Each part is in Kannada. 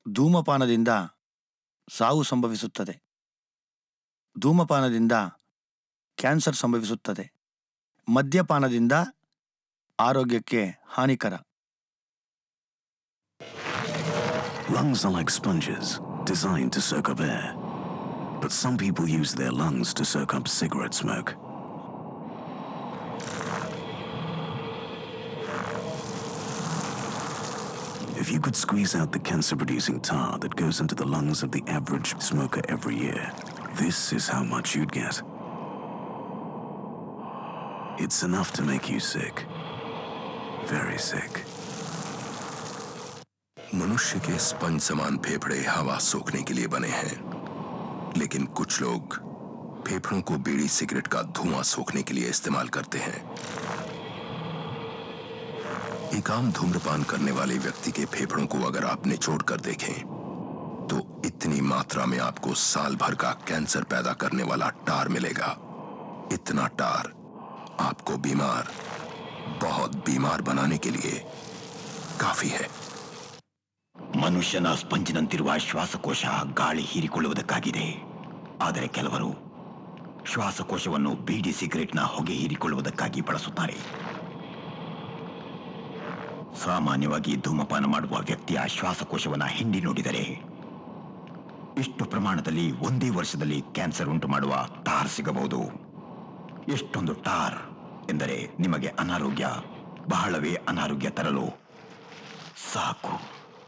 ಧೂಮಪಾನದಿಂದ ಸಾವು ಸಂಭವಿಸುತ್ತದೆ ಧೂಮಪಾನದಿಂದ ಕ್ಯಾನ್ಸರ್ ಸಂಭವಿಸುತ್ತದೆ ಮದ್ಯಪಾನದಿಂದ ಆರೋಗ್ಯಕ್ಕೆ ಹಾನಿಕರ Lungs are like sponges, designed to soak up air. But some people use their lungs to soak up cigarette smoke. If you could squeeze out the cancer producing tar that goes into the lungs of the average smoker every year, this is how much you'd get. It's enough to make you sick. Very sick. मनुष्य के स्पंज समान फेफड़े हवा सोखने के लिए बने हैं लेकिन कुछ लोग फेफड़ों को बीड़ी सिगरेट का धुआं सोखने के लिए इस्तेमाल करते हैं एक आम धूम्रपान करने वाले व्यक्ति के फेफड़ों को अगर आप निचोड़ कर देखें तो इतनी मात्रा में आपको साल भर का कैंसर पैदा करने वाला टार मिलेगा इतना टार आपको बीमार बहुत बीमार बनाने के लिए काफी है ಮನುಷ್ಯನ ಸ್ಪಂಜಿನಂತಿರುವ ಶ್ವಾಸಕೋಶ ಗಾಳಿ ಹೀರಿಕೊಳ್ಳುವುದಕ್ಕಾಗಿದೆ ಆದರೆ ಕೆಲವರು ಶ್ವಾಸಕೋಶವನ್ನು ಬೀಡಿ ಸಿಗರೆಟ್ನ ಹೊಗೆ ಹೀರಿಕೊಳ್ಳುವುದಕ್ಕಾಗಿ ಬಳಸುತ್ತಾರೆ ಸಾಮಾನ್ಯವಾಗಿ ಧೂಮಪಾನ ಮಾಡುವ ವ್ಯಕ್ತಿಯ ಶ್ವಾಸಕೋಶವನ್ನು ಹಿಂಡಿ ನೋಡಿದರೆ ಇಷ್ಟು ಪ್ರಮಾಣದಲ್ಲಿ ಒಂದೇ ವರ್ಷದಲ್ಲಿ ಕ್ಯಾನ್ಸರ್ ಉಂಟು ಮಾಡುವ ಟಾರ್ ಸಿಗಬಹುದು ಎಷ್ಟೊಂದು ಟಾರ್ ಎಂದರೆ ನಿಮಗೆ ಅನಾರೋಗ್ಯ ಬಹಳವೇ ಅನಾರೋಗ್ಯ ತರಲು ಸಾಕು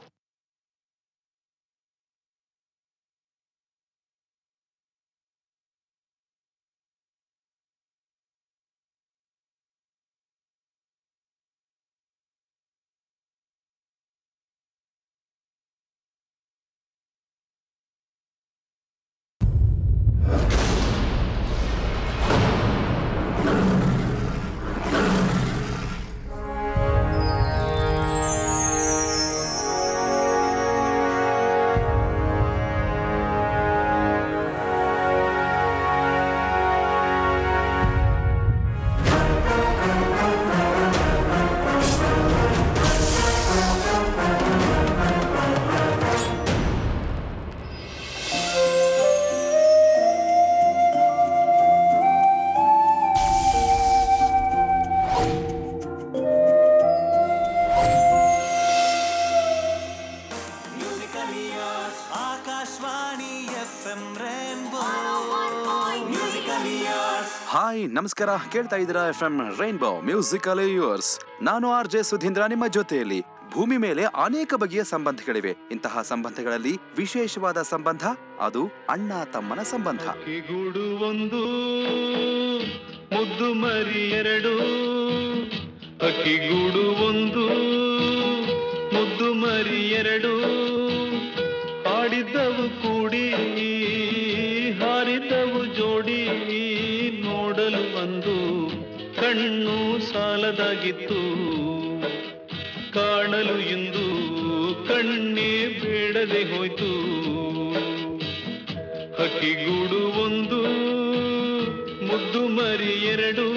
Akashvani F M rainbow hi ನಮಸ್ಕಾರ ಕೇಳ್ತಾ ಇದ್ದೀರಾ F M rainbow musical yours ನಾನು ಆರ್ ಜೆ ಸುಧೀಂದ್ರ ನಿಮ್ಮ ಜೊತೆಯಲ್ಲಿ ಭೂಮಿ ಮೇಲೆ ಅನೇಕ ಬಗೆಯ ಸಂಬಂಧಗಳಿವೆ ಇಂತಹ ಸಂಬಂಧಗಳಲ್ಲಿ ವಿಶೇಷವಾದ ಸಂಬಂಧ ಅದು ಅಣ್ಣ ತಮ್ಮನ ಸಂಬಂಧ ಗೂಡು ಒಂದು ಮುದ್ದು ಮರಿ ಎರಡು ಅಕ್ಕಿಗೂಡು ಒಂದು ಮುದ್ದು ಮರಿ ಎರಡು ಆಡಿದ್ದವು ಕೂಡಿ ಹಾರಿದ್ದವು ಜೋಡಿ ನೋಡಲು ಒಂದು ಕಣ್ಣು ಸಾಲದಾಗಿತ್ತು ಕಾಣಲು ಇಂದು ಕಣ್ಣೇ ಬೇಡದೆ ಹೋಯ್ತು ಹಕ್ಕಿಗೂಡು ಒಂದು ಮುದ್ದು ಮರಿ ಎರಡು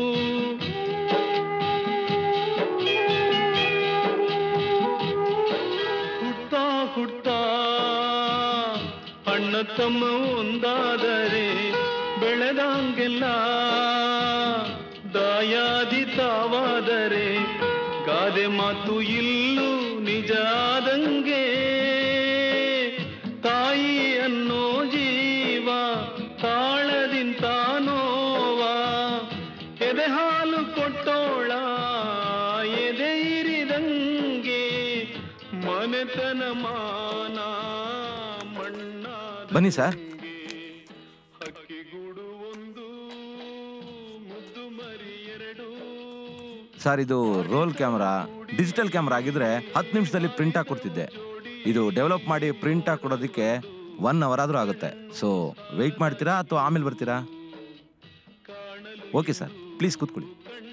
ಹುಡ್ತಾ ಹುಡ್ತಾ ಅಣ್ಣ ತಮ್ಮ ಒಂದಾದರೆ ಬೆಳೆದಂಗೆಲ್ಲ ದಾಯಾದಿ ತಾವಾದರೆ ಗಾದೆ ಮಾತು ಇಲ್ಲೂ ನಿಜ ಆದಂಗೆ ತಾಯಿ ಅನ್ನೋ ಜೀವ ತಾಳದಿಂತ ನೋವ ಎದೆ ಹಾಲು ಕೊಟ್ಟೋಳ ಎದೆ ಇರಿದಂಗೆ ಮನೆತನ ಮಾನ ಮಣ್ಣ ಬನ್ನಿ ಸರ್ ಹಕ್ಕಿಗೂಡು ಒಂದು ಮುದ್ದು ಮರಿ ಎರಡು ಸರ್ ಇದು ರೋಲ್ ಕ್ಯಾಮ್ರಾ ಡಿಜಿಟಲ್ ಕ್ಯಾಮ್ರಾ ಆಗಿದ್ರೆ ಹತ್ತು ನಿಮಿಷದಲ್ಲಿ ಪ್ರಿಂಟ್ ಹಾಕಿ ಕೊಡ್ತಿದ್ದೆ ಇದು ಡೆವಲಪ್ ಮಾಡಿ ಪ್ರಿಂಟ್ ಹಾಕಿ ಕೊಡೋದಕ್ಕೆ ಒನ್ ಅವರ್ ಆದರೂ ಆಗುತ್ತೆ ಸೊ ವೆಯ್ಟ್ ಮಾಡ್ತೀರಾ ಅಥವಾ ಆಮೇಲೆ ಬರ್ತೀರಾ ಓಕೆ ಸರ್ ಪ್ಲೀಸ್ ಕೂತ್ಕೊಳ್ಳಿ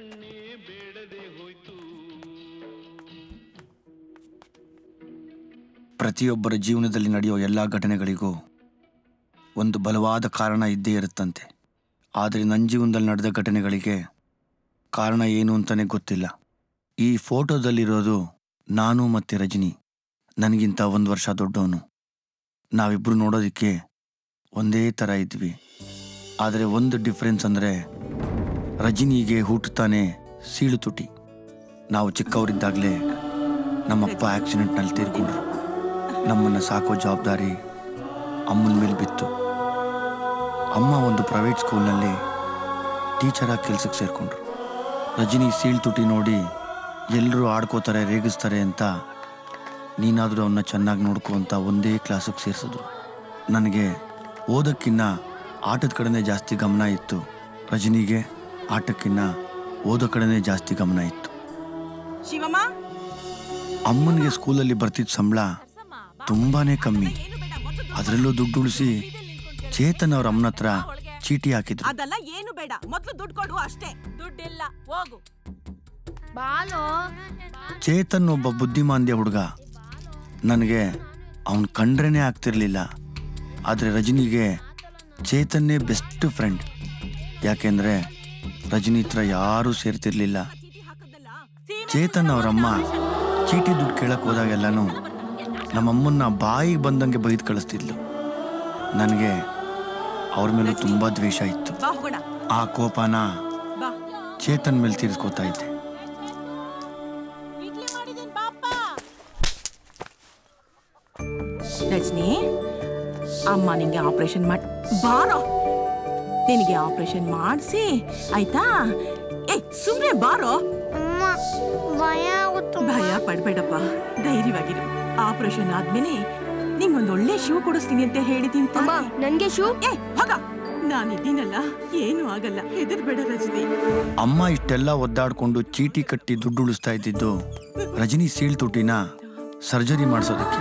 ಪ್ರತಿಯೊಬ್ಬರ ಜೀವನದಲ್ಲಿ ನಡೆಯುವ ಎಲ್ಲ ಘಟನೆಗಳಿಗೂ ಒಂದು ಬಲವಾದ ಕಾರಣ ಇದ್ದೇ ಇರುತ್ತಂತೆ ಆದರೆ ನನ್ನ ಜೀವನದಲ್ಲಿ ನಡೆದ ಘಟನೆಗಳಿಗೆ ಕಾರಣ ಏನು ಅಂತಲೇ ಗೊತ್ತಿಲ್ಲ ಈ ಫೋಟೋದಲ್ಲಿರೋದು ನಾನು ಮತ್ತು ರಜನಿ ನನಗಿಂತ ಒಂದು ವರ್ಷ ದೊಡ್ಡವನು ನಾವಿಬ್ರು ನೋಡೋದಕ್ಕೆ ಒಂದೇ ಥರ ಇದ್ವಿ ಆದರೆ ಒಂದು ಡಿಫ್ರೆನ್ಸ್ ಅಂದರೆ ರಜನಿಗೆ ಹುಟ್ಟುತ್ತಾನೆ ಸೀಳು ತುಟಿ ನಾವು ಚಿಕ್ಕವರಿದ್ದಾಗಲೇ ನಮ್ಮಪ್ಪ ಆಕ್ಸಿಡೆಂಟ್ನಲ್ಲಿ ತೀರ್ಕೊಂಡ್ರು ನಮ್ಮನ್ನು ಸಾಕೋ ಜವಾಬ್ದಾರಿ ಅಮ್ಮನ ಮೇಲೆ ಬಿತ್ತು ಅಮ್ಮ ಒಂದು ಪ್ರೈವೇಟ್ ಸ್ಕೂಲ್ನಲ್ಲಿ ಟೀಚರಾಗಿ ಕೆಲ್ಸಕ್ಕೆ ಸೇರಿಕೊಂಡ್ರು ರಜನಿ ಸೀಳ್ ತುಟಿ ನೋಡಿ ಎಲ್ಲರೂ ಆಡ್ಕೋತಾರೆ ರೇಗಿಸ್ತಾರೆ ಅಂತ ನೀನಾದರೂ ಅವನ್ನ ಚೆನ್ನಾಗಿ ನೋಡ್ಕೊ ಅಂತ ಒಂದೇ ಕ್ಲಾಸಿಗೆ ಸೇರಿಸಿದ್ರು ನನಗೆ ಓದಕ್ಕಿನ್ನ ಆಟದ ಕಡೆನೇ ಜಾಸ್ತಿ ಗಮನ ಇತ್ತು ರಜನಿಗೆ ಆಟಕ್ಕಿನ್ನ ಓದೋ ಕಡೆನೇ ಜಾಸ್ತಿ ಗಮನ ಇತ್ತು ಶಿವಮ್ಮ ಅಮ್ಮನಿಗೆ ಸ್ಕೂಲಲ್ಲಿ ಬರ್ತಿದ್ದ ಸಂಬಳ ತುಂಬಾನೇ ಕಮ್ಮಿ ಅದರಲ್ಲೂ ದುಡ್ಡು ಉಳಿಸಿ ಚೇತನ್ ಅವ್ರ ಅಮ್ಮನ ಹತ್ರ ಚೀಟಿ ಹಾಕಿದ್ರು ಅದೆಲ್ಲ ಏನು ಬೇಡ ಮೊದ್ಲು ದುಡ್ಡು ಕೊಡು ಅಷ್ಟೇ ದುಡ್ಡಿಲ್ಲ ಹೋಗು ಬಾಲೋ ಚೇತನ್ ಒಬ್ಬ ಬುದ್ಧಿಮಾಂದ್ಯ ಹುಡುಗ ನನಗೆ ಅವನ್ ಕಂಡ್ರೇನೆ ಆಗ್ತಿರ್ಲಿಲ್ಲ ಆದರೆ ರಜನಿಗೆ ಚೇತನ್ನೇ ಬೆಸ್ಟ್ ಫ್ರೆಂಡ್ ಯಾಕೆಂದ್ರೆ ರಜನಿ ಹತ್ರ ಯಾರೂ ಸೇರ್ತಿರ್ಲಿಲ್ಲ ಚೇತನ್ ಅವರಮ್ಮ ಚೀಟಿ ದುಡ್ಡು ಕೇಳಕ್ ಹೋದಾಗೆಲ್ಲನೂ ನಮ್ಮಮ್ಮನ್ನ ಬಾಯಿಗೆ ಬಂದಂಗೆ ಬೈದು ಕಳಿಸ್ತಿದ್ಲು ನನಗೆ ಅವ್ರ ಮೇಲೂ ತುಂಬಾ ದ್ವೇಷ ಇತ್ತು ಬಾ ಹೋಗೋಣ ಆ ಕೋಪನ ಬಾ ಚೇತನ್ ಮೇಲೆ ತೀರಿಸ್ಕೋತಾ ಇದ್ದೆ ರಜನಿ ಅಮ್ಮ ನಿಂಗೆ ಆಪರೇಷನ್ ಮಾಡಿ ಬಾರೋ ನಿನಗೆ ಆಪರೇಷನ್ ಮಾಡಿಸಿ ಆಯ್ತಾ ಏ ಸುಮ್ನೆ ಬಾರೋ ಅಮ್ಮ ಭಯ ಆಗುತ್ತು ಭಯ ಪಡ್ಬೇಡಪ್ಪ ಧೈರ್ಯವಾಗಿರು ಆಪರೇಷನ್ ಆದ್ಮೇಲೆ ನಿಂಗೊಂದ್ ಒಳ್ಳೆ ಶೂ ಕೊಡಿಸ್ತೀನಿ ಅಂತ ಹೇಳಿದೀನಿ ಅಮ್ಮ ತಾನೇ? ನನ್ಗೆ ಶೂ ಏ ಹೋಗ ನಾನಿದ್ದೀನಲ್ಲ ಏನು ಆಗಲ್ಲ ಹೆದರ್ಬೇಡ ರಜನಿ ಅಮ್ಮ ಇಷ್ಟೆಲ್ಲ ಒದ್ದಾಡ್ಕೊಂಡು ಚೀಟಿ ಕಟ್ಟಿ ದುಡ್ಡು ಉಳಿಸ್ತಾ ಇದ್ದಿದ್ದು ರಜನಿ ಸೀಳ್ ತುಟಿನ ಸರ್ಜರಿ ಮಾಡಿಸೋದಕ್ಕೆ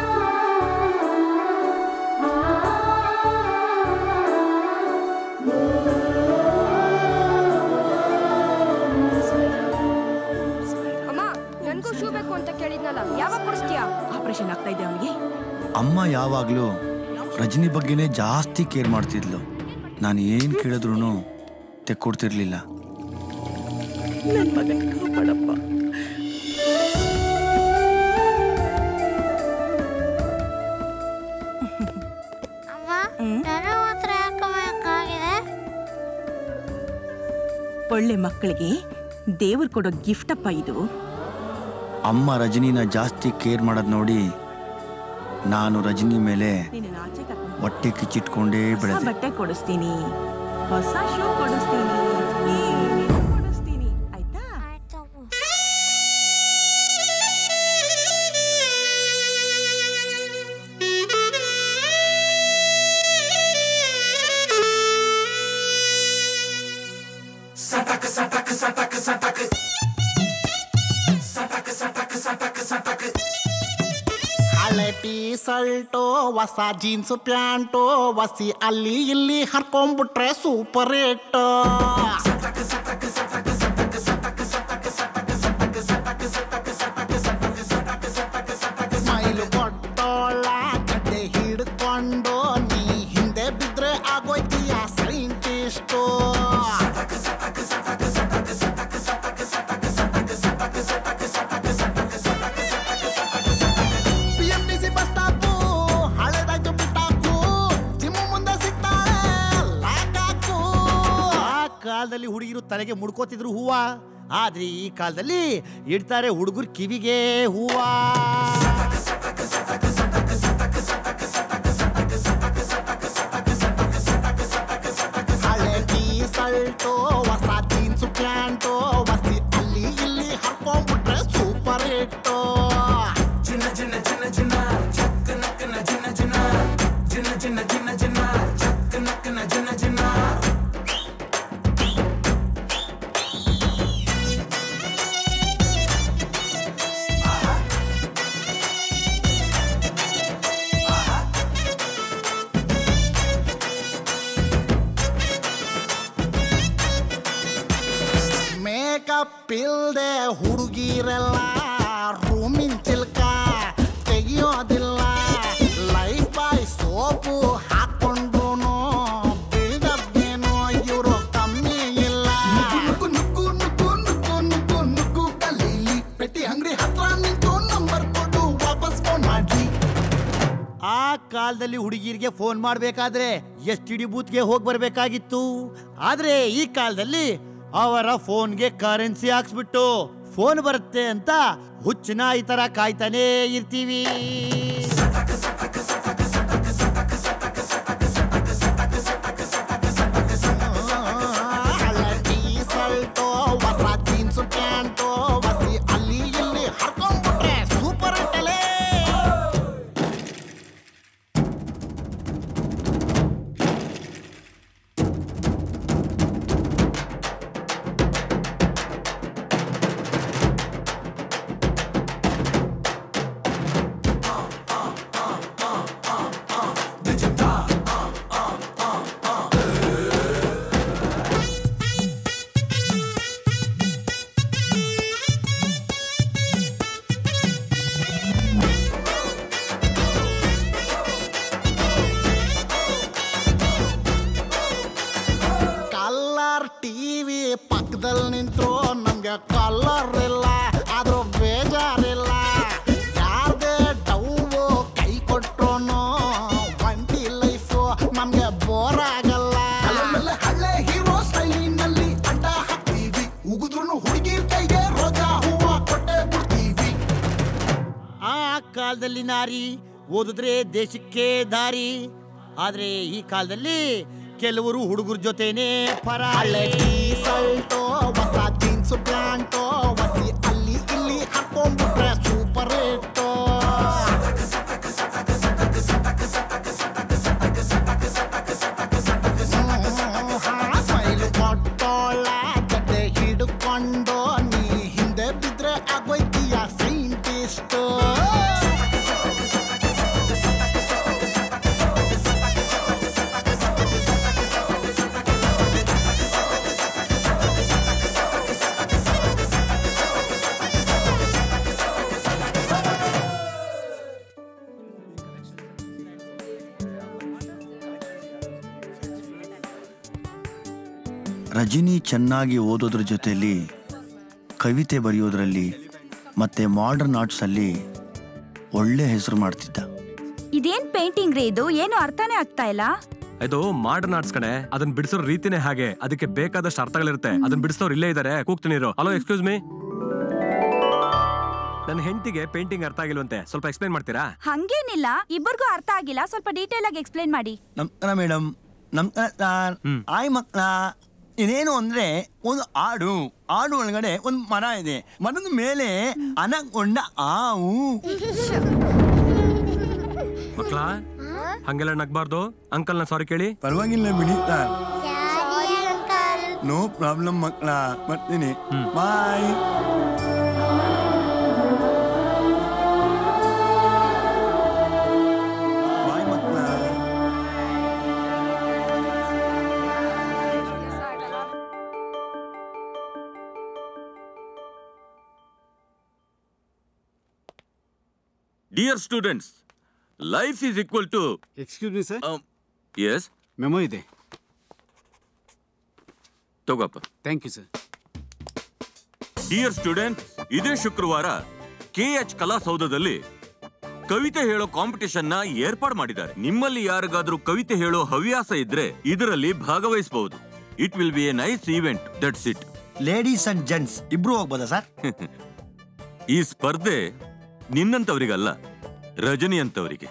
ಅಮ್ಮ ನನ್ಗೂ ಶೂ ಬೇಕು ಅಂತ ಕೇಳಿದ್ನಲ್ಲ ಯಾವಾಗ ಕೊಡಿಸ್ತೀಯಾ ಆಪರೇಷನ್ ಆಗ್ತಾ ಇದೆ ಅವನಿಗೆ ಅಮ್ಮ ಯಾವಾಗಲೂ ರಜನಿ ಬಗ್ಗೆನೇ ಜಾಸ್ತಿ ಕೇರ್ ಮಾಡ್ತಿದ್ಲು ನಾನು ಏನು ಕೇಳಿದ್ರು ತೆಕ್ಕೊಡ್ತಿರ್ಲಿಲ್ಲ ನನ್ ಮಗನ್ ಕಾಪಾಡಪ್ಪ ಅಮ್ಮ ನನ್ನ ಮಾತ್ರ ಯಾಕಬೇಕಾಗಿದೆ ಒಳ್ಳೆ ಮಕ್ಕಳಿಗೆ ದೇವ್ರು ಕೊಡೋ ಗಿಫ್ಟ್ ಅಪ್ಪ ಇದು ಅಮ್ಮ ರಜನಿನ ಜಾಸ್ತಿ ಕೇರ್ ಮಾಡೋದು ನೋಡಿ ನಾನು ರಜನಿ ಮೇಲೆ ನಿನ್ನ ಆಚೆ ಕರ್ಕೊಂಡು ಹೊಟ್ಟೆ ಕಿಚ್ಚಿಟ್ಕೊಂಡೇ ಹೊಸ ಬೆಳೆದೆ ಬಟ್ಟೆ ಕೊಡಿಸ್ತೀನಿ ಹೊಸ ಶೂ ಕೊಡಿಸ್ತೀನಿ ಏನೇನೋ ಕೊಡಿಸ್ತೀನಿ ಆಯ್ತಾ ಆಯ್ತಮ್ಮ ಹಳೆ ಟೀ ಶರ್ಟು ಹೊಸ ಜೀನ್ಸ್ ಪ್ಯಾಂಟು ವಸಿ ಅಲ್ಲಿ ಇಲ್ಲಿ ಹರ್ಕೊಂಡ್ಬಿಟ್ರೆ ಸೂಪರ್ ಹಿಟ್ ಸ್ಮೈಲ್ ಕೊಟ್ಟೋಳ ಗಡ್ಡೆ ಹಿಡ್ಕೊಂಡು ನೀ ಹಿಂದೆ ಬಿದ್ರೆ ಆಗೋಯ್ತೀಯ ಸೈಂಟಿಸ್ಟು ಬಿಎಂಟಿಸಿ ಬಸ್ ಸ್ಟಾಪು ಹಳೆದಾಯ್ತು ಬಿಟ್ಟಾಕು ಜಿಮ್ಮು ಮುಂದೆ ಸಿಗ್ತಾಳೆ ಲಾಕಾಕು ಆ ಕಾಲದಲ್ಲಿ ಹುಡುಗಿರು ತಲೆಗೆ ಮುಡ್ಕೋತಿದ್ರು ಹೂವ ಆದ್ರೆ ಈ ಕಾಲದಲ್ಲಿ ಇಡ್ತಾರೆ ಹುಡುಗರು ಕಿವಿಗೆ ಹೂವ ಹಳೆ ಟೀ ಶರ್ಟು ಹೊಸ ಜೀನ್ಸ್ ಪ್ಯಾಂಟು ವಸಿ ಅಲ್ಲಿ ಇಲ್ಲಿ ಹಾಕೊಂಡ್ಬಿಟ್ರೆ ಸೂಪರ್ ಹಿಟ್ಟು ಮೇಕಪ್ ಇಲ್ದೆ ಹುಡುಗಿರೆಲ್ಲ ರೂಮಿನ್ ಚಿಲ್ಕ ತೆಗಿಯೋದಿಲ್ಲ ಲೈಫ್ ಬಾಯ್ ಸೋಪು ಹಾಕೊಂಡ್ರು ಬಿಲ್ಡಪ್ ಏನೋ ಇವರು ಕಮ್ಮಿ ಇಲ್ಲ ನುಗ್ಗು ನುಗ್ಗು ನುಗ್ಗು ನುಗ್ಗು ನುಗ್ಗು ನುಗ್ಗು ಕಲೀಲಿ ಪೆಟ್ಟಿ ಅಂಗಡಿ ಹತ್ರ ನಿಂತು ನಂಬರ್ ಕೊಡು ವಾಪಸ್ ಫೋನ್ ಕಾಲದಲ್ಲಿ ಹುಡುಗಿರಿಗೆ ಫೋನ್ ಮಾಡಬೇಕಾದ್ರೆ ಎಸ್ ಟಿ ಡಿ ಬೂತ್ಗೆ ಹೋಗಿ ಬರಬೇಕಾಗಿತ್ತು ಆದ್ರೆ ಈ ಕಾಲದಲ್ಲಿ ಅವರ ಫೋನ್ಗೆ ಕರೆನ್ಸಿ ಹಾಕ್ಸ್ಬಿಟ್ಟು ಫೋನ್ ಬರುತ್ತೆ ಅಂತ ಹುಚ್ಚಿನ ಈ ತರ ಕಾಯ್ತಾನೇ ಇರ್ತೀವಿ ಹಳೆ ಟೀ-ಶರ್ಟು, ಹೊಸ ಜೀನ್ಸ್ ಪ್ಯಾಂಟು ಬಸಿ ಅಲ್ಲಿ ಇಲ್ಲಿ ಹರ್ಕೊಂಡ್ಬಿಟ್ರೆ ಸೂಪರ್ ಇಟ್ಟಲೆ ಕಲ್ಲರ್ ಟಿವಿ ಪಕ್ಕದಲ್ಲಿ ನಿಂತ್ರು ನಮ್ಗೆ ಕಲ್ಲರ್ ಇಲ್ಲ ಆದ್ರೂ ಬೇಜಾರಿಲ್ಲ ಯಾರ್ದೇ ಡೌವು ಕೈ ಕೊಟ್ರು ಒಂಟಿ ಲೈಫು ನಮ್ಗೆ ಬೋರ್ ಆಗಲ್ಲ ಹಳ್ಳೆ ಹೀರೋ ಸ್ಟೈಲಿನಲ್ಲಿ ಅಡ್ಡ ಹಾಕ್ತೀವಿ ಉಗಿದ್ರು ಹುಡುಗಿರ್ ಕೈಗೆ ರೋಜಾ ಹೂವ ಕೊಟ್ಟೆ ಬಿಡ್ತೀವಿ ಆ ಕಾಲದಲ್ಲಿ ನಾರಿ ಓದಿದ್ರೆ ದೇಶಕ್ಕೆ ದಾರಿ ಆದ್ರೆ ಈ ಕಾಲದಲ್ಲಿ ಕೆಲವರು ಹುಡುಗರ ಜೊತೆನೆ ಪರಾಳೆ ಸಲ್ಟೋ ಹೊಸ ಜೀನ್ಸ್ ಪ್ಯಾಂಟೋ ಹೊಸಿ ಅಲ್ಲಿ ಇಲ್ಲಿ ಹಾಕೊಂಡ್ಬಿಟ್ರೆ ಸೂಪರ್ ಇಟ್ಟು ಸ್ಮೈಲ್ ಕೊಟ್ಟೋಳ ಜೊತೆ ಹಿಡ್ಕೊಂಡು ನೀ ಹಿಂದೆ ಬಿದ್ರೆ ಆಗೋಯ್ತೀಯ ಸೈಂಟಿಸ್ಟ್ ರಜನಿ ಚೆನ್ನಾಗಿ ಓದೋದ್ರ ಜೊತೆಯಲ್ಲಿ ಕವಿತೆ ಬರೆಯೋದ್ರಲ್ಲಿ ಮತ್ತೆ ಮಾಡರ್ನ್ ಆರ್ಟ್ಸಲ್ಲಿ ಒಳ್ಳೆ ಹೆಸರು ಮಾಡ್ತಿದ್ದ ಇದೇನ್ ಪೇಂಟಿಂಗ್ ರೀ ಇದು ಏನು ಅರ್ಥನೇ ಆಗ್ತಾ ಇಲ್ಲ ಇದು ಮಾಡರ್ನ್ ಆರ್ಟ್ಸ್ ಕಣೆ ಅದನ್ನ ಬಿಡಿಸೋ ರೀತಿನೇ ಹಾಗೆ ಅದಕ್ಕೆ ಬೇಕಾದಷ್ಟು ಅರ್ಥಗಳಿರುತ್ತೆ ಅದನ್ನ ಬಿಡಿಸೋರು ಇಲ್ಲೇ ಇದಾರೆ ಕೂಗ್ತೀನಿ ಇರು ಹಲೋ ಎಕ್ಸ್ಕ್ಯೂಸ್ ಮೀ ನನ್ನ ಹೆಂಡತಿಗೆ ಪೇಂಟಿಂಗ್ ಅರ್ಥ ಆಗಿಲ್ವಂತೆ ಸ್ವಲ್ಪ ಎಕ್ಸ್ಪ್ಲೈನ್ ಮಾಡ್ತೀರಾ ಹಂಗೇನಿಲ್ಲ ಇಬ್ಬರಿಗೂ ಅರ್ಥ ಆಗಿಲ್ಲ ಸ್ವಲ್ಪ ಡೀಟೇಲ್ ಆಗಿ ಎಕ್ಸ್ಪ್ಲೈನ್ ಮಾಡಿ ನಮಸ್ಕಾರ ಮೇಡಮ್ ನಮಸ್ಕಾರ ಸರ್ ಆಯ್ ಮಕ್ಕಳ ಇದೇನು ಅಂದ್ರೆ ಒಂದು ಆಡು ಆಡು ಒಳಗಡೆ ಒಂದು ಮರ ಇದೆ ಮರದ ಮೇಲೆ ಅನಗೊಂಡ ಆವು ಮಕ್ಳ ಹಂಗೆಲ್ಲ ನಗ್ಬಾರ್ದು ಅಂಕಲ್ ನ ಸಾರಿ ಕೇಳಿ ಪರವಾಗಿಲ್ಲ ಬಿಡಿ ಸರ್ ನೋ ಪ್ರಾಬ್ಲಮ್ ಮಕ್ಕಳ ಬರ್ತೀನಿ ಬಾಯ್ ಬಾಯ್ ಮಕ್ಕಳ dear students life is equal to excuse me sir yes memo ಇದೆ ತಗೋಪ್ಪ thank you sir dear student ಇದೇ ಶುಕ್ರವಾರ ಕೆ ಎಚ್ ಕಲಾಸೌಧದಲ್ಲಿ ಕವಿತೆ ಹೇಳೋ ಕಾಂಪಿಟಿಷನ್ ನ ಏರ್ಪಾಡು ಮಾಡಿದ್ದಾರೆ ನಿಮ್ಮಲ್ಲಿ ಯಾರಿಗಾದ್ರೂ ಕವಿತೆ ಹೇಳೋ ಹವ್ಯಾಸ ಇದ್ರೆ ಇದರಲ್ಲಿ ಭಾಗವಹಿಸಬಹುದು it will be a nice event that's it ladies and gents ಇಬ್ರು ಹೋಗ್ಬೋದಾ ಸರ್ ಈ ಸ್ಪರ್ಧೆ ನಿನ್ನಂತವರಿಗಲ್ಲ ರಜನಿ ಅಂತವರಿಗೆ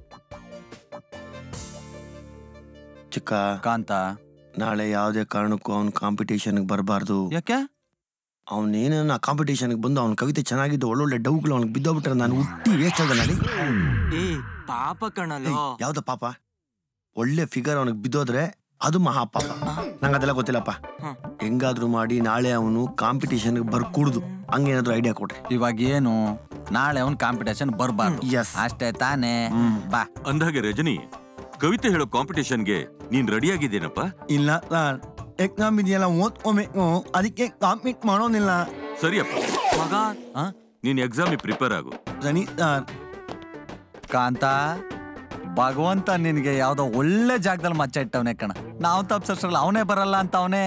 ಚಿಕ್ಕ ಕಾಂತ ನಾಳೆ ಯಾವುದೇ ಕಾರಣಕ್ಕೂ ಅವ್ನ ಕಾಂಪಿಟೇಷನ್ಗೆ ಬರಬಾರ್ದು ಯಾಕೆ ಅವನೇನ ಕಾಂಪಿಟೇಷನ್ಗೆ ಬಂದು ಅವ್ನ ಕವಿತೆ ಚೆನ್ನಾಗಿದ್ದು ಒಳ್ಳೊಳ್ಳೆ ಡೌಗಳು ಅವ್ನಿಗೆ ಬಿದ್ದೋಗ್ಬಿಟ್ರೆ ನಾನು ಹುಟ್ಟಿ ವೇಸ್ಟ್ ಆದ ನಾಳೆ ಏ ಪಾಪ ಕಣಲು ಯಾವ್ದ ಪಾಪ ಒಳ್ಳೆ ಫಿಗರ್ ಅವನಿಗೆ ಬಿದ್ದೋದ್ರೆ ಅದು ಮಹಾ ಪಾಪ ನಂಗೆ ಅದೆಲ್ಲ ಗೊತ್ತಿಲ್ಲಪ್ಪ ಹೆಂಗಾದ್ರೂ ಮಾಡಿ ನಾಳೆ ಅವನು ಕಾಂಪಿಟೇಷನ್ಗೆ ಬರ್ಕೂಡ್ದು ಹಂಗೇನಾದ್ರೂ ಐಡಿಯಾ ಕೊಡ್ರಿ ಇವಾಗ ಏನು ನಾಳೆ ಅವನ್ ಕಾಂಪಿಟೇಷನ್ ಬರ್ಬಾರ್ದು ಅಷ್ಟೇ ತಾನೇ ಬಾ ಅಂದಾಗೆ ರಜನಿ ಕವಿತೆ ಹೇಳೋ ಕಾಂಪಿಟೇಷನ್ಗೆ ನೀನ್ ರೆಡಿ ಆಗಿದ್ದೇನಪ್ಪ ಇಲ್ಲ ಸರ್ ಎಕ್ಸಾಮ್ ಇದೆಯಲ್ಲ ಓದ್ಕೋಬೇಕು ಅದಕ್ಕೆ ಕಾಂಪೀಟ್ ಮಾಡೋದಿಲ್ಲ ಸರಿಯಪ್ಪ ಮಗ ನೀನ್ ಎಕ್ಸಾಮಿಗೆ ಪ್ರಿಪೇರ್ ಆಗು ಸರಿ ಸರ್ ಕಾಂತ ಭಗವಂತ ನಿನಗೆ ಯಾವ್ದೋ ಒಳ್ಳೆ ಜಾಗದಲ್ಲಿ ಮಚ್ಚ ಇಟ್ಟವನೇ ಕಣ ನಾವು ತಪ್ಸಷ್ಟ್ರಲ್ಲ ಅವನೇ ಬರಲ್ಲ ಅಂತ ಅವನೇ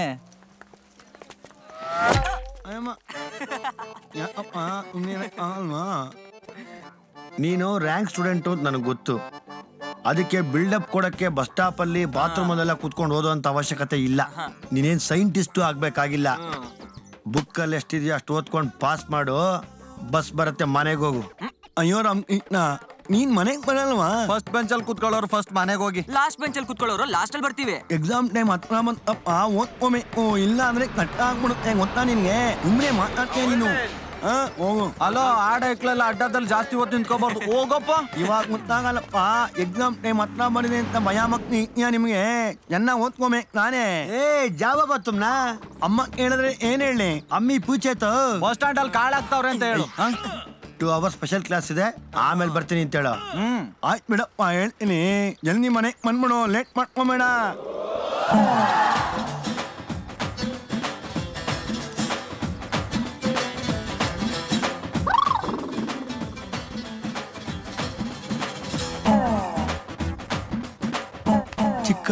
ಯಾಕಪ್ಪ ಸುಮ್ನಿರಕ್ಕ ಅಲ್ವಾ? ನೀನು ರ್ಯಾಂಕ್ ಸ್ಟೂಡೆಂಟು ಅಂತ ನನಗೆ ಗೊತ್ತು ಅದಕ್ಕೆ ಬಿಲ್ಡಪ್ ಕೊಡಕ್ಕೆ ಬಸ್ ಸ್ಟಾಪ್ ಅಲ್ಲಿ ಬಾತ್ರೂಮ್ ಅಲ್ಲೆಲ್ಲ ಕುತ್ಕೊಂಡು ಓದೋಂತ ಅವಶ್ಯಕತೆ ಇಲ್ಲ ನೀನೇನ್ ಸೈಂಟಿಸ್ಟು ಆಗ್ಬೇಕಾಗಿಲ್ಲ ಬುಕ್ ಅಲ್ಲಿ ಎಷ್ಟಿದೆಯೋ ಅಷ್ಟು ಓದ್ಕೊಂಡು ಪಾಸ್ ಮಾಡು ಬಸ್ ಬರುತ್ತೆ ಮನೆಗೆ ಹೋಗು ಅಯ್ಯೋ ರಾಮ್ ಕೃಷ್ಣ ನೀನ್ ಮನೆಗೆ ಬರಲ್ವಾ ಫಸ್ಟ್ ಬೆಂಚಲ್ಲಿ ಕುತ್ಕೊಳ್ಳೋರು ಫಸ್ಟ್ ಮನೆಗೆ ಹೋಗಿ ಲಾಸ್ಟ್ ಬೆಂಚಲ್ಲಿ ಕುತ್ಕೊಳ್ಳೋರು ಲಾಸ್ಟ್ ಅಲ್ಲಿ ಬರ್ತೀವಿ ಎಕ್ಸಾಮ್ ಟೈಮ್ ಹತ್ರ ಬಂತಪ್ಪ ಓದ್ಕೋಬೇಕು ಇಲ್ಲ ಅಂದ್ರೆ ಕಟ್ ಆಗ್ಬಿಡುತ್ತೆ ಗೊತ್ತಾ ನಿನ್ಗೆ ಸುಮ್ಮನೆ ಮಾತಾಡ್ತೀಯ ನೀನು ಆ, ಹೋಗು ಅಲೋ ಆಡ ಇಕ್ಲೆಲ್ಲ ಅಡ್ಡದಲ್ಲಿ ಜಾಸ್ತಿ ಹೊತ್ತು ನಿಂತ್ಕೋಬಾರ್ದು ಹೋಗಪ್ಪ ಇವಾಗ ಗೊತ್ತಾಗಲ್ಲಪ್ಪ ಎಕ್ಸಾಮ್ ಟೈಮ್ ಹತ್ರ ಬಂದಿದೆ ಅಂತ ಭಯ ಮಕ್ನಿ ನಿಮ್ಗೆ ಚೆನ್ನಾಗಿ ಓದ್ಕೋಬೇಕು ನಾನೇ ಏ ಜಾವ ಬತ್ತುಮ್ನ ಅಮ್ಮ ಹೇಳಿದ್ರೆ ಏನ್ ಹೇಳಿ ಅಮ್ಮಿ ಪೂಚೇತ ಬಸ್ ಸ್ಟ್ಯಾಂಡ್ ಅಲ್ಲಿ ಕಾಳಾಗ್ತಾವ್ರೆ ಅಂತ ಹೇಳು ಟೂ ಅವರ್ ಸ್ಪೆಷಲ್ ಕ್ಲಾಸ್ ಇದೆ ಆಮೇಲೆ ಬರ್ತೀನಿ ಅಂತ ಹೇಳು ಹ್ಮ್ ಆಯ್ತು ಬಿಡಪ್ಪ ಹೇಳ್ತೀನಿ ಜಲ್ದಿ ಮನೆ ಬಂದ್ಬಿಡು ಲೇಟ್ ಮಾಡ್ಕೊಂಬೇಡ ಚಿಕ್ಕ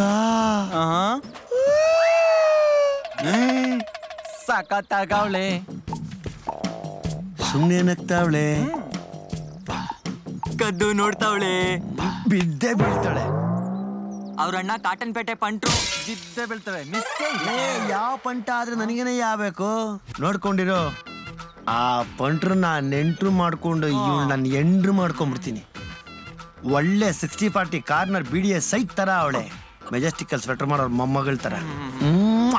ಸಖತ್ತಾಗವಳೆ ಸುಮ್ಮನೆ ನಗ್ತಾವಳೆ ಕದ್ದು ನೋಡ್ತಾವಳೆ ಬಿದ್ದೆ ಬೀಳ್ತಾಳೆ ಅವ್ರಣ್ಣ ಕಾಟನ್ ಪೇಟೆ ಪಂಟ್ರು ಬಿದ್ದೆ ಬೀಳ್ತವೆ ಮಿಸ್ ಏ ಯಾವ ಪಂಟ ಆದ್ರೆ ನನಗೇನೆ ಯಾವಬೇಕು ನೋಡ್ಕೊಂಡಿರೋ ಆ ಪಂಟ್ರನ್ನ ನೆಂಟ್ರು ಮಾಡ್ಕೊಂಡು ಇವಳು ನನ್ನ ಎಂಡ್ರು ಮಾಡ್ಕೊಂಡ್ಬಿಡ್ತೀನಿ ಒಳ್ಳೆ sixty forty corner B D S site ತರ ಅವಳೆ ಮೆಜೆಸ್ಟಿಕಲ್ ಸ್ವೆಟರ್ ಮಾಡೋರ್ ಮೊಮ್ಮಗಳ ತರ ಮ್ವಾ.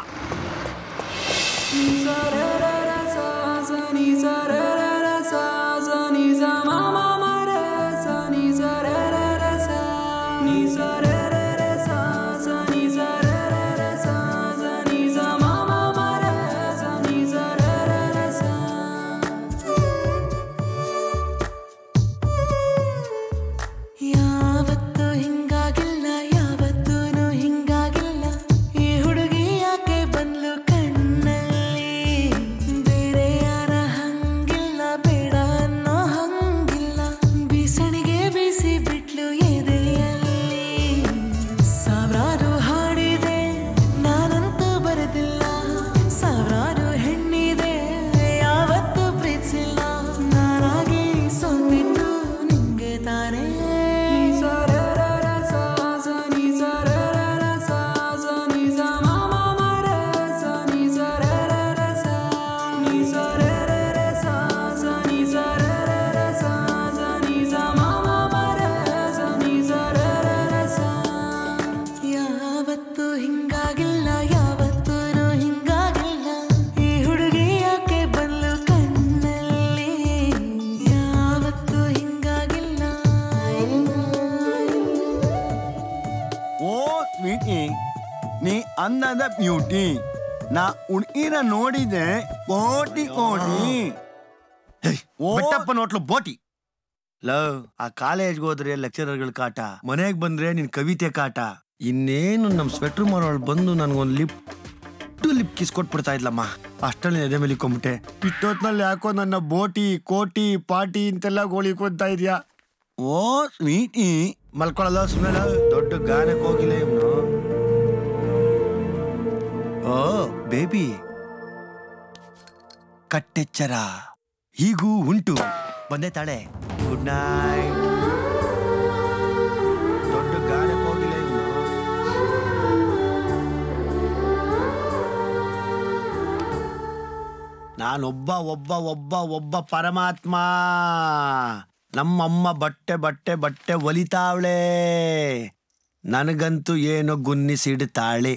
ಯಾವತ್ತೂ ಹಿಂಗಾಗಿಲ್ಲ ಯಾವತ್ತೂ ಹಿಂಗಾಗಿಲ್ಲ ಈ ಹುಡುಗಿ ಯಾಕೆ ಬಂದ್ಲು ಕಣ್ಣಲ್ಲಿ ಬೇರೆ ಯಾರ ಹಂಗಿಲ್ಲ ಬೇಡ ಅನ್ನೋ ಹಂಗಿಲ್ಲ ಬೀಸಣಿಗೆ ಬೀಸಿ ಬಿಟ್ಲು ಎದೆಯಲ್ಲಿ ಸಾವಿರಾರು ಹಾಡಿದೆ ನಾನಂತೂ ಬರೆದಿಲ್ಲ ಸಾವಿರಾರು ಹೆಣ್ಣಿದೆ ಯಾವತ್ತೂ ಪ್ರೀತಿಸಿಲ್ಲ ನಾನಾಗಿ ಸೋತಿದ್ದು ನಿಂಗೆ ತಾನೇ ಯಾವತ್ತೂ ಹಿಂಗಾಗಿಲ್ಲ ಯಾವತ್ತೂ ಹಿಂಗಾಗಿಲ್ಲ ಈ ಹುಡುಗಿ ಯಾಕೆ ಬಂದ್ಲು ಕಣ್ಣಲ್ಲಿ ಯಾವತ್ತೂ ಹಿಂಗಾಗಿಲ್ಲ ಓ ಸ್ವೀಟಿ ನೀ ಅಂದದ ಬ್ಯೂಟಿ ನಾ ಹುಡುಗಿನ ನೋಡಿದೆ ಕೋಟಿ ಕೋಟಿ ಬಿಟ್ಟಪ್ಪ ನೋಟ್ಲು ಬೋಟಿ ಲವ್ ಆ ಕಾಲೇಜ್ಗೆ ಹೋದ್ರೆ ಲೆಕ್ಚರರ್ಗಳ ಕಾಟ ಮನೆಗ್ ಬಂದ್ರೆ ನಿನ್ ಕವಿತೆ ಕಾಟ ಇನ್ನೇನು ನಮ್ ಸ್ವೆಟರ್ ಮಾರೋಳು ಬಂದು ನನ್ಗೊಂದ್ ಲಿಪ್ ಟು ಲಿಪ್ ಕಿಸ್ ಕೊಟ್ಬಿಡ್ತಾ ಇದ್ಲಮ್ಮ ಅಷ್ಟಲ್ಲಿ ಎದೆ ಮೇಲೆ ಇಕ್ಕೊಂಬಿಟ್ಟೆ ಇಷ್ಟೊತ್ನಲ್ಲಿ ಯಾಕೋ ನನ್ನ ಬೋಟಿ ಕೋಟಿ ಪಾಟಿ ಅಂತೆಲ್ಲ ಗೋಳಿಕೊಂತ ಇದ್ಯಾ ಓ ಸ್ವೀಟಿ ಮಲ್ಕೊಳ್ಳಲ್ಲ ಸುಮ್ಮನೆ ದೊಡ್ಡ ಗಾನಕ್ಕೆ ಹೋಗಿಲ್ಲ ಇವನು ಓ ಬೇಬಿ ಕಟ್ಟೆಚ್ಚರ ಹೀಗೂ ಉಂಟು ಬಂದೆ ತಾಳೆ ಗುಡ್ ನೈಟ್ ದೊಡ್ಡ ಗಾನಕ್ಕೆ ಹೋಗಿಲ್ಲ ಇವನು ನಾನೊಬ್ಬ ಒಬ್ಬ ಒಬ್ಬ ಒಬ್ಬ ಪರಮಾತ್ಮ ನಮ್ಮಮ್ಮ ಬಟ್ಟೆ ಬಟ್ಟೆ ಬಟ್ಟೆ ಒಲಿತಾವಳೆ ನನಗಂತೂ ಏನೋ ಗುನ್ನಿಸಿಡ್ತಾಳೆ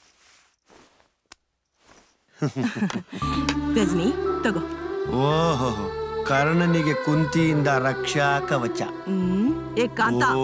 ರಜನಿ ತಗೋ ಓಹೋ ಕರ್ಣನಿಗೆ ಕುಂತಿಯಿಂದ ರಕ್ಷಾ ಕವಚ ಹ್ಮ್ ಏ ಕಾಂತ ಓ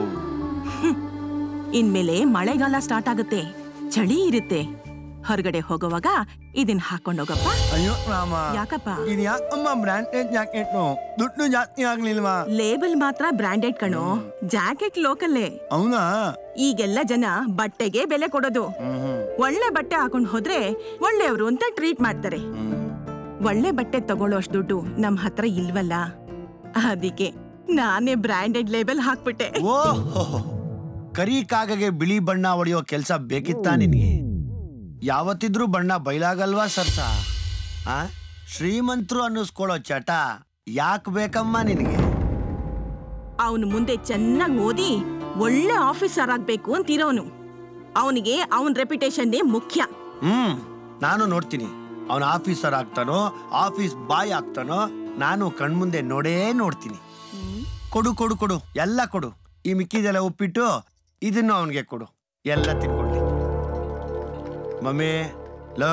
ಇನ್ಮೇಲೆ ಮಳೆಗಾಲ ಸ್ಟಾರ್ಟ್ ಆಗುತ್ತೆ ಚಳಿ ಇರುತ್ತೆ ಹೊರಗಡೆ ಹೋಗುವಾಗ ಇದನ್ ಹಾಕೊಂಡ್ ಹೋಗಪ್ಪ ಅಯ್ಯೋ ರಾಮ ಯಾಕಪ್ಪ ಇದು ಯಾಕಮ್ಮ ಬ್ರಾಂಡೆಡ್ ಜಾಕೆಟ್ ದುಡ್ಡು ಜಾಸ್ತಿ ಆಗ್ಲಿಲ್ವಾ ಲೇಬಲ್ ಮಾತ್ರ ಬ್ರಾಂಡೆಡ್ ಕಣೋ ಜಾಕೆಟ್ ಲೋಕಲ್ಲೇ ಅವನಾ ಈಗೆಲ್ಲ ಜನ ಬಟ್ಟೆಗೆ ಬೆಲೆ ಕೊಡೋದು ಒಳ್ಳೆ ಬಟ್ಟೆ ಹಾಕೊಂಡ್ ಹೋದ್ರೆ ಒಳ್ಳೆಯವರು ಅಂತ ಟ್ರೀಟ್ ಮಾಡ್ತಾರೆ ಒಳ್ಳೆ ಬಟ್ಟೆ ತಗೊಳ್ಳೋ ಅಷ್ಟ್ ದುಡ್ಡು ನಮ್ ಹತ್ರ ಇಲ್ವಲ್ಲ ಅದಕ್ಕೆ ನಾನೇ ಬ್ರಾಂಡೆಡ್ ಲೇಬಲ್ ಹಾಕ್ಬಿಟ್ಟೆ ಓಹೋ ಕರಿ ಕಾಗಗೆ ಬಿಳಿ ಬಣ್ಣ ಹೊಡೆಯೋ ಕೆಲ್ಸ ಬೇಕಿತ್ತಾ ನಿನ್ಗೆ ಯಾವತ್ತಿದ್ರೂ ಬಣ್ಣ ಬಯಲಾಗಲ್ವಾ ಸರ್ಸ ಆ ಶ್ರೀಮಂತರು ಅನ್ನಿಸ್ಕೊಳ್ಳೋ ಚಟ ಯಾಕೆ ಬೇಕಮ್ಮ ನಿನಗೆ ಅವನು ಮುಂದೆ ಚೆನ್ನಾಗಿ ಓದಿ ಒಳ್ಳೆ ಆಫೀಸರ್ ಆಗ್ಬೇಕು ಅಂತಿರೋನು ಅವನಿಗೆ ಅವನ್ ರೆಪ್ಯುಟೇಷನ್ನೇ ಮುಖ್ಯ ಹ್ಮ್ ನಾನು ನೋಡ್ತೀನಿ ಅವನ ಆಫೀಸರ್ ಆಗ್ತಾನೋ ಆಫೀಸ್ ಬಾಯ್ ಆಗ್ತಾನೋ ನಾನು ಕಣ್ಮುಂದೆ ನೋಡೇ ನೋಡ್ತೀನಿ ಕೊಡು ಕೊಡು ಕೊಡು ಎಲ್ಲ ಕೊಡು ಈ ಮಿಕ್ಕಿದೆಲ್ಲ ಉಪ್ಪಿಟ್ಟು ಇದನ್ನು ಅವನಿಗೆ ಕೊಡು ಎಲ್ಲ ತಿನ್ಕೊಳ್ಳಿ ಮಮ್ಮಿ ಲೋ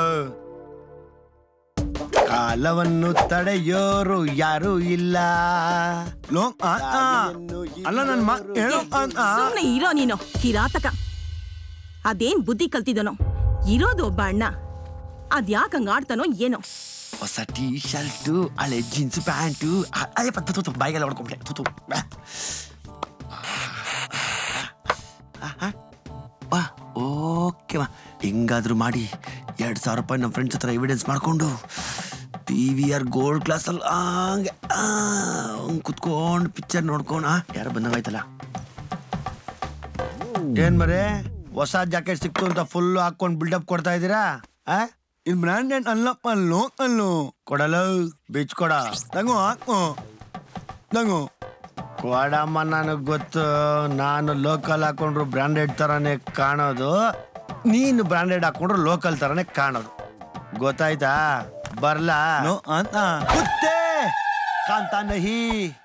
ಕಾಲವನ್ನು ತಡೆಯೋರು ಯಾರು ಇಲ್ಲ ಲೋ ಆ, ಆ. ಅಲ್ಲ ನನ್ ಮ ಹೇಳು ಆ, ಆ. ಸುಮ್ನೆ ಇರೋ ನೀನು ಕಿರಾತಕ ಅದೇನ್ ಬುದ್ಧಿ ಕಲ್ತಿದನೋ ಇರೋದು ಒಬ್ಬ ಅಣ್ಣ ಅದ್ಯಾಕ್ ಹಂಗ್ ಆಡ್ತಾನೋ ಏನೋ ಹೊಸ ಟೀ ಶರ್ಟು ಹಳೆ ಜೀನ್ಸ್ ಪ್ಯಾಂಟು ಅಯ್ಯಪ್ಪ ತು, ತು, ತು, ಬಾಯಿಗೆಲ್ಲ ಹೊಡ್ಕೊಂಬಿಟ್ಟೆ ತು, ತು. ಆ. ಆ, ಆ. ವಾ ಓಕೆ ಮಾ ಹೆಂಗಾದ್ರೂ ಮಾಡಿ ಎರಡು ಸಾವಿರ ರೂಪಾಯಿ ನಮ್ಮ ಫ್ರೆಂಡ್ಸ್ ಹತ್ರ ಎವಿಡೆನ್ಸ್ ಮಾಡ್ಕೊಂಡು ಪಿ ವಿ ಆರ್ ಗೋಲ್ಡ್ ಕ್ಲಾಸಲ್ಲಿ ಹಂಗೆ ಹಂಗೆ ಕುತ್ಕೊಂಡು ಪಿಕ್ಚರ್ ನೋಡ್ಕೊಂಡು ಯಾರು ಬಂದಂಗಾಯ್ತಲ್ಲ ಏನ್ ಮರೆ ಹೊಸ ಜಾಕೆಟ್ ಸಿಕ್ತು ಅಂತ ಫುಲ್ ಹಾಕೊಂಡು ಬಿಲ್ಡಪ್ ಕೊಡ್ತಾ ಇದ್ದೀರಾ ಆ ಇದು ಬ್ರಾಂಡೆಡ್ ಅಲ್ಲಪ್ಪ ಅಲ್ಲೋ ಅಲ್ಲೋ ಕೊಡಲ್ಲ ಬೀಚ್ ಕೊಡ ತಂಗು ಹಾಕು ತಂಗು ಕೊಡಮ್ಮ ನನಗೆ ಗೊತ್ತು ನಾನು ಲೋಕಲ್ ಹಾಕೊಂಡ್ರು ಬ್ರಾಂಡೆಡ್ ಥರನೇ ಕಾಣೋದು ನೀನು ಬ್ರಾಂಡೆಡ್ ಹಾಕೊಂಡ್ರು ಲೋಕಲ್ ಥರನೇ ಕಾಣೋದು ಗೊತ್ತಾಯ್ತಾ ಬರ್ಲಾ ಅಂತ ಕುತ್ತೆ ಕಾಂತ ನಹಿ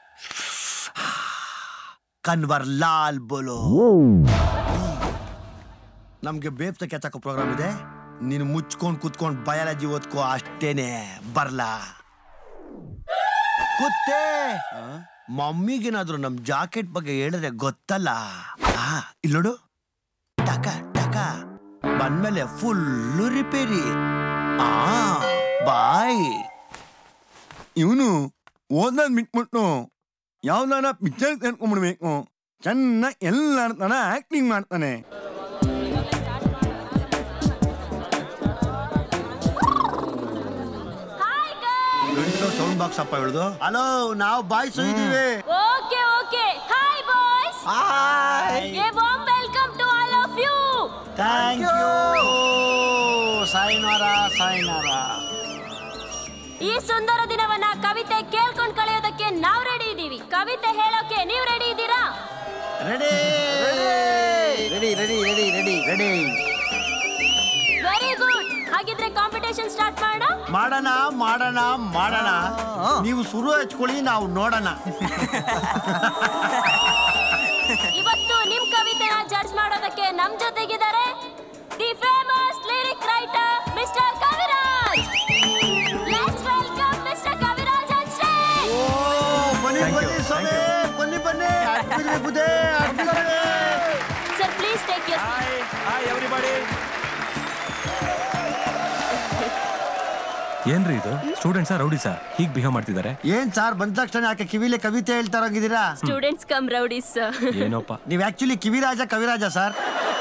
ಕನ್ವರ್ ಲಾಲ್ ಬೋಲೋ ನಮ್ಗೆ ಬೇಪ್ತ ಕೆತ್ತಾಕೋ ಪ್ರೋಗ್ರಾಮ್ ಇದೆ ನೀನು ಮುಚ್ಕೊಂಡು ಕುತ್ಕೊಂಡು ಬಯಾಲಜಿ ಓದ್ಕೋ ಅಷ್ಟೇನೆ ಬರ್ಲಾ ಕುತ್ತೆ ಮಮ್ಮಿಗೇನಾದ್ರೂ ನಮ್ ಜಾಕೆಟ್ ಬಗ್ಗೆ ಹೇಳಿದ್ರೆ ಗೊತ್ತಲ್ಲ ಆ, ಇಲ್ಲ್ ನೋಡು ಟಕ ಟಕ ಬಂದ್ಮೇಲೆ ಫುಲ್ಲು ರಿಪೇರಿ ಆ ಬಾಯ್ ಇವನು ಓದೋದ್ ಬಿಟ್ಬಿಟ್ಟು ಯಾವ್ದಾರ ಪಿಕ್ಚರ್ ಸೇರ್ಕೊಂಡ್ಬಿಡ್ಬೇಕು ಚೆನ್ನಾಗಿ ಎಲ್ಲ ಆಡ್ತಾನೆ ಆಕ್ಟಿಂಗ್ ಮಾಡ್ತಾನೆ ಸೌಂಡ್ ಬಾಕ್ಸ್ ಅಪ್ಪ ಹೇಳುದು ಹಲೋ ನಾವು ಬಾಯ್ಸ್ ಇದೀವಿ okay okay hi boys hi a warm welcome to all of you thank you ಸಾಯಿನಾರ ಸಾಯಿನಾರ ಈ ಸುಂದರ ದಿನವನ್ನ ಕವಿತೆ ಕೇಳ್ಕೊಂಡ್ ಕಳೆಯೋದಕ್ಕೆ ನಾವ್ ರೆಡಿ ಇದೀವಿ ಕವಿತೆ ಹೇಳೋಕೆ ನೀವ್ ರೆಡಿ ಇದ್ದೀರಾ ready ready ready ready ready ready very good ಹಾಗಿದ್ರೆ ಕಾಂಪಿಟೇಷನ್ ಸ್ಟಾರ್ಟ್ ಮಾಡೋಣ ಮಾಡೋಣ ಮಾಡೋಣ ಮಾಡೋಣ ನೀವು ಶುರು ಹಚ್ಕೊಳ್ಳಿ ನಾವು ನೋಡೋಣ ಇವತ್ತು ನಿಮ್ ಕವಿತೆನ ಜಡ್ಜ್ ಮಾಡೋದಕ್ಕೆ ನಮ್ ಜೊತೆಗಿದ್ದಾರೆ the famous lyric writer mister Kaviraj let's welcome mister Kaviraj on stage ಬನ್ನಿ ಬನ್ನಿ ಸ್ವಾಮಿ ಬನ್ನಿ ಬನ್ನಿ ಅಡ್ಬಿಡ್ರಿ ಬುದ್ಧಿ ಅಡ್ಬಿಡ್ರಿ sir please take your hi everybody ಏನ್ರಿ ಇದು ಸ್ಟೂಡೆಂಟ್ಸಾ ರೌಡಿಸಾ ಹೀಗ್ ಬಿಹೇವ್ ಮಾಡ್ತಿದ್ದಾರೆ ಏನ್ ಸಾರ್ ಬಂದ ತಕ್ಷಣ ಯಾಕೆ ಕಿವಿಲೆ ಕವಿತೆ ಹೇಳ್ತಾ ಇರೋಂಗಿದ್ದೀರಾ ಸ್ಟೂಡೆಂಟ್ಸ್ ಕಮ್ ರೌಡೀಸ್ ಏನೋಪ್ಪ ನೀವ್ ಆಕ್ಚುಲಿ ಕಿವಿರಾಜ ಕವಿರಾಜ ಸರ್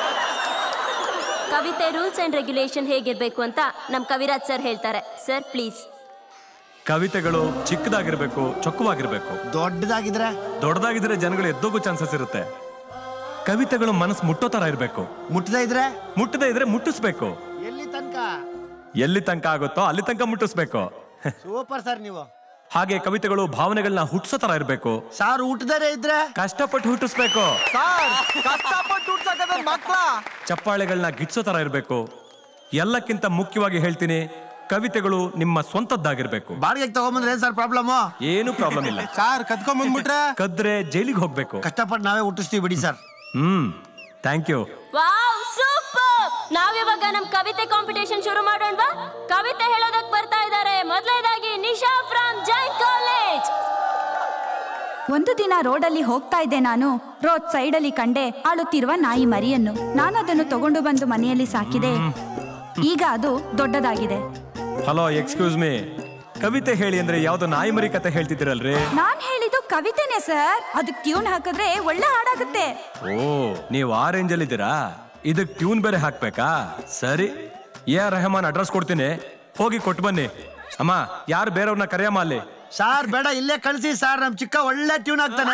ಕವಿತೆ ರೂಲ್ಸ್ ಅಂಡ್ ರೆಗ್ಯುಲೇಷನ್ ಹೇಗಿರ್ಬೇಕು ಅಂತ ನಮ್ ಕವಿರಾಜ್ ಸರ್ ಹೇಳ್ತಾರೆ ಸರ್ ಪ್ಲೀಸ್ ಕವಿತೆಗಳು ಚಿಕ್ಕದಾಗಿರ್ಬೇಕು ಚೊಕ್ಕವಾಗಿರ್ಬೇಕು ದೊಡ್ಡದಾಗಿದ್ರೆ ದೊಡ್ಡದಾಗಿದ್ರೆ ಜನಗಳು ಎದ್ದೋಗೋ ಚಾನ್ಸಸ್ ಇರುತ್ತೆ ಕವಿತೆಗಳು ಮನಸ್ಸು ಮುಟ್ಟೋ ತರ ಇರ್ಬೇಕು ಮುಟ್ಟದೇ ಇದ್ರೆ ಮುಟ್ಟದೇ ಇದ್ರೆ ಮುಟ್ಟಿಸ್ಬೇಕು ಎಲ್ಲಿ ತನಕ ಎಲ್ಲಿ ತನಕ ಆಗುತ್ತೋ ಅಲ್ಲಿ ತನಕ ಮುಟ್ಟಿಸ್ಬೇಕು ಸೂಪರ್ ಸರ್ ನೀವು ಹಾಗೆ ಕವಿತೆಗಳು ಭಾವನೆಗಳನ್ನ ಹುಟ್ಟಿಸೋ ತರ ಇರ್ಬೇಕು ಸಾರ್ ಊಟದರೆ ಇದ್ರೆ ಕಷ್ಟಪಟ್ಟು ಹುಟ್ಟಿಸ್ಬೇಕು ಸರ್ ಕಷ್ಟಪಟ್ಟು ಹುಡ್ಸಕ್ಕದ ಮಕ್ಳ ಚಪ್ಪಾಳೆಗಳನ್ನ ಗಿಟ್ಸೋ ತರ ಇರ್ಬೇಕು ಎಲ್ಲಕ್ಕಿಂತ ಮುಖ್ಯವಾಗಿ ಹೇಳ್ತೀನಿ ಕವಿತೆಗಳು ನಿಮ್ಮ ಸ್ವಂತದ್ದಾಗಿರ್ಬೇಕು ಬಾಡಿಗೆಗೆ ತಗೊಂಬಂದ್ರೆ ಏನ್ ಸರ್ ಪ್ರಾಬ್ಲಮ್ ಏನು ಪ್ರಾಬ್ಲಮ್ ಇಲ್ಲ ಸಾರ್ ಕತ್ಕೊಂಡ್ ಬಂದ್ಬಿಟ್ರೆ ಕದ್ರೆ ಜೈಲಿಗೆ ಹೋಗ್ಬೇಕು ಕಷ್ಟಪಟ್ಟು ನಾವೇ ಹುಟ್ಟಿಸ್ತೀವಿ ಬಿಡಿ sir hmm thank you wow super ನಾವಿವಾಗ ನಮ್ ಕವಿತೆ ಕಾಂಪಿಟೇಷನ್ ಶುರು ಮಾಡೋಣವಾ ಕವಿತೆ ಹೇಳೋದಕ್ ಬರ್ತಾ ಇದ್ದಾರೆ ಮೊದಲನೇದಾಗಿ ನಿಶಾ ಫ್ರಮ್ ಜೈನ್ ಕಾಲೇಜ್ ಒಂದು ದಿನ ರೋಡಲ್ಲಿ ಹೋಗ್ತಾ ಇದ್ದೆ ನಾನು ರೋಡ್ ಸೈಡಲ್ಲಿ ಕಂಡೆ ಆಳುತ್ತಿರುವ ನಾಯಿ ಮರಿಯನ್ನು ನಾನು ಅದನ್ನು ತಗೊಂಡು ಬಂದು ಮನೆಯಲ್ಲಿ ಸಾಕಿದೆ ಈಗ ಅದು ದೊಡ್ಡದಾಗಿದೆ ಹಲೋ ಎಕ್ಸ್ಕ್ಯೂಸ್ ಮೀ ಕವಿತೆ ಹೇಳಿ ಅಂದ್ರೆ ಯಾವ್ದೋ ನಾಯಿ ಮರಿ ಕತೆ ಹೇಳ್ತಿದ್ದೀರಲ್ರಿ ನಾನ್ ಹೇಳಿದ್ದು ಕವಿತೆನೆ ಸರ್ ಅದಕ್ಕೆ ಟ್ಯೂನ್ ಹಾಕಿದ್ರೆ ಒಳ್ಳೆ ಹಾಡಾಗುತ್ತೆ ಓ ನೀವು ಆ ರೇಂಜ್ ಅಲ್ಲಿ ಇದ್ದೀರಾ ಇದಕ್ ಟ್ಯೂನ್ ಬೇರೆ ಹಾಕ್ಬೇಕಾ ಸರಿ ಎ ಆರ್ ರೆಹಮಾನ್ ಅಡ್ರೆಸ್ ಕೊಡ್ತೀನಿ ಹೋಗಿ ಕೊಟ್ಟು ಬನ್ನಿ ಅಮ್ಮ ಯಾರು ಬೇರೆಯವ್ರನ್ನ ಕರೆಯಮ್ಮ ಅಲ್ಲಿ ಸಾರ್ ಬೇಡ ಇಲ್ಲೇ ಕಳ್ಸಿ ಸಾರ್ ನಮ್ ಚಿಕ್ಕ ಒಳ್ಳೆ ಟ್ಯೂನ್ ಆಗ್ತಾನೆ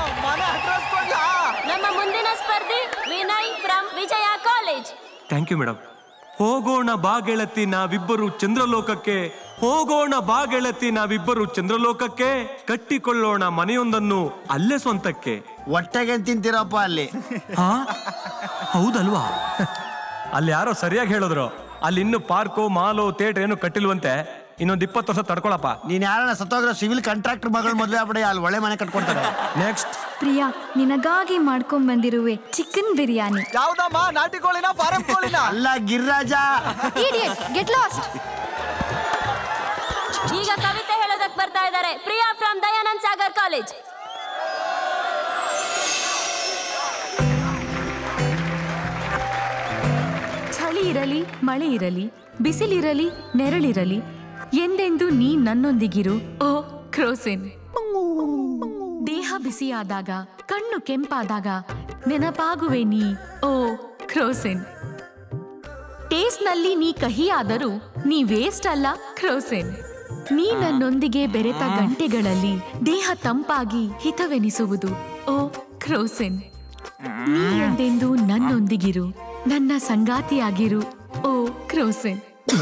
ನಮ್ಮ ಮುಂದಿನ ಸ್ಪರ್ಧಿ Vinay from Vijaya college thank you madam ಹೋಗೋಣ ಬಾ ಗೆಳತಿ ನಾವಿಬ್ಬರು ಚಂದ್ರಲೋಕಕ್ಕೆ ಹೋಗೋಣ ಬಾ ಗೆಳತಿ ನಾವಿಬ್ಬರು ಚಂದ್ರಲೋಕಕ್ಕೆ ಕಟ್ಟಿಕೊಳ್ಳೋಣ ಮನೆಯೊಂದನ್ನು ಅಲ್ಲೇ ಸ್ವಂತಕ್ಕೆ ಹೊಟ್ಟೆಗೆ ತಿಂತೀರಪ್ಪ ಅಲ್ಲಿ ಹಾ ಹೌದಲ್ವಾ ಅಲ್ಲಿ ಯಾರೋ ಸರಿಯಾಗಿ ಹೇಳಿದ್ರು ಅಲ್ಲಿ ಇನ್ನು ಪಾರ್ಕು ಮಾಲು ಥಿಯೇಟರ್ ಏನು ಕಟ್ಟಿಲ್ವಂತೆ ಇನ್ನೊಂದು ಇಪ್ಪತ್ತು ವರ್ಷ ತಡ್ಕೊಳಪ್ಪ ನೀನ್ ಯಾರನ್ನ ಸತ್ತೋಗ್ರ ಸಿವಿಲ್ ಕಾಂಟ್ರಾಕ್ಟರ್ ಮಗಳು ಮದ್ವೆ ಆಗ್ಬಿಡಿ ಅಲ್ಲಿ ಒಳ್ಳೆ ಮನೆ ಕಟ್ಕೊಡ್ತಾರೆ ನೆಕ್ಸ್ಟ್ ಪ್ರಿಯಾ ನಿನಗಾಗಿ ಮಾಡ್ಕೊಂಡ್ ಬಂದಿರುವೆ ಚಿಕನ್ ಬಿರಿಯಾನಿ ಯಾವ್ದಮ್ಮ ನಾಟಿ ಕೋಳಿನ ಫಾರಂ ಕೋಳಿನ ಅಲ್ಲ ಗಿರ್ರಾಜ ಗೆಟ್ ಲಾಸ್ಟ್ ಈಗ ಕವಿತೆ ಹೇಳೋದಕ್ ಬರ್ತಾ ಇದ್ದಾರೆ ಪ್ರಿಯಾ ಫ್ರಮ್ ದಯಾನಂದ್ ಸಾಗರ್ ಕಾಲೇಜ್ ಚಳಿ ಇರಲಿ ಮಳೆ ಇರಲಿ ಬಿಸಿಲಿರಲಿ ನೆರಳಿರಲಿ ಎಂದೆಂದು ನೀ ನನ್ನೊಂದಿಗಿರು ಓ ಕ್ರೋಸಿನ್ ದೇಹ ಬಿಸಿಯಾದಾಗ ಕಣ್ಣು ಕೆಂಪಾದಾಗ ನೆನಪಾಗುವೆ ನೀ ಓ ಕ್ರೋಸಿನ್ ಟೇಸ್ಟ್ನಲ್ಲಿ ನೀ ಕಹಿಯಾದರೂ ನೀ ವೇಸ್ಟ್ ಅಲ್ಲ ಕ್ರೋಸಿನ್ ನೀ ನನ್ನೊಂದಿಗೆ ಬೆರೆತ ಗಂಟೆಗಳಲ್ಲಿ ದೇಹ ತಂಪಾಗಿ ಹಿತವೆನಿಸುವುದು ಓ ಕ್ರೋಸಿನ್ ನೀ ಎಂದೆಂದು ನನ್ನೊಂದಿಗಿರು ನನ್ನ ಸಂಗಾತಿಯಾಗಿರು ಓ ಕ್ರೋಸಿನ್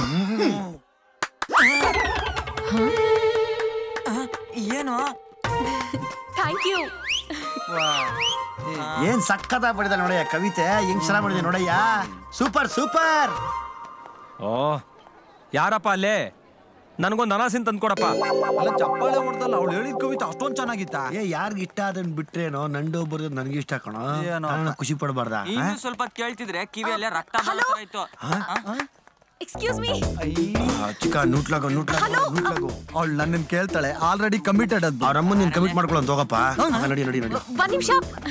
ಏನು ಥ್ಯಾಂಕ್ ಯು ಏನ್ ಸಕ್ಕತ್ತ ಪಡಿದ ನೋಡಯ್ಯ ಕವಿತೆ ಹೆಂಗ್ ಚೆನ್ನಾಗ್ ಮಾಡಿದೆ ನೋಡಯ್ಯ ಸೂಪರ್ ಸೂಪರ್ ಓ ಯಾರಪ್ಪ ಅಲ್ಲೇ ನನಗೊಂದು ಅನಾಸಿನ್ ತಂದ್ಕೊಡಪ್ಪ ಅಲ್ಲ ಚಪ್ಪಾಳೆ ಹೊಡ್ದಲ್ಲ ಅವಳು ಹೇಳಿದ ಕವಿತೆ ಅಷ್ಟೊಂದ್ ಚೆನ್ನಾಗಿತ್ತ ಏ ಯಾರ್ಗ್ ಇಷ್ಟ ಅದನ್ನ ಬಿಟ್ರೇನೋ ನಂಡು ಬರೋದು ನನಗೆ ಇಷ್ಟ ಕಣೋ ಏನೋ ನಾನು ಖುಷಿ ಪಡಬಾರ್ದ ಇನ್ನು ಸ್ವಲ್ಪ ಕೇಳ್ತಿದ್ರೆ ಕಿವಿಯಲ್ಲೇ ರಕ್ತ ಬರೋ ಥರ ಇತ್ತು ಎಕ್ಸ್ಕ್ಯೂಸ್ ಮೀ ಚಿಕ್ಕ ನೂಟ್ಲಾಗೋ ನೂಟ್ಲಾಗೋ ನೂಟ್ಲಾಗೋ ಅವಳು ನನ್ನನ್ ಕೇಳ್ತಾಳೆ ಆಲ್ರೆಡಿ ಕಮಿಟೆಡ್ ಅದ್ ಅವ್ರ ಅಮ್ಮ ನೀನ್ ಕಮಿಟ್ ಮಾಡ್ಕೊಳ್ಳೋ ಹೋಗಪ್ಪ ಹಾ, ನಡಿ ನಡಿ ನಡಿ ಒಂದ್ ನಿಮಿಷ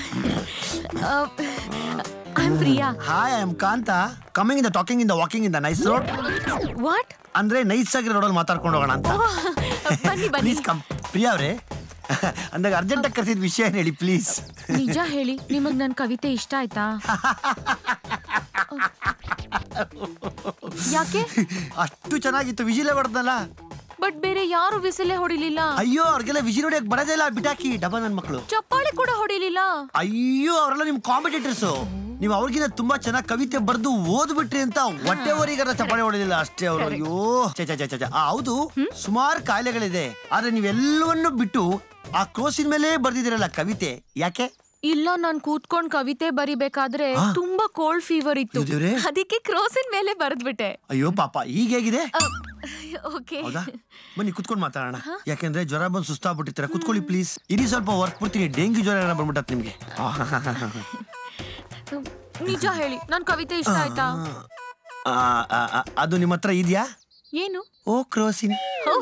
I am Priya hi I am Kantha coming ಇಂದ ಟಾಕಿಂಗ್ ಇಂದ ವಾಕಿಂಗ್ ಇಂದ ನೈಸ್ ರೋಡ್ ವಾಟ್ ಅಂದ್ರೆ ನೈಸ್ ಆಗಿರೋ ರೋಡಲ್ಲಿ ಮಾತಾಡ್ಕೊಂಡು ಹೋಗೋಣ ಅಂತ ಬನ್ನಿ ಬನ್ನಿ ಪ್ಲೀಸ್ ಕಮ್ ಪ್ರಿಯಾ ಅವ್ರೆ ಅಂದಾಗ ಅರ್ಜೆಂಟ್ ಆಗಿ ಕರ್ಸಿದ ವಿಷಯ ಏನ್ ಹೇಳಿ ಪ್ಲೀಸ್ ನಿಜ ಹೇಳಿ ನಿಮಗ್ ನನ್ ಕವಿತೆ ಇಷ್ಟ ಆಯ್ತಾ ಯಾಕೆ ಅಷ್ಟು ಚೆನ್ನಾಗಿತ್ತು ವಿಜಿಲೇ ಹೊಡೆದ್ನಲ್ಲ ಬಟ್ ಬೇರೆ ಯಾರು ವಿಸಿಲೆ ಹೊಡಿಲಿಲ್ಲ ಅಯ್ಯೋ ಅವ್ರಿಗೆಲ್ಲ ವಿಜಿಲ್ ಹೊಡಿಯಕ್ ಬರೋದೇ ಇಲ್ಲ ಬಿಟಾಕಿ ಡಬ್ಬ ನನ್ ಮಕ್ಕಳು ಚಪ್ಪಾಳೆ ಕೂಡ ಹೊಡಿಲಿಲ್ಲ ಅಯ್ಯೋ ಅವರೆಲ್ಲ ನಿಮ್ ಕಾಂಪಿಟೇಟರ್ಸ್ ನೀವು ಅವ್ರಿಗಿಂತ ತುಂಬಾ ಚೆನ್ನಾಗಿ ಕವಿತೆ ಬರೆದು ಓದ್ಬಿಟ್ರಿ ಅಂತ ಹೊಟ್ಟೆವರಿಗಾರ ಚಪ್ಪಾಳೆ ಹೊಡೆದಿಲ್ಲ ಅಷ್ಟೇ ಅವರು ಅಯ್ಯೋ ಛೆ, ಛೆ, ಛೆ, ಛೆ, ಛೆ. ಆ, ಹೌದು ಸುಮಾರು ಕಾಯಿಲೆಗಳಿದೆ ಆದ್ರೆ ನೀವೆಲ್ಲವನ್ನೂ ಬಿಟ್ಟು ಆ ಕ್ರೋಸಿನ ಮೇಲೆ ಬರ್ದಿದಿರಲ್ಲ ಕವಿತೆ ಯಾಕೆ ಇಲ್ಲ ನಾನ್ ಕೂತ್ಕೊಂಡ್ ಕವಿತೆ ಬರಿಬೇಕಾದ್ರೆ ಆ? ತುಂಬಾ ಕೋಲ್ಡ್ ಫೀವರ್ ಇತ್ತು ಅಯ್ಯೋ ದೇವ್ರೇ. ಅದಕ್ಕೆ ಕ್ರೋಸಿನ್ ಮೇಲೆ ಬರೆದ್ಬಿಟ್ಟೆ ಅಯ್ಯೋ ಪಾಪ ಈಗ ಹೇಗಿದೆ ಓಕೆ ಹೌದಾ ಬನ್ನಿ ಕುತ್ಕೊಂಡು ಮಾತಾಡೋಣ ಯಾಕೆಂದ್ರೆ ಜ್ವರ ಬಂದು ಸುಸ್ತಾಗ್ಬಿಟ್ಟಿರ್ತಾರೆ ಕುತ್ಕೊಳ್ಳಿ ಪ್ಲೀಸ್ ಇಡೀ ಸ್ವಲ್ಪ ವರ್ಕ್ ಬಿಡ್ತೀನಿ ಡೆಂಗ್ಯೂ ಜ್ವರ ಏನೋ ಬಂದ್ಬಿಟ್ಟತ್ ನಿಮ್ಗೆ ನಿಜ ಹೇಳಿ ನನ್ ಕವಿತೆ ಇಷ್ಟ ಆಯ್ತಾ ಆ, ಆ, ಆ, ಅದು ನಿಮ್ಮ ಹತ್ರ ಇದೆಯಾ ಏನು ಓ ಕ್ರೋಸಿನ್ ಓ,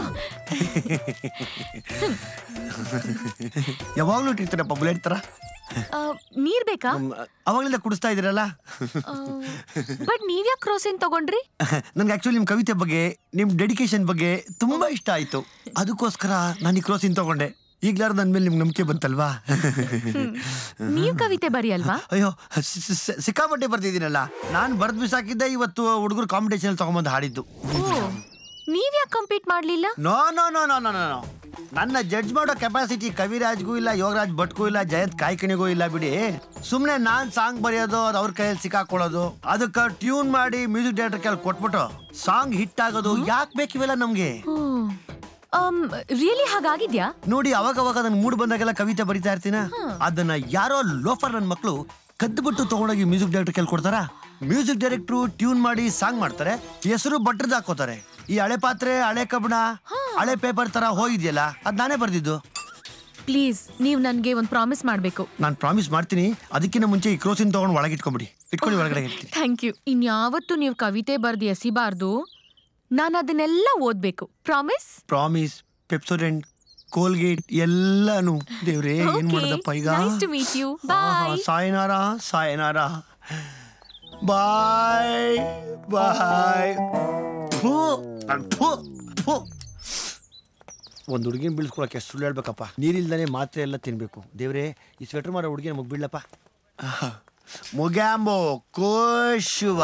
ಯಾವಾಗ್ಲೂ ಇಟ್ಟಿರ್ತೀರಪ್ಪ ಬುಲೆಟ್ ತರ ಆ, ನೀರ್ ಬೇಕಾ ಅವಾಗಲಿಂದ ಕುಡಿಸ್ತಾ ಇದೀರಲ್ಲ ಬಟ್ ನೀವ್ಯಾಕ್ ಕ್ರೋಸಿನ್ ತಗೊಂಡ್ರಿ ನನ್ಗೆ ಆಕ್ಚುಲಿ ನಿಮ್ ಕವಿತೆ ಬಗ್ಗೆ ನಿಮ್ ಡೆಡಿಕೇಶನ್ ಬಗ್ಗೆ ತುಂಬಾ ಇಷ್ಟ ಆಯ್ತು ಅದಕ್ಕೋಸ್ಕರ ನಾನು ಈ ಕ್ರೋಸಿನ್ ತಗೊಂಡೆ ಈಗ್ಲಾರು ನನ್ ಮೇಲೆ ನಿಮ್ಗೆ ನಂಬಿಕೆ ಬಂತಲ್ವಾ ನೀವ್ ಕವಿತೆ ಬರಿಯಲ್ವಾ ಅಯ್ಯೋ ಸಿ- ಸಿ- ಸಿ- ಸಿಕ್ಕಾಪಟ್ಟೆ ಬರ್ತಿದ್ದೀನಲ್ಲ ನಾನು ಬರ್ದ್ ಬಿಸಾಕಿದ್ದೆ ಇವತ್ತು ಹುಡುಗರು ಕಾಂಪಿಟೇಷನ್ ತಗೊಂಬಂದು ಹಾಡಿದ್ದು ಓ ನೀವ್ಯಾಕ್ ಕಂಪೀಟ್ ಮಾಡ್ಲಿಲ್ಲ no no no no no no ನನ್ನ ಜಡ್ಜ್ ಮಾಡೋ ಕೆಪಾಸಿಟಿ ಕವಿರಾಜ್ಗೂ ಇಲ್ಲ ಯೋಗರಾಜ್ ಭಟ್ಗೂ ಇಲ್ಲ ಜಯಂತ್ ಕಾಯ್ಕಣಿಗೂ ಇಲ್ಲ ಬಿಡಿ ಸುಮ್ಮನೆ ನಾನ್ ಸಾಂಗ್ ಬರೆಯೋದು ಅದು ಅವ್ರ ಕೈಯಲ್ಲಿ ಸಿಕ್ಕಾಕೊಳ್ಳೋದು ಅದಕ್ಕೆ ಟ್ಯೂನ್ ಮಾಡಿ ಮ್ಯೂಸಿಕ್ ಡೈರೆಕ್ಟರ್ ಕೈಲಿ ಕೊಟ್ಬಿಟ್ಟು ಸಾಂಗ್ ಹಿಟ್ ಆಗೋದು ಯಾಕೆ ಬೇಕಿವೆಲ್ಲ ನಮ್ಗೆ ರಿಯಲಿ ಹಾಗಾಗಿದ್ಯಾ ನೋಡಿ ಅವಾಗ ಅವಾಗ ಅದನ್ನ ಮೂಡ್ ಬಂದಾಗೆಲ್ಲ ಕವಿತೆ ಬರಿತಾ ಇರ್ತೀನ ಅದನ್ನ ಯಾರೋ ಲೋಫರ್ ನನ್ನ ಮಕ್ಕಳು ಕದ್ದುಬಿಟ್ಟು ತಗೊಂಡೋಗಿ ಮ್ಯೂಸಿಕ್ ಡೈರೆಕ್ಟರ್ ಕೈಲಿ ಕೊಡ್ತಾರ ಮ್ಯೂಸಿಕ್ ಡೈರೆಕ್ಟ್ರು ಟ್ಯೂನ್ ಮಾಡಿ ಸಾಂಗ್ ಮಾಡ್ತಾರೆ ಹೆಸರು ಬಟ್ರದ್ ಹಾಕೋತಾರೆ ಈ ಹಳೆ ಪಾತ್ರೆ ಹಳೆ ಕಬ್ಬಣ ಹಳೆ ಪೇಪರ್ ತರ ಹೋಗಿದ್ಯಲ್ಲ ಅದ್ ನಾನೇ ಬರ್ದಿದ್ದು ಪ್ಲೀಸ್ ನೀವ್ ನನ್ಗೆ ಒಂದ್ ಪ್ರಾಮಿಸ್ ಮಾಡ್ಬೇಕು ನಾನು ಪ್ರಾಮಿಸ್ ಮಾಡ್ತೀನಿ ಅದಕ್ಕಿಂತ ಮುಂಚೆ ಈ ಕ್ರೋಸಿನ್ ತಗೊಂಡು ಒಳಗೆ ಇಟ್ಕೊಂಬಿಡಿ ಇಟ್ಕೊಳ್ಳಿ ಒಳಗಡೆ ಇರ್ತೀನಿ ಥ್ಯಾಂಕ್ ಯು ಇನ್ಯಾವತ್ತು ನೀವು ಕವಿತೆ ಬರ್ದು ಎಸಿಬಾರ್ದು ನಾನು ಅದನ್ನೆಲ್ಲ ಓದ್ಬೇಕು ಪ್ರಾಮಿಸ್ ಪ್ರಾಮಿಸ್ ಪೆಪ್ಸೋಡೆಂಟ್ ಕೋಲ್ಗೇಟ್ ಎಲ್ಲಾನು ದೇವ್ರೇ ಏನ್ Okay, ಮಾಡ್ದಪ್ಪ ಈಗ nice to meet you. ಆಹಾ, Bye. ಸಾಯನಾರ ಸಾಯನಾರ ಬಾಯ್ ಬಾಯ್ ಥೂ, ನನ್ ಥೂ, ಥೂ. ಒಂದ್ ಹುಡುಗಿನ ಬೀಳ್ಸ್ಕೊಳಕ್ಕೆ ಸುಳ್ಳು ಹೇಳ್ಬೇಕಪ್ಪ ನೀರಿಲ್ದಾನೆ ಮಾತ್ರೆ ಎಲ್ಲ ತಿನ್ಬೇಕು ದೇವ್ರೇ ಈ ಸ್ವೆಟರ್ ಮಾಡೋ ಹುಡುಗಿನ ಮುಗ್ ಬೀಳಪ್ಪ ಮುಗ್ಯಾಂಬೋ ಕೋಶುವ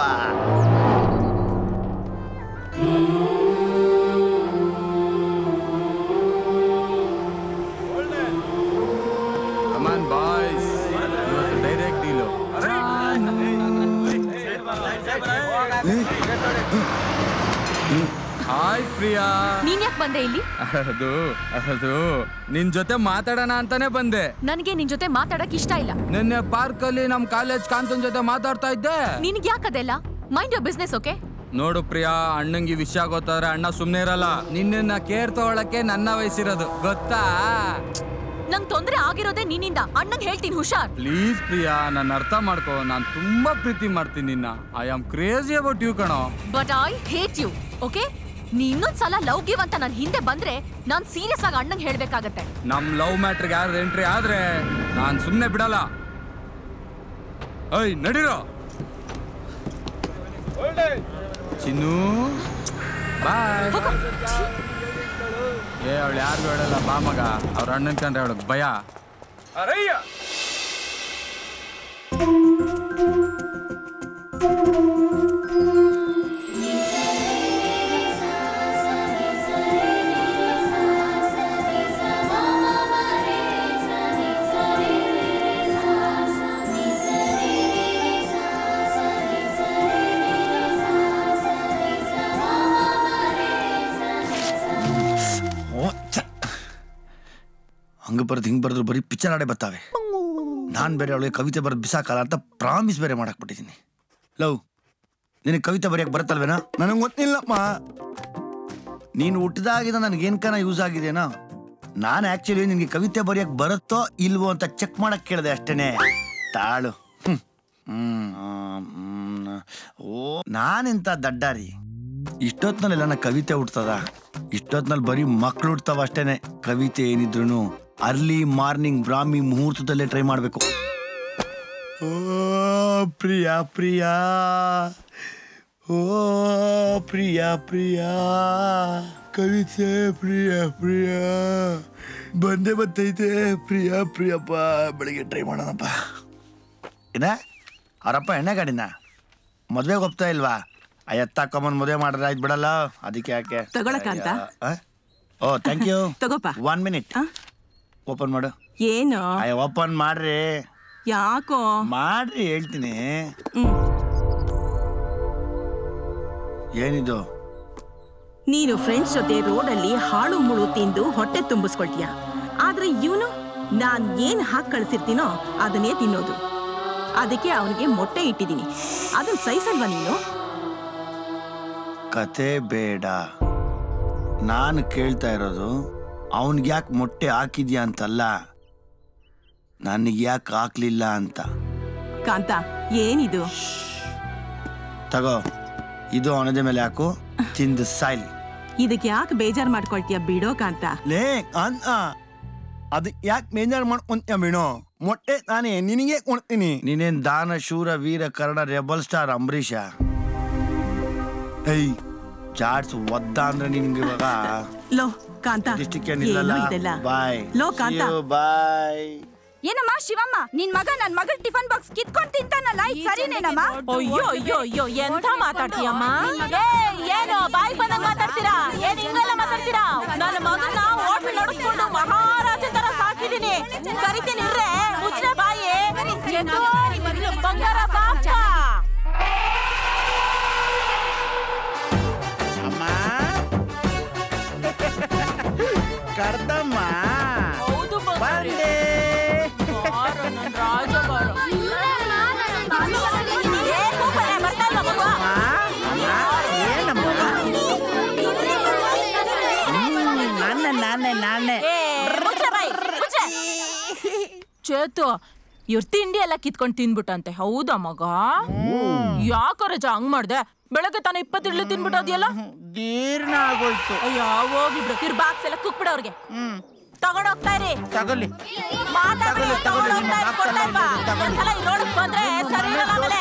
ಕಮಾನ್ ಬಾಯ್ಸ್ ಇವತ್ತು direct deal hi hi Priya ನೀನ್ ಯಾಕೆ ಬಂದೆ ಇಲ್ಲಿ ಅದು ಅದು ನಿನ್ ಜೊತೆ ಮಾತಾಡೋಣ ಅಂತಾನೆ ಬಂದೆ ನನಗೆ ನಿನ್ ಜೊತೆ ಮಾತಾಡಕ್ ಇಷ್ಟ ಇಲ್ಲ ನಿನ್ನೆ ಪಾರ್ಕ್ ಅಲ್ಲಿ ನಮ್ ಕಾಲೇಜ್ ಕಾಂತನ್ ಜೊತೆ ಮಾತಾಡ್ತಾ ಇದ್ದೆ ನಿನಗ್ ಯಾಕದೆಲ್ಲ ಮೈಂಡ್ ಯೋರ್ ಬಿಸ್ನೆಸ್ ಓಕೆ ನೋಡು ಪ್ರಿಯಾ ಅಣ್ಣಂಗೆ ಈ ವಿಷಯ ಗೊತ್ತಾದ್ರೆ ಅಣ್ಣ ಸುಮ್ನೆ ಇರಲ್ಲ ನಿನ್ನ ಕೇರ್ ತಗೊಳಕ್ಕೆ ನನ್ನ ವಯಸ್ಸಿರೋದು ಗೊತ್ತಾ ನಂಗ್ ತೊಂದ್ರೆ ಆಗಿರೋದೇ ನಿನ್ನಿಂದ ಅಣ್ಣಂಗ್ ಹೇಳ್ತೀನಿ ಹುಷಾರ್ ಪ್ಲೀಸ್ ಪ್ರಿಯಾ ನನ್ನ ಅರ್ಥ ಮಾಡ್ಕೋ ನಾನು ತುಂಬಾ ಪ್ರೀತಿ ಮಾಡ್ತೀನಿ ನಿನ್ನ I am crazy about you ಕಣೋ but I hate you okay ನೀ ಇನ್ನೊಂದ್ಸಲ ಲವ್ ಗಿವ್ ಅಂತ ನನ್ ಹಿಂದೆ ಬಂದ್ರೆ ನಾನ್ ಸೀರಿಯಸ್ ಆಗಿ ಅಣ್ಣಂಗ್ ಹೇಳ್ಬೇಕಾಗತ್ತೆ ನಮ್ ಲವ್ ಮ್ಯಾಟ್ರಿಗೆ ಯಾರು ಎಂಟ್ರಿ ಆದ್ರೆ ನಾನ್ ಸುಮ್ನೆ ಬಿಡಲ್ಲ ಐ ನಡೀರೋ ಚಿನ್ನು ಬಾಯ್ ಏ ಅವಳು ಯಾರಿಗೂ ಹೇಳಲ್ಲ ಬಾ ಮಗ ಅವ್ರ ಅಣ್ಣನ್ ಕಂಡ್ರೆ ಅವಳಿಗೆ ಭಯ ಅರಯ್ಯ ಹಂಗೆ ಬರ್ದು ಹಿಂಗೆ ಬರೆದ್ರು ಬರೀ ಪಿಕ್ಚರ್ ಆಡೇ ಬರ್ತಾವೆ ನಾನು ಬೇರೆ ಅವಳಿಗೆ ಕವಿತೆ ಬರೆದು ಬಿಸಾಕಲ್ಲ ಅಂತ ಪ್ರಾಮಿಸ್ ಬೇರೆ ಮಾಡಾಕ್ಬಿಟ್ಟಿದ್ದೀನಿ ಲವ್ ನಿನಗೆ ಕವಿತೆ ಬರೆಯಕ್ಕೆ ಬರುತ್ತಲ್ವೇನಾ ನನಗೆ ಗೊತ್ತಿಲ್ಲಪ್ಪ ನೀನು ಹುಟ್ಟಿದಾಗಿಂದ ನನಗೇನ್ ಕನ ಯೂಸ್ ಆಗಿದೆನಾ ನಾನು ಆ್ಯಕ್ಚುಲಿ ನಿನಗೆ ಕವಿತೆ ಬರೆಯಕ್ಕೆ ಬರುತ್ತೋ ಇಲ್ವೋ ಅಂತ ಚೆಕ್ ಮಾಡಕ್ಕೆ ಕೇಳಿದೆ ಅಷ್ಟೇನೆ ತಾಳು ಹ್ಮ್. ಹ್ಮ್, ಆ, ಹ್ಮ್, ಓ ನಾನೆಂತ ದಡ್ಡಾರಿ ಇಷ್ಟೊತ್ನಲ್ಲೆಲ್ಲ ನನ್ನ ಕವಿತೆ ಹುಡ್ತದ ಇಷ್ಟೊತ್ನಲ್ಲಿ ಬರೀ ಮಕ್ಳು ಹುಡ್ತಾವ ಅಷ್ಟೇನೆ ಕವಿತೆ ಏನಿದ್ರು ಅರ್ಲಿ ಮಾರ್ನಿಂಗ್ ಬ್ರಾಹ್ಮಿ ಮುಹೂರ್ತದಲ್ಲೇ ಟ್ರೈ ಮಾಡಬೇಕು ಓ ಪ್ರಿಯಾ ಪ್ರಿಯಾ ಓ ಪ್ರಿಯಾ ಪ್ರಿಯಾ ಕವಿತೆ ಪ್ರಿಯ ಪ್ರಿಯ ಬಂದೇ ಬರ್ತೈತೆ ಪ್ರಿಯ ಪ್ರಿಯಪ್ಪ ಬೆಳಿಗ್ಗೆ ಟ್ರೈ ಮಾಡೋಣಪ್ಪ ಏನ ಅವರಪ್ಪ ಎಣ್ಣೆ ಗಾಡಿನ ಮದ್ವೆಗೆ ಹೋಗ್ತಾ ಇಲ್ವಾ ಆ ಎತ್ತಾಕೊಂಬಂದ್ ಮದುವೆ ಮಾಡಿದ್ರೆ ಆಯ್ತು ಬಿಡಲ್ಲ ಅದಕ್ಕೆ ಯಾಕೆ ತಗೊಳಕ್ಕಂತ? ಆ? ಓ ಥ್ಯಾಂಕ್ ಯು ತಗೋಪ ಒನ್ ಮಿನಿಟ್ ಓಪನ್ ಮಾಡು ಏನು ಅಯ್ಯ ಓಪನ್ ಮಾಡ್ರಿ ಯಾಕೋ ಮಾಡ್ರಿ ಹೇಳ್ತೀನಿ ಏನಿದು ನೀನು ಫ್ರೆಂಡ್ಸ್ ಜೊತೆ ರೋಡಲ್ಲಿ ಹಾಳು ಮುಳು ತಿಂದು ಹೊಟ್ಟೆ ತುಂಬಿಸ್ಕೊಳ್ತೀಯ ಆದ್ರೆ ಇವನು ನಾನ್ ಏನ್ ಹಾಕಿ ಕಳ್ಸಿರ್ತೀನೋ ಅದನ್ನೇ ತಿನ್ನೋದು ಅದಕ್ಕೆ ಅವನಿಗೆ ಮೊಟ್ಟೆ ಇಟ್ಟಿದ್ದೀನಿ ಅದನ್ನ ಸಹಿಸಲ್ವಾ ನೀನು ಕತೆ ಬೇಡ ನಾನು ಕೇಳ್ತಾ ಇರೋದು ಅವನಿಗೆ ಯಾಕೆ ಮೊಟ್ಟೆ ಹಾಕಿದ್ಯಾ ಅಂತಲ್ಲ ನನಗೆ ಯಾಕೆ ಹಾಕ್ಲಿಲ್ಲ ಅಂತ ಕಾಂತ ಏನಿದು ತಗೋ ಇದು ಅವನದೇ ಮೇಲೆ ಹಾಕು ತಿಂದು ಸಾಯ್ಲಿ ಇದಕ್ಕೆ ಯಾಕೆ ಬೇಜಾರ್ ಮಾಡ್ಕೊಳ್ತೀಯ ಬಿಡೋ ಕಾಂತ ಲೇ ಅಂತ ಅದು ಯಾಕೆ ಬೇಜಾರು ಮಾಡ್ಕೊಂತೀಯ ಮೀನು ಮೊಟ್ಟೆ ನಾನೇ ನಿನಗೆ ಕೊಡ್ತೀನಿ ನೀನೇನ್ ದಾನ ಶೂರ ವೀರ ಕರ್ಣ ರೆಬಲ್ ಸ್ಟಾರ್ ಅಂಬರೀಷ ಏಯ್ ಜಾಡ್ಸ್ ಒದ್ದ ಅಂದ್ರೆ ನಿನ್ಗೆ ಇವಾಗ ಲೋ ಕಾಂತ ಇಷ್ಟಕ್ಕೆ ನಿಲ್ಲಲ್ಲ ಏನು ಇದೆಲ್ಲ ಬಾಯ್ ಲೋ ಕಾಂತ ಬಾಯ್ ಏನಮ್ಮ ಶಿವಮ್ಮ ನಿನ್ ಮಗ ನನ್ ಮಗಳ ಟಿಫನ್ ಬಾಕ್ಸ್ ಕಿತ್ಕೊಂಡ್ ತಿಂತಾನಲ್ಲ ಇದು ಸರಿನೇನಮ್ಮ ಅಯ್ಯೋ ಅಯ್ಯೋ ಅಯ್ಯೋ ಎಂತ ಮಾತಾಡ್ತೀಯಮ್ಮ ಏ, ಏನು ಬಾಯಿ ಬಂದಂಗ್ ಮಾತಾಡ್ತೀರಾ ಏನ್ ಹಿಂಗೆಲ್ಲ ಮಾತಾಡ್ತೀರಾ ನನ್ನ ಮಗನ ಹೋಟ್ಲ್ ನಡೆಸ್ಕೊಂಡು ಮಹಾರಾಜನ್ ತರ ಸಾಕಿದೀನಿ ಕರಿತೀನಿ ಇರ್ರೆ ಮುಚ್ಚಿನ ಬಾಯಿ ಎದ್ದು, ಬಂಗಾರ ಸಾಕ ಅಮ್ಮ ಕರ್ದಮ್ಮ ಹೌದು ಬಂದೆ ರಾಜಗಾರ ಏ, ಕೂಪನೆ, ಬರ್ತಾ ಇಲ್ವಾ ಮಗು? ನಾನೇ ನಾನೇ ನಾನೇ ಏ, ಮುಚ್ಚೆ ಬಾಯಿ, ಮುಚ್ಚೆ. ಚೇತು ಇವ್ರ ತಿಂಡಿ ಎಲ್ಲ ಕಿತ್ಕೊಂಡ್ ತಿನ್ಬಿಟ್ಟಂತೆ ಹೌದಾ ಮಗ ಯಾಕೋ ರಜ ಹಂಗ್ ಮಾಡ್ದೆ ಬೆಳಗ್ಗೆ ತಾನೇ ಇಪ್ಪತ್ತು ಇಡ್ಲಿ ತಿನ್ಬಿಟ್ಟೋದಿಯಲ್ಲ ಜೀರ್ಣ ಆಗೋಯ್ತು ಅಯ್ಯೋ ಹೋಗಿಬ್ರು ಇವ್ರ ಬಾಕ್ಸ್ ಎಲ್ಲ ಕುಕ್ಬಿಡ ಅವ್ರಿಗೆ ತಗೊಂಡ್ ಹೋಗ್ತಾ ಇರಿ ತಗೊಳ್ಳಿ ಮಾತಾಡ್ಬಿಡಿ, ತಗೊಂಡ್ ಹೋಗ್ತಾ ಇರಿ, ಕೊಡ್ತಾ ಇಲ್ವಾ? ಇನ್ನೊಂದ್ಸಲ ಈ ರೋಡಕ್ ಬಂದ್ರೆ ಸರಿ ಇರಲ್ಲ ಆಮೇಲೆ.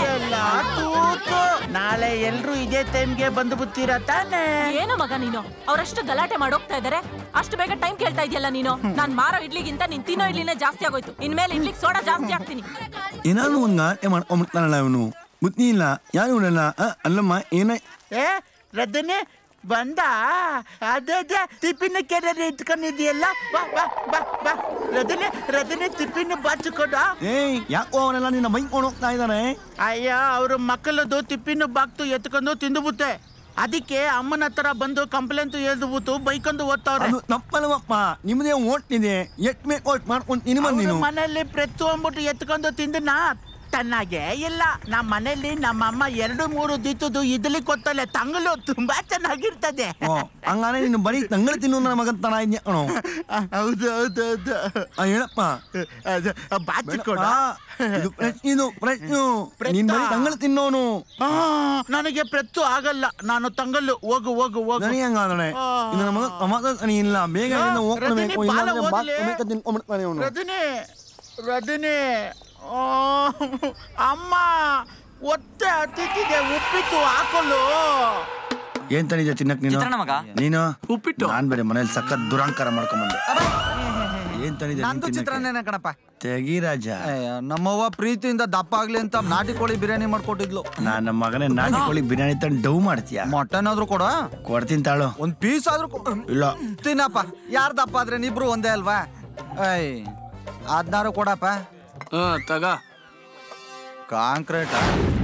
ನಾಳೆ ಎಲ್ರು ಇದೇ ಟೈಮ್ಗೆ ಬಂದು ಬಿಡ್ತೀರಾ ತಾನೇ ಏನು ಮಗ ನೀನು ಅವ್ರಷ್ಟು ಗಲಾಟೆ ಮಾಡೋಗ್ತಾ ಇದಾರೆ ಅಷ್ಟು ಬೇಗ ಟೈಮ್ ಕೇಳ್ತಾ ಇದೆಯಲ್ಲ ನೀನು ನಾನ್ ಮಾರೋ ಇಡ್ಲಿಗಿಂತ ನೀನ್ ತಿನ್ನೋ ಇಡ್ಲಿನೇ ಜಾಸ್ತಿ ಆಗೋಯ್ತು ಇನ್ಮೇಲೆ ಇಡ್ಲಿಗೆ ಸೋಡಾ ಜಾಸ್ತಿ ಹಾಕ್ತೀನಿ ಏನಾದ್ರು ಒಂದು ಗಾಟೆ ಮಾಡ್ಕೊಂಬಿಡ್ತಾನಲ್ಲ ಇವನು ಬುದ್ಧಿ ಇಲ್ಲ ಯಾರು ಇವನಲ್ಲ ಅಲ್ಲಮ್ಮ ಏನ ಏ ರದನೆ ಬಂದ ಅದೇ ಅದೇ ಟಿಫಿನ್ ಕೆರೆ ಇಟ್ಕೊಂಡಿದ್ಯಲ್ಲ ಬಾ ಬಾ ಬಾ ಬಾ ರದನೆ ರದನೆ ಟಿಫಿನ್ ಬಾಚಿಕೊಡ ಏಯ್ ಯಾಕೋ ಅವನೆಲ್ಲ ನಿನ್ನ ಬೈಕೊಂಡು ಹೋಗ್ತಾ ಇದ್ದಾನೆ ಅಯ್ಯ ಅವ್ರ ಮಕ್ಕಳದು ಟಿಫಿನ್ ಬಾಕ್ತು ಎತ್ಕೊಂಡು ತಿಂದು ಬಿಟ್ಟೆ ಅದಕ್ಕೆ ಅಮ್ಮನ ಹತ್ರ ಬಂದು ಕಂಪ್ಲೇಂಟ್ ಎದ್ಬಿಟ್ಟು ಬೈಕೊಂಡು ಓದ್ತಾವ್ರೆ ಅದು ನಪ್ಪಲ್ಲವಪ್ಪ ನಿಮ್ಮದೇ ಓಟ್ನಿದೆ ಎಟ್ ಮೇ ಓಟ್ ಮಾಡ್ಕೊಂಡು ನೀನು ಬಂದು ನೀನು ಅವ್ರು ಮನೆಯಲ್ಲಿ ಪ್ರತಿ ಅಂದ್ಬಿಟ್ಟು ಎತ್ಕೊಂಡು ತಿಂದನ ತನ್ನಾಗೆ ಇಲ್ಲ ನಮ್ಮ ಮನೆಯಲ್ಲಿ ನಮ್ಮಮ್ಮ ಎರಡು ಮೂರು ದಿತ್ತದು ಇಡ್ಲಿ ಕೊತ್ತಲೆ ತಂಗಲು ತುಂಬಾ ಚೆನ್ನಾಗಿರ್ತದೆ ಓ, ಹಂಗಾರೆ ನೀನು ಬರೀ ತಂಗಳ ತಿನ್ನು ನನ್ನ ಮಗನ್ ತನ ಇದ್ಯಾ ಕಣೋ ಹೌದು ಹೌದು ಹೌದು ಆ, ಹೇಳಪ್ಪ ಬಾಚಿ ಕೊಡ ಇದು ಪ್ರಶ್ನೆ ಇದು ಪ್ರಶ್ನೆ ನೀನ್ ಬರೀ ತಂಗಳ ತಿನ್ನೋನು ಆ, ನನಗೆ ಪ್ರತ್ತು ಆಗಲ್ಲ ನಾನು ತಂಗಲ್ಲು ಹೋಗು ಹೋಗು ಹೋಗು ನನಗೆ ಹಂಗಾದ್ರೆ ಇನ್ನು ನಮ್ಮ ಮಗ ಸಮಾಧಾನ ಇಲ್ಲ ಬೇಗ ಇಲ್ಲಿಂದ ಹೋಗ್ಬೇಕು ರಜನಿ, ಬಾಲ ಇಲ್ಲಾಂದ್ರೆ ಬಾತ್ ಓದ್ಲೆ. ಬೇಕ ತಿನ್ಕೊಂಡ್ಬಿಡ್ತಾನೆ ಅವನು ರಜನಿ ರಜನಿ ಆ, ಅಮ್ಮ ಒತ್ತೆ ಹತ್ತಿದೆ ಉಪ್ಪಿಟ್ಟು ಹಾಕಲು ಏನ್ ತಂದಿದ್ದೆ ತಿನ್ನಕ್ ನೀನು ಚಿತ್ರಾನ್ನ ಮಗ. ನೀನು ಉಪ್ಪಿಟ್ಟು ನಾನ್ ಬೇರೆ ಮನೇಲಿ ಸಖತ್ ದುರಂಕಾರ ಮಾಡ್ಕೊಂಬಂದೆ ಏನ್ ತಂದಿದ್ದೆ ನೀನ್ ನಂದು ತಿನ್ನಕ್ಕೆ? ಚಿತ್ರಾನ್ನ ಕಣಪ್ಪ ತೆಗಿ ರಾಜ ಅಯ್ಯ, ನಮ್ಮವ್ವ ಪ್ರೀತಿಯಿಂದ ದಪ್ಪ ಆಗ್ಲಿ ಅಂತ ನಾಟಿ ಕೋಳಿ ಬಿರಿಯಾನಿ ಮಾಡ್ಕೊಟ್ಟಿದ್ಲು ನಾನ್ ನಮ್ಮ ಮಗನೇ ನಾಟಿ ಕೋಳಿ ಬಿರಿಯಾನಿ ತಂದು ಡವ್ ಮಾಡ್ತೀಯ ಮಟನ್ ಆದ್ರೂ ಕೊಡ ಕೊಡ್ತೀನಿ ತಾಳು ಒಂದ್ ಪೀಸ್ ಆದ್ರೂ ಕೊಡು. ಇಲ್ಲ ತಿನ್ನಪ್ಪ ಯಾರ್ ದಪ್ಪ ಆದ್ರೆ ನೀಬ್ರು ಒಂದೇ ಅಲ್ವಾ ಐ ಅದ್ನಾರು ಕೊಡಪ್ಪ ತಗ ಕಾಂಕ್ರೀಟ್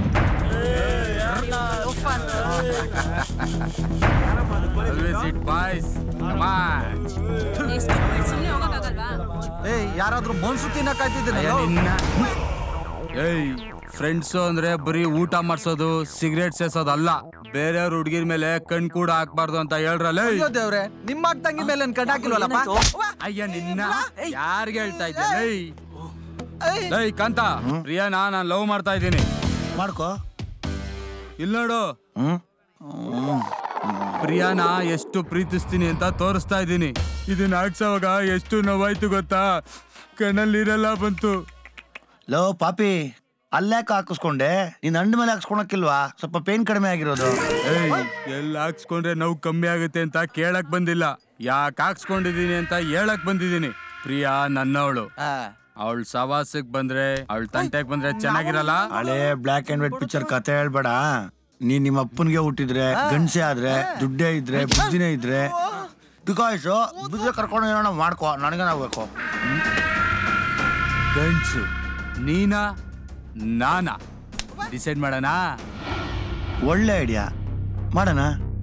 ಏಯ್ ಯಾರಾದ್ರೂ ಮನ್ಸು ತಿನ್ನಕ್ಕಾಯ್ತಿದ್ದೀನಿ ಏಯ್ ಫ್ರೆಂಡ್ಸು ಅಂದ್ರೆ ಬರೀ ಊಟ ಮಾಡ್ಸೋದು ಸಿಗರೇಟ್ ಸೇಸೋದಲ್ಲ ಬೇರೆಯವ್ರ ಹುಡುಗಿರ್ ಮೇಲೆ ಕಣ್ ಕೂಡ ಹಾಕ್ಬಾರ್ದು ಅಂತ ಹೇಳ್ರಲ್ಲ ಅಯ್ಯೋ ದೇವ್ರೆ ನಿಮ್ಮ ಅಕ್ಕ ತಂಗಿ ಮೇಲೆ ನನ್ ಕಣ್ಣು ಹಾಕಿಲ್ವಲ್ಲಪ್ಪ ಅಯ್ಯ ನಿನ್ನ ಯಾರ್ಗೆ ಹೇಳ್ತಾ ಇದ್ದೆ ಲೈ ಕಾಂತ ಪ್ರಿಯಾನ ನಾನ್ ಲವ್ ಮಾಡ್ತಾ ಇದ್ದೀನಿ ಮಾಡ್ಕೋ ಇಲ್ಲ ನೋಡು ಪ್ರಿಯಾನ ಎಷ್ಟು ಪ್ರೀತಿಸ್ತೀನಿ ಅಂತ ತೋರಿಸ್ತಾ ಇದ್ದೀನಿ ಇದನ್ನ ಹಾಕ್ಸೋವಾಗ ಎಷ್ಟು ನೋವಾಯ್ತು ಗೊತ್ತಾ ಕಣ್ಣಲ್ಲಿರಲ್ಲ ಬಂತು ಲೋ ಪಾಪಿ ಅಲ್ಲ್ಯಾಕ ಹಾಕಿಸ್ಕೊಂಡೆ ನೀನ್ ಅಂಡ್ ಮೇಲೆ ಹಾಕ್ಸ್ಕೊಳಕ್ಕಿಲ್ವಾ ಸ್ವಲ್ಪ ಪೇನ್ ಕಡಿಮೆ ಆಗಿರೋದು ಏಯ್ ಎಲ್ಲಿ ಹಾಕ್ಸ್ಕೊಂಡ್ರೆ ನೋವು ಕಮ್ಮಿ ಆಗುತ್ತೆ ಅಂತ ಕೇಳಕ್ ಬಂದಿಲ್ಲ ಯಾಕೆ ಹಾಕ್ಸ್ಕೊಂಡಿದೀನಿ ಅಂತ ಹೇಳಕ್ ಬಂದಿದ್ದೀನಿ ಪ್ರಿಯಾ ನನ್ನವಳು ಅವಳ ಸವಾಸಕ್ ಬಂದ್ರೆ ಅವಳ ತಂಟೆಗ್ ಬಂದ್ರೆ ಚೆನ್ನಾಗಿರಲ್ಲ ಹಳೆ ಬ್ಲ್ಯಾಕ್ ಅಂಡ್ ವೈಟ್ ಪಿಕ್ಚರ್ ಕತೆ ಹೇಳ್ಬೇಡ ನೀನ್ ನಿಮ್ಮ ಅಪ್ಪನ್ಗೆ ಹುಟ್ಟಿದ್ರೆ ಗಂಡ್ಸೆ ಆದ್ರೆ ದುಡ್ಡೇ ಇದ್ರೆ ಬುದ್ಧಿನೇ ಇದ್ರೆ ಬಿಕಾಸ್ ಬುದ್ಧಿ ಕರ್ಕೊಂಡು ಏನೋ ಮಾಡ್ಕೋ ನನಗೇನಾಗ್ಬೇಕು ಗಂಡ್ಸು ನೀನಾ ನಾನಾ ಡಿಸೈಡ್ ಮಾಡೋಣ ಒಳ್ಳೆ ಐಡಿಯಾ ಮಾಡೋಣ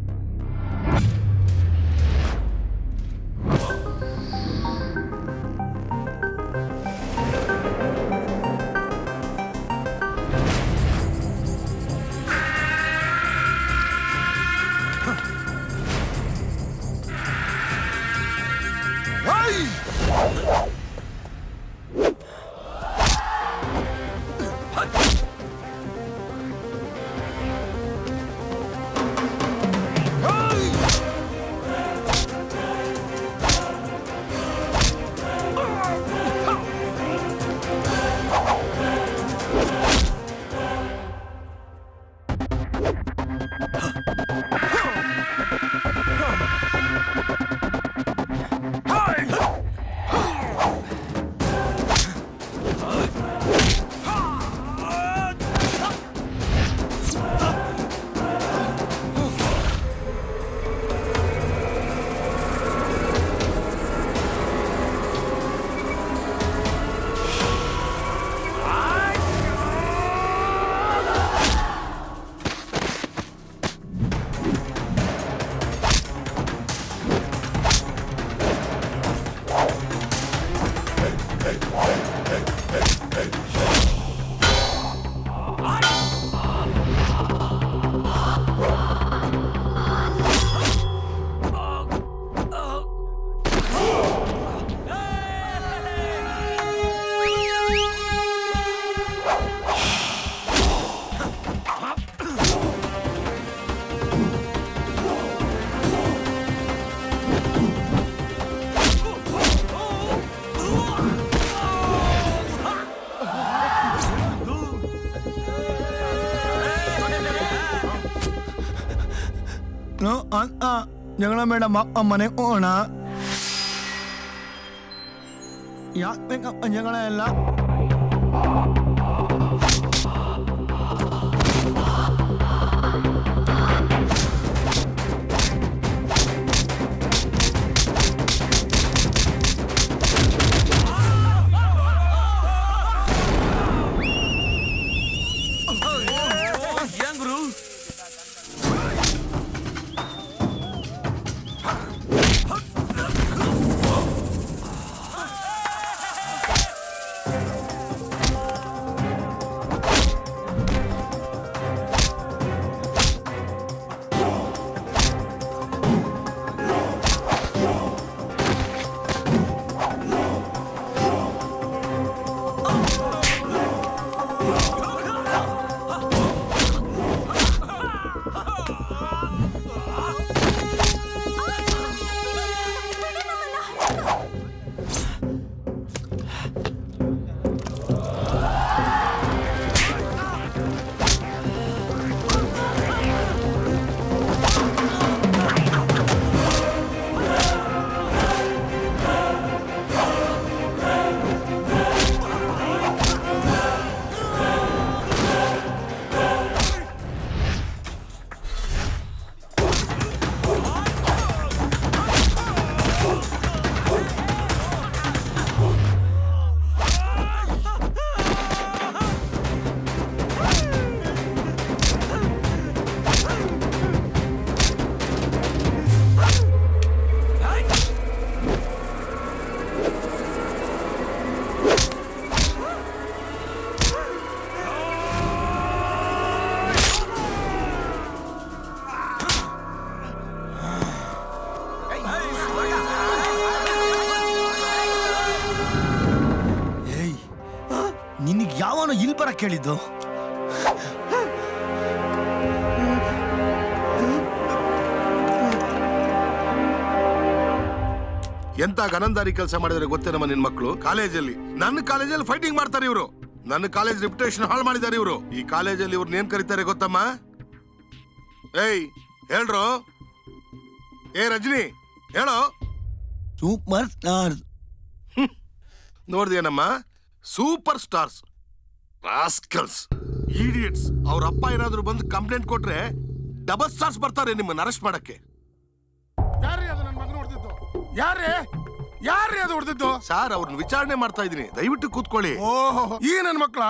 ನೋ ಅಂತ ಜಗಳ ಮೇಡಮ್ ಅಪ್ಪ ಮನೆ ಹೋಗೋಣ ಯಾಕೆ ಬೇಕಪ್ಪ ಜಗಳ ಎಲ್ಲ ನಿನಗೆ ಯಾವನೋ ಇಲ್ಲಿ ಬರ ಕೇಳಿದ್ದು ಎಂತ ಗನಂದಾರಿ ಕೆಲಸ ಮಾಡಿದ್ರೆ ಗೊತ್ತೇನಮ್ಮ ನಿನ್ ಮಕ್ಕಳು ಕಾಲೇಜಲ್ಲಿ ನನ್ನ ಕಾಲೇಜಲ್ಲಿ ಫೈಟಿಂಗ್ ಮಾಡ್ತಾರೆ ಇವರು ನನ್ನ ಕಾಲೇಜ್ ರೆಪ್ಯುಟೇಷನ್ ಹಾಳು ಮಾಡಿದ್ದಾರೆ ಇವರು ಈ ಕಾಲೇಜಲ್ಲಿ ಇವ್ರನ್ನ ಏನ್ ಕರೀತಾರೆ ಗೊತ್ತಮ್ಮ ಏಯ್ ಹೇಳ್ರು ಏ ರಜನಿ ಹೇಳೋ ಸೂಪರ್ ಸ್ಟಾರ್ ನೋಡ್ದೇನಮ್ಮ ಸೂಪರ್ ಸ್ಟಾರ್ಸ್ ರಾಸ್ಕಲ್ಸ್ ಈಡಿಯಟ್ಸ್ ಅವ್ರ ಅಪ್ಪ ಏನಾದ್ರು ಬಂದು ಕಂಪ್ಲೇಂಟ್ ಕೊಟ್ರೆ ಡಬಲ್ ಸ್ಟಾರ್ಸ್ ಬರ್ತಾರೆ ನಿಮ್ಮನ್ನ ಅರೆಸ್ಟ್ ಮಾಡಕ್ಕೆ ಯಾರೇ ಅದು ನನ್ನ ಮಗನ ಹೊಡೆದಿದ್ದು ಯಾರೇ ಯಾರೇ ಅದು ಹೊಡೆದಿದ್ದು ಸರ್ ಅವ್ರನ್ನ ವಿಚಾರಣೆ ಮಾಡ್ತಾ ಇದೀನಿ ದಯವಿಟ್ಟು ಕೂತ್ಕೊಳ್ಳಿ ಓಹೋ ಈ ನನ್ನ ಮಕ್ಕಳ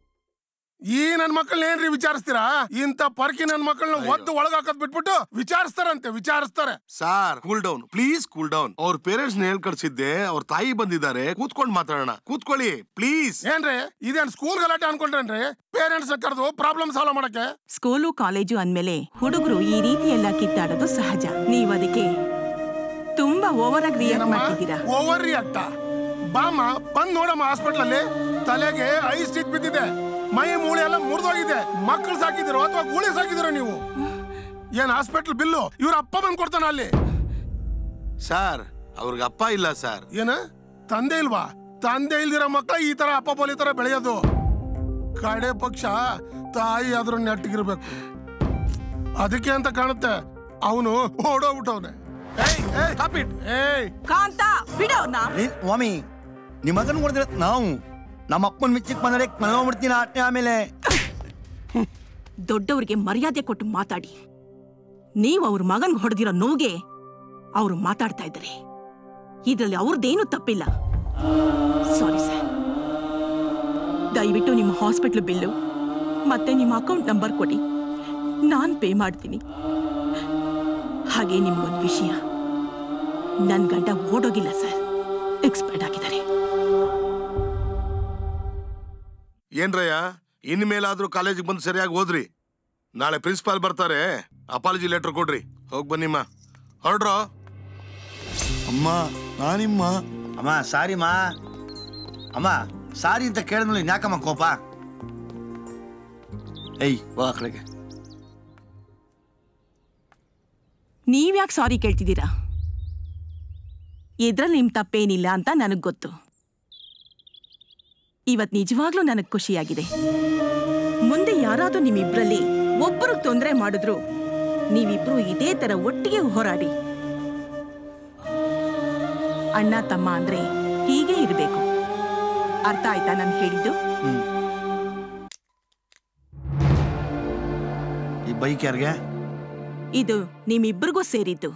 ಈ ನನ್ನ ಮಕ್ಕಳನ್ನ ಏನ್ರಿ ವಿಚಾರಿಸ್ತೀರಾ ಇಂಥ ಪರ್ಕಿ ನನ್ನ ಮಕ್ಕಳನ್ನ ಒದ್ದು ಒಳಗಾಕದ್ ಬಿಟ್ಬಿಟ್ಟು ವಿಚಾರಿಸ್ತಾರಂತೆ ವಿಚಾರಿಸ್ತಾರೆ ಸಾರ್ cool down please cool down ಅವ್ರ ಪೇರೆಂಟ್ಸ್ ಹೇಳ್ ಕಳ್ಸಿದ್ದೆ ಅವ್ರ ತಾಯಿ ಬಂದಿದ್ದಾರೆ ಕೂತ್ಕೊಂಡ್ ಮಾತಾಡೋಣ ಕೂತ್ಕೊಳ್ಳಿ ಪ್ಲೀಸ್ ಏನ್ರಿ ಇದೇನ್ ಸ್ಕೂಲ್ ಗಲಾಟೆ ಅನ್ಕೊಂಡ್ರೇನ್ರಿ ಪೇರೆಂಟ್ಸ್ ಕರೆದು ಪ್ರಾಬ್ಲಮ್ ಸಾಲ್ವ್ ಮಾಡಕ್ಕೆ ಸ್ಕೂಲು ಕಾಲೇಜು ಅಂದ್ಮೇಲೆ ಹುಡುಗರು ಈ ರೀತಿ ಎಲ್ಲ ಕಿತ್ತಾಡೋದು ಸಹಜ ನೀವ್ ಅದಕ್ಕೆ ತುಂಬಾ ಓವರ್ ಆಗಿ ರಿಯಾಕ್ಟ್ ಮಾಡ್ತಿದ್ದೀರಾ ಓವರ್ ರಿಯಾಕ್ಟ ಬಾಮ ಬಂದ್ ನೋಡಮ್ಮ ಹಾಸ್ಪಿಟಲ್ ಅಲ್ಲಿ ತಲೆಗೆ ಐ ಸ್ಟಿಚ್ ಬಿದ್ದಿದೆ ಮೈ ಮೂಳೆ ಎಲ್ಲ ಮುರಿದೋಗಿದೆ ಮಕ್ಕಳು ಸಾಕಿದಿರೋ ಅಥವಾ ಗೂಳಿ ಸಾಕಿದಿರೋ ನೀವು ಏನ್ ಹಾಸ್ಪಿಟಲ್ ಬಿಲ್ಲು ಇವ್ರ ಅಪ್ಪ ಬಂದ್ ಕೊಡ್ತಾನ ಅಲ್ಲಿ ಸರ್ ಅವ್ರಿಗೆ ಅಪ್ಪ ಇಲ್ಲ ಸರ್ ಏನ ತಂದೆ ಇಲ್ವಾ ತಂದೆ ಇಲ್ದಿರೋ ಮಕ್ಕಳ ಈ ತರ ಅಪ್ಪ ಬೋಲಿ ತರ ಬೆಳೆಯೋದು ಕಡೆ ಪಕ್ಷ ತಾಯಿ ಆದ್ರೂ ನೆಟ್ಟಿಗಿರ್ಬೇಕು ಅದಕ್ಕೆ ಅಂತ ಕಾಣುತ್ತೆ ಅವನು ಓಡೋಗ್ಬಿಟ್ಟವನೆ ಏಯ್ ಕಾಂತ ಬಿಡೋನ ಸ್ವಾಮಿ ನಿಮ್ಮ ಮಗನ್ ಕೊಡ್ತಿರ ನಾವು ನಮ್ಮ ಅಪ್ಪನ ಮಿಚ್ಚಕ್ ಬಂದರೆ ಮಲ್ಕೊಂಡ್ಬಿಡ್ತೀನಿ ಆಟೆ ಆಮೇಲೆ ದೊಡ್ಡವ್ರಿಗೆ ಮರ್ಯಾದೆ ಕೊಟ್ಟು ಮಾತಾಡಿ ನೀವು ಅವ್ರ ಮಗನ್ ಹೊಡೆದಿರೋ ನೋಗೆ ಅವರು ಮಾತಾಡ್ತಾ ಇದ್ದಾರೆ ಇದ್ರಲ್ಲಿ ಅವ್ರದ್ದೇನು ತಪ್ಪಿಲ್ಲ ಸಾರಿ ಸರ್ ದಯವಿಟ್ಟು ನಿಮ್ಮ ಹಾಸ್ಪಿಟ್ಲ್ ಬಿಲ್ಲು ಮತ್ತೆ ನಿಮ್ಮ ಅಕೌಂಟ್ ನಂಬರ್ ಕೊಡಿ ನಾನ್ ಪೇ ಮಾಡ್ತೀನಿ ಹಾಗೆ ನಿಮ್ಗೊಂದು ವಿಷಯ ನನ್ ಗಂಡ ಓಡೋಗಿಲ್ಲ ಸರ್ ಎಕ್ಸ್ಪೈರ್ಡ್ ಆಗಿದ್ದಾರೆ ಏನ್ರಯ್ಯ ಇನ್ಮೇಲಾದ್ರೂ ಕಾಲೇಜಿಗೆ ಬಂದು ಸರಿಯಾಗಿ ಓದ್ರಿ ನಾಳೆ ಪ್ರಿನ್ಸಿಪಾಲ್ ಬರ್ತಾರೆ ಅಪಾಲಜಿ ಲೆಟರ್ ಕೊಡ್ರಿ ಹೋಗ್ ಬನ್ನಿಮ್ಮ ಹೊರಡ್ರೋ ಅಮ್ಮ ನಾನಿಮ್ಮ ಅಮ್ಮ ಸಾರಿಮ್ಮ ಅಮ್ಮ ಸಾರಿ ಅಂತ ಕೇಳಿದ್ಮೇಲೆ ಯಾಕಮ್ಮ ಕೋಪ ಏಯ್ ಬಾ ಆ ಕಡೆಗೆ ನೀವ್ಯಾಕೆ ಸಾರಿ ಕೇಳ್ತಿದ್ದೀರಾ ಇದ್ರಲ್ಲಿ ನಿಮ್ ತಪ್ಪೇನಿಲ್ಲ ಅಂತ ನನಗ್ ಗೊತ್ತು ಇವತ್ ನಿಜವಾಗ್ಲೂ ನನಗ್ ಖುಷಿಯಾಗಿದೆ ಮುಂದೆ ಯಾರಾದ್ರೂ ನಿಮ್ಮಿಬ್ರಲ್ಲಿ ಒಬ್ಬರು ತೊಂದರೆ ಮಾಡಿದ್ರು ನೀವಿಬ್ರು ಇದೇ ತರ ಒಟ್ಟಿಗೆ ಹೋರಾಡಿ ಅಣ್ಣ ತಮ್ಮ ಅಂದ್ರೆ ಹೀಗೆ ಇರಬೇಕು ಅರ್ಥ ಆಯ್ತಾ ನಾನು ಹೇಳಿದ್ದು ಈ ಬೈಕ್ ಯಾರಿಗೆ ಇದು ನಿಮ್ಮಿಬ್ರಿಗೂ ಸೇರಿದ್ದು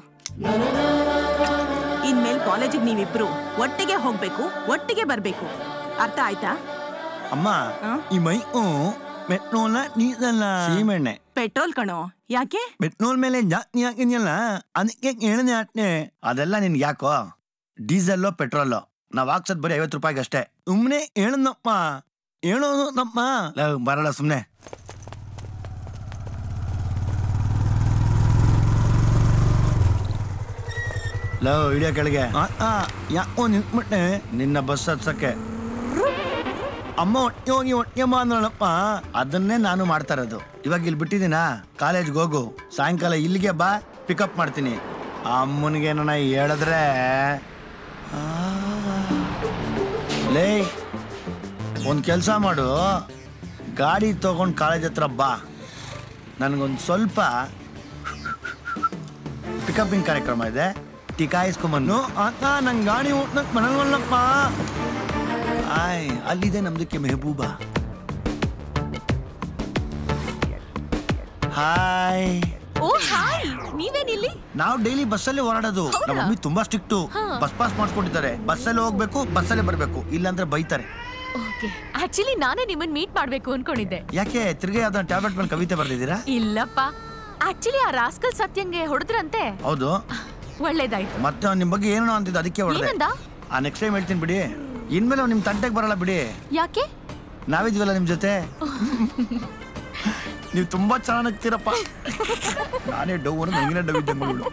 ಇನ್ಮೇಲ್ ಕಾಲೇಜಿಗೆ ನೀವಿಬ್ರು ಒಟ್ಟಿಗೆ ಹೋಗ್ಬೇಕು ಒಟ್ಟಿಗೆ ಬರ್ಬೇಕು ಅರ್ಥ ಆಯ್ತಾ ಅಮ್ಮ ಈ ಮೈ ಪೆಟ್ರೋಲ್ನ ನೀರಲ್ಲ ಸೀಮೆಣ್ಣೆ ಪೆಟ್ರೋಲ್ ಕಣೋ ಯಾಕೆ ಪೆಟ್ರೋಲ್ ಮೇಲೆ ಜಾಸ್ತಿ ಹಾಕಿದ್ಯಲ್ಲ ಅದಕ್ಕೆ ಕೇಳಿದೆ ಅಷ್ಟೇ ಅದೆಲ್ಲ ನಿನ್ಗೆ ಯಾಕೋ ಡೀಸೆಲ್ಲೋ ಪೆಟ್ರೋಲು ನಾವ್ ಹಾಕ್ಸದ್ ಬರೀ ಐವತ್ತು ರೂಪಾಯಿಗೆ ಅಷ್ಟೇ ಸುಮ್ನೆ ಹೇಳನಪ್ಪ ಹೇಳೋದು ನಪ್ಪ ಲವ್, ಬರಲ್ಲ ಸುಮ್ನೆ ಲವ್ ಇಳಿಯೋ ಕೆಳಗೆ ಆ, ಆ, ಯಾಕೋ ನಿಂತ್ಬಿಟ್ಟೆ ನಿನ್ನ ಬಸ್ ಹತ್ಸಕ್ಕೆ ಅಮ್ಮ ಹೊಟ್ಟೆ ಹೋಗಿ ಹೊಟ್ಟೆ ಅಂದ್ರಳಪ್ಪ ಅದನ್ನೇ ನಾನು ಮಾಡ್ತಾ ಇರೋದು ಇವಾಗ ಇಲ್ಲಿ ಬಿಟ್ಟಿದ್ದೀನಾ ಕಾಲೇಜ್ಗೆ ಹೋಗು ಸಾಯಂಕಾಲ ಇಲ್ಲಿಗೆ ಬಾ ಪಿಕಪ್ ಮಾಡ್ತೀನಿ ಅಮ್ಮನಿಗೆ ನನ್ನ ಹೇಳಿದ್ರೆ ಆ, ಲೇ ಒಂದು ಕೆಲಸ ಮಾಡು ಗಾಡಿ ತಗೊಂಡು ಕಾಲೇಜ್ ಹತ್ರ ಬಾ ನನಗೊಂದು ಸ್ವಲ್ಪ ಪಿಕಪ್ಪಿಂಗ್ ಕಾರ್ಯಕ್ರಮ ಇದೆ ಟಿಕಾಯಿಸ್ಕೊಂಬನ್ನು ಅಕ್ಕ ನಂಗೆ ಗಾಡಿ ಓಟ್ನಕ್ ಮನಗಲ್ಲಪ್ಪ ಆಯ್ ಅಲ್ಲಿದೆ ನಮ್ದಕ್ಕೆ ಮೆಹಬೂಬಾ ಹಾಯ್ ಓ ಹಾಯ್ ನೀವೇನಿಲ್ಲಿ ನಾವು ಡೈಲಿ ಬಸ್ಸಲ್ಲಿ ಓಡಾಡೋದು ನಮ್ಮ ಮಮ್ಮಿ ತುಂಬಾ ಸ್ಟ್ರಿಕ್ಟು ಹಾ. ಬಸ್ ಪಾಸ್ ಮಾಡಿಸ್ಕೊಂಡಿದ್ದಾರೆ ಬಸ್ಸಲ್ಲಿ ಹೋಗ್ಬೇಕು ಬಸ್ಸಲ್ಲೇ ಬರ್ಬೇಕು ಇಲ್ಲಾಂದ್ರೆ ಬೈತಾರೆ ಓಕೆ ಆಕ್ಚುಲಿ ನಾನೇ ನಿಮ್ಮನ್ನ ಮೀಟ್ ಮಾಡ್ಬೇಕು ಅನ್ಕೊಂಡಿದ್ದೆ ಯಾಕೆ ತಿರ್ಗಿ ಅದನ್ನ ಟ್ಯಾಬ್ಲೆಟ್ ಮೇಲೆ ಕವಿತೆ ಬರ್ದಿದ್ದೀರಾ ಇಲ್ಲಪ್ಪ ಆಕ್ಚುಲಿ ಆ ರಾಸ್ಕಲ್ ಸತ್ಯಂಗೆ ಹೊಡೆದ್ರಂತೆ ಹೌದು ಒಳ್ಳೇದಾಯ್ತು ಮತ್ತೆ ಅವ್ನ್ ನಿಮ್ ಬಗ್ಗೆ ಏನೋ ಅಂತಿದ್ದು ಅದಕ್ಕೆ ಹೊಡೆದೆ ಏನಂದ ಆ ನೆಕ್ಸ್ಟ್ ಟೈಮ್ ಹೇಳ್ತೀನಿ ಬಿಡಿ ಇನ್ಮೇಲೆ ಅವ್ನು ನಿಮ್ ತಂಟೆಗೆ ಬರಲ್ಲ ಬಿಡಿ ಯಾಕೆ ನಾವಿದ್ವಲ್ಲ ನಿಮ್ ಜೊತೆ ನೀವು ತುಂಬಾ ಚೆನ್ನಾಗಿರ್ತೀರಪ್ಪ ನಾನೇ ಡವ್ ಅನ್ನೋ ನಂಗಿನ ಡವ್ ಇದ್ದೆ ಮಗಳು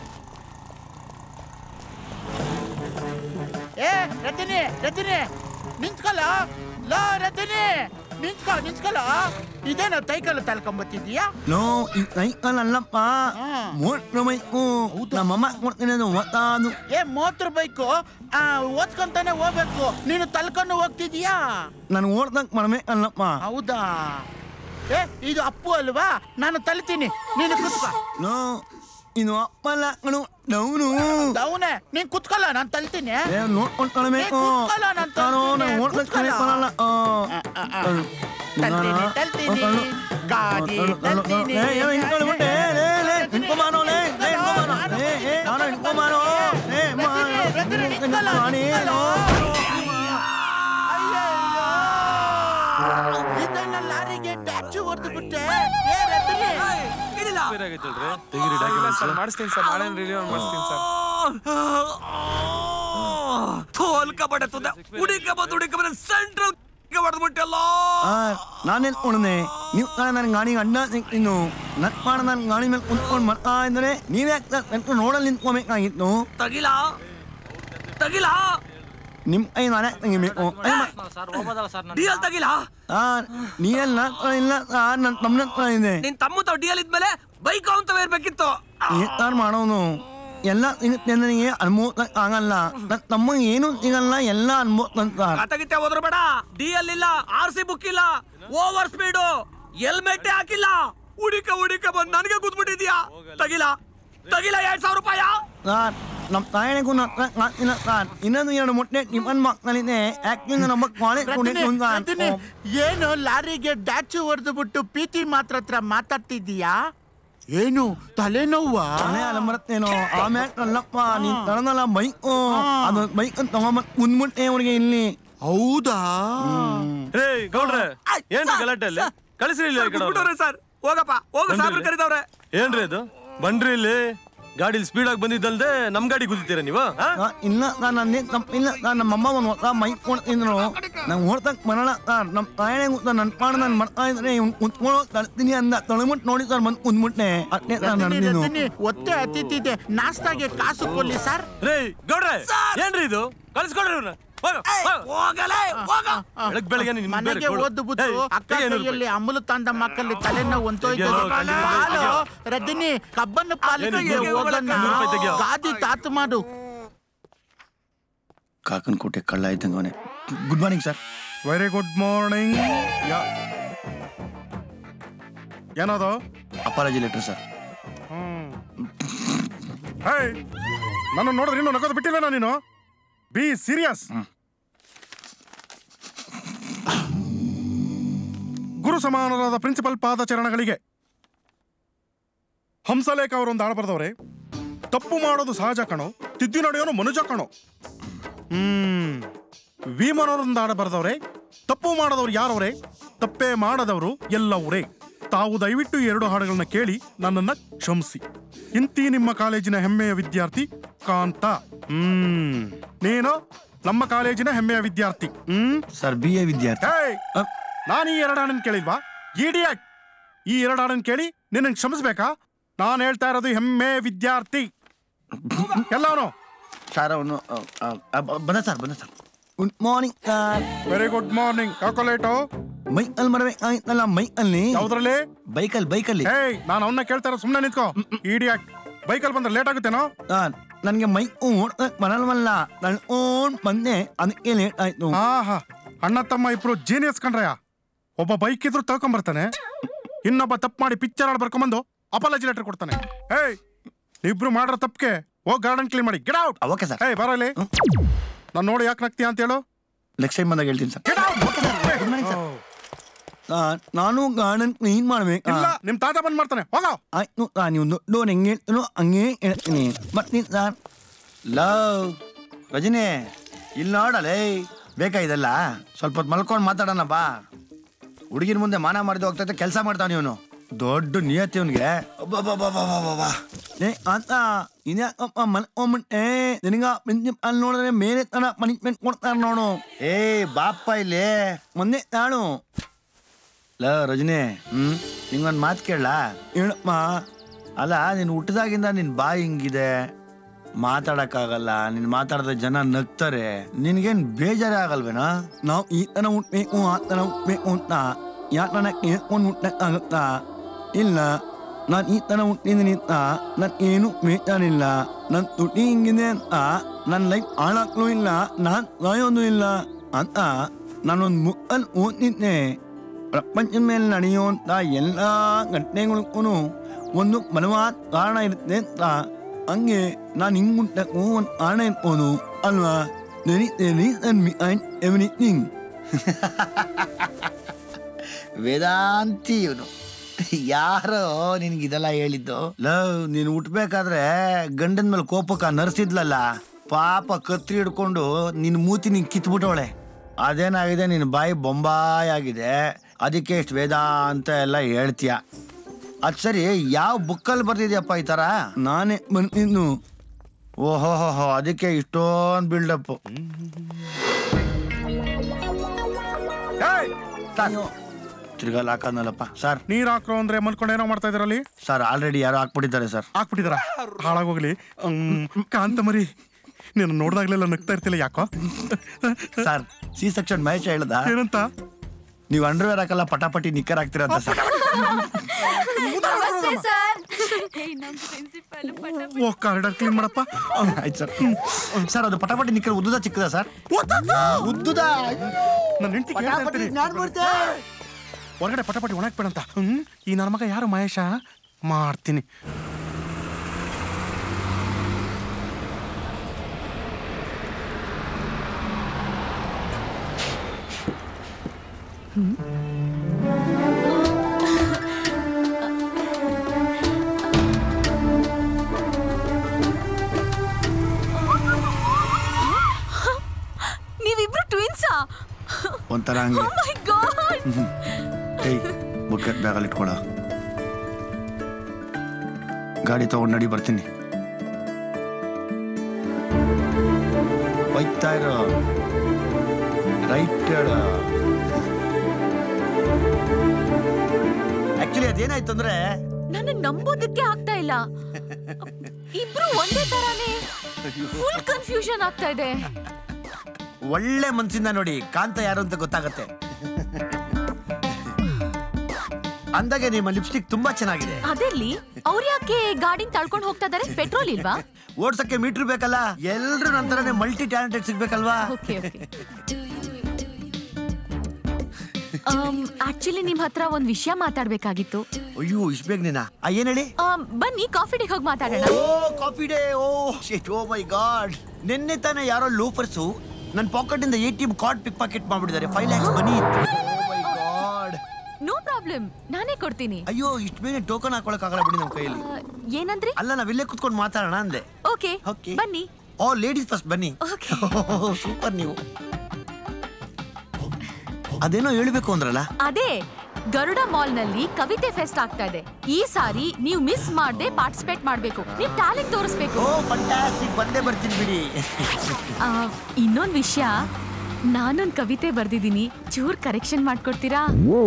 ಏ ರಜನಿ ರಜನಿ ನಿಂತ್ಕೊಲ್ಲ ಲೋ ರಜನಿ ನಿಂತ್ಕೊ ನಿಂತ್ಕೊಲ್ಲ ಇದೇನೋ ತೈಕಲ್ಲ ತಲ್ಕೊಂಬತ್ತಿದ್ಯಾ ನೋ ಅಲ್ಲಪ್ಪ ಮೋಟ್ರ್ ಬೈಕು ನಮ್ಮಮ್ಮ ಕೊಡ್ತೀನಿ ಅದು ಒತ್ತಾದು ಏ ಮೋಟ್ರ್ ಬೈಕು ಆ, ಓದ್ಕೊಂತಾನೆ ಹೋಗ್ಬೇಕು ನೀನು ತಲ್ಕೊಂಡು ಹೋಗ್ತಿದ್ಯಾ ನಾನು ಓಡ್ದಂಗ್ ಮಾಡ್ಬೇಕಲ್ಲಪ್ಪ ಹೌದಾ ಏ ಇದು ಅಪ್ಪು ಅಲ್ವಾ ನಾನು ತಲ್ತೀನಿ ನೀನು ಕುತ್ಕೋ ನೋ ಇದು ಅಪ್ಪಲ್ಲ ಕಣು ಡೌನು ದೌನೆ ನೀನ್ ಕುತ್ಕೊಳ್ಳ ನಾನು ತಲ್ತೀನಿ ಏ ನೋಡ್ಕೊಂಡ್ ಕಳ್ಬೇಕು ಏ, ಕೂತ್ಕೊಳ್ಳೋ, ನಾನ್ ನಾನು ತರ್ತೀನಿ, ಓಡ್ದಂಗ್ ಕೂತ್ಕೊಳ್ಳೋ. ಬರಲ್ಲ ತಲ್ತೀನಿ ತಲ್ತೀನಿ ಗಾಡಿ ತಲ್ತೀನಿ ಏ ಏ ಇಟ್ಕೊಳ್ಬಿಟ್ಟೆ ಲೇ ಲೇ ಇಟ್ಕೊಂಬಾನೋ ಲೇ ಲೇ ಇಟ್ಕೊಂಬಾನೋ ಏ ಏ ನಾನು ಇಟ್ಕೊಂಬಾನೋ ಏ ಮಾಡಿ ಇದನ್ನ ಲಾರಿಗೆ ಟ್ಯಾಚು ಹೊಡೆದು ಬಿಟ್ಟೆ ಏ ರತನಿ ಮಾಡಿಸ್ತೀನಿ ಸರ್ ನಾಳೆ ರಿಲೀವ್ ಮಾಡಿಸ್ತೀನಿ ಸರ್ ಥೋಲ್ಕ ಬಡೆ ತುದೆ ಉಡಿಕ ಬಂದು ಉಡಿಕ ಬಂದ ಸೆಂಟ್ರಲ್ ಹೊಡೆದ್ಬಿಟ್ಟಲ್ಲ ನಾನೇನ್ ಕೊಡನೆ ನೀವು ನನ್ನ ಗಾಡಿ ಅಡ್ಡ ಸಿಕ್ತಿನ್ನು ನಟ್ ಮಾಡ ನನ್ನ ಗಾಡಿ ಮೇಲೆ ಕುಂತ್ಕೊಂಡು ಮಾಡ್ತಾ ಇದ್ರೆ ನೀವೇ ನನ್ಕೊಂಡು ನೋಡಲ್ಲಿ ನಿಂತ್ಕೋಬೇಕಾಗಿತ್ತು ತಗಿಲ ತಗಿಲ ನಿಮ್ ಕೈ ನಾನೇ ತೆಗಿಬೇಕು ಡಿಎಲ್ ತಗಿಲ ನೀ ಎಲ್ಲ ಇಲ್ಲ ನನ್ನ ತಮ್ಮನ ಹತ್ರ ಇದೆ ನಿನ್ ತಮ್ಮ ತಾವ್ ಡಿಎಲ್ ಇದ್ಮೇಲೆ ಬೈಕ್ ಅಂತವೇ ಇರ್ಬೇಕಿತ್ತು ಏನ್ ಮಾಡೋನು ಎಲ್ಲ ಸಿಗುತ್ತೆ ನನಗೆ ಅನ್ಭವ ಆಗಲ್ಲ ನನ್ನ ತಮ್ಮಗೆ ಏನು ಸಿಗಲ್ಲ ಎಲ್ಲ ಅನ್ಭವ ಅಂತ ಕತಗಿತ್ತೆ ಹೋದ್ರು ಬೇಡ ಡಿಎಲ್ ಇಲ್ಲ ಆರ್ ಸಿ ಬುಕ್ ಇಲ್ಲ ಓವರ್ ಸ್ಪೀಡು ಹೆಲ್ಮೆಟ್ ಹಾಕಿಲ್ಲ ಉಡಿಕ ಉಡಿಕ ಬಂದ್ ನನಗೆ ಕೂತ್ಬಿಟ್ಟಿದ್ಯಾ ತಗಿಲ ತಗಿಲ ಎರಡ್ ಸಾವಿರ ರೂಪಾಯ ಸರ್ ನಮ್ಮ ತಾಯಿಗೂ ಇಲ್ಲ ಸರ್ ಇನ್ನೊಂದು ಎರಡು ಮೊಟ್ಟೆ ಟಿಫನ್ ಮಕ್ಕಳಿದೆ ಯಾಕೆಂದ್ರೆ ನಮ್ಮ ಕಾಲೇಜ್ ರತನಿ, ಏನು ಲಾರಿಗೆ ಡ್ಯಾಚು ಹೊಡೆದು ಬಿಟ್ಟು ಪೀತಿ ಮಾತ್ರ ಹತ್ರ ಮಾತಾಡ್ತಿದ್ದೀಯಾ ಏನು ತಲೆನೋವಾ ಮನೆ ಅಲ್ಲ ಬರುತ್ತೇನೋ ಆಮೇಲೆ ಅಲ್ಲಪ್ಪ ನೀನ್ ತರನಲ್ಲ ಬೈಕು ಅದು ಬೈಕ್ ತಗೊಂಬಂದ್ ಕುಂದ್ಬಿಟ್ಟೆ ಅವ್ರಿಗೆ ಇಲ್ಲಿ ಹೌದಾ ರೇ ಗೌಡ್ರೆ ಏನ್ರಿ ಗಲಾಟೆ ಅಲ್ಲಿ ಕಳಿಸ್ರಿ ಇಲ್ಲಿ ಈ ಕಡೆ ಅವ್ರನ್ನ. ಸರ್ ಹೋಗಪ್ಪ ಹೋಗ ಬನ್ರಿ ಸಾಬ್ರು ಇಲ್ಲಿ. ಕರೀತವ್ರೆ ಏನ್ರಿ ಅದು ಬನ್ರಿ ಇಲ್ಲಿ ಗಾಡಿಲಿ ಸ್ಪೀಡ್ ಆಗಿ ಬಂದಿದ್ದಲ್ದೆ ನಮ್ ಗಾಡಿ ಗುದ್ದಿತೀರಾ ನೀವು ಆ? ಆ, ಇಲ್ಲ ನಾನು ನನ್ನೇ ತಪ್ಪಿಲ್ಲ ನಾನು ನಮ್ಮಮ್ಮ ಒಂದು ಹೊಸ ಮೈಕ್ ಕೊಡ್ತಿದ್ರು ನಂಗೆ ಓಡ್ತಕ್ ಬರಲ್ಲ ಸರ್ ನಮ್ಮ ತಾಯಣೆ ಗೊತ್ತ ನನ್ನ ಪಾಡು ನಾನು ಮಾಡ್ತಾ ಇದ್ರೆ ಇವ್ನು ಕುತ್ಕೊಳ್ಳೋ ತಳ್ತೀನಿ ಅಂದ ತೊಳೆಬಿಟ್ಟು ನೋಡಿ ಸರ್ ಬಂದು ಕುಂದ್ಬಿಟ್ಟೆ ಅಷ್ಟೇ ನಾನು ರತನಿ, ನಡೆದಿದ್ದು ರತನಿ, ಒತ್ತೆ ಹತ್ತಿತ್ತಿದೆ ನಾಷ್ಟಾಗೆ ಕಾಸು ಕೊಡ್ಲಿ ಸರ್ ರೇ ಗೌಡ್ರೆ ಏನ್ರಿ ಇದು ಕಳಿಸ್ಕೊಡ್ರಿ ಇವ್ರನ್ನ ಹೋಗು, ಹೋಗು. ಹೋಗಲೇ ಹೋಗ ಬೆಳಗ್ ಬೆಳಗ್ಗೆ ನಿಮ್ ಬೇರೆ ಮನೆಗೆ ಗೌಡ್ರು. ಓದ್ದು ಬಿಟ್ಟು ಏಯ್, ಅಕ್ಕ ತೆಗಿ ಐನೂರು ಕೈಯಲ್ಲಿ ಅಮಲು ತಂದ ಮಕ್ಕಳಲ್ಲಿ ತಲೆನೋವು ತೆಗಿಯೋ, ಒಂತೋಯ್ತದೆ ತೆಗಿಯೋ. ಹಾಲು ರಜನಿ ಕಬ್ಬನ್ನು ಪಾಲಿಗೆ ಏನು, ಹೋಗೋಣ ಐನೂರು ರೂಪಾಯಿ ತೆಗಿಯೋ. ಗಾದಿ ತಾತು ಮಾಡು ಕಾಕನ ಕೋಟೆ ಕಳ್ಳ ಇದ್ದಂಗೆ ಅವನೇ good morning sir very good morning ಏನದು ಅಪಾಲಜಿ ಲೆಟರ್ ಸರ್ ಹೇಯ್ ನನ್ನ ನೋಡಿದ್ರೆ ಇನ್ನೂ ನಗೋದು ಬಿಟ್ಟಿಲ್ಲ ನೀನು ಬಿ ಸೀರಿಯಸ್ ಗುರು ಸಮಾನರಾದ ಪ್ರಿನ್ಸಿಪಲ್ ಪಾದಚರಣಗಳಿಗೆ ಹಂಸಲೇಖ ಅವರೊಂದು ಹಾಡು ಬರೆದವ್ರೆ ತಪ್ಪು ಮಾಡೋದು ಸಹಜ ಕಣೋ ತಿದ್ದಿ ನಡೆಯೋನು ಮನುಜ ಕಣೋ ಹ್ಮ್ ಭೀಮನವರೊಂದು ಹಾಡು ಬರೆದವ್ರೆ ತಪ್ಪು ಮಾಡದವ್ರು ಯಾರವ್ರೆ ತಪ್ಪೇ ಮಾಡದವರು ಎಲ್ಲವರೇ ತಾವು ದಯವಿಟ್ಟು ಈ ಎರಡು ಹಾಡುಗಳನ್ನ ಕೇಳಿ ನನ್ನನ್ನ ಕ್ಷಮಿಸಿ ಇಂತಿ ನಿಮ್ಮ ಕಾಲೇಜಿನ ಹೆಮ್ಮೆಯ ವಿದ್ಯಾರ್ಥಿ ಕಾಂತ ಹ್ಮ್ ನೀನು ನಮ್ಮ ಕಾಲೇಜಿನ ಹೆಮ್ಮೆಯ ವಿದ್ಯಾರ್ಥಿ ಹ್ಮ್ ಸರ್ ಬಿ ಎ ವಿದ್ಯಾರ್ಥಿ ಹೇಯ್ ನಾನು ಈ ಎರಡು ಹಾಡನ್ ಕೇಳಿಲ್ವಾ ಇಡಿಯಾಟ್ ಈ ಎರಡು ಹಾಡನ್ ಕೇಳಿ ನಿನ್ನ ಕ್ಷಮಿಸ್ಬೇಕಾ ನಾನು ಹೇಳ್ತಾ ಇರೋದು ಹೆಮ್ಮೆ ವಿದ್ಯಾರ್ಥಿ ಎಲ್ಲವನು ಸರ್ ಅವನು ಬಂದ ಸರ್ ಬಂದ sir good morning sir very good morning chocolate ಬೈಕಲ್ಲಿ ಬರಬೇಕಾಗಿತ್ತಲ್ಲ ಬೈಕಲ್ಲಿ ಯಾವ್ದ್ರಲ್ಲಿ ಬೈಕಲ್ಲಿ ಬೈಕಲ್ಲಿ ಹೇಯ್ ನಾನು ಅವನ್ನ ಕೇಳ್ತಾ ಇರೋ ಸುಮ್ಮನೆ ನಿಂತ್ಕೋ ಇಡಿಯಾಟ್ ಬೈಕಲ್ಲಿ ಬಂದ್ರೆ ಲೇಟ್ ಆಗುತ್ತೇನೋ ಸರ್ ನನಗೆ ಬೈಕ್ ಓಡ್ಸಕ್ ಬರಲ್ವಲ್ಲ ನಡ್ಕೊಂಡ್ ಬಂದೆ ಅದಕ್ಕೆ ಲೇಟ್ ಆಯ್ತು ಆಹಾ ಅಣ್ಣ ತಮ್ಮ ಇಬ್ರು ಜೀನಿಯಸ್ ಕಣ್ರಯ್ಯ ಒಬ್ಬ ಬೈಕ್ ಇದ್ರು ತಳ್ಕೊಂಬರ್ತಾನೆ ಇನ್ನೊಬ್ಬ ತಪ್ಪು ಮಾಡಿ ಪಿಕ್ಚರ್ ಆಡ್ ಬರ್ಕೊಂಬಂದು ಅಪಾಲಜಿ ಲೆಟರ್ ಕೊಡ್ತಾನೆ ಹೇಯ್ ಇಬ್ರು ಮಾಡಿರೋ ತಪ್ಪಿಗೆ ಹೋಗ್ ಗಾರ್ಡನ್ ಕ್ಲೀನ್ ಮಾಡಿ get out okay sir hey ಬರೋ ಇಲ್ಲಿ ನಾನು ನೋಡಿ ಯಾಕೆ ನಗ್ತೀಯ ಅಂತ ಹೇಳು ನೆಕ್ಸ್ಟ್ ಟೈಮ್ ಬಂದಾಗ ಹೇಳ್ತೀನಿ ಸರ್ ಸರ್ ನಾನು ಗಾರ್ಡನ್ ಕ್ಲೀನ್ ಮಾಡ್ಬೇಕು ಇಲ್ಲ ನಿಮ್ ತಾತ ಬಂದ್ ಮಾಡ್ತಾನೆ ಹೋಗೋ ಆಯ್ತು ಸರ್ ನೀವು ದೊಡ್ಡವ್ರು ಹೆಂಗೆ ಹೇಳ್ತೀನೋ ಹಂಗೆ ಹೇಳ್ತೀನಿ ಬರ್ತೀನಿ ಸರ್ ಲವ್ ರಜನಿ ಇಲ್ಲಿ ನೋಡಲೇ ಬೇಕಾ ಇದೆಲ್ಲ ಸ್ವಲ್ಪ ಹೊತ್ತು ಮಲ್ಕೊಂಡು ಮಾತಾಡೋಣ ಬಾ ಹುಡುಗಿನ ಮುಂದೆ ಮಾನ ಮಾಡಿದ ಹೋಗ್ತೈತೆ ಕೆಲಸ ಮಾಡ್ತಾನೆ ಇವನು ದೊಡ್ಡ ನಿಯತಿ ಇವನಿಗೆ ಏ ಆತ ಇದ್ಯಾಕಪ್ಪ ಮಲ್ಕೊಂಬಿಟ್ಟೆ ನಿನಗ ಪ್ರಿನ್ಸಿಪಲ್ ನೋಡಿದ್ರೆ ಮೇಲೆ ತರ ಪನಿಷ್ಮೆಂಟ್ ಕೊಡ್ತಾರ ನೋಡು ಏ ಬಾಪ್ಪ ಇಲ್ಲಿ ಮೊನ್ನೆ ತಾಳು ಲ ರಜನಿ ಹ್ಮ್ ನಿಂಗೊಂದು ಮಾತು ಕೇಳಲ್ಲ ಹೇಳಪ್ಪ ಅಲ್ಲ ನೀನು ಹುಟ್ಟಿದಾಗಿಂದ ನಿನ್ನ ಬಾಯಿ ಹಿಂಗಿದೆ ಮಾತಾಡಕ್ಕಾಗಲ್ಲ ನೀನ್ ಮಾತಾಡಿದ್ರೆ ಜನ ನಗ್ತಾರೆ ನಿನ್ಗೇನ್ ಬೇಜಾರೇ ಆಗಲ್ವೇನಾ ನಾವು ಈ ತನ ಉಟ್ಬೇಕು ಆ ತನ ಉಟ್ಬೇಕು ಅಂತ ಯಾಕೆ ನನಗೆ ಹೇಳ್ಕೊಂಡು ಉಟ್ಟಾಗುತ್ತಾ ಇಲ್ಲ ನಾನು ಈ ತನ ಹುಟ್ಟಿದ್ದೀನಿ ಅಂತ ನನ್ ಏನು ಬೇಜಾರಿಲ್ಲ ನನ್ ತುಟಿ ಹಿಂಗಿದೆ ಅಂತ ನನ್ನ ಲೈಫ್ ಹಾಳಾಗ್ಲೂ ಇಲ್ಲ ನಾನ್ ಸಾಯೋದು ಇಲ್ಲ ಅಂತ ನಾನೊಂದು ಬುಕ್ಕಲ್ಲಿ ಓದಿದ್ದೆ ಪ್ರಪಂಚದ ಮೇಲೆ ನಡೆಯುವಂಥ ಎಲ್ಲ ಘಟನೆಗಳಿಗೂ ಒಂದು ಬಲವಾದ ಕಾರಣ ಇರುತ್ತೆ ಅಂತ ಹಂಗೆ ನಾನು ಹಿಂಗ್ ಮುಟ್ಟಕ್ಕೂ ಒಂದು ಕಾರಣ ಇರ್ಬೋದು ಅಲ್ವಾ ರೀಸನ್ ಬಿಹೈಂಡ್ ಎವ್ರಿಥಿಂಗ್ ವೇದಾಂತಿ ಇವನು ಯಾರೋ ನಿನ್ಗೆ ಇದೆಲ್ಲ ಹೇಳಿದ್ದು ಲವ್ ನೀನು ಹುಟ್ಬೇಕಾದ್ರೆ ಗಂಡನ ಮೇಲೆ ಕೋಪಕ್ಕ ನರ್ಸಿದ್ಲಲ್ಲ ಪಾಪ ಕತ್ರಿ ಹಿಡ್ಕೊಂಡು ನಿನ್ನ ಮೂತಿ ನೀನ್ ಕಿತ್ಬಿಟ್ಟವಳೆ ಅದೇನಾಗಿದೆ ನಿನ್ನ ಬಾಯಿ ಬೊಂಬಾಯಿ ಆಗಿದೆ ಅದಕ್ಕೆ ಇಷ್ಟು ವೇದ ಅಂತ ಎಲ್ಲ ಹೇಳ್ತೀಯ ಅದ್ ಸರಿ ಯಾವ ಬುಕ್ಕಲ್ಲಿ ಬರ್ದಿದ್ಯಪ್ಪ ಈ ತರ ನಾನೇ ಬಂದಿದ್ದು ಓಹೋ ಹೋ ಅದಕ್ಕೆ ಇಷ್ಟೊಂದು ಬಿಲ್ಡಪ್ ತಿರ್ಗಾ ಹಾಕದ್ನಲ್ಲಪ್ಪ ಸರ್ ನೀರ್ ಹಾಕ್ರೋ ಅಂದ್ರೆ ಮಲ್ಕೊಂಡು ಏನೋ ಮಾಡ್ತಾ ಇದ್ರಲ್ಲಿ ಸರ್ ಆಲ್ರೆಡಿ ಯಾರೋ ಹಾಕ್ಬಿಟ್ಟಿದ್ದಾರೆ ಸರ್ ಹಾಕ್ಬಿಟ್ಟಿದಾರ ಹಾಳಾಗೋಗ್ಲಿ ಹ್ಮ್, ಕಾಂತ ಮರಿ ನೀನು ನೋಡ್ದಾಗ್ಲೆಲ್ಲ ನಗ್ತಾ ಇರ್ತಿಲ್ಲ ಯಾಕೋ ಸರ್ ಸಿ ಸೆಕ್ಷನ್ ಮಹೇಶ ಹೇಳ್ದ ಏನಂತ ನೀವು ಅಂಡರ್ವೇರ್ ಹಾಕಲ್ಲ ಪಟಾಪಟಿ ನಿಕ್ಕರ್ ಹಾಕ್ತೀರ ಅಂತ ಸರ್ ಓ ಕಾರಿಡಾರ್ ಕ್ಲೀನ್ ಮಾಡಪ್ಪ ಆಯ್ತು ಸರ್ ಸರ್ ಅದು ಪಟಾಪಟಿ ನಿಕ್ಕರ್ ಉದ್ದುದ ಚಿಕ್ಕದ ಸರ್ ಉದ್ದುದ ನನ್ನ ಹೆಂಡತಿ ಕೇಳ್ತಾ ಇರ್ತೀನಿ ಹೊರಗಡೆ ಪಟಾಪಟಿ ಒಣಗ್ಬೇಡಂತ ಹ್ಮ್ ಈ ನನ್ನ ಮಗ ಯಾರು ಮಹೇಶ ಮಾಡ್ತೀನಿ ನೀವಿಬ್ರು ಟ್ವಿನ್ಸಾ ಒಂಥರ ಹಂಗೆ ಮೈ ಗಾಡ್ ಏಯ್ ಬುಕ್ಕೆಟ್ ಬ್ಯಾಗಲ್ಲಿ ಇಟ್ಕೊಳ ಗಾಡಿ ತಗೊಂಡು ನಡಿ ಬರ್ತೀನಿ ಹೋಯ್ತಾ ಇರೋ ರೈಟ್ ಆಕ್ಚುಲಿ ಅದೇನಾಯ್ತು ಅಂದ್ರೆ ನನ್ನ ನಂಬೋದಕ್ಕೆ ಆಗ್ತಾ ಇಲ್ಲ ಇಬ್ರು ಒಂದೇ ತರಾನೇ ಫುಲ್ ಕನ್ಫ್ಯೂಷನ್ ಆಗ್ತಾ ಇದೆ ಒಳ್ಳೆ ಮನ್ಸಿಂದ ನೋಡಿ ಕಾಂತ ಯಾರು ಅಂತ ಗೊತ್ತಾಗತ್ತೆ ಅಂದಾಗೆ ನಿಮ್ಮ ಲಿಪ್ಸ್ಟಿಕ್ ತುಂಬಾ ಚೆನ್ನಾಗಿದೆ ಅದೆಲ್ಲಿ ಅವ್ರ ಯಾಕೆ ಗಾಡಿನ ತಳ್ಕೊಂಡು ಹೋಗ್ತಾ ಇದಾರೆ ಪೆಟ್ರೋಲ್ ಇಲ್ವಾ ಓಡ್ಸಕ್ಕೆ ಮೀಟರ್ ಬೇಕಲ್ಲ ಎಲ್ರು ನಂತರನೇ ಮಲ್ಟಿ ಟ್ಯಾಲೆಂಟೆಡ್ ಸಿಗ್ಬೇಕಲ್ವಾ ಓಕೆ ಓಕೆ ಆಕ್ಚುಲಿ ನಿಮ್ ಹತ್ರ ಒಂದ್ ವಿಷಯ ಮಾತಾಡ್ಬೇಕಾಗಿತ್ತು ಅಯ್ಯೋ ಇಷ್ಟು ಬೇಗ ನೀನಾ ಆ, ಏನ್ ಹೇಳಿ ಆಮ್, ಬನ್ನಿ ಕಾಫಿ ಡೇಗೆ ಹೋಗಿ ಮಾತಾಡೋಣ oh Coffee Day oh shit oh my god ನಿನ್ನೆ ತಾನೇ ಯಾರೋ ಲೂಫರ್ಸು ನನ್ನ ಪಾಕೆಟ್ ಇಂದ A T M card pick pocket ಮಾಡ್ಬಿಟ್ಟಿದ್ದಾರೆ five lakhs money god no problem ನಾನೇ ಕೊಡ್ತೀನಿ ಅಯ್ಯೋ ಇಷ್ಟು ಬೇಗ ಟೋಕನ್ ಹಾಕೊಳಕ್ ಆಗಲ್ಲ ಬಿಡಿ ನಮ್ಮ ಕೈಯಲ್ಲಿ ಆ, ಏನಂದ್ರಿ ಅಲ್ಲ ನಾವಿಲ್ಲೇ ಕುತ್ಕೊಂಡು ಮಾತಾಡೋಣ ಅಂದೆ ಓಕೆ ಬನ್ನಿ ಓ ಲೇಡೀಸ್ ಫಸ್ಟ್ ಬನ್ನಿ ಸೂಪರ್ ನೀವು ಅದೇನೋ ಹೇಳ್ಬೇಕು ಅಂದ್ರಲ್ಲ ಅದೇ ಗರುಡ ಮಾಲ್ ನಲ್ಲಿ ಕವಿತೆ ಫೆಸ್ಟ್ ಆಗ್ತಾ ಇದೆ ಈ ಸಾರಿ ನೀವು ಮಿಸ್ ಮಾಡದೆ ಪಾರ್ಟಿಸಿಪೇಟ್ ಮಾಡ್ಬೇಕು ನಿಮ್ ಟ್ಯಾಲೆಂಟ್ ತೋರಿಸ್ಬೇಕು ಓ ಫಂಟಾಸ್ಟಿಕ್ ಬಂದೇ ಬರ್ತೀನಿ ಬಿಡಿ ಆ, ಇನ್ನೊಂದ್ ವಿಷಯ ನಾನೊಂದ್ ಕವಿತೆ ಬರ್ದಿದ್ದೀನಿ ಚೂರ್ ಕರೆಕ್ಷನ್ ಮಾಡ್ಕೊಡ್ತೀರಾ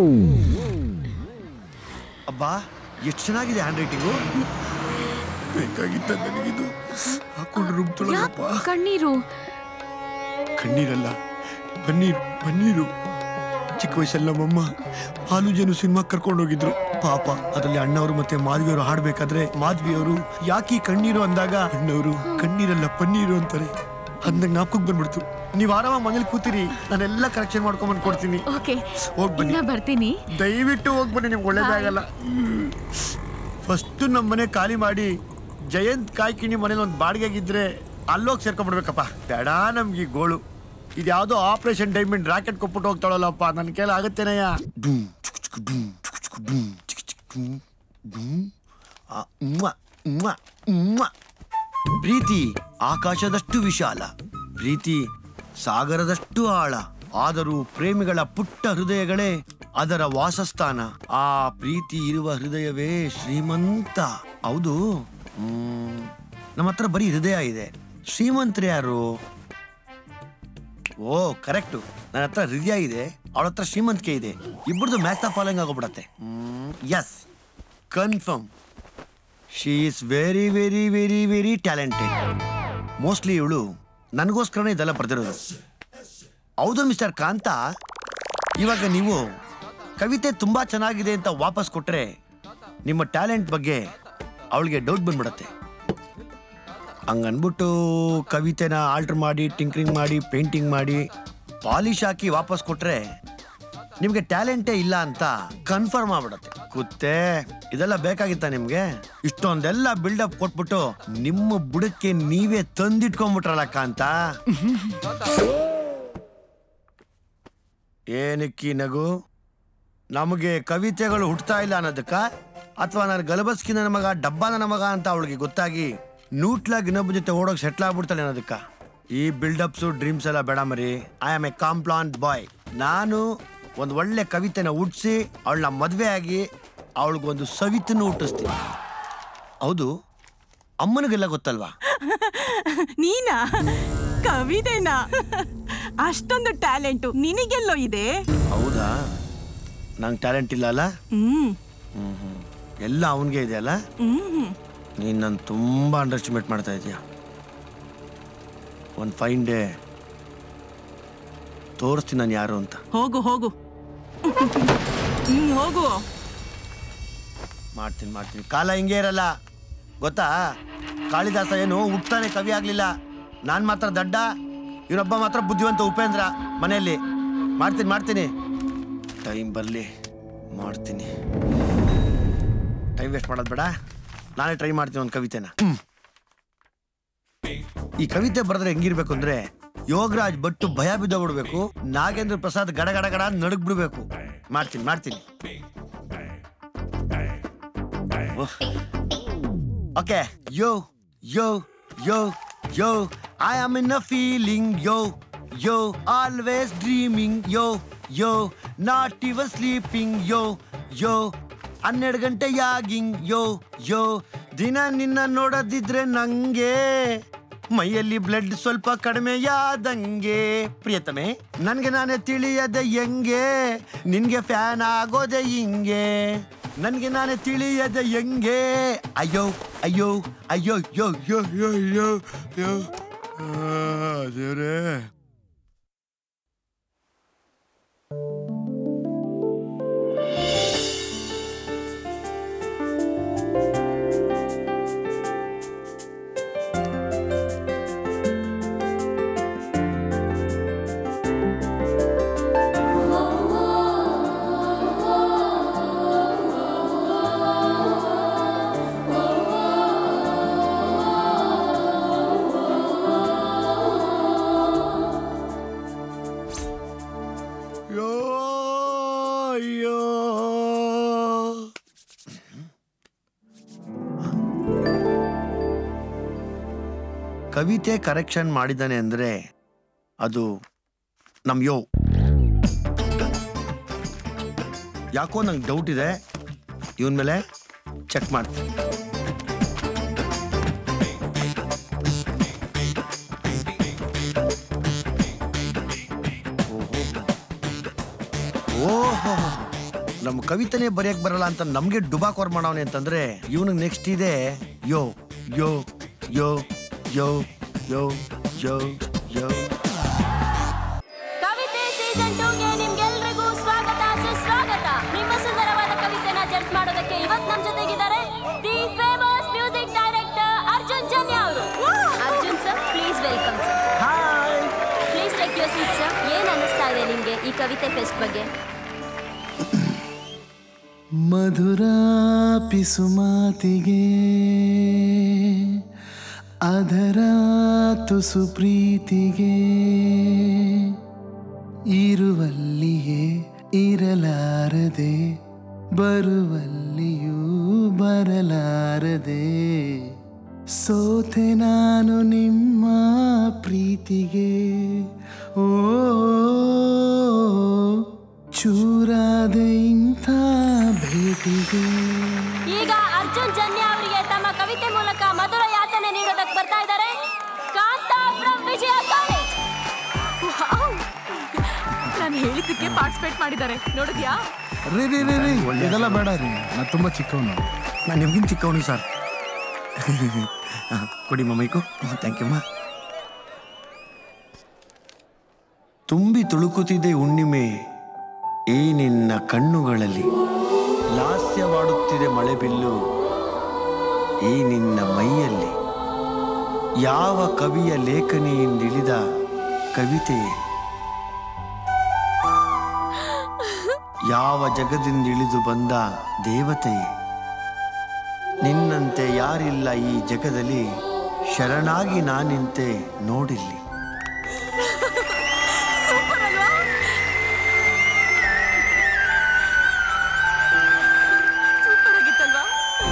ಅಬ್ಬಾ ಎಷ್ಟು ಚೆನ್ನಾಗಿದೆ ಹ್ಯಾಂಡ್ ರೈಟಿಂಗು ಬೇಕಾಗಿತ್ತ ನನಗಿದು ಹಾಕೊಂಡು ರೂಮ್ ಯಾಕ್ ಕಣ್ಣೀರು ಕಣ್ಣೀರಲ್ಲ ಪನ್ನೀರು ಪನ್ನೀರು ಚಿಕ್ಕ ವಯಸ್ಸಲ್ಲಿ ನಮ್ಮಮ್ಮ ಹಾಲು ಜನ ಸಿನಿಮಾ ಕರ್ಕೊಂಡು ಹೋಗಿದ್ರು ಪಾಪ ಅದರಲ್ಲಿ ಅಣ್ಣವರು ಮತ್ತೆ ಮಾಧವಿಯವರು ಹಾಡ್ಬೇಕಾದ್ರೆ ಮಾಧವಿಯವರು ಯಾಕೆ ಈ ಕಣ್ಣೀರು ಅಂದಾಗ ಅಣ್ಣವರು ಕಣ್ಣೀರಲ್ಲ ಪನ್ನೀರು ಅಂತಾರೆ ಅಂದಂಗ ಜ್ಞಾಪಕಕ್ಕೆ ಬಂದ್ಬಿಡ್ತು ನೀವು ಆರಾಮ ಮನೇಲಿ ಕೂತಿರಿ ನಾನೆಲ್ಲ ಕರೆಕ್ಷನ್ ಮಾಡ್ಕೊಂಡ್ ಬಂದ್ ಕೊಡ್ತೀನಿ ಓಕೆ ಹೋಗ್ ಬನ್ನಿ ಇನ್ನ ಬರ್ತೀನಿ ದಯವಿಟ್ಟು ಹೋಗಿ ಬನ್ನಿ ನಿಮ್ಗೆ ಒಳ್ಳೇದಾಗಲ್ಲ ಫಸ್ಟ್ ನಮ್ಮ ಮನೆ ಖಾಲಿ ಮಾಡಿ ಜಯಂತ್ ಕಾಯ್ಕಿಣಿ ಮನೇಲಿ ಒಂದು ಬಾಡಿಗೆಗಿದ್ರೆ ಅಲ್ಲೋಗಿ ಸೇರ್ಕೊಂಡ್ಬಿಡ್ಬೇಕಪ್ಪ ಬೇಡ ನಮ್ಗೆ ಈ ಗೋಳು ಇದ್ಯಾವುದೋ ಆಪರೇಷನ್ ಡೈಮಂಡ್ ರಾಕೆಟ್ ಕೊಟ್ಬಿಟ್ಟು ಹೋಗ್ತಾಳಲ್ಲಪ್ಪ ನನ್ನ ಕೈಲಿ ಆಗತ್ತೇನಯ್ಯ ಡೂಮ್ ಚುಕ್ ಚುಕ್ ಡೂಮ್ ಚುಕ್ ಚುಕ್ ಡೂಮ್ ಚಿಕ್ ಚಿಕ್ ಡೂಮ್ ಡೂಮ್ ಆ, ಉವ್ವ, ಉವ್ವ, ಉವ್ವ. ಪ್ರೀತಿ ಆಕಾಶದಷ್ಟು ವಿಶಾಲ ಪ್ರೀತಿ ಸಾಗರದಷ್ಟು ಆಳ ಆದರೂ ಪ್ರೇಮಿಗಳ ಪುಟ್ಟ ಹೃದಯಗಳೇ ಅದರ ವಾಸಸ್ಥಾನ ಆ ಪ್ರೀತಿ ಇರುವ ಹೃದಯವೇ ಶ್ರೀಮಂತ ಹೌದು ಮ್, ನಮ್ಮ ಹತ್ರ ಬರೀ ಹೃದಯ ಇದೆ ಶ್ರೀಮಂತರು ಯಾರು ಓ ಕರೆಕ್ಟು ನನ್ನ ಹತ್ರ ಹೃದಯ ಇದೆ ಅವಳ ಹತ್ರ ಶ್ರೀಮಂತಿಕೆ ಇದೆ ಇಬ್ಬರದು ಮ್ಯಾಚ್ ಫಾಲೋಯಿಂಗ್ ಆಗೋಗ್ಬಿಡತ್ತೆ yes confirm she is very very very very talented mostly ಇವಳು ನನಗೋಸ್ಕರನೇ ಇದೆಲ್ಲ ಬರ್ದಿರೋದು ಹೌದು ಮಿಸ್ಟರ್ ಕಾಂತ ಇವಾಗ ನೀವು ಕವಿತೆ ತುಂಬಾ ಚೆನ್ನಾಗಿದೆ ಅಂತ ವಾಪಸ್ ಕೊಟ್ರೆ ನಿಮ್ಮ ಟ್ಯಾಲೆಂಟ್ ಬಗ್ಗೆ ಅವಳಿಗೆ ಡೌಟ್ ಬಂದ್ಬಿಡತ್ತೆ ಹಂಗನ್ಬಿಟ್ಟು ಕವಿತೆನ ಆಲ್ಟ್ರ್ ಮಾಡಿ ಟಿಂಕ್ರಿಂಗ್ ಮಾಡಿ ಪೇಂಟಿಂಗ್ ಮಾಡಿ ಪಾಲಿಶ್ ಹಾಕಿ ವಾಪಸ್ ಕೊಟ್ರೆ ನಿಮ್ಗೆ ಟ್ಯಾಲೆಂಟೇ ಇಲ್ಲ ಅಂತ ಕನ್ಫರ್ಮ್ ಆಗ್ಬಿಡತ್ತೆ ಕುತ್ತೆ ಇದೆಲ್ಲ ಬೇಕಾಗಿತ್ತ ನಿಮ್ಗೆ ಇಷ್ಟೊಂದೆಲ್ಲ ಬಿಲ್ಡಪ್ ಕೊಟ್ಬಿಟ್ಟು ನಿಮ್ಮ ಬುಡಕ್ಕೆ ನೀವೇ ತಂದಿಟ್ಕೊಂಡ್ಬಿಟ್ರಲ್ಲ ಕಾಂತ ಏನಕ್ಕಿ ನಗು ನಮಗೆ ಕವಿತೆಗಳು ಹುಟ್ತಾ ಇಲ್ಲ ಅನ್ನೋದಕ್ಕ ಅಥವಾ ನಾನು ಗಲಬಸ್ಕಿ ನನ್ನ ಮಗ ಡಬ್ಬ ನನ್ನ ಮಗ ಅಂತ ಅವಳಿಗೆ ಗೊತ್ತಾಗಿ ನೂಟ್ಲಾಗಿ ಇನ್ನೊಬ್ಬ ಜೊತೆ ಓಡೋಗಿ ಸೆಟ್ಲ್ ಆಗ್ಬಿಡ್ತಾಳೆ ಅನ್ನೋದಕ್ಕ ಈ ಬಿಲ್ಡಪ್ಸು ಡ್ರೀಮ್ಸ್ ಎಲ್ಲ ಬೇಡ ಮರಿ I am a Complan boy ನಾನು ಒಂದು ಒಳ್ಳೆ ಕವಿತೆನ ಹುಟ್ಟಿಸಿ ಅವಳನ್ನ ಮದುವೆ ಆಗಿ ಅವಳಿಗೊಂದು ಸವಿತನ್ನು ಹುಟ್ಟಿಸ್ತೀನಿ ಹೌದು ಅಮ್ಮನಿಗೆಲ್ಲ ಗೊತ್ತಲ್ವಾ ನೀನಾ ಕವಿತೆನಾ ಅಷ್ಟೊಂದು ಟ್ಯಾಲೆಂಟು ನಿನಗೆಲ್ಲೋ ಇದೆ ಹೌದಾ ನಂಗೆ ಟ್ಯಾಲೆಂಟ್ ಇಲ್ಲ ಅಲ್ಲ ಹ್ಮ್ ಹ್ಮ್ ಹ್ಮ್. ಎಲ್ಲ ಅವನಿಗೆ ಇದೆ ಅಲ್ಲ ಹ್ಮ್ ನೀನು ನಾನು ತುಂಬ ಅಂಡರ್ ಎಸ್ಟಿಮೇಟ್ ಮಾಡ್ತಾ ಇದೀಯ ಒಂದು ಫೈನ್ ಡೇ ತೋರಿಸ್ತೀನಿ ನಾನು ಯಾರು ಅಂತ ಹೋಗು ಹೋಗು ಹ್ಮ್ ಹೋಗು ಮಾಡ್ತೀನಿ ಮಾಡ್ತೀನಿ ಕಾಲ ಹಿಂಗೆ ಇರಲ್ಲ ಗೊತ್ತಾ ಕಾಳಿದಾಸ ಏನು ಹುಟ್ಟಾನೆ ಕವಿ ಆಗ್ಲಿಲ್ಲ ನಾನು ಮಾತ್ರ ದಡ್ಡ ಇವನೊಬ್ಬ ಮಾತ್ರ ಬುದ್ಧಿವಂತ ಉಪೇಂದ್ರ ಮನೆಯಲ್ಲಿ ಮಾಡ್ತೀನಿ ಮಾಡ್ತೀನಿ ಟೈಮ್ ಬರಲಿ ಮಾಡ್ತೀನಿ ಟೈಮ್ ವೇಸ್ಟ್ ಮಾಡೋದು ಬೇಡ ನಾನೇ ಟ್ರೈ ಮಾಡ್ತೀನಿ ಒಂದು ಕವಿತೆನ ಈ ಕವಿತೆ ಬರೆದ್ರೆ ಹೆಂಗಿರ್ಬೇಕು ಅಂದ್ರೆ ಯೋಗರಾಜ್ ಭಟ್ಟು ಭಯ ಬಿದ್ದೋಗ್ಬಿಡ್ಬೇಕು ನಾಗೇಂದ್ರ ಪ್ರಸಾದ್ ಗಡ ಗಡ ಗಡ ನಡಗ್ ಬಿಡ್ಬೇಕು ಮಾಡ್ತೀನಿ ಮಾಡ್ತೀನಿ okay yo yo yo yo I am in a feeling yo yo always dreaming yo yo not ever sleeping yo yo ಹನ್ನೆರಡು ಗಂಟೆ ಯಾಗಿಂಗ್ ಯೋ ಯೋ ದಿನ ನಿನ್ನ ನೋಡದಿದ್ರೆ ನಂಗೆ ಮೈಯಲ್ಲಿ ಬ್ಲಡ್ ಸ್ವಲ್ಪ ಕಡಿಮೆಯಾದಂಗೆ ಪ್ರಿಯತಮೆ ನನ್ಗೆ ನಾನೇ ತಿಳಿಯದೆ ಹೆಂಗೆ ನಿನ್ಗೆ ಫ್ಯಾನ್ ಆಗೋದೆ ಹಿಂಗೆ ನನ್ಗೆ ನಾನೇ ತಿಳಿಯದೆ ಹೆಂಗೆ ಅಯ್ಯೋ ಅಯ್ಯೋ ಅಯ್ಯೋ ಯೋ ಯೋ ಯೋ ಯೋ ಯೋ ದೇವ್ರೇ ಯೋ ಯೋ ಕವಿತೆ ಕರೆಕ್ಷನ್ ಮಾಡಿದ್ದಾನೆ ಅಂದ್ರೆ ಅದು ನಮ್ ಯೋ ಯಾಕೋ ನಂಗೆ ಡೌಟ್ ಇದೆ ಇವನ್ ಮೇಲೆ ಚೆಕ್ ಮಾಡ್ತೀನಿ ಓಹೋ ನಮ್ಮ ಕವಿತೆನೇ ಬರೆಯಕ್ ಬರಲ್ಲ ಅಂತ ನಮ್ಗೆ ಡುಬಾಕೋರ್ ಮಾಡವನೆ ಅಂತಂದ್ರೆ ಇವನಿಗೆ ನೆಕ್ಸ್ಟ್ ಇದೆ ಯೋ yo yo yo yo yo ಯೋ ಕವಿತೆ ಸೀಸನ್ ಟೂಗೆ ನಿಮ್ಗೆಲ್ರಿಗೂ ಸ್ವಾಗತ ಸುಸ್ವಾಗತ ನಿಮ್ಮ ಸುಂದರವಾದ ಕವಿತೆನ ಜಡ್ಜ್ ಮಾಡೋದಕ್ಕೆ ಇವತ್ ನಮ್ ಜೊತೆಗಿದ್ದಾರೆ the famous music director Arjun Janya ಅವರು Arjun sir please welcome sir please take your seat sir ಏನ್ ಅನಿಸ್ತಾ ಇದೆ ನಿಮ್ಗೆ ಈ ಕವಿತೆ ಫೆಸ್ಟ್ ಬಗ್ಗೆ ಮಧುರ ಪಿಸು ಮಾತಿಗೆ ಅದರ ತುಸು ಪ್ರೀತಿಗೆ ಇರುವಲ್ಲಿಯೇ ಇರಲಾರದೆ ಬರುವಲ್ಲಿಯೂ ಬರಲಾರದೆ ಸೋತೆ ನಾನು ನಿಮ್ಮ ಪ್ರೀತಿಗೆ ಓ ಚೂರಾದ ಇಂಥ ಭೇಟಿಗೆ ಈಗ ಅರ್ಜುನ್ ಜನ್ಯ ಅವರಿಗೆ ತಮ್ಮ ಕವಿತೆ ಮೂಲಕ ಮಧುರ ಯಾತನೆ ನೀಡೋದಕ್ಕೆ ಬರ್ತಾ ಇದ್ದಾರೆ ಕಾಂತ ಫ್ರಮ್ ವಿಜಯ ಕಾಲೇಜ್ ನಾನು ಹೇಳಿದ್ದಕ್ಕೆ ಪಾರ್ಟಿಸಿಪೇಟ್ ಮಾಡಿದ್ದಾರೆ ನೋಡಿದ್ಯಾ ರೀ ರೀ ರೀ ರೀ ಇದೆಲ್ಲ ಬೇಡ ರೀ ನಾ ತುಂಬ ಚಿಕ್ಕವನು ನಾನು ನಿಮ್ಗಿಂತ ಚಿಕ್ಕವನು ಸರ್ ಕೊಡಿ ಮಮ್ಮೈಕು ಥ್ಯಾಂಕ್ ಯು ಅಮ್ಮ ತುಂಬಿ ತುಳುಕುತ್ತಿದೆ ಹುಣ್ಣಿಮೆ ಈ ನಿನ್ನ ಕಣ್ಣುಗಳಲ್ಲಿ ಲಾಸ್ಯವಾಡುತ್ತಿದೆ ಮಳೆ ಬಿಲ್ಲು ಈ ನಿನ್ನ ಮೈಯಲ್ಲಿ ಯಾವ ಕವಿಯ ಲೇಖನಿಯಿಂದಿಳಿದ ಕವಿತೆ ಯಾವ ಜಗದಿಂದಿಳಿದು ಬಂದ ದೇವತೆ ನಿನ್ನಂತೆ ಯಾರಿಲ್ಲ ಈ ಜಗದಲ್ಲಿ ಶರಣಾಗಿ ನಾನಿಂತೆ ನೋಡಿಲ್ಲಿ ಸೂಪರ್ ಆಗಿತ್ತಲ್ವಾ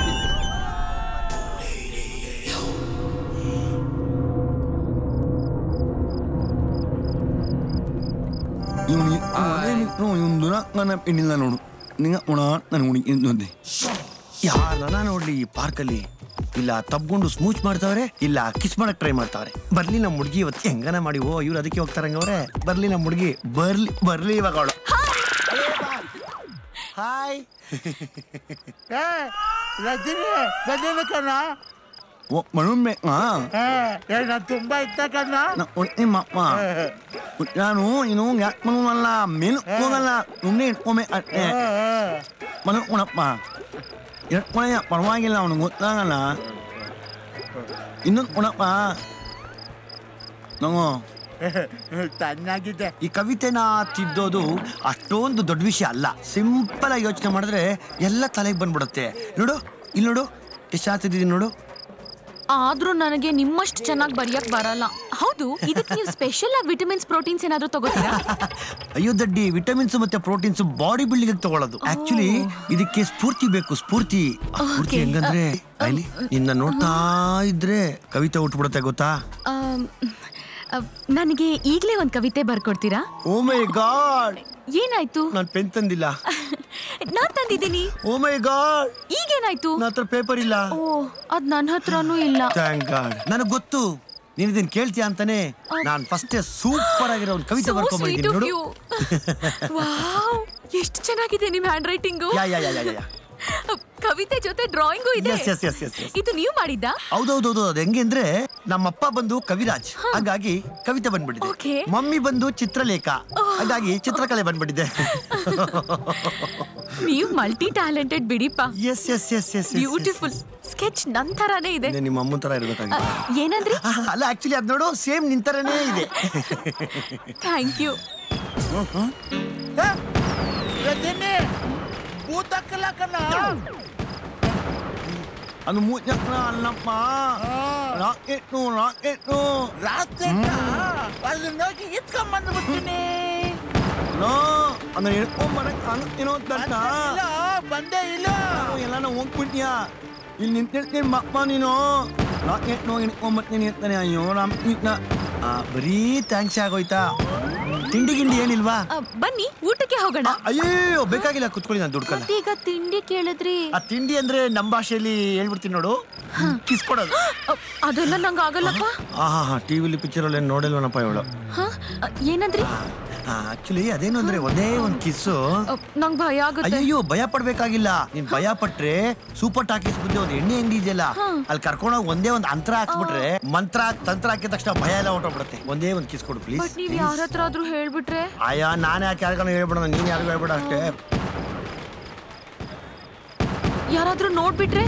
ಇನ್ನಿಲ್ಲ ನೋಡು ನಿಂಗ ಉಣ ನನ್ ಉಣಿ ಇನ್ನೊಂದೆ ಯಾರನ್ನ ನೋಡ್ಲಿ ಈ ಪಾರ್ಕಲ್ಲಿ ಇಲ್ಲ ತಬ್ಕೊಂಡು ಸ್ಮೂಚ್ ಮಾಡ್ತಾವ್ರೆ ಇಲ್ಲ ಕಿಸ್ ಮಾಡಕ್ ಟ್ರೈ ಮಾಡ್ತಾವ್ರೆ ಬರ್ಲಿ ನಮ್ಮ ಹುಡುಗಿ ಇವತ್ತು ಹೆಂಗನ ಮಾಡಿ ಓ ಇವ್ರು ಅದಕ್ಕೆ ಹೋಗ್ತಾರಂಗವ್ರೆ ಬರ್ಲಿ ನಮ್ಮ ಹುಡುಗಿ ಬರ್ಲಿ ಬರ್ಲಿ ಇವಾಗ ಅವಳು ಹಾಯ್ ಏ ರಜನಿ ರಜನಿ ಕಣ ಓ ಮನುಮೆ ಹಾ ಏ ನಾನು ತುಂಬಾ ಇಷ್ಟ ಕಣ ನಿಮ್ಮ ಅಮ್ಮ ನಾನು ಇನ್ನು ಯಾಕೆ ಮನಲ್ಲ ಮೇಲು ಹೋಗಲ್ಲ ಸುಮ್ಮನೆ ಇಟ್ಕೊಂಬೆ ಅಟ್ಟೆ ಮನು ಉಣಪ್ಪ ಇಟ್ಕೊಳಯ್ಯ ಪರವಾಗಿಲ್ಲ ಅವನು ಗೊತ್ತಾಗಲ್ಲ ಇನ್ನೊಂದು ಉಣಪ್ಪ ನಾವು ಚೆನ್ನಾಗಿದೆ ಈ ಕವಿತೆನ ತಿದ್ದೋದು ಅಷ್ಟೊಂದು ದೊಡ್ಡ ವಿಷಯ ಅಲ್ಲ ಸಿಂಪಲ್ ಆಗಿ ಯೋಚನೆ ಮಾಡಿದ್ರೆ ಎಲ್ಲ ತಲೆಗೆ ಬಂದ್ಬಿಡುತ್ತೆ ನೋಡು ಇಲ್ಲಿ ನೋಡು ಎಷ್ಟು ಆಗ್ತಿದ್ದೀನಿ ನೋಡು ಆದ್ರೂ ನನಗೆ ನಿಮ್ಮಷ್ಟು ಚೆನ್ನಾಗಿ ಬರೆಯಕ್ ಬರಲ್ಲ ಹೌದು ಇದಕ್ಕೆ ನೀವು ಸ್ಪೆಷಲ್ ಆಗಿ ವಿಟಮಿನ್ಸ್ ಪ್ರೋಟೀನ್ಸ್ ಏನಾದ್ರೂ ತಗೋತೀರಾ ಅಯ್ಯೋ ದಡ್ಡಿ ವಿಟಮಿನ್ಸ್ ಮತ್ತೆ ಪ್ರೋಟೀನ್ಸ್ ಬಾಡಿ ಬಿಲ್ಡಿಂಗ್ ತಗೊಳ್ಳೋದು ಆಕ್ಚುಲಿ ಇದಕ್ಕೆ ಸ್ಫೂರ್ತಿ ಬೇಕು ಸ್ಫೂರ್ತಿ ಆ ಸ್ಫೂರ್ತಿ Okay. ಹೆಂಗಂದ್ರೆ ಅಲ್ಲಿ ನಿನ್ನ ನೋಡ್ತಾ ಇದ್ರೆ ಕವಿತೆ ಉಟ್ಬಿಡುತ್ತೆ ಗೊತ್ತಾ ಆಮ್, ಅ, ನನಗೆ ಈಗಲೇ ಒಂದು ಕವಿತೆ ಬರ್ಕೊಡ್ತೀರಾ ಓ ಮೈ ಗಾಡ್ ಏನಾಯ್ತು ನಾನು ಪೆನ್ ತಂದಿಲ್ಲ ನಾನ್ ತಂದಿದ್ದೀನಿ ಓ ಮೈ ಗಾಡ್ ಈಗೇನಾಯ್ತು ನನ್ನ ಹತ್ರ ಪೇಪರ್ ಇಲ್ಲ ಓ ಅದ್ ನನ್ನ ಹತ್ರನೂ ಇಲ್ಲ ಥ್ಯಾಂಕ್ ಗಾಡ್ ನನಗೆ ಗೊತ್ತು ನೀನ್ ಇದನ್ನ ಕೇಳ್ತೀಯ ಅಂತಾನೆ ನಾನು ಫಸ್ಟ್ ಸೂಪರ್ ಆಗಿರೋ ಒಂದು ಕವಿತೆ So sweet ಬರ್ಕೊಂಡ್ಬಂದಿದ್ದೀನಿ of ನೋಡು you. ವಾವ್ ಎಷ್ಟು ಚೆನ್ನಾಗಿದೆ ನಿಮ್ ಹ್ಯಾಂಡ್ ರೈಟಿಂಗು ಯಾ ಯಾ ಯಾ ಯಾ ಯಾ ಕವಿತೆ ಜೊತೆ ಡ್ರಾಯಿಂಗು ಇದೆ Yes, yes, yes, yes, yes. ಇದು ನೀವು ಮಾಡಿದ್ದಾ ಹೌದೌದೌದು ಅದು ಹೆಂಗೆ ಅಂದ್ರೆ ನಮ್ಮಪ್ಪ ಬಂದು ಕವಿರಾಜ್ ಹಾಗಾಗಿ ಕವಿತೆ ಬಂದ್ಬಿಟ್ಟಿದೆ ಮಮ್ಮಿ ಬಂದು ಚಿತ್ರಲೇಖ ಹಾಗಾಗಿ ಚಿತ್ರಕಲೆ ಬಂದ್ಬಿಟ್ಟಿದೆ ನೀವು ಮಲ್ಟಿ ಟ್ಯಾಲೆಂಟೆಡ್ ಬಿಡಿಪ್ಪ yes yes yes yes beautiful sketch ನನ್ ತರಾನೇ ಇದೆ ನಿಮ್ಮ ಅಮ್ಮನ ತರ ಅ, ಇರ್ಬೇಕಾಗಿತ್ತು ಏನಂದ್ರಿ ಅಲ್ಲ ಆಕ್ಚುಲಿ ಅದ್ ನೋಡು ಸೇಮ್ ನಿಂತರನೇ ಇದೆ ಥ್ಯಾಂಕ್ ಯು ರಜನಿ ಭೂತಕ್ಕಲ ಕಣ ಅದು ಮೂಚಕ್ರ ಅಲ್ಲಪ್ಪ ರಾಕೆಟ್ಟು ರಾಕೆಟ್ಟು ರಾತ್ರಿ ಅದನ್ನ ಹೋಗಿ ಇತ್ಕೊಂಡ್ ಬಿಡ್ತೀನಿ ನೋ ಅದನ್ನ ಹಿಡ್ಕೊಂಬರಕ್ ಕಾಣುತ್ತೇನೋ ಅಂತ ಇಲ್ಲ ಬಂದೇ ಇಲ್ಲ ಎಲ್ಲಾನ ಹೋಗ್ಬಿಟ್ಯಾ ಇಲ್ಲಿ ನಿಂತಿರ್ತೀನಿ ಮಪ್ಪ ನೀನು ರಾಕೆಟ್ ಹೋಗಿ ಹಿಡ್ಕೊಂಬರ್ತೀನಿ ಅಂತಾನೆ ಅಯ್ಯೋ ರಾಮ್ ಇದ್ನ ಆ, ಬರೀ ಥ್ಯಾಂಕ್ಸ್ ಆಗೋಯ್ತಾ ತಿಂಡಿ ಗಿಂಡಿ ಏನಿಲ್ವಾ ಅ, ಬನ್ನಿ ಊಟಕ್ಕೆ ಹೋಗೋಣ ಅಯ್ಯೋ ಬೇಕಾಗಿಲ್ಲ ಕುತ್ಕೊಳ್ಳಿ ನಾನು ದುಡ್ಕಲ್ಲ ಮತ್ತೀಗ ತಿಂಡಿ ಕೇಳಿದ್ರಿ ಆ ತಿಂಡಿ ಅಂದ್ರೆ ನಮ್ಮ ಭಾಷೆಯಲ್ಲಿ ಹೇಳ್ಬಿಡ್ತೀನಿ ನೋಡು ಕಿಸ್ಕೊಡೋದು ಅ, ಅದೆಲ್ಲ ನಂಗೆ ಆಗಲ್ಲಪ್ಪ ಆಹಾ ಹಾ ಟಿವಿಲಿ ಪಿಕ್ಚರಲ್ಲಿ ನೋಡಿಲ್ವನಪ್ಪ ಇವಳು ಹ? ಅ, ಏನಂದ್ರಿ ಆಕ್ಚುಲಿ ಅದೇನು ಅಂದ್ರೆ ಒಂದೇ ಒಂದು ಕಿಸ್ಸು ಅ, ನಂಗ್ ಭಯ ಆಗುತ್ತೆ ಅಯ್ಯೋ ಭಯ ಪಡ್ಬೇಕಾಗಿಲ್ಲ ನೀನ್ ಭಯ ಪಟ್ರೆ ಸೂಪರ್ ಟಾಕೀಸ್ ಮುಂದೆ ಒಂದು ಎಣ್ಣೆ ಅಂಗಡಿ ಇದೆಯಲ್ಲ ಅಲ್ಲಿ ಕರ್ಕೊಂಡೋಗಿ ಒಂದೇ ಒಂದು ಅಂತರ ಹಾಕ್ಸ್ಬಿಟ್ರೆ ಮಂತ್ರ ತಂತ್ರ ಹಾಕಿದ ತಕ್ಷಣ ಭಯ ಎಲ್ಲ ಹೊಟ್ಟೋಗ್ಬಿಡುತ್ತೆ ಒಂದೇ ಒಂದು ಕಿಸ್ ಕೊಡು ಪ್ಲೀಸ್ ಬಟ್ ನೀವ್ ಯಾರ ಹತ್ರ ಆದ್ರೂ ಹೇಳ್ಬಿಟ್ರೆ ಅಯ್ಯ ನಾನು ಯಾಕೆ ಯಾರಿಗಾನ ಹೇಳ್ಬಿಡ ನೀನ್ ಯಾರಿಗೂ ಹೇಳ್ಬೇಡ ಅಷ್ಟೇ ಯಾರಾದ್ರೂ ನೋಡ್ಬಿಟ್ರೆ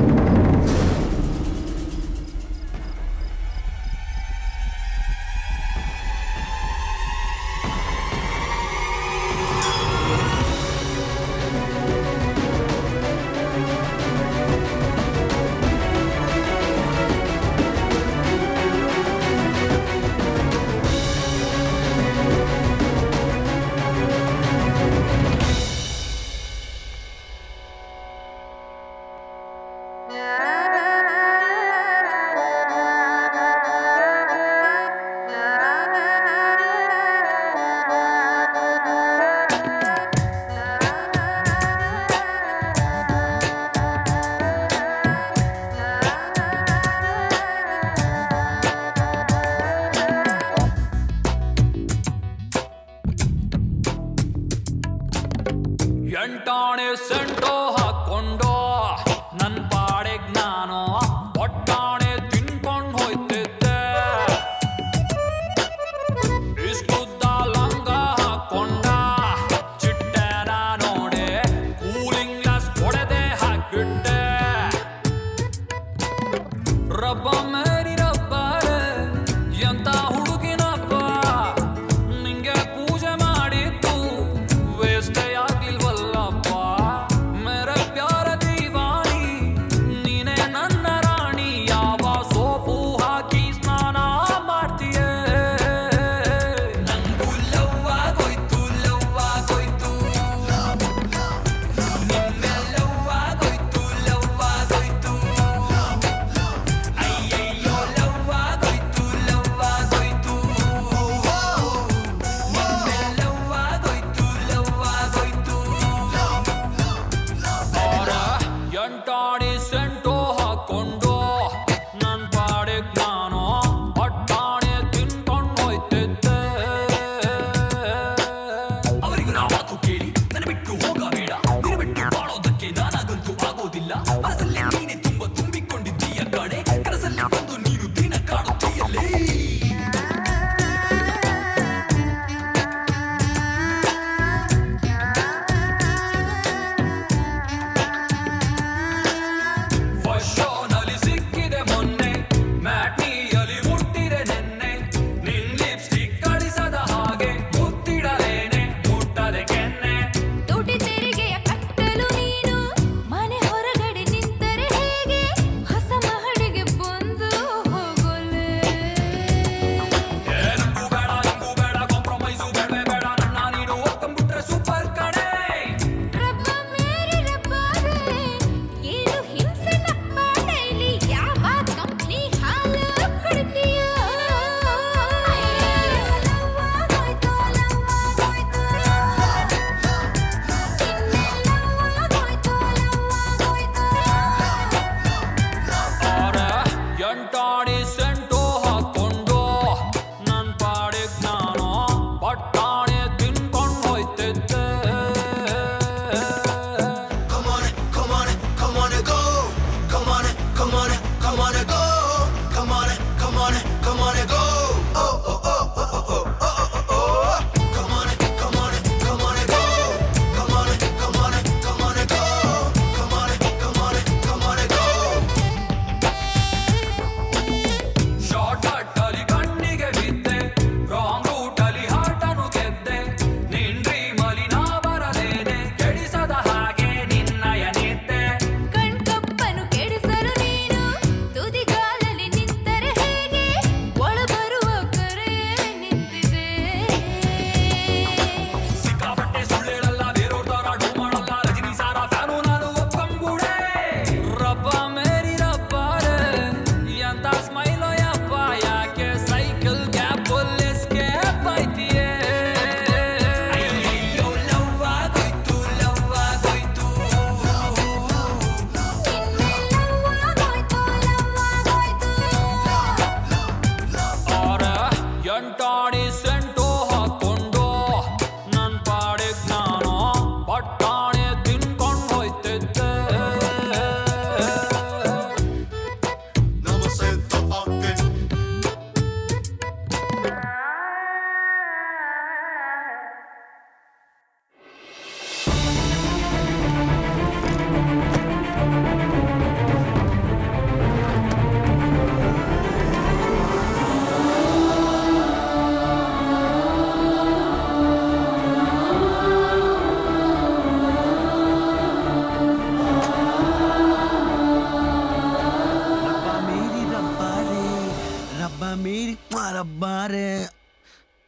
ಎಂಟಾಣೆ ಸೆಂಟೋ ಹಾಕೊಂಡು ನನ್ ಪಾಡೆಗ್ ನಾನು ಒಟ್ಟಾಣೆ ತಿನ್ಕೊಂಡ್ ಹೋಯ್ತಿದ್ದೆ ಇಷ್ಟುದ್ದ ಲಂಗ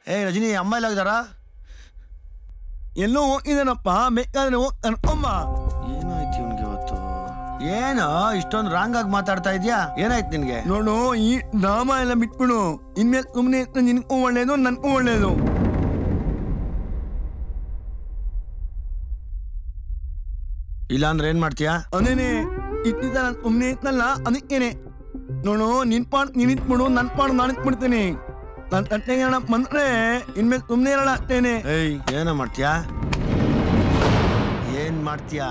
ಏ ರಜನಿ ಅಮ್ಮ ಎಲ್ಲ ಇದ್ದಾರಾ ಎಲ್ಲೋ ಹೋಗಿದ್ದಾನಪ್ಪ ಬೇಕಾದ್ರೆ ಅಮ್ಮ ಏನಾಯ್ತು ಇವನ್ಗೆ ಇವತ್ತು ಏನು ಇಷ್ಟೊಂದು ರಾಂಗ್ ಆಗಿ ಮಾತಾಡ್ತಾ ಇದ್ಯಾ ಏನಾಯ್ತು ನಿನ್ಗೆ ನೋಡು ಈ ಡ್ರಾಮಾ ಎಲ್ಲ ಬಿಟ್ಬಿಡು ಇನ್ಮೇಲೆ ಸುಮ್ಮನೆ ನಿನ್ಗೂ ಒಳ್ಳೇದು ನನ್ಗೂ ಒಳ್ಳೇದು ಇಲ್ಲ ಅಂದ್ರೆ ಏನ್ ಮಾಡ್ತೀಯಾ ಅದೇನೆ ಇಟ್ಟಿದ್ದ ನಾನು ಸುಮ್ಮನೆ ಇದ್ನಲ್ಲ ಅದಕ್ಕೇನೆ ನೋಡು ನಿನ್ ಪಾಡ್ ನೀನ್ ಇಟ್ಬಿಡು ನನ್ ಪಾಡ್ ನಾನು ಇಟ್ಬಿಡ್ತೀನಿ ನನ್ ತಟ್ಟೆಗೆ ಹಣ ಬಂದ್ರೆ ಇನ್ಮೇಲೆ ಸುಮ್ಮನೆ ಇರಲ್ಲ ಅಷ್ಟೇನೆ ಏಯ್ ಏನ ಮಾಡ್ತೀಯಾ ಏನ್ ಮಾಡ್ತೀಯಾ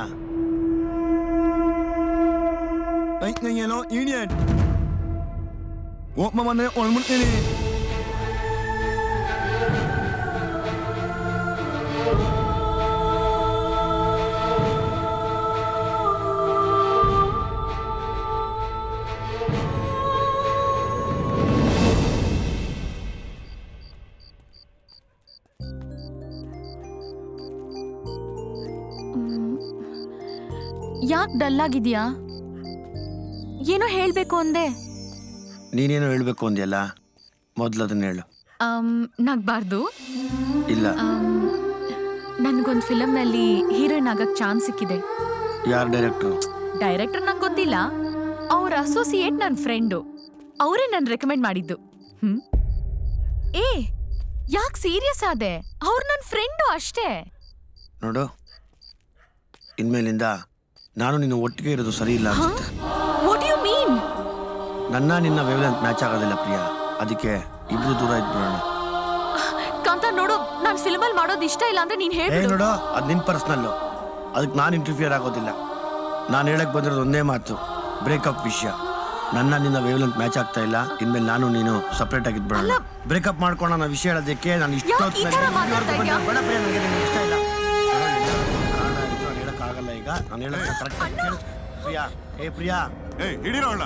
ಏನೋ ಇಡಿಯಟ್ ಒಬ್ಬ ಬಂದ್ರೆ ಒಳ್ಬಿಡ್ತೀನಿ ಯಾಕೆ ಡಲ್ ಆಗಿದ್ಯಾ ಏನೋ ಹೇಳ್ಬೇಕು ಅಂದೆ ನೀನೇನೋ ಹೇಳ್ಬೇಕು ಅಂದ್ಯಲ್ಲ ಮೊದ್ಲು ಅದನ್ನ ಹೇಳು ಆಮ್, ನಗ್ಬಾರ್ದು ಇಲ್ಲ ನನ್ಗೊಂದು ಫಿಲಮ್ನಲ್ಲಿ ಹೀರೋಯಿನ್ ಆಗಕ್ ಚಾನ್ಸ್ ಸಿಕ್ಕಿದೆ ಯಾರ್ ಡೈರೆಕ್ಟ್ರು ಡೈರೆಕ್ಟರ್ ನಂಗೆ ಗೊತ್ತಿಲ್ಲ ಅವ್ರ ಅಸೋಸಿಯೇಟ್ ನನ್ನ ಫ್ರೆಂಡು ಅವರೇ ನನ್ ರೆಕಮೆಂಡ್ ಮಾಡಿದ್ದು ಹ್ಮ್ ಏ ಯಾಕೆ ಸೀರಿಯಸ್ ಆದೆ ಅವ್ರು ನನ್ನ ಫ್ರೆಂಡು ಅಷ್ಟೇ ನೋಡು ಇನ್ಮೇಲಿಂದ ನಾನು ನಿನ್ನ ಒಟ್ಟಿಗೆ ಇರೋದು ಸರಿ ಇಲ್ಲ ಅನ್ಸುತ್ತೆ ವಾಟ್ ಯು ಮೀನ್ ನನ್ನ ನಿನ್ನ ವೇವ್ಲೆಂತ್ ಮ್ಯಾಚ್ ಆಗೋದಿಲ್ಲ ಪ್ರಿಯಾ ಅದಕ್ಕೆ ಇಬ್ರು ದೂರ ಇದ್ಬಿಡೋಣ ಕಾಂತ ನೋಡು ನಾನ್ ಫಿಲ್ಮಲ್ಲಿ ಮಾಡೋದು ಇಷ್ಟ ಇಲ್ಲ ಅಂದ್ರೆ ನೀನ್ ಏ ಹೇಳ್ಬಿಡು ನೋಡು ಅದು ನಿನ್ ಪರ್ಸ್ನಲ್ಲು ಅದಕ್ಕೆ ನಾನು ಇಂಟರ್ಫಿಯರ್ ಆಗೋದಿಲ್ಲ ನಾನು ಹೇಳಕ್ ಬಂದಿರೋದು ಒಂದೇ ಮಾತು ಬ್ರೇಕಪ್ ವಿಷಯ ನನ್ನ ನಿನ್ನ ವೇವ್ಲೆಂತ್ ಮ್ಯಾಚ್ ಆಗ್ತಾ ಇಲ್ಲ ಇನ್ಮೇಲೆ ನಾನು ನೀನು ಸಪ್ರೇಟ್ ಆಗಿದ್ಬಿಡೋಣ ಬ್ರೇಕಪ್ ಮಾಡ್ಕೊಂಡು ನಾನು ವಿಷಯ ಹೇಳೋದಕ್ಕೆ ನಾನು ಯಾಕ್ ಈ ತರ ಮಾತಾಡ್ತಾ ಇದ್ಯಾ? ಬೇಡ ಪ್ರಿಯಾ ನನಗೆ ನಿನ್ನ ಇಷ್ಟ ಇಲ್ಲ ಕಾರಣ ಆಯ್ತು, ನಾನು ಹೇಳಕ್ಕಾಗಲ್ಲ ಈಗ ನಾನು ಹೇಳೋದನ್ನ ಕರೆಕ್ಟ್ ಪ್ರಿಯಾ ಏ ಪ್ರಿಯಾ ಏ ಹಿಡಿರೋಣ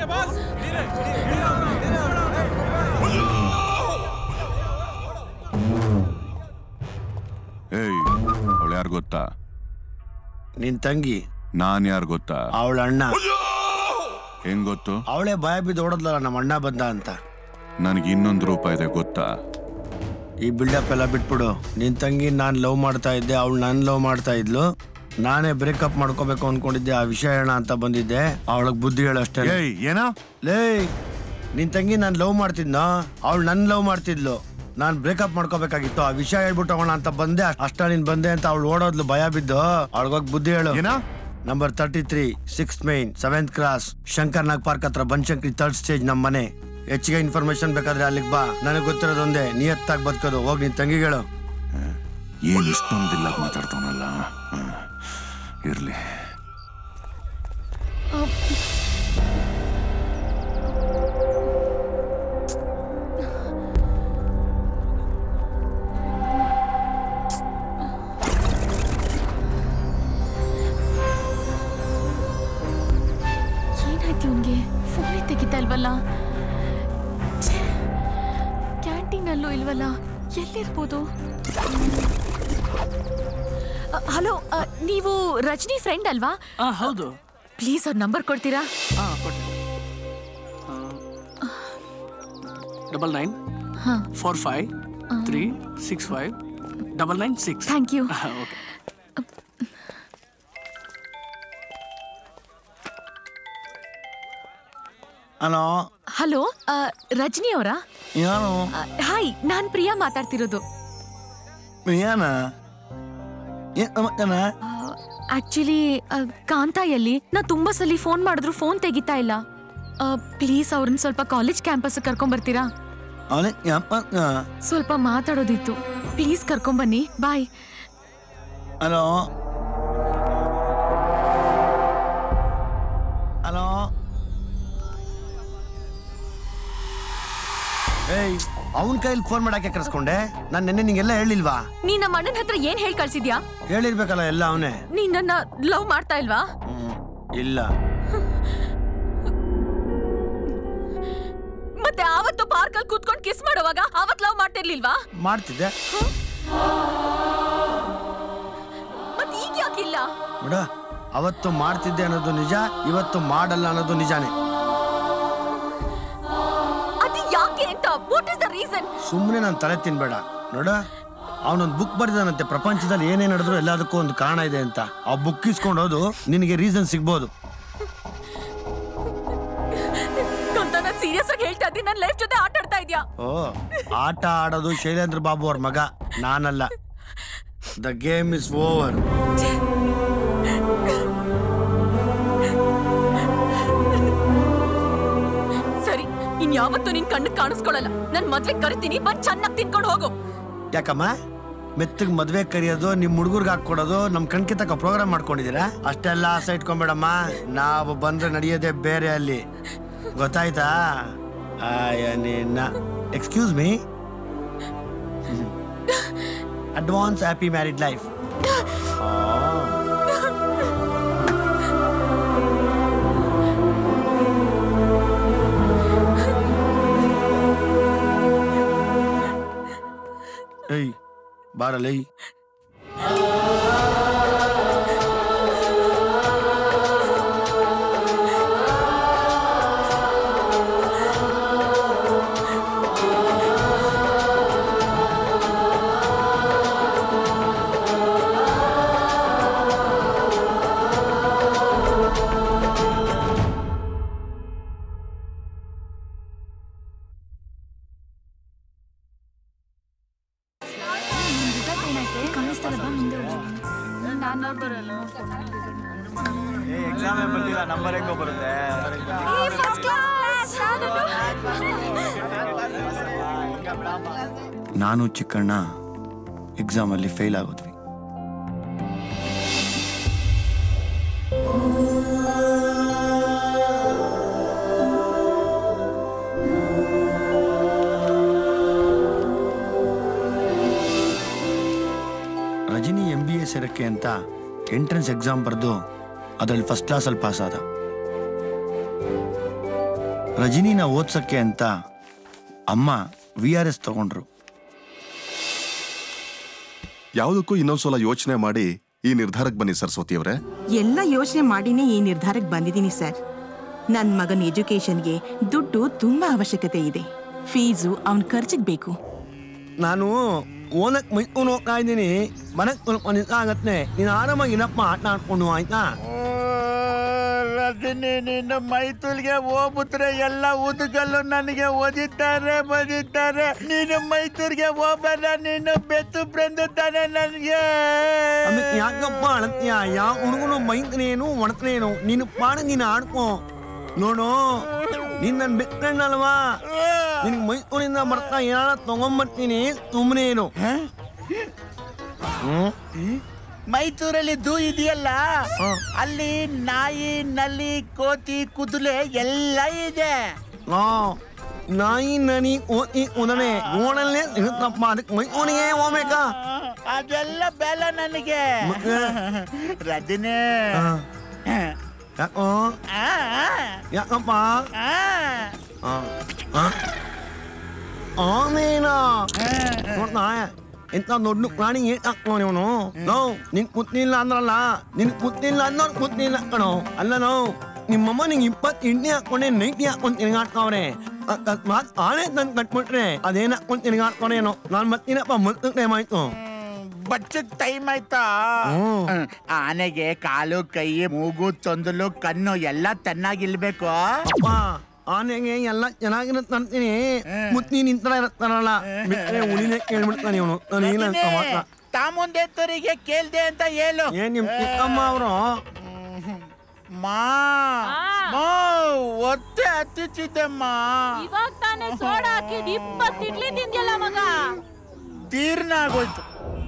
ಏಯ್ ಅವಳು ಯಾರು ಗೊತ್ತಾ ನಿನ್ ತಂಗಿ ನಾನ್ ಯಾರು ಗೊತ್ತಾ ಅವಳ ಅಣ್ಣ ಹೆಂಗ್ ಗೊತ್ತು ಅವಳೇ ಭಯ ಬಿದ್ದು ಓಡದ್ಲಲ್ಲ ನಮ್ಮ ಅಣ್ಣ ಬಂದ ಅಂತ ನನಗೆ ಇನ್ನೊಂದು ರೂಪ ಇದೆ ಗೊತ್ತಾ ಈ ಬಿಲ್ಡಪ್ ಎಲ್ಲ ಬಿಟ್ಬಿಡು ನಿನ್ ತಂಗಿ ನಾನು ಲವ್ ಮಾಡ್ತಾ ಇದ್ದೆ ಅವಳು ನಾನು ಲವ್ ಮಾಡ್ತಾ ಇದ್ಲು ನಾನೇ ಬ್ರೇಕಪ್ ಮಾಡ್ಕೋಬೇಕು ಅನ್ಕೊಂಡಿದ್ದೆ ಆ ವಿಷಯ ಹೇಳ ಅಂತ ಬಂದಿದ್ದೆ ಅವಳಗ್ ಬುದ್ಧಿ ಹೇಳಷ್ಟೇ ಏಯ್ ಏನೋ ಲೇ ನಿನ್ ತಂಗಿ ನಾನು ಲವ್ ಮಾಡ್ತಿದ್ನೋ ಅವಳು ನನ್ ಲವ್ ಮಾಡ್ತಿದ್ಲು ನಾನ್ ಬ್ರೇಕಪ್ ಮಾಡ್ಕೋಬೇಕಾಗಿತ್ತು ಆ ವಿಷಯ ಹೇಳ್ಬಿಟ್ಟು ಹೋಗೋಣ ಅಂತ ಬಂದೆ ಅಷ್ಟ ನೀನ್ ಬಂದೆ ಅಂತ ಅವಳು ಓಡೋದ್ಲು ಭಯ ಬಿದ್ದು ಅವಳಿಗೋಗಿ ಬುದ್ಧಿ ಹೇಳು number thirty three six main seventh cross Shankar Nag park ಹತ್ರ ಬನಶಂಕರಿ ಥರ್ಡ್ ಸ್ಟೇಜ್ ನಮ್ಮ ಮನೆ ಹೆಚ್ಚಿಗೆ ಇನ್ಫಾರ್ಮೇಶನ್ ಬೇಕಾದ್ರೆ ಅಲ್ಲಿಗೆ ಬಾ ನನಗೆ ಗೊತ್ತಿರೋದೊಂದೇ ನಿಯತ್ತಾಗಿ ಬದುಕೋದು ಹೋಗಿ ನಿನ್ ತಂಗಿಗಳು ಏನ್ ಇಷ್ಟೊಂದಿಲ್ಲ ಮಾತಾಡ್ತಾವನಲ್ಲ ಹ್ಮ್. ಇರ್ಲಿ ಏನಾಯ್ತು ಇವನ್ಗೆ ಫೋನೇ ತೆಗಿತಾ ಇಲ್ವಲ್ಲ ಕ್ಯಾಂಟೀನಲ್ಲೂ ಇಲ್ವಲ್ಲ ಎಲ್ಲಿರ್ಬೋದು ಅ, ಹಲೋ ಅ, ನೀವು ರಜನಿ ಫ್ರೆಂಡ್ ಅಲ್ವಾ ಹೌದು ಪ್ಲೀಸ್ ಅವ್ರ ನಂಬರ್ ಕೊಡ್ತೀರಾ ಡಬಲ್ ನೈನ್ ಹಾ four five three six five double nine six thank you okay hello hello ಅ, ರಜನಿ ಅವರಾ ಯಾರು ಹಾಯ್ ನಾನ್ ಪ್ರಿಯಾ ಮಾತಾಡ್ತಿರೋದು ಏನ ಏನ್ ಸಮಾಚಾರ? ಆಕ್ಚುಲಿ ಕಾಂತ ಎಲ್ಲಿ ನಾ ತುಂಬಾ ಸಲ ಫೋನ್ ಮಾಡಿದ್ರು ಫೋನ್ ತೆಗಿತಾ ಇಲ್ಲ ಪ್ಲೀಸ್ ಅವ್ರನ್ನ ಸ್ವಲ್ಪ ಕಾಲೇಜ್ ಕ್ಯಾಂಪಸ್ ಕರ್ಕೊಂಡ್ ಬರ್ತೀರಾ ಅವನೇ ಯಪ್ಪ ಸ್ವಲ್ಪ ಮಾತಾಡೋದಿತ್ತು ಪ್ಲೀಸ್ ಕರ್ಕೊಂಬನ್ನಿ ಬಾಯ್ ಹಲೋ ಹಲೋ ಏಯ್ ಅವನ ಕೈಲಿ ಫೋನ್ ಮಾಡಕ್ಕೆ ಕರೆಸ್ಕೊಂಡೆ ನಾನು ನಿನ್ನೆ ನಿಂಗೆಲ್ಲ ಹೇಳಿಲ್ವಾ ನೀ ನಮ್ಮ ಅಣ್ಣನ ಹತ್ರ ಏನ್ ಹೇಳ್ ಕಳ್ಸಿದ್ಯಾ ಹೇಳಿರ್ಬೇಕಲ್ಲ ಎಲ್ಲ ಅವನೇ ನೀ ನನ್ನ ಲವ್ ಮಾಡ್ತಾ ಇಲ್ವಾ ಇಲ್ಲ ಮತ್ತೆ ಆವತ್ತು ಪಾರ್ಕ್ ಅಲ್ಲಿ ಕೂತ್ಕೊಂಡು ಕಿಸ್ ಮಾಡುವಾಗ ಅವತ್ ಲವ್ ಮಾಡ್ತಿರ್ಲಿಲ್ವಾ ಮಾಡ್ತಿದ್ದೆ ಮತ್ ಈಗ ಯಾಕಿಲ್ಲ ನೋಡ ಅವತ್ತು ಮಾಡ್ತಿದ್ದೆ ಅನ್ನೋದು ನಿಜ ಇವತ್ತು ಮಾಡಲ್ಲ ಅನ್ನೋದು ನಿಜಾನೇ ಅದು ಯಾಕೆ ಅಂತ what is the reason reason ಸುಮ್ಮನೆ ನಾನು ತಲೆ ತಿನ್ಬೇಡ ನೋಡ ಅವನೊಂದು ಬುಕ್ ಬರೆದಾನಂತೆ ಪ್ರಪಂಚದಲ್ಲಿ ಏನೇ ನಡೆದ್ರು ಎಲ್ಲದಕ್ಕೂ ಒಂದು ಕಾರಣ ಇದೆ ಅಂತ ಆ ಬುಕ್ ಇಸ್ಕೊಂಡು ಹೋದು ನಿನಗೆ ರೀಸನ್ ಸಿಗ್ಬೋದು ಕಂತ ನಾನು ಸೀರಿಯಸ್ ಆಗಿ ಹೇಳ್ತಾ ಇದ್ದೀನಿ ನನ್ನ ಲೈಫ್ ಜೊತೆ ಆಟ ಆಡ್ತಾ ಇದ್ಯಾ ಓ ಆಟ ಆಡೋದು ಶೈಲೇಂದ್ರ ಬಾಬು ಅವ್ರ ಮಗ ನಾನಲ್ಲ ದ ಗೇಮ್ ಇಸ್ ಓವರ್ ಸರಿ ಇನ್ ಯಾವತ್ತೂ ನಿನ್ ಕಣ್ಣು ಕಾಣಿಸ್ಕೊಳಲ್ಲ ನನ್ ಮದ್ವೆ ಕರಿತೀನಿ ಬಂದ್ ಚೆನ್ನಾಗಿ ತಿನ್ಕೊಂಡು ಹೋಗು ಯಾಕಮ್ಮ ಮೆತ್ತಗ್ ಮದ್ವೆ ಕರಿಯೋದು ನಿಮ್ ಹುಡುಗರ್ಗೆ ಹಾಕೊಡೋದು ನಮ್ ಕಣ್ಕಿ ತಕ್ಕ ಪ್ರೋಗ್ರಾಮ್ ಮಾಡ್ಕೊಂಡಿದ್ದೀರಾ ಅಷ್ಟೆಲ್ಲ ಆಸೆ ಇಟ್ಕೊಂಬೇಡಮ್ಮ ನಾವು ಬಂದ್ರೆ ನಡೆಯೋದೇ ಬೇರೆ ಅಲ್ಲಿ ಗೊತ್ತಾಯ್ತಾ ಆಯ ನಿನ್ನ excuse me advance happy married life ಏಯ್ ಬಾರಲೈ ಎಕ್ಸಾಮ್ ಬರ್ತಿಲ್ಲ ನಂಬರ್ ಹೆಂಗೋ ಬರುತ್ತೆ ನಾನು ಚಿಕ್ಕಣ್ಣ ಎಕ್ಸಾಮಲ್ಲಿ ಫೇಲ್ ಆಗೋದ್ವಿ ರಜನಿ ಎಂ ಬಿ ಎ ಸೇರಕ್ಕೆ ಅಂತ ಎಂಟ್ರೆನ್ಸ್ ಎಕ್ಸಾಮ್ ಬರೆದು ಅದರಲ್ಲಿ ಫಸ್ಟ್ ಕ್ಲಾಸಲ್ಲಿ ಪಾಸ್ ಆದ ರಜನಿನ ಓದ್ಸಕ್ಕೆ ಅಂತ ಅಮ್ಮ ವಿ ಆರ್ ಎಸ್ ತಗೊಂಡ್ರು ಯಾವುದಕ್ಕೂ ಇನ್ನೊಂದ್ಸಲ ಯೋಚನೆ ಮಾಡಿ ಈ ನಿರ್ಧಾರಕ್ಕೆ ಬನ್ನಿ ಸರಸ್ವತಿ ಅವರೇ ಎಲ್ಲ ಯೋಚನೆ ಮಾಡಿನೇ ಈ ನಿರ್ಧಾರಕ್ಕೆ ಬಂದಿದ್ದೀನಿ ಸರ್ ನನ್ನ ಮಗನ ಎಜುಕೇಶನ್ಗೆ ದುಡ್ಡು ತುಂಬಾ ಅವಶ್ಯಕತೆ ಇದೆ ಫೀಸು ಅವನ ಖರ್ಚಿಗೆ ಬೇಕು ನಾನು ಓನಕ್ ಮೈಕೊಂಡು ಹೋಗ್ತಾ ಇದ್ದೀನಿ ಮನಕ್ ಆಗತ್ತೆ ನೀನು ಆರಾಮಾಗಿ ಇನಪ್ಪ ಆಟ ಆಡ್ಕೊಂಡು ಆಯ್ತಾ ರಜನಿ ನಿನ್ನ ಮೈತುಲ್ಗೆ ಹೋಗ್ಬಿಟ್ರೆ ಎಲ್ಲ ಉದುಗಲ್ಲು ನನಗೆ ಓದಿದ್ದಾರೆ ಬದಿದ್ದಾರೆ ನೀನು ಮೈತೂರ್ಗೆ ಹೋಗ್ಬೇಡ ನೀನು ಬೆತ್ತು ಫ್ರೆಂಡ್ ತಾನೆ ನನಗೆ ಅದಕ್ಕೆ ಯಾಕಪ್ಪ ಅಳತ್ತೀಯ ಯಾವ ಹುಡುಗನು ಮೈಂಕನೇನು ಒಣಕನೇನು ನೀನು ಪಾಡ ನೀನು ಆಡ್ಕೋ ನೋಡು ನೀನ್ ನನ್ ಬೆಕ್ಕಣ್ಣಲ್ವಾ ನಿನ್ ಮೈಸೂರಿಂದ ಬರ್ತಾ ಏನಾರ ತಗೊಂಬರ್ತೀನಿ ಸುಮ್ಮನೇನು ಮೈಸೂರಲ್ಲಿ ಝೂ ಇದೆಯಲ್ಲ ಅಲ್ಲಿ ನಾಯಿ ನಲ್ಲಿ ಕೋತಿ ಕುದುರೆ ಎಲ್ಲ ಇದೆ ಆ, ನಾಯಿ ನನಿ ಓತಿ ಉದನೆ ಓಣಲ್ಲೇ ಇರುತ್ತಪ್ಪ ಅದಕ್ಕೆ ಮೈಸೂರಿಗೆ ಹೋಗ್ಬೇಕಾ ಅದೆಲ್ಲ ಬೇಡ ನನಗೆ ರಜನಿ ಯಾಕೋ ಯಾಕಪ್ಪ ಆ, ಆ? ಆಮೇನ ನೋಡ್ತಾ ಎಂತ ದೊಡ್ಡ ಪ್ರಾಣಿ ಏಟ್ ಹಾಕ್ತಾನೆ ಅವನು ನೋ ನಿನ್ ಕುತ್ತಿಲ್ಲ ಅಂದ್ರಲ್ಲ ನಿನ್ ಕುತ್ತಿಲ್ಲ ಅನ್ನೋರು ಕುತ್ತಿಲ್ಲ ಕಣೋ ಅಲ್ಲ ನೋ ನಿಮ್ಮಮ್ಮ ನಿಂಗೆ ಇಪ್ಪತ್ತು ಇಂಡಿ ಹಾಕೊಂಡೆ ನೈಟಿ ಹಾಕೊಂಡು ತಿರುಗಾಡ್ತಾವ್ರೆ ಅಕಸ್ಮಾತ್ ಆನೆ ನನ್ ಕಟ್ಬಿಟ್ರೆ ಅದೇನ್ ಹಾಕೊಂಡು ತಿರುಗಾಡ್ತಾನೇನೋ ನಾನ್ ಬರ್ತೀನಪ್ಪ ಮುತ್ತು ಟೈಮ್ ಆಯ್ತು ಬಚ್ಚಕ್ ಟೈಮ್ ಆಯ್ತಾ ಹ್ಮ್. ಹ್ಮ್. ಆನೆಗೆ ಕಾಲು ಕೈ ಮೂಗು ತೊಂದಲು ಕಣ್ಣು ಎಲ್ಲ ಚೆನ್ನಾಗಿಲ್ಬೇಕು ಅಪ್ಪ ಆನೆಗೆ ಎಲ್ಲ ಚೆನ್ನಾಗಿರುತ್ತೆ ಅಂತೀನಿ ಮುತ್ತಿ ನಿಂತರ ಇರುತ್ತಾರಲ್ಲ ಬಿಟ್ಟರೆ ಉಳಿನೇ ಕೇಳ್ಬಿಡ್ತಾನೆ ಇವನು ನಾನು ಏನಂತ ಮಾತ್ರ ತಾಮುಂದೆತ್ತರಿಗೆ ಕೇಳ್ದೆ ಅಂತ ಹೇಳು ಏನ್ ನಿಮ್ ಚಿಕ್ಕಮ್ಮ ಅವರು ಮಾ ಮಾ, ಹೊಟ್ಟೆ ಹತ್ತಿச்சிದ್ದಮ್ಮ ಇವಾಗ ತಾನೇ ಸೋಡಾ ಹಾಕಿದ್ ಇಪ್ಪತ್ತು ಇಡ್ಲಿ ತಿಂದ್ಯಲ್ಲ ಮಗ ತೀರ್ನ ಆಗೋಯ್ತು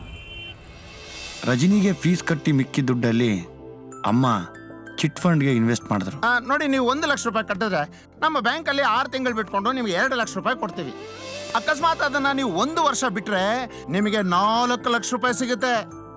ರಜನಿಗೆ ಫೀಸ್ ಕಟ್ಟಿ ಮಿಕ್ಕಿ ದುಡ್ಡಲ್ಲಿ ಅಮ್ಮ ಚಿಟ್ ಫಂಡ್ಗೆ ಇನ್ವೆಸ್ಟ್ ಮಾಡಿದ್ರು ಆ, ನೋಡಿ ನೀವು ಒಂದು ಲಕ್ಷ ರೂಪಾಯಿ ಕಟ್ಟಿದ್ರೆ ನಮ್ಮ ಬ್ಯಾಂಕಲ್ಲಿ ಆರು ತಿಂಗಳು ಬಿಟ್ಕೊಂಡು ನಿಮ್ಗೆ ಎರಡು ಲಕ್ಷ ರೂಪಾಯಿ ಕೊಡ್ತೀವಿ ಅಕಸ್ಮಾತ್ ಅದನ್ನ ನೀವು ಒಂದು ವರ್ಷ ಬಿಟ್ರೆ ನಿಮಗೆ ನಾಲ್ಕು ಲಕ್ಷ ರೂಪಾಯಿ ಸಿಗುತ್ತೆ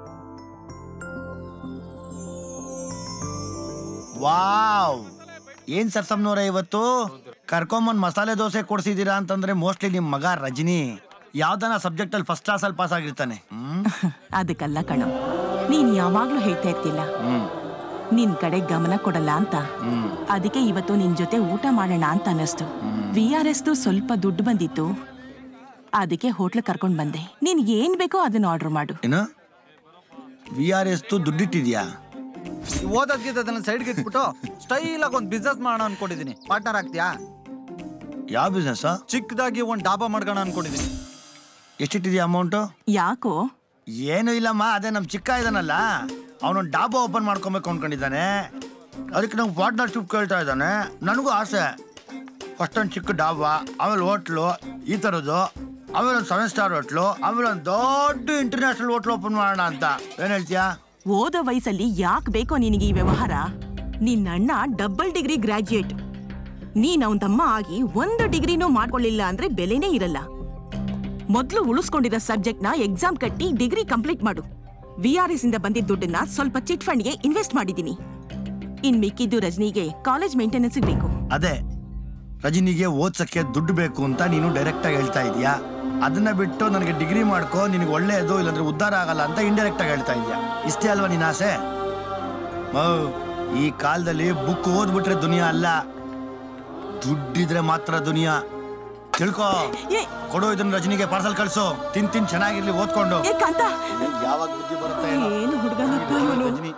ವಾವ್ ಏನ್ ಸರ್ಸಮ್ನವ್ರ ಇವತ್ತು ಕರ್ಕೊಂಬಂದ್ ಮಸಾಲೆ ದೋಸೆ ಕೊಡ್ಸಿದೀರಾ ಅಂತಂದ್ರೆ ಮೋಸ್ಟ್ಲಿ ನಿಮ್ ಮಗ ರಜನಿ ಯಾವ್ದನ ಸಬ್ಜೆಕ್ಟ್ ಅಲ್ಲಿ ಫಸ್ಟ್ ಕ್ಲಾಸ್ ಅಲ್ಲಿ ಪಾಸ್ ಆಗಿರ್ತಾನೆ ಹ್ಮ್ ಅದಕ್ಕಲ್ಲ ಕಣೋ ನೀನ್ ಯಾವಾಗ್ಲೂ ಹೇಳ್ತಾ ಇರ್ತಿಲ್ಲ ಹ್ಮ್ ನಿನ್ ಕಡೆ ಗಮನ ಕೊಡಲ್ಲ ಅಂತ ಹ್ಮ್ ಅದಕ್ಕೆ ಇವತ್ತು ನಿನ್ ಜೊತೆ ಊಟ ಮಾಡೋಣ ಅಂತ ಅನ್ನಿಸ್ತು ವಿ ಆರ್ ಎಸ್ ಸ್ವಲ್ಪ ದುಡ್ಡು ಬಂದಿತ್ತು ಅದಕ್ಕೆ ಹೋಟ್ಲ್ ಕರ್ಕೊಂಡ್ ಬಂದೆ ನೀನ್ ಏನ್ ಬೇಕೋ ಅದನ್ನ ಆರ್ಡರ್ ಮಾಡು ಏನು ವಿ ಆರ್ ಎಸ್ ದುಡ್ಡಿಟ್ಟಿದ್ಯಾ ಓದೋದ್ಗಿದ್ದ ಅದನ್ನ ಸೈಡ್ಗೆ ಇಟ್ಬಿಟ್ಟು ಸ್ಟೈಲ್ ಆಗಿ ಒಂದು ಬಿಸ್ನೆಸ್ ಮಾಡೋಣ ಅನ್ಕೊಂಡಿದೀನಿ ಪಾರ್ಟ್ನರ್ ಆಗ್ತೀಯಾ ಯಾವ ಬಿಸ್ನೆಸ್ ಚಿಕ್ಕದಾಗಿ ಒಂದು ಡಾಬಾ ಮಾಡ್ಕೋಣ ಅನ್ಕೊಂಡಿದೀನಿ ಎಷ್ಟಿಟ್ಟಿದ್ಯಾ ಅಮೌಂಟು ಯಾಕೋ ಏನು ಇಲ್ಲಮ್ಮ ಅದೇ ನಮ್ಮ ಚಿಕ್ಕ ಇದಾನಲ್ಲ ಅವನೊಂದು ಡಾಬಾ ಓಪನ್ ಮಾಡ್ಕೊಬೇಕು ಅನ್ಕೊಂಡಿದ್ದಾನೆ ಅದಕ್ಕೆ ನಾವು ಪಾರ್ಟ್ನರ್ಶಿಪ್ ಕೇಳ್ತಾ ಇದ್ದಾನೆ ನನಗೂ ಆಸೆ ಫಸ್ಟ್ ಒಂದು ಚಿಕ್ಕ ಡಾಬಾ ಆಮೇಲೆ ಹೋಟ್ಲು ಈ ಥರದ್ದು ಆಮೇಲೆ ಒಂದು ಸೆವೆನ್ ಸ್ಟಾರ್ ಹೋಟ್ಲು ಆಮೇಲೆ ಒಂದು ದೊಡ್ಡ ಇಂಟರ್ನ್ಯಾಷನಲ್ ಹೋಟ್ಲ್ ಓಪನ್ ಮಾಡೋಣ ಅಂತ ಏನು ಹೇಳ್ತೀಯಾ ಓದೋ ವಯಸ್ಸಲ್ಲಿ ಯಾಕೆ ಬೇಕೋ ನಿನಗೆ ಈ ವ್ಯವಹಾರ ನಿನ್ನ ಅಣ್ಣ ಡಬಲ್ ಡಿಗ್ರಿ ಗ್ರಾಜ್ಯುಯೇಟ್ ನೀನ್ ಅವನ್ ತಮ್ಮ ಆಗಿ ಒಂದು ಡಿಗ್ರಿನೂ ಮಾಡ್ಕೊಳ್ಳಿಲ್ಲ ಅಂದ್ರೆ ಬೆಲೆನೇ ಇರಲ್ಲ ಮೊದ್ಲು ಉಳಿಸ್ಕೊಂಡಿರೋ ಸಬ್ಜೆಕ್ಟ್ ನ ಎಕ್ಸಾಮ್ ಕಟ್ಟಿ ಡಿಗ್ರಿ ಕಂಪ್ಲೀಟ್ ಮಾಡು ವಿ ಆರ್ ಎಸ್ ಇಂದ ಬಂದಿದ್ದ ದುಡ್ಡನ್ನ ಸ್ವಲ್ಪ ಚಿಟ್ ಫಂಡ್ಗೆ ಇನ್ವೆಸ್ಟ್ ಮಾಡಿದೀನಿ ಇನ್ ಮಿಕ್ಕಿದ್ದು ರಜನಿಗೆ ಕಾಲೇಜ್ ಮೇಂಟೆನೆನ್ಸ್ ಬೇಕು ಅದೇ ರಜನಿಗೆ ಓದ್ಸಕ್ಕೆ ದುಡ್ಡು ಬೇಕು ಅಂತ ನೀನು ಡೈರೆಕ್ಟಾಗಿ ಹೇಳ್ತಾ ಇದೀಯಾ ಅದನ್ನ ಬಿಟ್ಟು ನನಗೆ ಡಿಗ್ರಿ ಮಾಡ್ಕೋ ನಿನಗೆ ಒಳ್ಳೆಯದು ಇಲ್ಲಾಂದ್ರೆ ಉದ್ಧಾರ ಆಗಲ್ಲ ಅಂತ ಇಂಡೈರೆಕ್ಟಾಗಿ ಹೇಳ್ತಾ ಇದೀಯಾ ಇಷ್ಟೇ ಅಲ್ವಾ ನಿನ್ನ ಆಸೆ ಮೌ ಈ ಕಾಲದಲ್ಲಿ ಬುಕ್ ಓದ್ಬಿಟ್ರೆ ದುನಿಯಾ ಅಲ್ಲ ದುಡ್ಡಿದ್ರೆ ಮಾತ್ರ ದುನಿಯಾ ತಿಳ್ಕೋ ಕೊಡು ಇದನ್ನ ರಜನಿಗೆ ಪಾರ್ಸಲ್ ಕಳ್ಸು ತಿನ್ ತಿನ್ ಚೆನ್ನಾಗಿರ್ಲಿ ಓದ್ಕೊಂಡು ಯಾವಾಗ ಬುದ್ಧಿ ಬರುತ್ತೆ ಏನೋ. ಏನು ಹುಡುಗನಪ್ಪ ಇವನು ರಜನಿ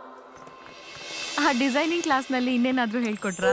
ಆ ಡಿಸೈನಿಂಗ್ ಕ್ಲಾಸ್ನಲ್ಲಿ ಇನ್ನೇನಾದ್ರೂ ಹೇಳ್ಕೊಟ್ರಾ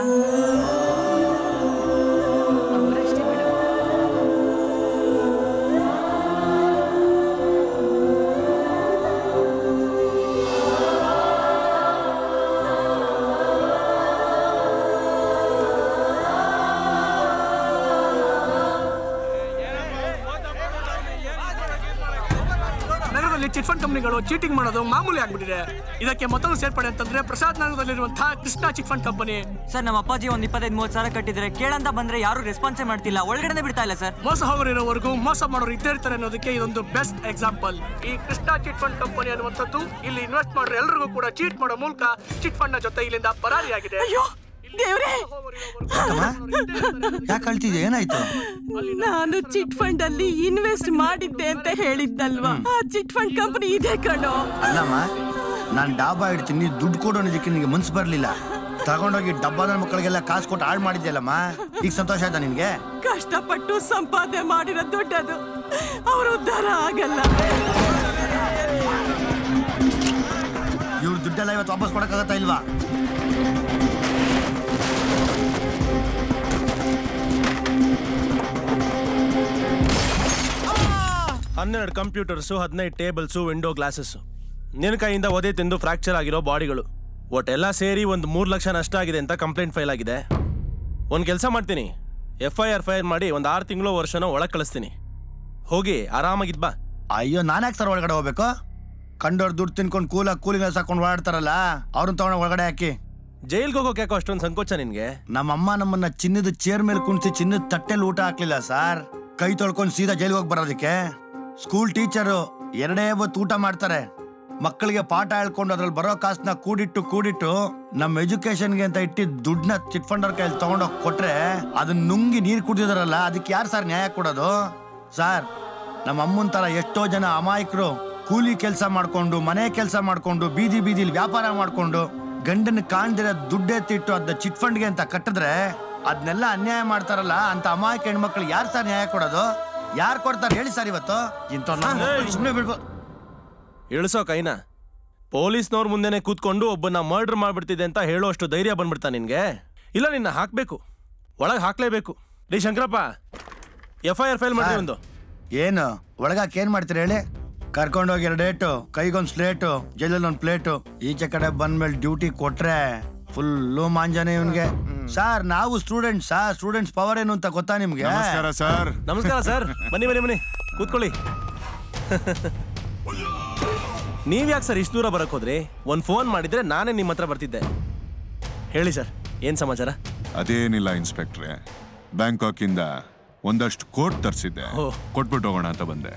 ನಗರದಲ್ಲಿ ಚಿಟ್ ಫಂಡ್ ಕಂಪನಿಗಳು ಚೀಟಿಂಗ್ ಮಾಡೋದು ಮಾಮೂಲಿ ಆಗ್ಬಿಟ್ಟಿದೆ ಇದಕ್ಕೆ ಮತ್ತೊಂದು ಸೇರ್ಪಡೆ ಅಂತಂದ್ರೆ ಪ್ರಸಾದ್ ನಗರದಲ್ಲಿರುವಂತಹ Krishna chit fund company sir ನಮ್ಮ ಅಪ್ಪಾಜಿ ಒಂದ್ ಇಪ್ಪತ್ತೈದು ಮೂವತ್ತು ಸಾವಿರ ಕಟ್ಟಿದ್ರೆ ಕೇಳಂತ ಬಂದ್ರೆ ಯಾರು ರೆಸ್ಪಾನ್ಸೇ ಮಾಡ್ತಿಲ್ಲ ಒಳಗಡೆ ಬಿಡ್ತಾ ಇಲ್ಲ ಸರ್ ಮೋಸ ಹೋಗೋರಿರೋವರೆಗೂ ಮೋಸ ಮಾಡೋರು ಇದ್ದೇ ಇರ್ತಾರೆ ಅನ್ನೋದಕ್ಕೆ ಇದೊಂದು ಬೆಸ್ಟ್ ಎಕ್ಸಾಂಪಲ್ ಈ ಕೃಷ್ಣ ಚಿಟ್ ಫಂಡ್ ಕಂಪನಿ ಅನ್ನುವಂಥದ್ದು ಇಲ್ಲಿ ಇನ್ವೆಸ್ಟ್ ಮಾಡೋ ಎಲ್ರಿಗೂ ಕೂಡ ಚೀಟ್ ಮಾಡೋ ಮೂಲಕ ಚಿಟ್ ಫಂಡ್ ನ ಜೊತೆ ಇಲ್ಲಿಂದ ಪರಾರಿಯಾಗಿದೆ ದೇವ್ರೇ ಯಾಕೆ ಅಳ್ತಿದ್ಯಾ ಏನಾಯ್ತು ನಾನು ಚಿಟ್ ಫಂಡ್ ಅಲ್ಲಿ ಇನ್ವೆಸ್ಟ್ ಮಾಡಿದ್ದೆ ಅಂತ ಹೇಳಿದ್ದಲ್ವಾ ಆ ಚಿಟ್ ಫಂಡ್ ಕಂಪನಿ ಇದೆ ಕಣೋ ಅಲ್ಲಮ್ಮ ನಾನು ಡಾಬಾ ಇಡ್ತೀನಿ ದುಡ್ಡು ಕೊಡೋ ಅನ್ನೋದಕ್ಕೆ ನಿನಗೆ ಮನ್ಸು ಬರಲಿಲ್ಲ ತಗೊಂಡೋಗಿ ಡಬ್ಬದ ಮಕ್ಕಳಿಗೆಲ್ಲ ಕಾಸು ಕೊಟ್ಟು ಹಾಳು ಮಾಡಿದ್ಯಲ್ಲಮ್ಮ ಈಗ ಸಂತೋಷ ಆಯ್ತಾ ನಿನಗೆ ಕಷ್ಟಪಟ್ಟು ಸಂಪಾದನೆ ಮಾಡಿರೋ ದುಡ್ಡದು ಅವ್ರ ಉದ್ಧಾರ ಆಗಲ್ಲ ಇವ್ರ ದುಡ್ಡೆಲ್ಲ ಇವತ್ತು ವಾಪಸ್ ಕೊಡಕ್ಕಾಗತ್ತಾ ಇಲ್ವಾ ಹನ್ನೆರಡು ಕಂಪ್ಯೂಟರ್ಸು ಹದಿನೈದು ಟೇಬಲ್ಸು ವಿಂಡೋ ಗ್ಲಾಸಸ್ಸು ನಿನ್ನ ಕೈಯಿಂದ ಒದೆ ತಿಂದು ಫ್ರಾಕ್ಚರ್ ಆಗಿರೋ ಬಾಡಿಗಳು ಒಟ್ಟೆಲ್ಲ ಸೇರಿ ಒಂದು ಮೂರು ಲಕ್ಷ ನಷ್ಟ ಆಗಿದೆ ಅಂತ ಕಂಪ್ಲೇಂಟ್ ಫೈಲ್ ಆಗಿದೆ ಒಂದು ಕೆಲಸ ಮಾಡ್ತೀನಿ ಎಫ್ ಐ ಆರ್ ಫೈಲ್ ಮಾಡಿ ಒಂದು ಆರು ತಿಂಗಳು ವರ್ಷನೋ ಒಳಗೆ ಕಳಿಸ್ತೀನಿ ಹೋಗಿ ಆರಾಮಾಗಿದ್ ಬಾ ಅಯ್ಯೋ ನಾನು ಯಾಕೆ ಸರ್ ಒಳಗಡೆ ಹೋಗ್ಬೇಕು ಕಂಡೋರ್ ದುಡ್ಡು ತಿನ್ಕೊಂಡು ಕೂಲಾಗಿ ಕೂಲಿಂಗ್ ಹಾಕೊಂಡು ಓಡಾಡ್ತಾರಲ್ಲ ಅವ್ರನ್ನ ತಗೊಂಡು ಒಳಗಡೆ ಹಾಕಿ ಜೈಲ್ಗೆ ಹೋಗೋಕೆ ಯಾಕೋ ಅಷ್ಟೊಂದು ಸಂಕೋಚ ನಿನ್ಗೆ ನಮ್ಮಮ್ಮ ನಮ್ಮನ್ನ ಚಿನ್ನದ ಚೇರ್ ಮೇಲೆ ಕುಣಿಸಿ ಚಿನ್ನದ ತಟ್ಟೆಲಿ ಊಟ ಹಾಕ್ಲಿಲ್ಲ ಸರ್ ಕೈ ತೊಳ್ಕೊಂಡು ಸೀದಾ ಜೈಲ್ಗೆ ಹೋಗಿ ಬರೋದಕ್ಕೆ ಸ್ಕೂಲ್ ಟೀಚರು ಎರಡೇ ಹೊತ್ತು ಊಟ ಮಾಡ್ತಾರೆ ಮಕ್ಕಳಿಗೆ ಪಾಠ ಹೇಳ್ಕೊಂಡು ಅದ್ರಲ್ಲಿ ಬರೋ ಕಾಸನ್ನ ಕೂಡಿಟ್ಟು ಕೂಡಿಟ್ಟು ನಮ್ಮ ಎಜುಕೇಶನ್ಗೆ ಅಂತ ಇಟ್ಟಿದ್ದ ದುಡ್ಡನ್ನ ಚಿಟ್ ಫಂಡ್ ಅವ್ರ ಕೈಯಲ್ಲಿ ತಗೊಂಡೋಗಿ ಕೊಟ್ರೆ ಅದನ್ನ ನುಂಗಿ ನೀರು ಕುಡಿದಿದಾರಲ್ಲ ಅದಕ್ಕೆ ಯಾರು ಸರ್ ನ್ಯಾಯ ಕೊಡೋದು ಸರ್ ನಮ್ಮ ಅಮ್ಮನ ತರ ಎಷ್ಟೋ ಜನ ಅಮಾಯಕರು ಕೂಲಿ ಕೆಲಸ ಮಾಡ್ಕೊಂಡು ಮನೆ ಕೆಲಸ ಮಾಡ್ಕೊಂಡು ಬೀದಿ ಬೀದಿಲಿ ವ್ಯಾಪಾರ ಮಾಡ್ಕೊಂಡು ಗಂಡನ ಕಾಣ್ದಿರ ದುಡ್ಡೆತ್ತಿಟ್ಟು ಅದನ್ನ ಚಿಟ್ ಫಂಡ್ಗೆ ಅಂತ ಕಟ್ಟಿದ್ರೆ ಅದನ್ನೆಲ್ಲ ಅನ್ಯಾಯ ಮಾಡ್ತಾರಲ್ಲ ಅಂತ ಅಮಾಯಕ ಹೆಣ್ಮಕ್ಳು ಯಾರು ಸರ್ ನ್ಯಾಯ ಕೊಡೋದು ಯಾರು ಕೊಡ್ತಾರೆ ಹೇಳಿ ಸರ್ ಇವತ್ತು ಇಂಥ ಸುಮ್ಮನೆ ಬಿಡ್ಬೋದು ಇಳಿಸೋ ಕೈನ ಪೊಲೀಸ್ನವ್ರ ಮುಂದೆನೆ ಕೂತ್ಕೊಂಡು ಒಬ್ಬನ ಮರ್ಡರ್ ಮಾಡ್ಬಿಡ್ತಿದೆ ಅಂತ ಹೇಳೋಷ್ಟು ಧೈರ್ಯ ಬಂದ್ಬಿಡ್ತಾ ನಿನ್ಗೆ ಇಲ್ಲ ನಿನ್ನ ಹಾಕ್ಬೇಕು ಒಳಗೆ ಹಾಕ್ಲೇಬೇಕು ರೀ Shankarappa F I R file ಮಾಡಿ ಒಂದು ಏನು ಒಳಗಾಕ ಏನ್ ಮಾಡ್ತೀರಿ ಹೇಳಿ ಕರ್ಕೊಂಡೋಗಿ ಎರಡು ಏಟು ಕೈಗೊಂದು ಸ್ಲೇಟು ಜೈಲಲ್ಲಿ ಒಂದು ಪ್ಲೇಟು ಈಚೆ ಕಡೆ ಬಂದ್ಮೇಲೆ ಡ್ಯೂಟಿ ಕೊಟ್ರೆ ಫುಲ್ಲು ಮಾಂಜಾನೆ ಇವನ್ಗೆ ಸರ್ ನಾವು ಸ್ಟೂಡೆಂಟ್ಸ್ ಸರ್ ಸ್ಟೂಡೆಂಟ್ಸ್ ಪವರ್ ಏನು ಅಂತ ಗೊತ್ತಾ ನಿಮ್ಗೆ ನಮಸ್ಕಾರ ಸರ್ ನಮಸ್ಕಾರ ಸರ್ ಬನ್ನಿ ಬನ್ನಿ ಬನ್ನಿ ಕೂತ್ಕೊಳ್ಳಿ ನೀವ್ ಯಾಕೆ ಸರ್ ಇಷ್ಟು ದೂರ ಬರಕ್ ಹೋದ್ರಿ ಒಂದ್ ಫೋನ್ ಮಾಡಿದ್ರೆ ನಾನೇ ನಿಮ್ಮ ಹತ್ರ ಬರ್ತಿದ್ದೆ ಹೇಳಿ ಸರ್ ಏನ್ ಸಮಾಚಾರ ಅದೇನಿಲ್ಲ ಇನ್ಸ್ಪೆಕ್ಟ್ರೆ ಬ್ಯಾಂಕಾಕಿಂದ ಒಂದಷ್ಟು ಕೋಟ್ ತರಿಸಿದ್ದೆ ಕೊಟ್ಬಿಟ್ಟು ಹೋಗೋಣ ಅಂತ ಬಂದೆ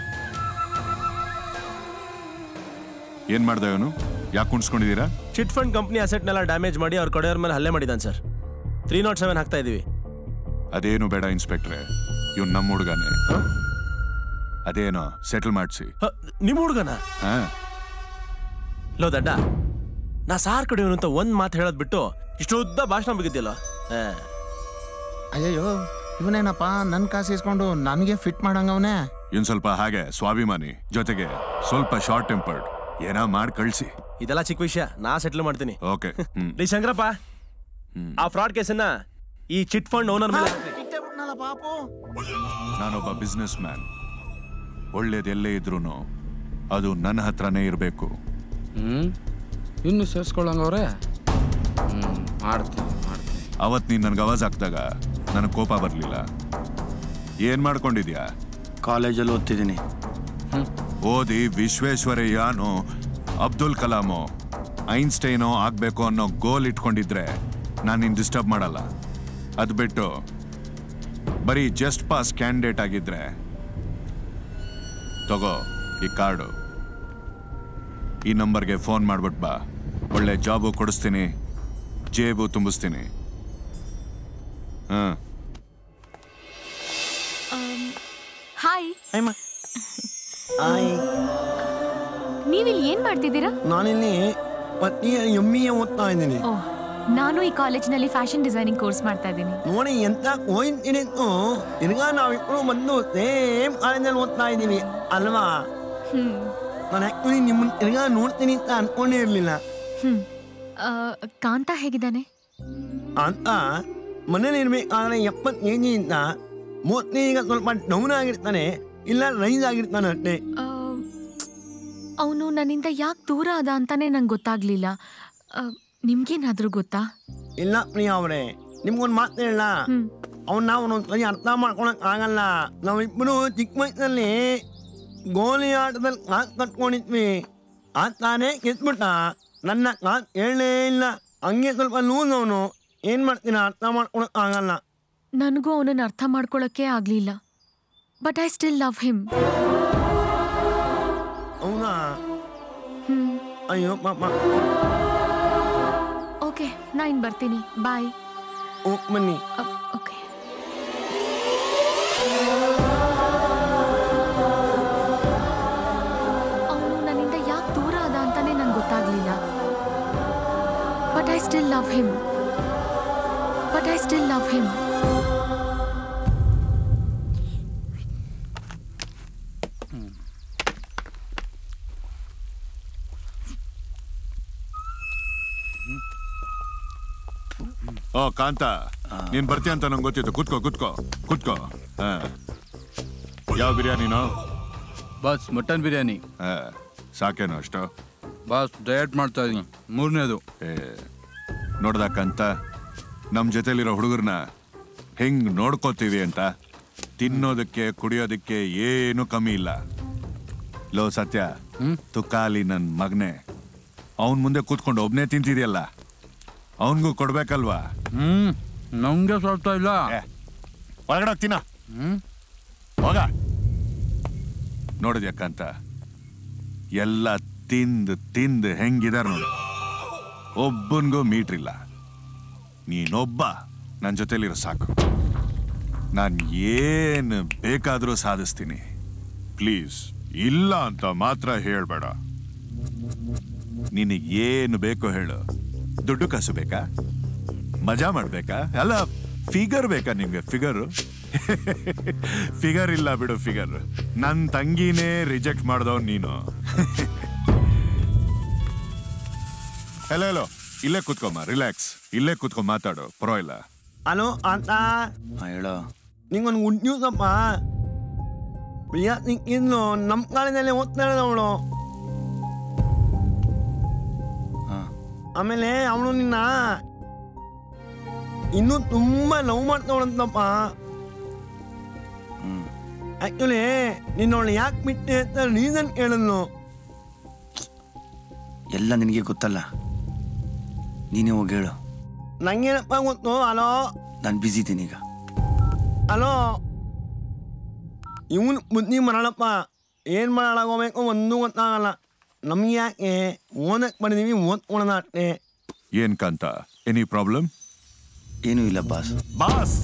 ಏನ್ ಮಾಡ್ದ ಇವನು ಯಾಕೆ ಕುಣಿಸ್ಕೊಂಡಿದ್ದೀರಾ ಚಿಟ್ ಫಂಡ್ ಕಂಪ್ನಿ ಅಸೆಟ್ನೆಲ್ಲ ಡ್ಯಾಮೇಜ್ ಮಾಡಿ ಅವ್ರ ಕಡೆಯವ್ರ ಮೇಲೆ ಹಲ್ಲೆ ಮಾಡಿದ್ದಾನೆ ಸರ್ ತ್ರೀ ನಾಟ್ ಸೆವೆನ್ ಹಾಕ್ತಾ ಇದೀವಿ ಅದೇನು ಬೇಡ ಇನ್ಸ್ಪೆಕ್ಟ್ರೆ ಇವ್ನು ನಮ್ಮ ಹುಡುಗನೇ ಅದೇನೋ ಸೆಟಲ್ ಮಾಡಿಸಿ ನಿಮ್ಮ ಹುಡುಗನ ಹಾ ಲೋ ದಡ್ಡ ನಾ ಸಾರ್ ಕಡೆ ಅಂತ ಒಂದ್ ಮಾತು ಹೇಳೋದ್ ಬಿಟ್ಟು ಇಷ್ಟು ಉದ್ದ ಭಾಷಣ ಬಿಗಿದ್ಯಲ್ಲ ಅಯ್ಯಯ್ಯೋ ಇವನೇನಪ್ಪ ನನ್ನ ಕಾಸು ಇಸ್ಕೊಂಡು ನನಗೆ ಫಿಟ್ ಮಾಡಂಗವನೇ ಇನ್ ಸ್ವಲ್ಪ ಹಾಗೆ ಸ್ವಾಭಿಮಾನಿ ಜೊತೆಗೆ ಸ್ವಲ್ಪ ಶಾರ್ಟ್ ಟೆಂಪರ್ಡ್ ಏನೋ ಮಾಡಿ ಕಳ್ಸಿ ಇದೆಲ್ಲ ಚಿಕ್ಕ ವಿಷಯ ನಾ ಸೆಟ್ಲ್ ಮಾಡ್ತೀನಿ ಓಕೆ ಹ್ಮ್ ರೀ ಶಂಕರಪ್ಪ ಆ ಫ್ರಾಡ್ ಕೇಸನ್ನ ಈ ಚಿಟ್ ಫಂಡ್ ಓನರ್ ಮೇಲೆ ಹಾಕ್ರಿ. ಪಾಪು ನಾನೊಬ್ಬ ಬಿಸ್ನೆಸ್ ಮ್ಯಾನ್ ಒಳ್ಳೇದೆಲ್ಲೇ ಇದ್ರೂ ಅದು ನನ್ನ ಹತ್ರನೇ ಇರಬೇಕು ಹ್ಮ್ ಇನ್ನು ಸೇರ್ಸ್ಕೊಳ್ಳಂಗವ್ರೆ ಹ್ಮ್ ಮಾಡ್ತೀನಿ ಮಾಡ್ತೀನಿ ಅವತ್ ನೀನ್ ನನ್ಗೆ ಅವಾಜ್ ಹಾಕ್ದಾಗ ನನಗೆ ಕೋಪ ಬರಲಿಲ್ಲ ಏನ್ ಮಾಡ್ಕೊಂಡಿದ್ಯಾ ಕಾಲೇಜಲ್ಲಿ ಓದ್ತಿದ್ದೀನಿ ಓದಿ ವಿಶ್ವೇಶ್ವರಯ್ಯನೋ ಅಬ್ದುಲ್ ಕಲಾಮೋ ಐನ್ಸ್ಟೈನೋ ಆಗ್ಬೇಕು ಅನ್ನೋ ಗೋಲ್ ಇಟ್ಕೊಂಡಿದ್ರೆ ನಾನು ನಿನ್ ಡಿಸ್ಟರ್ಬ್ ಮಾಡಲ್ಲ ಅದು ಬಿಟ್ಟು ಬರೀ ಜಸ್ಟ್ ಪಾಸ್ ಕ್ಯಾಂಡಿಡೇಟ್ ಆಗಿದ್ರೆ ತಗೋ ಈ ಕಾರ್ಡು ಈ ನಂಬರ್ಗೆ ಫೋನ್ ಮಾಡ್ಬಿಟ್ ಬಾ ಒಳ್ಳೆ ಜಾಬು ಕೊಡಿಸ್ತೀನಿ ಜೇಬು ತುಂಬಿಸ್ತೀನಿ ಹಾಂ ಹಾಯ್ ಆಯ್ ನೀವಿಲ್ಲಿ ಏನ್ ಮಾಡ್ತಿದ್ದೀರಾ ನಾನಿಲ್ಲಿ ಪತ್ನಿಯ ಎಮ್ ಎ ಓದ್ತಾ ಇದ್ದೀನಿ ಓ ನಾನು ಈ ಕಾಲೇಜ್ನಲ್ಲಿ ಫ್ಯಾಷನ್ ಡಿಸೈನಿಂಗ್ ಕೋರ್ಸ್ ಮಾಡ್ತಾ ಇದ್ದೀನಿ ನೋಡಿ ಎಂತ ಹೋಯ್ತಿನಿತ್ತು ತಿರ್ಗಾ ನಾವಿಬ್ರು ಬಂದು ಸೇಮ್ ಕಾಲೇಜಲ್ಲಿ ಓದ್ತಾ ಇದ್ದೀವಿ ಅಲ್ವಾ ಹ್ಮ್ ನಾನು ಆಕ್ಚುಲಿ ನಿಮ್ಮನ್ನ ತಿರ್ಗಾ ನೋಡ್ತೀನಿ ಅಂತ ಅನ್ಕೊಂಡೇ ಇರಲಿಲ್ಲ ಹ್ಮ್ ಆ, ಕಾಂತ ಹೇಗಿದ್ದಾನೆ ಅಂತ ಮನೇಲಿ ಇರ್ಬೇಕಾದ್ರೆ ಎಪ್ಪತ್ತು ಕೆ ಜಿಯಿಂದ ಮೂವತ್ತನೇ ಈಗ ಸ್ವಲ್ಪ ಡೌನ್ ಆಗಿರ್ತಾನೆ ಇಲ್ಲ ರೈಸ್ ಆಗಿರ್ತಾನೆ ಅಷ್ಟೇ ಅವನು ನನ್ನಿಂದ ಯಾಕೆ ದೂರ ಆದ ಅಂತಾನೆ ನಂಗೆ ಗೊತ್ತಾಗ್ಲಿಲ್ಲ ಆ, ನಿಮ್ಗೇನಾದ್ರೂ ಗೊತ್ತಾ ಇಲ್ಲ ಪ್ರಿಯಾ ಅವರೇ ನಿಮ್ಗೊಂದು ಮಾತು ಹೇಳ ಅವನ್ನ ಒಂದೊಂದು ಸರಿ ಅರ್ಥ ಮಾಡ್ಕೊಳಕ್ ಆಗಲ್ಲ ನಾವಿಬ್ಬರು ಚಿಕ್ಕ ವಯಸ್ಸಲ್ಲಿ ಗೋಲಿ ಆಟದಲ್ಲಿ ಕಾಸ್ ಕಟ್ಕೊಂಡಿದ್ವಿ ಆ ತಾನೇ ಗೆದ್ಬಿಟ್ಟ ನನ್ನ ಕಾಸ್ ಹೇಳಲೇ ಇಲ್ಲ ಹಂಗೆ ಸ್ವಲ್ಪ ಲೂಸ್ ಅವನು ಏನ್ ಮಾಡ್ತೀರಾ ಅರ್ಥ ಮಾಡ್ಕೊಳಕ್ ಆಗಲ್ಲ ನನಗೂ ಅವನನ್ನ ಅರ್ಥ ಮಾಡ್ಕೊಳಕ್ಕೆ ಆಗ್ಲಿಲ್ಲ but I still love him ಹೌದಾ ಅಯ್ಯೋ ಪಾಪ ಓಕೆ ನಾ ಇನ್ ಬರ್ತೀನಿ ಬಾಯ್ ಹೋಗ್ ಬನ್ನಿ ಓಕೆ ಅವನು ನನ್ನಿಂದ ಯಾಕೆ ದೂರ ಆದ ಅಂತಾನೆ ನಂಗೆ ಗೊತ್ತಾಗ್ಲಿಲ್ಲ but I still love him but I still love him ಓ ಕಾಂತ ನೀನ್ ಬರ್ತೀಯ ಅಂತ ನಂಗೆ ಗೊತ್ತಿತ್ತು ಕುತ್ಕೋ ಕುತ್ಕೋ ಕುತ್ಕೋ ಹಾ ಯಾವ ಬಿರಿಯಾನಿನೋ ಬಸ್ ಮಟನ್ ಬಿರಿಯಾನಿ ಸಾಕೇನೋ ಅಷ್ಟು ಬಾಸ್ ಡಯಟ್ ಮಾಡ್ತಾ ಇದೀನಿ ಮೂರನೇದು ನೋಡ್ದ ಕಾಂತ ನಮ್ ಜೊತೆಲಿರೋ ಹುಡುಗರ್ನ ಹೆಂಗ್ ನೋಡ್ಕೋತೀವಿ ಅಂತ ತಿನ್ನೋದಕ್ಕೆ ಕುಡಿಯೋದಕ್ಕೆ ಏನು ಕಮ್ಮಿ ಇಲ್ಲ ಲೋ ಸತ್ಯ ತುಕಾಲಿ ನನ್ ಮಗನೆ ಅವನ್ ಮುಂದೆ ಕೂತ್ಕೊಂಡು ಒಬ್ನೇ ತಿಂತಿದ್ಯಲ್ಲ ಅವನ್ಗೂ ಕೊಡ್ಬೇಕಲ್ವಾ ಹ್ಮ್ ನಮ್ಗೆ ಸ್ವಲ್ಪ ಇಲ್ಲ ಒಳಗಡೆ ಹೋಗ್ತೀನ ಹೋಗ ನೋಡಿದ್ಯಾಕಂತ ಎಲ್ಲ ತಿಂದು ತಿಂದು ಹೆಂಗಿದಾರ ನೋಡು ಒಬ್ಬನ್ಗೂ ಮೀಟ್ರಿಲ್ಲ ನೀನೊಬ್ಬ ನನ್ನ ಜೊತೆಲಿರೋ ಸಾಕು ನಾನು ಏನು ಬೇಕಾದರೂ ಸಾಧಿಸ್ತೀನಿ ಪ್ಲೀಸ್ ಇಲ್ಲ ಅಂತ ಮಾತ್ರ ಹೇಳ್ಬೇಡ ನಿನಗೆ ಏನು ಬೇಕೋ ಹೇಳು ದುಡ್ಡು ಕಾಸು ಬೇಕಾ ಮಜಾ ಮಾಡ್ಬೇಕಾ ಅಲ್ಲ ಫಿಗರ್ ಬೇಕಾ ನಿಮ್ಗೆ ಫಿಗರ್ ಫಿಗರ್ ಇಲ್ಲ ಬಿಡು ಫಿಗರ್ ನನ್ನ ತಂಗಿನೇ ರಿಜೆಕ್ಟ್ ಮಾಡ್ದವ್ ನೀನು ಹಲೋ ಹಲೋ ಇಲ್ಲೇ ಕೂತ್ಕೊಮ್ಮ ರಿಲ್ಯಾಕ್ಸ್ ಇಲ್ಲೇ ಕೂತ್ಕೊಂಡ್ ಮಾತಾಡು ಪರವಾಗಿಲ್ಲ ಹಲೋ ಅಂತ ಹೇಳೋ ನಿಂಗೊಂದು ಗುಡ್ ನ್ಯೂಸ್ ಅಪ್ಪ ಪ್ರಿಯಾ ಇನ್ನು ನಮ್ಮ ಕಾಲೇಜಲ್ಲಿ ಓದ್ತಾ ಇರೋದು ಅವಳು ಆಮೇಲೆ ಅವಳು ನಿನ್ನ ಇನ್ನೂ ತುಂಬಾ ಲವ್ ಮಾಡ್ತಾವಳಂತಪ್ಪ ಆಕ್ಚುಲಿ ನಿನ್ನವಳು ಯಾಕೆ ಬಿಟ್ಟೆ ಅಂತ ರೀಸನ್ ಕೇಳಿದ್ನು ಎಲ್ಲ ನಿನಗೆ ಗೊತ್ತಲ್ಲ ನೀನೇ ಹೋಗಿ ಹೇಳು ನಂಗೇನಪ್ಪ ಗೊತ್ತು ಹಲೋ ನಾನು ಬ್ಯುಸಿ ಇದ್ದೀನಿ ಈಗ ಹಲೋ ಇವನು ಬುದ್ಧಿ ಮರಳಪ್ಪ ಏನು ಮಾಡಾಗೋಬೇಕು ಒಂದೂ ಗೊತ್ತಾಗಲ್ಲ ನಮ್ಗೆ ಯಾಕೆ ಓದಕ್ಕೆ ಬಂದಿದ್ದೀವಿ ಓದ್ಕೊಳ್ಳೋಣ ಅಷ್ಟೇ ಏನ್ ಕಾಂತ ಎನಿ ಪ್ರಾಬ್ಲಮ್ ಏನೂ ಇಲ್ಲ ಬಾಸ್ ಬಾಸ್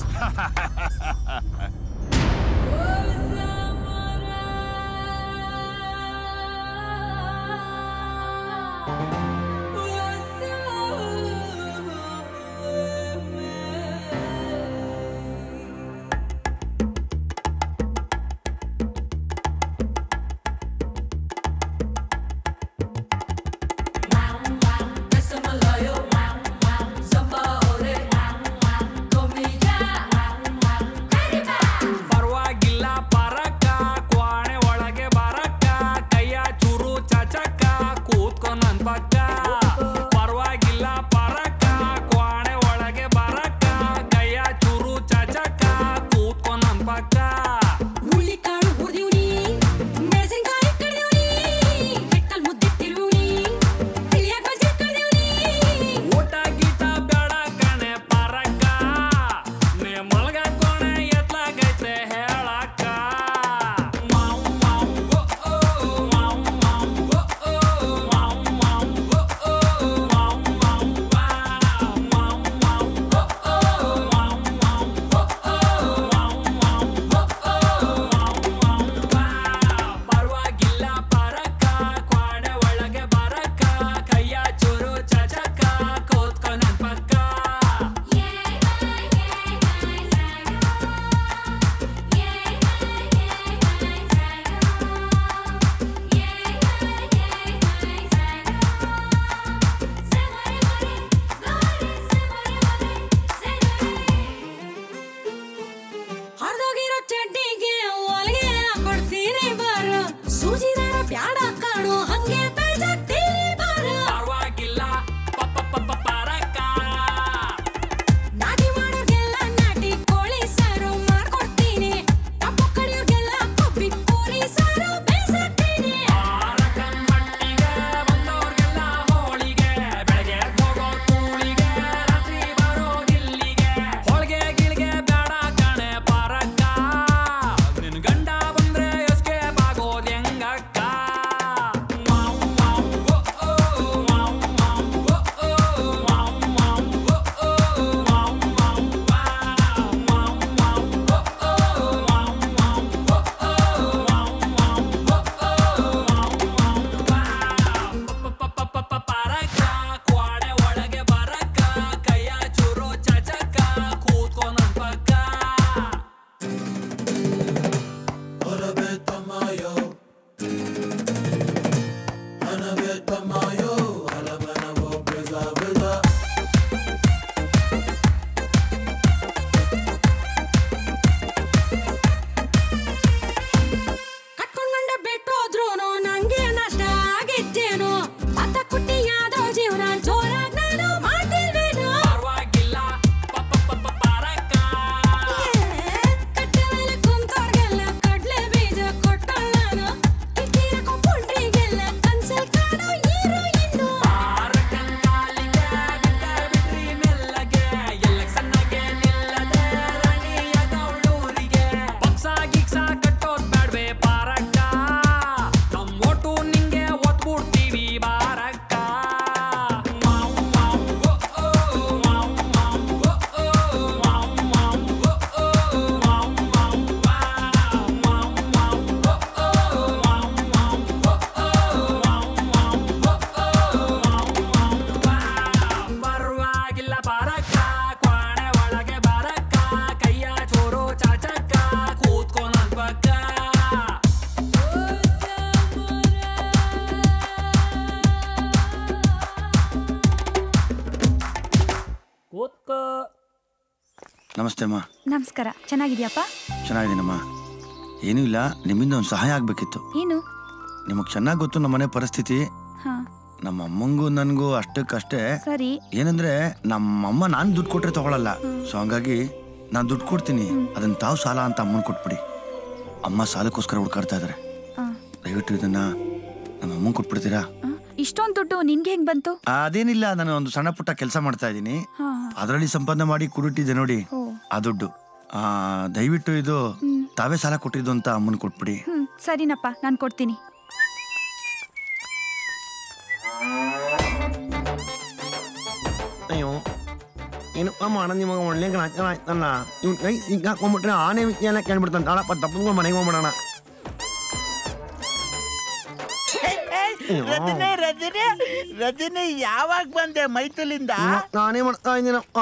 ಕೂತ್ಕೋ ನಮಸ್ತೆ ಅಮ್ಮ ನಮಸ್ಕಾರ ಚೆನ್ನಾಗಿದ್ಯಪ್ಪ ಚೆನ್ನಾಗಿದ್ದೀನಮ್ಮ ಏನೂ ಇಲ್ಲ ನಿಮ್ಮಿಂದ ಒಂದು ಸಹಾಯ ಆಗಬೇಕಿತ್ತು ಏನು ನಿಮಗೆ ಚೆನ್ನಾಗಿ ಗೊತ್ತು ನಮ್ಮ ಮನೆ ಪರಿಸ್ಥಿತಿ ಹಾ ನಮ್ಮ ಅಮ್ಮಂಗೂ ನನಗೂ ಅಷ್ಟಕ್ಕಷ್ಟೇ ಸರಿ ಏನಂದ್ರೆ ನಮ್ಮಮ್ಮ ನಾನು ದುಡ್ಡು ಕೊಟ್ರೆ ತಗೊಳಲ್ಲ ಸೊ ಹಂಗಾಗಿ ನಾನು ದುಡ್ಡು ಕೊಡ್ತೀನಿ ಅದನ್ನ ತಾವು ಸಾಲ ಅಂತ ಅಮ್ಮನ ಕೊಟ್ಬಿಡಿ ಅಮ್ಮ ಸಾಲಕ್ಕೋಸ್ಕರ ಹುಡ್ಕಾಡ್ತಾ ಇದಾರೆ ಆ. ದಯವಿಟ್ಟು ಇದನ್ನ ನಮ್ಮ ಅಮ್ಮಂಗೆ ಕೊಟ್ಬಿಡ್ತೀರಾ ಇಷ್ಟೊಂದು ದುಡ್ಡು ನಿನ್ಗೆ ಹೆಂಗ್ ಬಂತು ಅದೇನಿಲ್ಲ ನಾನು ಒಂದು ಸಣ್ಣ ಪುಟ್ಟ ಕೆಲಸ ಮಾಡ್ತಾ ಇದ್ದೀನಿ ಹಾ ಅದರಲ್ಲಿ ಸಂಪಾದನೆ ಮಾಡಿ ಕುರುಟ್ಟಿದ್ದೆ ನೋಡಿ ಓ. ಆ ದುಡ್ಡು ಆ, ದಯವಿಟ್ಟು ಇದು ಹ್ಮ್. ತಾವೇ ಸಾಲ ಕೊಟ್ಟಿದ್ದು ಅಂತ ಅಮ್ಮನ ಕೊಟ್ಬಿಡಿ ಹ್ಮ್ ಸರಿನಪ್ಪ ನಾನು ಕೊಡ್ತೀನಿ ಅಯ್ಯೋ ಏನಪ್ಪ ಮಾಡ ನಿಮಗೆ ಒಳ್ಳೆ ಗ್ರಾಚಾರ ಆಯ್ತಲ್ಲ ಇವ್ ಕೈ ಈಗ ಹಾಕೊಂಡ್ಬಿಟ್ರೆ ಆನೆ ವಿಷಯ ಕೇಳ್ಬಿಡ್ತಾನೆ ತಾಳಪ್ಪ ತಪ್ಪು ಮನೆಗೆ ಹೋಗ್ಬಿಡೋಣ ರಜನಿ ರಜನಿ ರಜನಿ ಯಾವಾಗ ಬಂದೆ ಮೈತುಲಿಂದ ನಾನೇ ಮಾಡ್ತಾ ಇದ್ದೀನಪ್ಪ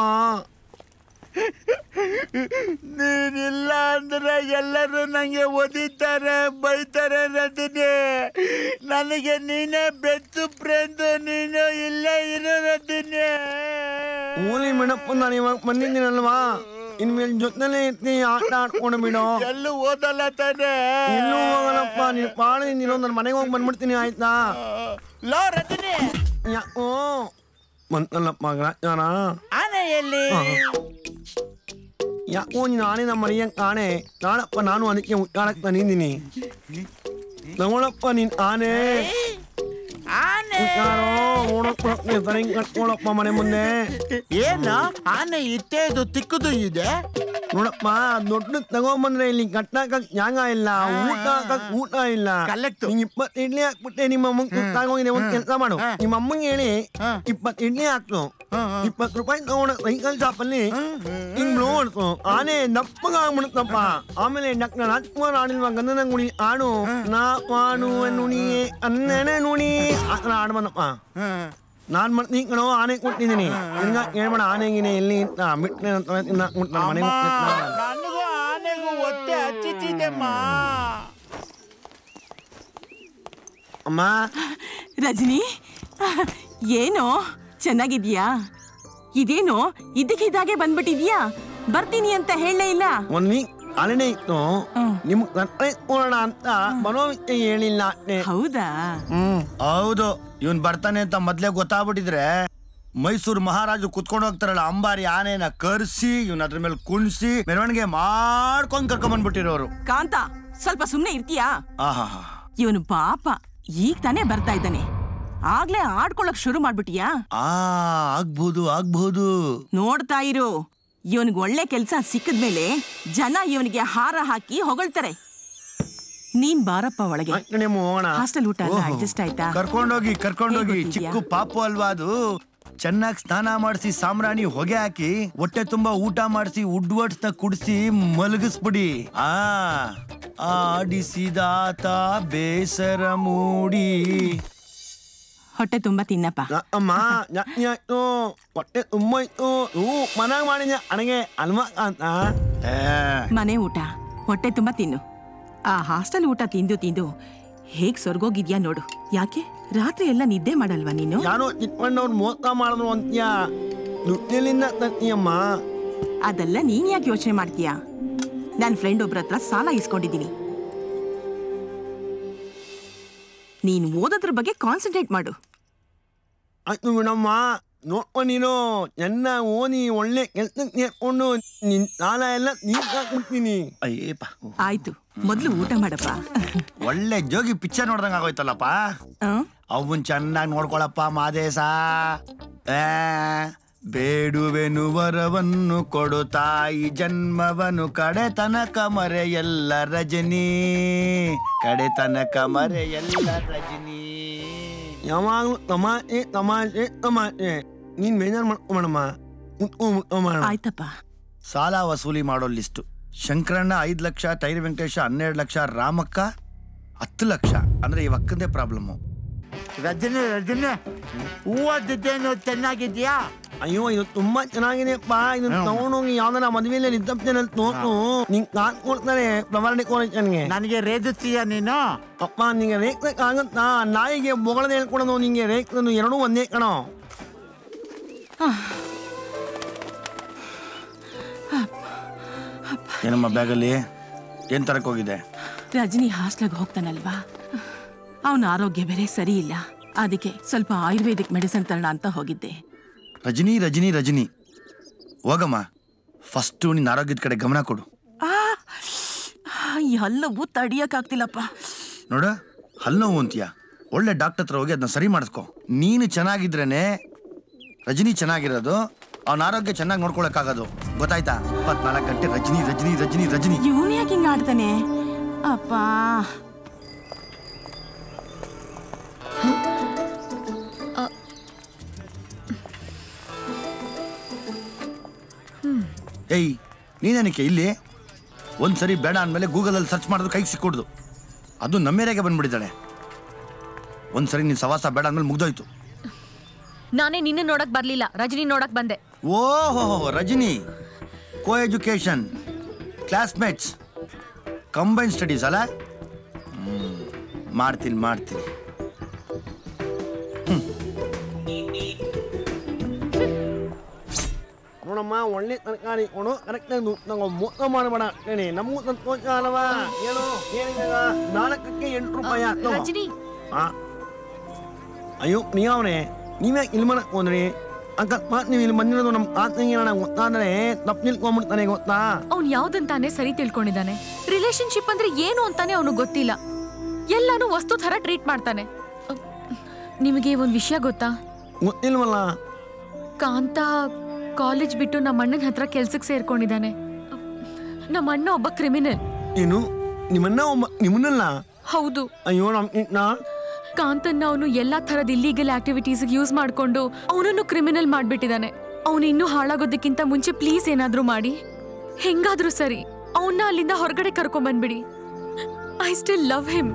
ನೀನಿಲ್ಲ ಅಂದ್ರೆ ಎಲ್ಲರೂ ನಂಗೆ ಒದಿತಾರೆ ಬೈತಾರೆ ರಜನಿ ನನಗೆ ನೀನೇ ಬೆಸ್ಟ್ ಫ್ರೆಂಡ್ ನೀನು ಇಲ್ಲೇ ಇರು ರಜನಿ ಓಲಿ ಮೇಡಪ್ಪ ನಾನು ಇವಾಗ ಬಂದಿದ್ದೀನಲ್ವಾ ಇನ್ಮೇಲೆ ಜೊತೆಲೇ ಇರ್ತೀನಿ ಆಟ ಆಡ್ಕೊಂಡು ಬಿಡು ಎಲ್ಲೂ ಓದಲ್ಲ ತಾನೆ ಎಲ್ಲೂ ಹೋಗಲ್ಲಪ್ಪ ನೀನು ಪಾಳು ನೀನು ನನ್ನ ಮನೆಗೆ ಹೋಗಿ ಬಂದ್ಬಿಡ್ತೀನಿ ಆಯ್ತಾ ಲೋ ರಜನಿ ಯಾಕೋ ಬಂತಲ್ಲಪ್ಪ ಗ್ರಾಚಾರ ಆನೆ ಎಲ್ಲಿ ಯಾಕೋ ನೀನು ಆನೆ ನಮ್ಮ ಮನೆಯ ಕಾಣೆ ನಾಳಪ್ಪ ನಾನು ಅದಕ್ಕೆ ಉಟ್ಟಾಡಕ್ ತಂದಿದ್ದೀನಿ ತಗೊಳಪ್ಪ ನೀನ್ ಆನೆ ಆನೆ ಉಟ್ಟಾಡೋ ಓಡಪ್ಪ ಸರಿಂಗ್ ಕಟ್ಕೊಳಪ್ಪ ಮನೆ ಮುಂದೆ ಏನು ಆನೆ ಇತ್ತೇದು ತಿಕ್ಕುದು ಇದೆ ನೋಡಪ್ಪ ದೊಡ್ಡ ತಗೊಂಬಂದ್ರೆ ಇಲ್ಲಿ ಕಟ್ಟಾಕ ಜಾಗ ಇಲ್ಲ ಊಟ ಹಾಕಕ್ ಊಟ ಇಲ್ಲ ನಿಂಗ್ ಇಪ್ಪತ್ತು ಇಡ್ಲಿ ಹಾಕ್ಬಿಟ್ಟೆ ನಿಮ್ಮ ಅಮ್ಮಂಗೆ ತಗೋಗಿದೆ ಒಂದ್ ಕೆಲಸ ಮಾಡು ನಿಮ್ಮ ಅಮ್ಮಂಗೆ ಹೇಳಿ ಇಪ್ಪತ್ತು ಇಡ್ಲಿ ಹಾಕ್ತು ಇಪ್ಪತ್ತು ರೂಪಾಯಿ ತಗೊಂಡ ಸೈಕಲ್ ಶಾಪಲ್ಲಿ ಹಿಂಗ್ ಬ್ಲೋ ಹೊಡ್ತು ಆನೆ ದಪ್ಪಗ ಆಗ್ಬಿಡುತ್ತಪ್ಪ ಆಮೇಲೆ ಡಾಕ್ಟರ್ ರಾಜ್ಕುಮಾರ್ ಆಡಿಲ್ವಾ ಗಂಧನ ಗುಡಿ ಆಡು ನಾ ಮಾಡುವ ನುಣಿಯೇ ಅನ್ನನೆ ನುಣಿ ಆ ಥರ ಆಡ್ ಬಂದಪ್ಪ ನಾನ್ ಮಾಡ್ತೀನಿ ಕಣೋ ಆನೆ ಕೊಟ್ಟಿದ್ದೀನಿ ಹಿಂಗ ಹೇಳ್ಬೇಡ ಆನೆಗಿನೇ ಎಲ್ಲಿ ಅಂತ ಬಿಟ್ಟೆ ಅಂತ ತಿನ್ನಾಕ್ಬಿಟ್ಟು ನನ್ನ ಮನೆಗೆ ಹೋಗ್ತಿದ್ನ. ನನಗೂ ಆನೆಗೂ ಹೊಟ್ಟೆ ಹಚ್ಚಿತಿದೆಮ್ಮ ಅಮ್ಮ ರಜನಿ ಏನೋ ಚೆನ್ನಾಗಿದ್ಯಾ ಇದೇನೋ ಇದ್ದಕ್ಕಿದ್ದಾಗೆ ಬಂದ್ಬಿಟ್ಟಿದ್ಯಾ ಬರ್ತೀನಿ ಅಂತ ಹೇಳಲೇ ಇಲ್ಲ ಒಂದ್ ವೀಕ್ ಅಲೆನೇ ಇತ್ತು ನಿಮ್ಗ್ ಕರ್ಕೊಂಡ್ ಹೋಗೋಣ ಅಂತ ಬರೋ ವಿಷಯ ಹೇಳಿಲ್ಲ ಅಷ್ಟೇ. ಹೌದಾ ಹ್ಮ್ ಹೌದು ಇವನ್ ಬರ್ತಾನೆ ಅಂತ ಮೊದ್ಲೇ ಗೊತ್ತಾಗ್ಬಿಟ್ಟಿದ್ರೆ ಮೈಸೂರು ಮಹಾರಾಜರು ಕುತ್ಕೊಂಡು ಹೋಗ್ತಾರಲ್ಲ ಅಂಬಾರಿ ಆನೆನ ಕರ್ಸಿ ಇವನ್ ಅದ್ರ ಮೇಲೆ ಕುಣಿಸಿ ಮೆರವಣಿಗೆ ಮಾಡ್ಕೊಂಡ್ ಕರ್ಕೊಂಡ್ ಬಂದ್ಬಿಟ್ಟಿರೋರು ಕಾಂತ ಸ್ವಲ್ಪ ಸುಮ್ನೆ ಇರ್ತೀಯಾ ಆಹಾ ಇವನು ಪಾಪ ಈಗ ತಾನೇ ಬರ್ತಾ ಇದ್ದಾನೆ ಆಗ್ಲೇ ಆಡ್ಕೊಳಕ್ ಶುರು ಮಾಡ್ಬಿಟ್ಟಿಯಾ ಆ ಆಗ್ಬೋದು ಆಗ್ಬೋದು ನೋಡ್ತಾ ಇರು ಇವನಿಗೆ ಒಳ್ಳೆ ಕೆಲ್ಸ ಸಿಕ್ಕಿದ್ಮೇಲೆ ಜನ ಇವನಿಗೆ ಹಾರ ಹಾಕಿ ಹೊಗಳ್ತಾರೆ ನೀನ್ ಬಾರಪ್ಪ ಒಳಗೆ ಹೋಗೋಣ ಹಾಸ್ಟೆಲ್ ಊಟ ಎಲ್ಲ ಓಹೋ. ಅಡ್ಜಸ್ಟ್ ಆಯ್ತಾ ಕರ್ಕೊಂಡೋಗಿ ಕರ್ಕೊಂಡೋಗಿ ಹೇಗೋಗ್ತಿದ್ಯಾ? ಚಿಕ್ಕ ಪಾಪು ಅಲ್ವಾ ಅದು ಚೆನ್ನಾಗಿ ಸ್ನಾನ ಮಾಡಿಸಿ ಸಾಮ್ರಾಣಿ ಹೊಗೆ ಹಾಕಿ ಹೊಟ್ಟೆ ತುಂಬಾ ಊಟ ಮಾಡಿಸಿ ಉಡ್ವಟ್ಸ್ನ ಕುಡಿಸಿ ಮಲಗಿಸ್ಬಿಡಿ ಆ ಆಡಿಸಿದಾತ ಬೇಸರ ಮೂಡಿ ಹೊಟ್ಟೆ ತುಂಬಾ ತಿನ್ನಪ್ಪ ಅಮ್ಮ ಜಾಸ್ತಿ ಆಯ್ತು ಹೊಟ್ಟೆ ತುಂಬ ಇತ್ತು ಹೂ ಮನಾಗ ಮಾಡಿದ್ಯ ಅಣಗೆ ಅಲ್ವಾ ಅಂತ ಮನೆ ಊಟ ಹೊಟ್ಟೆ ತುಂಬಾ ತಿನ್ನು ಆ ಹಾಸ್ಟೆಲ್ ಊಟ ತಿಂದು ತಿಂದು ಹೇಗ್ ಸೊರ್ಗೋಗಿದ್ಯಾ ನೋಡು ಯಾಕೆ ರಾತ್ರಿ ಎಲ್ಲ ನಿದ್ದೆ ಮಾಡಲ್ವಾ ನೀನು ಯಾರೋ ಚಿಕ್ಕಣ್ಣವ್ರು ಮೋಸ ಮಾಡಿದ್ರು ಅಂತ್ಯ ದುಡ್ಡಿಲಿಂದ ತತ್ತೀಯಮ್ಮ ಅದೆಲ್ಲ ನೀನ್ ಯಾಕೆ ಯೋಚನೆ ಮಾಡ್ತೀಯಾ ನನ್ ಫ್ರೆಂಡ್ ಒಬ್ರ ಹತ್ರ ಸಾಲ ಇಸ್ಕೊಂಡಿದ್ದೀನಿ ನೀನ್ ಓದೋದ್ರ ಬಗ್ಗೆ ಕಾನ್ಸಂಟ್ರೇಟ್ ಮಾಡು ಆಯ್ತು ಮೇಡಮ್ಮ ನೋಡ್ಕೊಂಡು ನೀನು ಚೆನ್ನ ಓದಿ ಒಳ್ಳೆ ಕೆಲ್ಸಕ್ಕೆ ಸೇರ್ಕೊಂಡು ನಿನ್ ಸಾಲ ಎಲ್ಲ ನೀನ್ ಹಾಕ್ಬಿಡ್ತೀನಿ ಅಯ್ಯಪ್ಪ ಆಯ್ತು ಮೊದ್ಲು ಊಟ ಮಾಡಪ್ಪ ಒಳ್ಳೆ ಜೋಗಿ ಪಿಕ್ಚರ್ ನೋಡ್ದಂಗ ಆಗೋಯ್ತಲ್ಲಪ್ಪ ಅವನ್ ಚೆನ್ನಾಗಿ ನೋಡ್ಕೊಳಪ್ಪ ಮಾದೇಶ ಆ, ಬೇಡುವೆನು ವರವನ್ನು ಕೊಡು ತಾಯಿ ಜನ್ಮವನು ಕಡೆ ತನಕ ಮರೆಯಲ್ಲ ರಜನಿ ಕಡೆ ತನಕ ಮರೆಯಲ್ಲ ರಜನಿ ಯಾವಾಗಲೂ ತಮಾಷೆ ತಮಾಷೆ ತಮಾಷೆ ನೀನ್ ಬೇಜಾರು ಮಾಡ್ಕೊಬೇಡಮ್ಮ ಮುಟ್ಕೊಂಡ್ಬಿಟ್ಟು ಮಾಡೋಣ ಆಯ್ತಪ್ಪ ಸಾಲ ವಸೂಲಿ ಮಾಡೋ ಲಿಸ್ಟು ಶಂಕರಣ್ಣ ಐದು ಲಕ್ಷ ಟೈರ್ ವೆಂಕಟೇಶ ಹನ್ನೆರಡು ಲಕ್ಷ ರಾಮಕ್ಕ ಹತ್ತು ಲಕ್ಷ ಅಂದ್ರೆ ಈ ಅಕ್ಕಂದೇ ಪ್ರಾಬ್ಲಮ್ಮು ರಜನಿ ರಜನಿ ಹೂವದ್ದೇನು ಚೆನ್ನಾಗಿದ್ಯಾ ಅಯ್ಯೋ ಇದು ತುಂಬಾ ಚೆನ್ನಾಗಿದೆಪ್ಪ ಇದನ್ನ ತಗೊಂಡೋಗಿ ಯಾವ್ದಾರ ಮದುವೆಯಲ್ಲಿ ರಿಸೆಪ್ಷನ್ ಅಲ್ಲಿ ತೋರ್ಸು ನಿಂಗೆ ಕಾರ್ ಕೊಡ್ತಾರೆ ಫ್ಲವರ್ ಡೆಕೋರೇಷನ್ಗೆ ನನಗೆ ರೇದಿಸ್ತೀಯ ನೀನು ಅಪ್ಪ ನಿಂಗೆ ರೇಖಕ್ಕೆ ಆಗುತ್ತಾ ನಾಯಿಗೆ ಬೊಗಳದ ಹೇಳ್ಕೊಡೋದು ನಿಂಗೆ ರೇಖನು ಎರಡೂ ಒಂದೇ ಕಣೋ ಏನಮ್ಮ ಬ್ಯಾಗಲ್ಲಿ ಏನ್ ತರಕ್ ಹೋಗಿದೆ ರಜನಿ ಹಾಸ್ಟ್ಲಾಗ ಹೋಗ್ತಾನಲ್ವಾ ಅವನ ಆರೋಗ್ಯ ಬೇರೆ ಸರಿ ಇಲ್ಲ ಅದಕ್ಕೆ ಸ್ವಲ್ಪ ಆಯುರ್ವೇದಿಕ್ ಮೆಡಿಸಿನ್ ತರೋಣ ಅಂತ ಹೋಗಿದ್ದೆ ರಜನಿ ರಜನಿ ರಜನಿ ಹೋಗಮ್ಮ ಫಸ್ಟು ನಿನ್ನ ಆರೋಗ್ಯದ ಕಡೆ ಗಮನ ಕೊಡು ಆ ಈ ಹಲ್ಲವು ತಡಿಯಕ್ಕಾಗ್ತಿಲ್ಲಪ್ಪ ನೋಡ ಹಲ್ಲು ನೋವು ಅಂತೀಯ ಒಳ್ಳೆ ಡಾಕ್ಟರ್ ಹತ್ರ ಹೋಗಿ ಅದನ್ನ ಸರಿ ಮಾಡಿಸ್ಕೊ ನೀನು ಚೆನ್ನಾಗಿದ್ರೇನೆ ರಜನಿ ಚೆನ್ನಾಗಿರೋದು ಅವನ ಆರೋಗ್ಯ ಚೆನ್ನಾಗಿ ನೋಡ್ಕೊಳಕ್ಕಾಗೋದು ಗೊತ್ತಾಯ್ತಾ ಇಪ್ಪತ್ನಾಲ್ಕು ಗಂಟೆ ರಜನಿ ರಜನಿ ರಜನಿ ರಜನಿ ಇವನ್ ಯಾಕೆ ಹಿಂಗ ಆಡ್ತಾನೆ ಅಪ್ಪ ಏಯ್ ನೀನೇನಕ್ಕೆ ಇಲ್ಲಿ ಒಂದ್ಸರಿ ಬೇಡ ಅಂದಮೇಲೆ ಗೂಗಲಲ್ಲಿ ಸರ್ಚ್ ಮಾಡಿದ್ರು ಕೈಗೆ ಸಿಕ್ಕೊಡ್ದು ಅದು ನಮ್ಮ ಏರಿಯಾಗೆ ಬಂದ್ಬಿಟ್ಟಿದ್ದಾಳೆ ಒಂದ್ಸರಿ ನೀನು ಸವಾಸ ಬೇಡ ಅಂದ್ಮೇಲೆ ಮುಗ್ದೋಯ್ತು ನಾನೇ ನಿನ್ನ ನೋಡಕ್ ಬರ್ಲಿಲ್ಲ ರಜನಿ ನೋಡಕ್ ಬಂದೆ ಓಹೋ Rajani coeducation classmates combine studies ಅಲ್ಲ ಹ್ಮ್, ಮಾಡ್ತೀನಿ ಮಾಡ್ತೀನಿ ನೋಡಮ್ಮ ಒಳ್ಳೆ ತರಕಾರಿ ಕೊಡು ಕರೆಕ್ಟಾಗಿ ನಂಗೆ ಮೋಸ ಮಾಡಬೇಡ ಹೇಳಿ ನಮಗೂ ಸಂತೋಷ ಅಲ್ವಾ ಏನು ಏನಿಲ್ಲ ನಾಲ್ಕಕ್ಕೆ ಎಂಟು ರೂಪಾಯಿ ತಗೋ. ರಜನಿ ಆ. ಅಯ್ಯೋ ನೀವೇ ನೀವೇ ಇಲ್ಲಿ ಮನ ಹೋದ್ರಿ ಅಕಸ್ಮಾತ್ ನೀವು ಇಲ್ಲಿ ಬಂದಿರೋದು ನಮ್ಮ ಆತ್ಮೀಯ ನನಗೆ ಗೊತ್ತಾದ್ರೆ ತಪ್ಪು ನಿಲ್ಕೊಂಡ್ಬಿಡ್ತಾನೆ ಗೊತ್ತಾ ಅವ್ನ್ ಯಾವ್ದಂತಾನೆ ಸರಿ ತಿಳ್ಕೊಂಡಿದ್ದಾನೆ ರಿಲೇಶನ್ಶಿಪ್ ಅಂದ್ರೆ ಏನು ಅಂತಾನೆ ಅವನಿಗೆ ಗೊತ್ತಿಲ್ಲ ಎಲ್ಲಾನು ವಸ್ತು ಥರ ಟ್ರೀಟ್ ಮಾಡ್ತಾನೆ ಅಹ್, ನಿಮಗೆ ಒಂದ್ ವಿಷಯ ಗೊತ್ತಾ ಗೊತ್ತಿಲ್ವಲ್ಲ ಕಾಂತ ಕಾಲೇಜ್ ಬಿಟ್ಟು ನಮ್ಮ ಅಣ್ಣನ ಹತ್ರ ಕೆಲ್ಸಕ್ಕೆ ಸೇರ್ಕೊಂಡಿದ್ದಾನೆ ಅಹ್, ನಮ್ಮ ಅಣ್ಣ ಒಬ್ಬ ಕ್ರಿಮಿನಲ್ ಏನು ನಿಮ್ಮನ್ನ ಒಬ್ಬ ನಿಮ್ಮನ್ನಲ್ಲ ಹೌದು ಅಯ್ಯೋ ನಮ್ಮ ಕಾಂತನ್ನ ಅವನು ಎಲ್ಲಾ ತರದ ಇಲ್ಲೀಗಲ್ ಆಕ್ಟಿವಿಟೀಸ್ ಯೂಸ್ ಮಾಡ್ಕೊಂಡು ಅವನನ್ನು ಕ್ರಿಮಿನಲ್ ಮಾಡ್ಬಿಟ್ಟಿದ್ದಾನೆ ಅವನು ಇನ್ನೂ ಹಾಳಾಗೋದಕ್ಕಿಂತ ಮುಂಚೆ ಪ್ಲೀಸ್ ಏನಾದ್ರೂ ಮಾಡಿ ಹೆಂಗಾದ್ರೂ ಸರಿ ಅವನ್ನ ಅಲ್ಲಿಂದ ಹೊರಗಡೆ ಕರ್ಕೊಂಡ್ ಬಂದ್ಬಿಡಿ ಐ ಸ್ಟಿಲ್ ಲವ್ ಹಿಮ್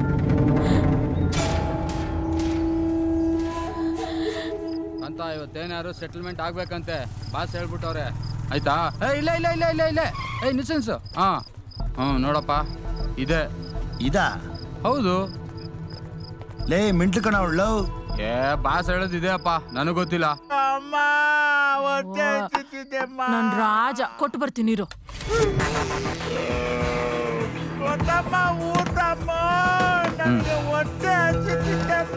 ಅಂತ ಇವತ್ತೇನಾದ್ರು ಸೆಟಲ್ಮೆಂಟ್ ಆಗ್ಬೇಕಂತೆ ಬಾಸ್ ಹೇಳ್ಬಿಟ್ಟವ್ರೆ ಆಯ್ತಾ ಏ ಇಲ್ಲ ಇಲ್ಲ ಇಲ್ಲ ಇಲ್ಲ ಇಲ್ಲ ಏ ನಿಸೆನ್ಸ್ ಹಾ ಹ್ಞೂ ನೋಡಪ್ಪ ಇದೆ ಇದಾ ಹೌದು ಲೇ ಮಿಂಟ್ಲು ಕಣ ಅವಳು ಏ ಬಾಸ್ ಹೇಳೋದು ಇದೆ ಅಪ್ಪ ನನಗೆ ಗೊತ್ತಿಲ್ಲ ಅಮ್ಮ ಹೊಟ್ಟೆ ಹಸಿತಿದೆಮ್ಮ. ನನ್ ರಾಜ ಕೊಟ್ಟು ಬರ್ತೀನಿ ಇರು ಗೊತ್ತಮ್ಮ ಊಟಮ್ಮ ನನಗೆ ಹೊಟ್ಟೆ ಹಸಿತಿದೆಮ್ಮ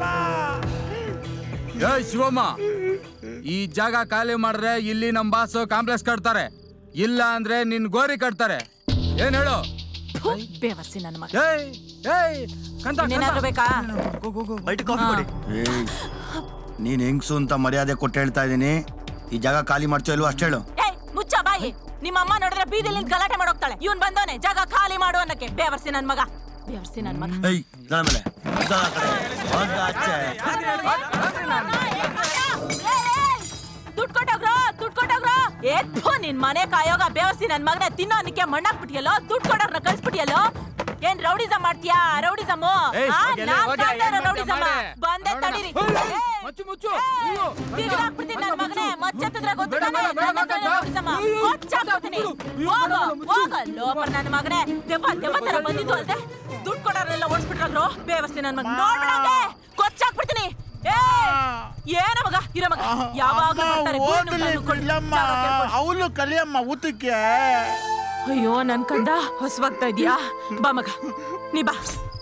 ಏ ಶಿವಮ್ಮ ಈ ಜಾಗ ಖಾಲಿ ಮಾಡಿದ್ರೆ ಇಲ್ಲಿ ನಮ್ಮ ಬಾಸ್ ಕಾಂಪ್ಲೆಕ್ಸ್ ಕಟ್ತಾರೆ ಇಲ್ಲ ಅಂದ್ರೆ ನಿನ್ ಗೋರಿ ಕಟ್ತಾರೆ ಏನ್ ಹೇಳು ಬೇವರ್ಸಿ ನನ್ನ ಮಗ ಏಯ್ ಏಯ್ ಕಂತ ಇನ್ನೇನಾದ್ರೂ ಬೇಕಾ ಬೈಟ್ ಕಾಫಿ ಕೊಡಿ ಏಯ್ ನೀನ್ ಹೆಂಗ್ಸು ಅಂತ ಮರ್ಯಾದೆ ಕೊಟ್ಟು ಹೇಳ್ತಾ ಇದೀನಿ ಈ ಜಾಗ ಖಾಲಿ ಮಾಡ್ತೀಯೋ ಇಲ್ವೋ ಅಷ್ಟೇಳು ಏಯ್ ಮುಚ್ಚ ಬಾಯಿ ನಿಮ್ಮ ಅಮ್ಮ ನೋಡಿದ್ರೆ ಬೀದಿಲಿ ನಿಂತ್ ಗಲಾಟೆ ಮಾಡೋಗ್ತಾಳೆ ಇವನ್ ಬಂದವನೆ ಜಾಗ ಖಾಲಿ ಮಾಡು ಅನ್ನಕ್ಕೆ ಬೇವರ್ಸಿ ನನ್ ಮಗ ಬೇವರ್ಸಿ ನನ್ ಮಗ ಏಯ್ ನನ್ನ ಮೇಲೆ ಉದ್ದ ಆ ಕಡೆ. ಹೋಗ್ ಆಚೆ. ದುಡ್ಡು ಕೊಟ್ಟೋಗ್ರು ದುಡ್ಡು ಕೊಟ್ಟೋಗ್ರು ಎದ್ದು ನಿನ್ ಮನೆ ಕಾಯೋಗ ಬೇವರ್ಸಿ ನನ್ ಮಗನ ತಿನ್ನೋ ಅನ್ನಕ್ಕೆ ಮಣ್ಣಾಕ್ಬಿಟ್ಟಿಯಲ್ಲೋ ದುಡ್ಡು ಕೊಡೋರ್ನ ಕಳ್ಸ್ಬಿಟ್ಟಿಯಲ್ಲೋ ಏನ್ ರೌಡಿಸಮ್ ಮಾಡ್ತೀಯಾ ರೌಡಿಸಮ್ ಏಯ್, ಹೋಗ್ಯಲ್ಲ, ಹೋಗ್ಯ, ಏನ್ ರೌಡಿಸಮ್ ಮಾಡ್ತೀಯ ಬಂದೆ ಮಾಡೆ? ತಡೀರಿ ಹೋಯ್, ಏಯ್, ಮುಚ್ಚು ಮುಚ್ಚು ತಿರ್ಗಾಕ್ಬಿಡ್ತೀನಿ ನನ್ ಮಗನೇ ಮಚ್ಚತ್ತಿದ್ರೆ ಗೊತ್ತು ಬೇಡ, ಬೇಡ, ಬೇಡ, ಬೇಡ, ಬೇಡ. ರೌಡಿಸಮ್ ಕೊಚ್ಚಾಕ್ಬಿಡ್ತೀನಿ ಹೋಗು ಹೋಗು ಲೋಪರ್ ನನ್ನ ಮಗನೇ ದೆವ್ವ ದೆವ್ವ ತರ ಬಂದಿದ್ದು ಅಲ್ದೆ ದುಡ್ಡು ಕೊಡೋರೆಲ್ಲ ಓಡಿಸ್ಬಿಟ್ರಲ್ರು ಬೇವಸ್ತಿ ನನ್ ಮಗ ನೋಡ್ಬಿಡಂಗೆ ಕೊಚ್ಚಾಕ್ಬಿಡ್ತೀನಿ ಏ ಏನ ಮಗ ಇರೋ ಮಗ ಯಾವಾಗ ಓದಲಿಲ್ಲಮ್ಮ ಅವಳು ಕಲಿಯಮ್ಮ ಊಟಕ್ಕೆ ಅಯ್ಯೋ ನನ್ ಕಂದ ಹೊಸವಾಗ್ತಾ ಇದೀಯಾ ಬಾ ಮಗ ನೀ ಬಾ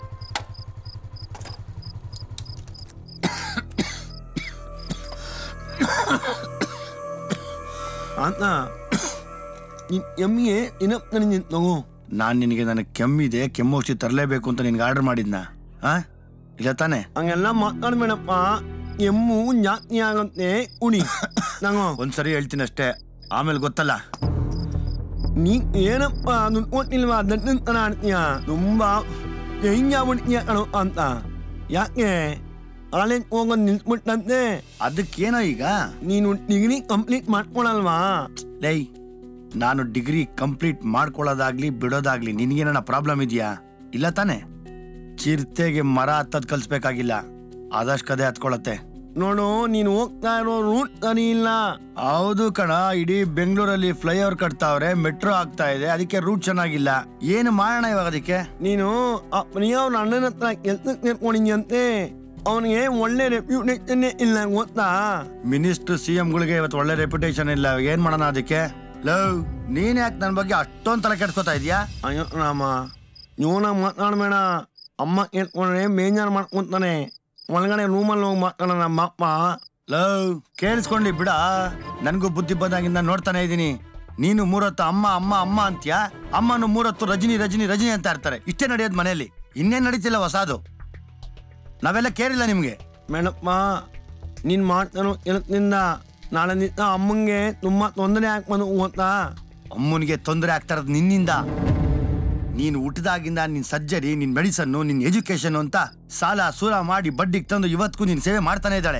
ಅಂತ ಎಮ್ಮಿಗೆ ಇನ್ನ ನನಗೆ ತಗೋ ನಾನ್ ನಿನಗೆ ನನಗೆ ಕೆಮ್ಮಿದೆ ಕೆಮ್ಮು ಔಷಧಿ ತರಲೇಬೇಕು ಅಂತ ನಿನ್ಗೆ ಆರ್ಡರ್ ಮಾಡಿದ್ನ ಆ ಇಲ್ಲ ತಾನೆ ಹಂಗೆಲ್ಲ ಮಾತಾಡ್ಬೇಡಪ್ಪ ಎಮ್ಮು ಜಾಸ್ತಿ ಆಗಂತೆ ಉಣಿ ನಂಗೋ ಒಂದ್ಸರಿ ಹೇಳ್ತೀನಿ ಅಷ್ಟೇ ಆಮೇಲೆ ಗೊತ್ತಲ್ಲ ನೀ ಏನಪ್ಪ ದುಡ್ಡು ಕೊಟ್ಟಿಲ್ವಾ ದಡ್ಡಂತನ ಆಡ್ತೀಯ ತುಂಬಾ ಹೆಂಗ ಬಿಡ್ತೀಯ ಕಣೋ ಅಂತ ಯಾಕೆ ಕಾಲೇಜ್ ಹೋಗೋದು ನಿಲ್ಸ್ಬಿಟ್ಟಂತೆ ಅದಕ್ಕೇನೋ ಈಗ ನೀನು ಡಿಗ್ರಿ ಕಂಪ್ಲೀಟ್ ಮಾಡ್ಕೊಳಲ್ವಾ ಲೈ ನಾನು ಡಿಗ್ರಿ ಕಂಪ್ಲೀಟ್ ಮಾಡ್ಕೊಳ್ಳೋದಾಗ್ಲಿ ಬಿಡೋದಾಗ್ಲಿ ನಿನಗೇನ ಪ್ರಾಬ್ಲಮ್ ಇದೆಯಾ ಇಲ್ಲ ತಾನೆ ಚಿರತೆಗೆ ಮರ ಹತ್ತದ್ ಕಲ್ಸ್ಬೇಕಾಗಿಲ್ಲ ಆದಷ್ಟು ಕದೆ ಹತ್ಕೊಳತ್ತೆ ನೋಡು ನೀನು ಹೋಗ್ತಾ ಇರೋ ರೂಟ್ ಸರಿ ಇಲ್ಲ ಹೌದು ಕಣ ಇಡೀ ಬೆಂಗಳೂರಲ್ಲಿ ಫ್ಲೈಓವರ್ ಕಟ್ತಾವ್ರೆ ಮೆಟ್ರೋ ಆಗ್ತಾ ಇದೆ ಅದಕ್ಕೆ ರೂಟ್ ಚೆನ್ನಾಗಿಲ್ಲ ಏನು ಮಾಡೋಣ ಇವಾಗ ಅದಕ್ಕೆ ನೀನು ಆ ಪ್ರಿಯವ್ನ ಅಣ್ಣನ ಹತ್ರ ಕೆಲ್ಸಕ್ಕೆ ಸೇರ್ಕೊಂಡಿದ್ಯಂತೆ ಅವನಿಗೆ ಒಳ್ಳೆ ರೆಪ್ಯೂಟೇಷನ್ ಇಲ್ಲ ಗೊತ್ತಾ ಮಿನಿಸ್ಟರ್ ಸಿ ಗಳಿಗೆ ಇವತ್ತು ಒಳ್ಳೆ ರೆಪ್ಯುಟೇಷನ್ ಇಲ್ಲ ಏನ್ ಮಾಡೋಣ ಅದಕ್ಕೆ ಲವ್ ನೀನ್ ಯಾಕೆ ನನ್ನ ಬಗ್ಗೆ ಅಷ್ಟೊಂದು ತಲೆ ಕೆಡ್ಸ್ಕೊತಾ ಇದೀಯಾ ಅಯ್ಯೋ ರಾಮ ಇವನ ಮಾತಾಡ್ಬೇಡ ಅಮ್ಮ ಎತ್ಕೊಂಡ್ರೆ ಮೇಂಜಾರ್ ಮಾಡ್ಕೊಂತಾನೆ ಒಳಗಡೆ ರೂಮಲ್ಲಿ ಹೋಗಿ ಮಾತಾಡೋಣ ನಮ್ಮ ಅಪ್ಪ ಲವ್ ಕೇಳಿಸ್ಕೊಂಡಿ ಬಿಡ ನನಗೂ ಬುದ್ಧಿ ಬಂದಾಗಿಂದ ನೋಡ್ತಾನೆ ಇದ್ದೀನಿ ನೀನು ಮೂರೊತ್ತು ಅಮ್ಮ ಅಮ್ಮ ಅಮ್ಮ ಅಂತ್ಯಾ ಅಮ್ಮನು ಮೂರೊತ್ತು ರಜನಿ ರಜನಿ ರಜನಿ ಅಂತ ಇರ್ತಾರೆ ಇಷ್ಟೇ ನಡೆಯೋದು ಮನೆಯಲ್ಲಿ ಇನ್ನೇನ್ ನಡೀತಿಲ್ಲ ಹೊಸಾದು ನಾವೆಲ್ಲ ಕೇರಿಲ್ಲ ನಿಮ್ಗೆ ಮೇಡಪ್ಪ ನೀನ್ ಮಾಡ್ತಾನೋ ಇವತ್ತಿನಿಂದ ನಾಳೆ ನಿಂತ ಅಮ್ಮಂಗೆ ತುಂಬಾ ತೊಂದರೆ ಆಗ್ಬೋದು ಗೊತ್ತಾ ಅಮ್ಮನಿಗೆ ತೊಂದರೆ ಆಗ್ತಾ ಇರೋದು ನಿನ್ನಿಂದ ನೀನು ಹುಟ್ಟಿದಾಗಿಂದ ನಿನ್ ಸರ್ಜರಿ ನಿನ್ ಮೆಡಿಸನ್ನು ನಿನ್ ಎಜುಕೇಶನ್ ಅಂತ ಸಾಲ ಸೂಲ ಮಾಡಿ ಬಡ್ಡಿಗೆ ತಂದು ಇವತ್ತಿಗೂ ನೀನ್ ಸೇವೆ ಮಾಡ್ತಾನೆ ಇದ್ದಾಳೆ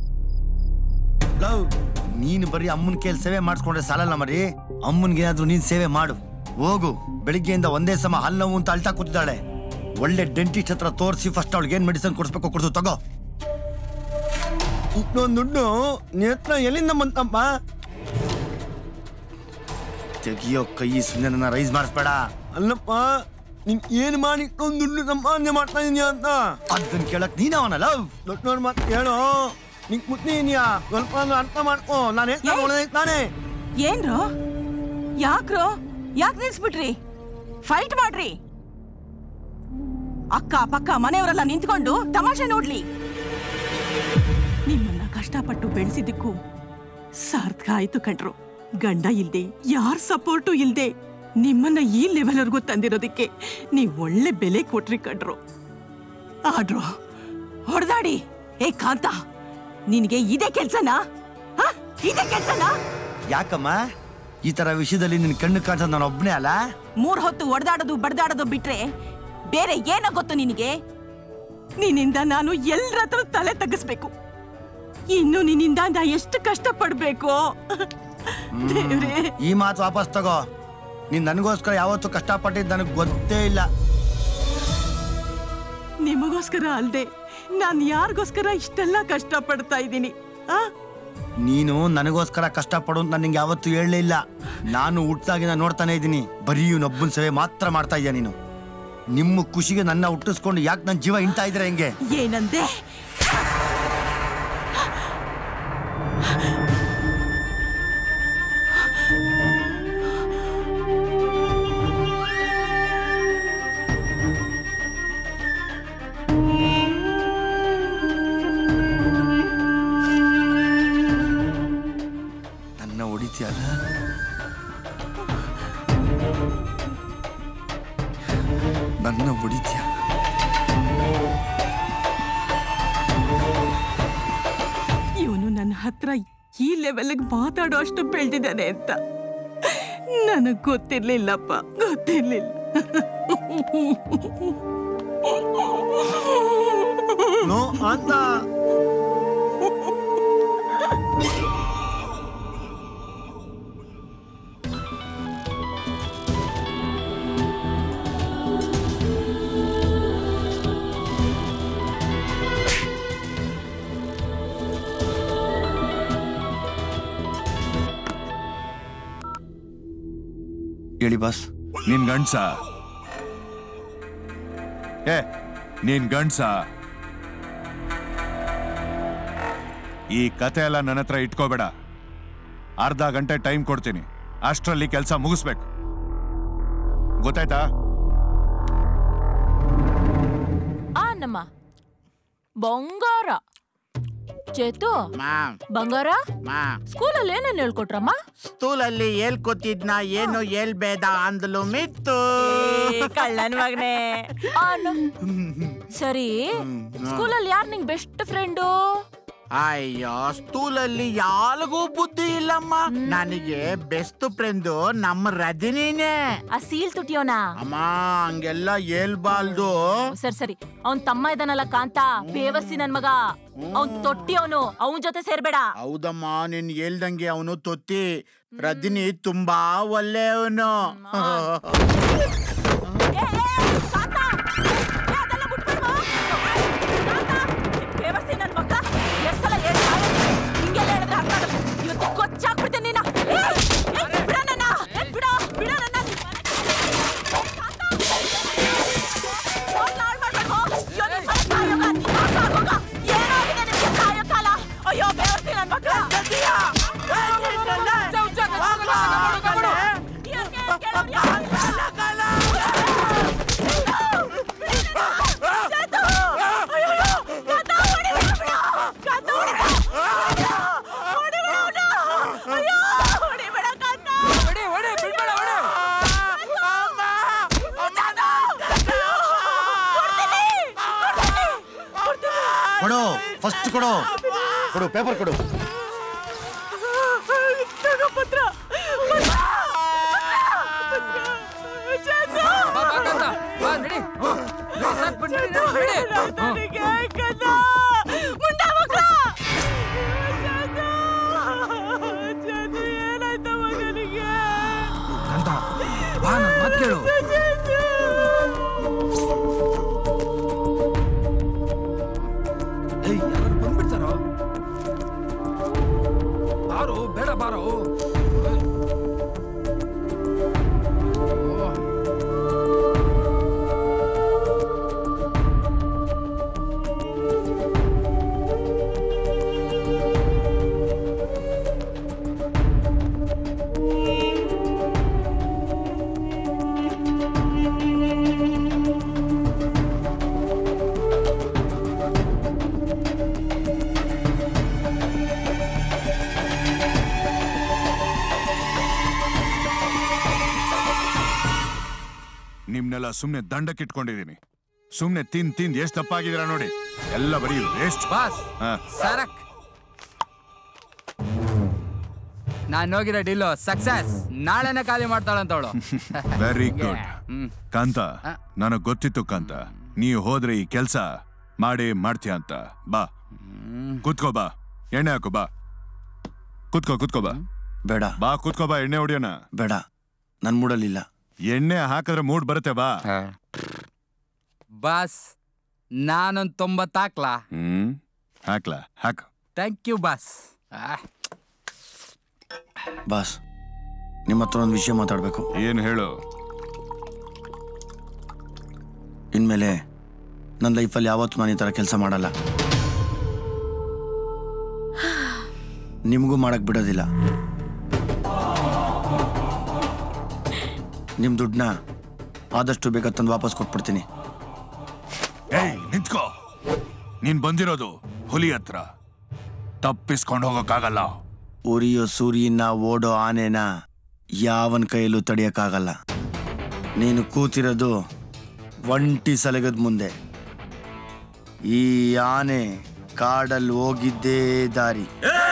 ಲವ್ ನೀನು ಬರೀ ಅಮ್ಮನ ಕೈಲಿ ಸೇವೆ ಮಾಡಿಸ್ಕೊಂಡ್ರೆ ಸಾಲಲ್ಲ ಮರಿ ಅಮ್ಮನ್ಗೆ ಏನಾದ್ರೂ ನೀನ್ ಸೇವೆ ಮಾಡು ಹೋಗು ಬೆಳಿಗ್ಗೆಯಿಂದ ಒಂದೇ ಸಮ ಹಲ್ಲು ನೋವು ಅಂತ ಅಳ್ತಾ ಕೂತಿದ್ದಾಳೆ ಒಳ್ಳೆ ಡೆಂಟಿಸ್ಟ್ ಹತ್ರ ತೋರಿಸಿ ಫಸ್ಟ್ ಅವಳಿಗೆ ಏನ್ ಮೆಡಿಸನ್ ಕೊಡಿಸ್ಬೇಕು ಕೊಡ್ಸು ತಗೋ ಇಷ್ಟೊಂದು ದುಡ್ಡು ನೇತ್ರ ಎಲ್ಲಿಂದ ಬಂತಪ್ಪ ತೆಗಿಯೋ ಕೈ ಸುಮ್ಮನೆ ನನ್ನ ರೈಸ್ ಮಾಡಿಸ್ಬೇಡ ಅಲ್ಲಪ್ಪ ನೀನ್ ಏನ್ ಮಾಡಿ ಇಷ್ಟೊಂದು ದುಡ್ಡು ಸಂಪಾದನೆ ಮಾಡ್ತಾ ಇದೀಯ ಅಂತ ಅದನ್ನ ಕೇಳಕ್ ನೀನ್ ಅವನಲ್ಲ ದೊಡ್ಡವ್ರ ಮಾತು ಹೇಳು ನಿಂಗ್ ಮುತ್ತೀನಿಯಾ ಸ್ವಲ್ಪ ಆದ್ರೂ ಅರ್ಥ ಮಾಡ್ಕೋ ನಾನು ಹೇಳ್ತಾ ಒಳ್ಳೆ ತಾನೇ ಏನ್ರು ಯಾಕ್ರೋ ಯಾಕ್ ನಿಲ್ಸ್ಬಿಟ್ರಿ ಫೈಟ್ ಮಾಡ್ರಿ ಅಕ್ಕ ಪಕ್ಕ ಮನೆಯವರೆಲ್ಲ ನಿಂತ್ಕೊಂಡು ತಮಾಷೆ ನೋಡ್ಲಿ ನಿಮ್ಮನ್ನ ಕಷ್ಟಪಟ್ಟು ಬೆಳೆಸಿದ್ದಕ್ಕೂ ಸಾರ್ಥಕ ಆಯ್ತು ಕಣ್ರು ಗಂಡ ಇಲ್ದೆ ಯಾರ್ ಸಪೋರ್ಟು ಇಲ್ದೆ ನಿಮ್ಮನ್ನ ಈ ಲೆವೆಲ್ವರೆಗೂ ತಂದಿರೋದಕ್ಕೆ ನೀವ್ ಒಳ್ಳೆ ಬೆಲೆ ಕೊಟ್ರಿ ಕಣ್ರು ಆಡ್ರು ಹೊಡೆದಾಡಿ ಏ ಕಾಂತ ನಿನಗೆ ಇದೇ ಕೆಲ್ಸನಾ ಹ? ಇದೇ ಕೆಲ್ಸನಾ ಯಾಕಮ್ಮ ಈ ತರ ವಿಷಯದಲ್ಲಿ ನಿನ್ ಕಣ್ಣು ಕಾಣಿಸೋದು ನಾನು ಒಬ್ನೇ ಅಲ್ಲ ಮೂರ್ ಹೊತ್ತು ಒಡೆದಾಡೋದು ಬಡ್ದಾಡೋದು ಬಿಟ್ರೆ ಬೇರೆ ಏನೋ ಗೊತ್ತು ನಿನಗೆ ನಿನ್ನಿಂದ ನಾನು ಎಲ್ಲರ ಹತ್ರ ತಲೆ ತಗ್ಗಿಸ್ಬೇಕು ಇನ್ನು ನಿನ್ನಿಂದ ನಾ ಎಷ್ಟು ಕಷ್ಟ ಪಡ್ಬೇಕು ದೇವ್ರೇ ಈ ಮಾತು ವಾಪಸ್ ತಗೋ ನೀನ್ ನನಗೋಸ್ಕರ ಯಾವತ್ತೂ ಕಷ್ಟಪಟ್ಟಿದ್ದು ನನಗೆ ಗೊತ್ತೇ ಇಲ್ಲ ನಿಮಗೋಸ್ಕರ ಅಲ್ದೆ ನಾನ್ ಯಾರಿಗೋಸ್ಕರ ಇಷ್ಟೆಲ್ಲ ಕಷ್ಟ ಪಡ್ತಾ ಇದ್ದೀನಿ ಆ ನೀನು ನನಗೋಸ್ಕರ ಕಷ್ಟಪಡು ಅಂತ ನಾನು ನಿಂಗೆ ಯಾವತ್ತೂ ಹೇಳಲೇ ಇಲ್ಲ ನಾನು ಹುಟ್ಟಾಗಿನ ನೋಡ್ತಾನೆ ಇದ್ದೀನಿ ಬರೀ ಇವನೊಬ್ಬನ ಸೇವೆ ಮಾತ್ರ ಮಾಡ್ತಾ ಇದೀಯ ನೀನು ನಿಮ್ಮ ಖುಷಿಗೆ ನನ್ನ ಹುಟ್ಟಿಸ್ಕೊಂಡು ಯಾಕೆ ನನ್ನ ಜೀವ ಇಂತಾ ಇದ್ರೆ ಹೆಂಗೆ ಏನಂದೆ ನನ್ನ ಹೊಡಿತೀಯಲ್ಲ ನನ್ನ ಹೊಡಿತೀಯ ಇವನು ನನ್ನ ಹತ್ರ ಈ ಲೆವೆಲ್ಗೆ ಮಾತಾಡೋ ಅಷ್ಟು ಬೆಳೆದಿದ್ದಾನೆ ಅಂತ ನನಗ್ ಗೊತ್ತಿರ್ಲಿಲ್ಲಪ್ಪ ಗೊತ್ತಿರ್ಲಿಲ್ಲ ನೋ ಅಂತ ಹೇಳಿ ಬಾಸ್ ನೀನ್ ಗಂಡ್ಸ ಏ ನೀನ್ ಗಂಡ್ಸ ಈ ಕತೆ ಎಲ್ಲ ನನ್ನ ಹತ್ರ ಇಟ್ಕೋಬೇಡ ಅರ್ಧ ಗಂಟೆ ಟೈಮ್ ಕೊಡ್ತೀನಿ ಅಷ್ಟರಲ್ಲಿ ಕೆಲಸ ಮುಗಿಸ್ಬೇಕು ಗೊತ್ತಾಯ್ತಾ ಆ ನಮ್ಮ ಬಂಗಾರ ಚೇತು ಬಂಗಾರ ಸ್ಕೂಲಲ್ಲಿ ಏನೇನ್ ಹೇಳ್ಕೊಟ್ರಮ್ಮ ಸ್ಕೂಲಲ್ಲಿ ಹೇಳ್ಕೊತಿದ್ನ ಏನು ಹೇಳ್ಬೇಡ ಅಂದ್ಲು ಮಿತ್ತು ಕಳ್ಳನ್ ಮಗನೇ ಸರಿ ಸ್ಕೂಲಲ್ಲಿ ಯಾರು ನಿಂಗ್ ಬೆಸ್ಟ್ ಫ್ರೆಂಡು ಅಯ್ಯೋ ಸ್ಕೂಲಲ್ಲಿ ಯಾರಿಗೂ ಬುದ್ಧಿ ಇಲ್ಲಮ್ಮ ನನಗೆ ಬೆಸ್ಟ್ ಫ್ರೆಂಡು ನಮ್ಮ ರಜನಿನೇ ಆ ಸೀಲ್ ತುಟಿಯೋನಾ ಅಮ್ಮ ಹಂಗೆಲ್ಲ ಹೇಳ್ಬಾರ್ದು ಸರಿ ಸರಿ ಅವ್ನ್ ತಮ್ಮ ಇದಾನಲ್ಲ ಕಾಂತ ಬೇವರ್ಸಿ ನನ್ ಮಗ ಅವ್ನ್ ತೊಟ್ಟಿ ಅವನು ಅವನ್ ಜೊತೆ ಸೇರ್ಬೇಡ ಹೌದಮ್ಮ ನೀನ್ ಹೇಳ್ದಂಗೆ ಅವನು ತೊತ್ತಿ ರಜನಿ ತುಂಬಾ ಒಳ್ಳೆಯವನು ಬೇವರ್ಸಿ ನನ್ ಮಗ ಎಷ್ಟ್ ಸಲ ಹೇಳ್ ಸಾಯೋದು? ಹಿಂಗೆಲ್ಲ ಹೇಳಿದ್ರೆ ಅರ್ಥ ಆಗಲ್ಲ. ಇವತ್ತು ಕೊಚ್ಚಾಕ್ಬಿಡ್ತೀನಿ ನಿನ್ನ. ಏಯ್! ಏಯ್, ಬಿಡ ನನ್ನ. ಏಯ್, ಬಿಡ, ಬಿಡ ನನ್ನ. ಹೋಗ್ಲಾ, ಹಾಳ್ ಮಾಡ್ಬೇಕು. ಅಯ್ಯೋ, ನಿನ್ ಮನೆ ಕಾಯೋಗ, ನಿನ್ ನಾಶ ಆಗೋಗ. ಏನಾಗಿದೆ ನಿಮ್ಗೆ ಕಾಯೋ ಕಾಲ? ಅಯ್ಯೋ ಬೇವರ್ಸಿ ನನ್ ಮಗ. ಚೌ, ಚೌ, ಚೌ, ಚೌ, ಚೌ, ಚೌ, ಚೌ, ಚೌ, ಚೌ, ಚೌ, ಚೌ, ಚೌ, ಚೌ, ಫಸ್ಟ್ ಕೊಡು ಕೊಡು ಪೇಪರ್ ಕೊಡು ತಗೋ ಪತ್ರ ಮುಂಡ ಮಕ್ಕಳ ಏನಾಯ್ತ ಮಗನಿಗೆ ಅಂತ ಬಾ ನನ್ ಮಾತ್ ಕೇಳು ಏಯ್ ಯಾರು ಬಂದ್ಬಿಡ್ತಾರೋ ಬಾರೋ ಬೇಡ ಬಾರೋ ನಿಮ್ನೆಲ್ಲ ಸುಮ್ನೆ ದಂಡಕ್ಕೆ ಇಟ್ಕೊಂಡಿದೀನಿ ಸುಮ್ನೆ ತಿಂದ್ ತಿಂದ್ ಎಷ್ಟ್ ತಪ್ಪಾಗಿದ್ದೀರಾ ನೋಡಿ ಎಲ್ಲ ಬರೀ ವೇಸ್ಟ್ ಬಾಸ್ ಸರಕ್ ನಾನ್ ಹೋಗಿರೋ ಡೀಲು ಸಕ್ಸಸ್ ನಾಳೆನೆ ಖಾಲಿ ಮಾಡ್ತಾಳಂತವಳು ವೆರಿ ಗುಡ್ ಕಾಂತ ನನಗ್ ಗೊತ್ತಿತ್ತು ಕಾಂತ ನೀವು ಹೋದ್ರೆ ಈ ಕೆಲ್ಸ ಮಾಡಿ ಮಾಡ್ತೀಯ ಅಂತ ಬಾ ಕೂತ್ಕೋ ಬಾ ಎಣ್ಣೆ ಹಾಕು ಬಾ ಕೂತ್ಕೋ ಕೂತ್ಕೋ ಬಾ ಬೇಡ ಬಾ ಕೂತ್ಕೋ ಬಾ ಎಣ್ಣೆ ಹೊಡಿಯೋಣ ಬೇಡ ನನ್ ಮೂಡಲ್ಲಿಲ್ಲ ಎಣ್ಣೆ ಹಾಕಿದ್ರೆ ಮೂಡ್ ಬರುತ್ತೆ ಬಾ ಬಾಸ್ ನಾನೊಂದ್ ತೊಂಬತ್ ಹಾಕ್ಲಾ ಹ್ಮ್ ಹಾಕ್ಲಾ ಹಾಕ್ ಥ್ಯಾಂಕ್ ಯು ಬಾಸ್ ಬಾಸ್ ನಿಮ್ಮ ಹತ್ರ ಒಂದು ವಿಷಯ ಮಾತಾಡಬೇಕು ಏನು ಹೇಳು ಇನ್ಮೇಲೆ ನನ್ನ ಲೈಫಲ್ಲಿ ಯಾವತ್ತೂ ನಾನು ಈ ಥರ ಕೆಲಸ ಮಾಡಲ್ಲ ನಿಮಗೂ ಮಾಡಕ್ ಬಿಡೋದಿಲ್ಲ ನಿಮ್ಮ ದುಡ್ಡನ್ನ ಆದಷ್ಟು ಬೇಗ ತಂದು ವಾಪಸ್ ಕೊಟ್ಬಿಡ್ತೀನಿ ಏಯ್ ನಿಂತ್ಕೋ ನೀನ್ ಬಂದಿರೋದು ಹುಲಿ ಹತ್ರ ತಪ್ಪಿಸ್ಕೊಂಡು ಹೋಗೋಕ್ಕಾಗಲ್ಲ ಉರಿಯೋ ಸೂರ್ಯನ ಓಡೋ ಆನೆನ ಯಾವನ ಕೈಯಲ್ಲೂ ತಡೆಯಕ್ಕಾಗಲ್ಲ ನೀನು ಕೂತಿರೋದು ಒಂಟಿ ಸಲಗದ ಮುಂದೆ ಈ ಆನೆ ಕಾಡಲ್ಲಿ ಹೋಗಿದ್ದೇ ದಾರಿ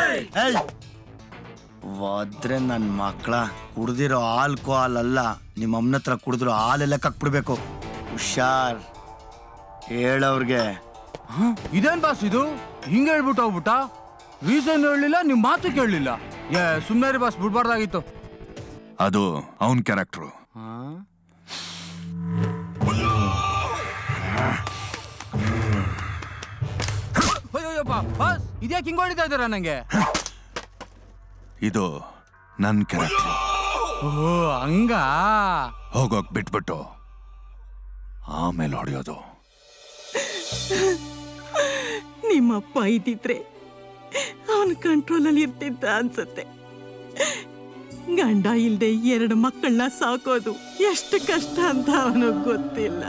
ಹೋದ್ರೆ ನನ್ನ ಮಕ್ಕಳ ಕುಡ್ದಿರೋ ಆಲ್ಕೋಹಾಲ್ ಅಲ್ಲ ನಿಮ್ಮ ಅಮ್ಮನ ಹತ್ರ ಕುಡಿದಿರೋ ಹಾಲೆಲ್ಲ ಕಕ್ಬಿಡ್ಬೇಕು ಹುಷಾರ್ ಹೇಳವ್ರಿಗೆ ಇದೇನ್ ಬಾಸ್ ಇದು ಹಿಂಗ ಹೇಳ್ಬಿಟ್ಟು ಹೋಗ್ಬಿಟ್ಟ ರೀಸನ್ ಹೇಳಲಿಲ್ಲ ನಿಮ್ ಮಾತು ಕೇಳಲಿಲ್ಲ ಏ ಸುಮ್ಮನೆ ರೀ ಬಾಸ್ ಬಿಡ್ಬಾರ್ದಾಗಿತ್ತು ಅದು ಅವನ್ ಕ್ಯಾರೆಕ್ಟ್ರು ಅಯ್ಯೋಯ್ಯಪ್ಪ ಬಾಸ್ ಇದ್ಯಾಕೆ ಹಿಂಗ್ ಹೊಡಿತಾ ಇದ್ದೀರಾ ನಂಗೆ ಇದು ನನ್ ಕ್ಯಾರೆಕ್ಟ್ರು ಓ ಹಂಗ ಹೋಗೋಕ್ ಬಿಟ್ಬಿಟ್ಟು ಆಮೇಲೆ ಹೊಡೆಯೋದು ನಿಮ್ಮಪ್ಪ ಇದ್ದಿದ್ರೆ ಅವನ ಕಂಟ್ರೋಲಲ್ಲಿ ಇರ್ತಿದ್ದ ಅನ್ಸುತ್ತೆ ಗಂಡ ಇಲ್ದೆ ಎರಡು ಮಕ್ಕಳನ್ನ ಸಾಕೋದು ಎಷ್ಟು ಕಷ್ಟ ಅಂತ ಅವನಿಗೆ ಗೊತ್ತಿಲ್ಲ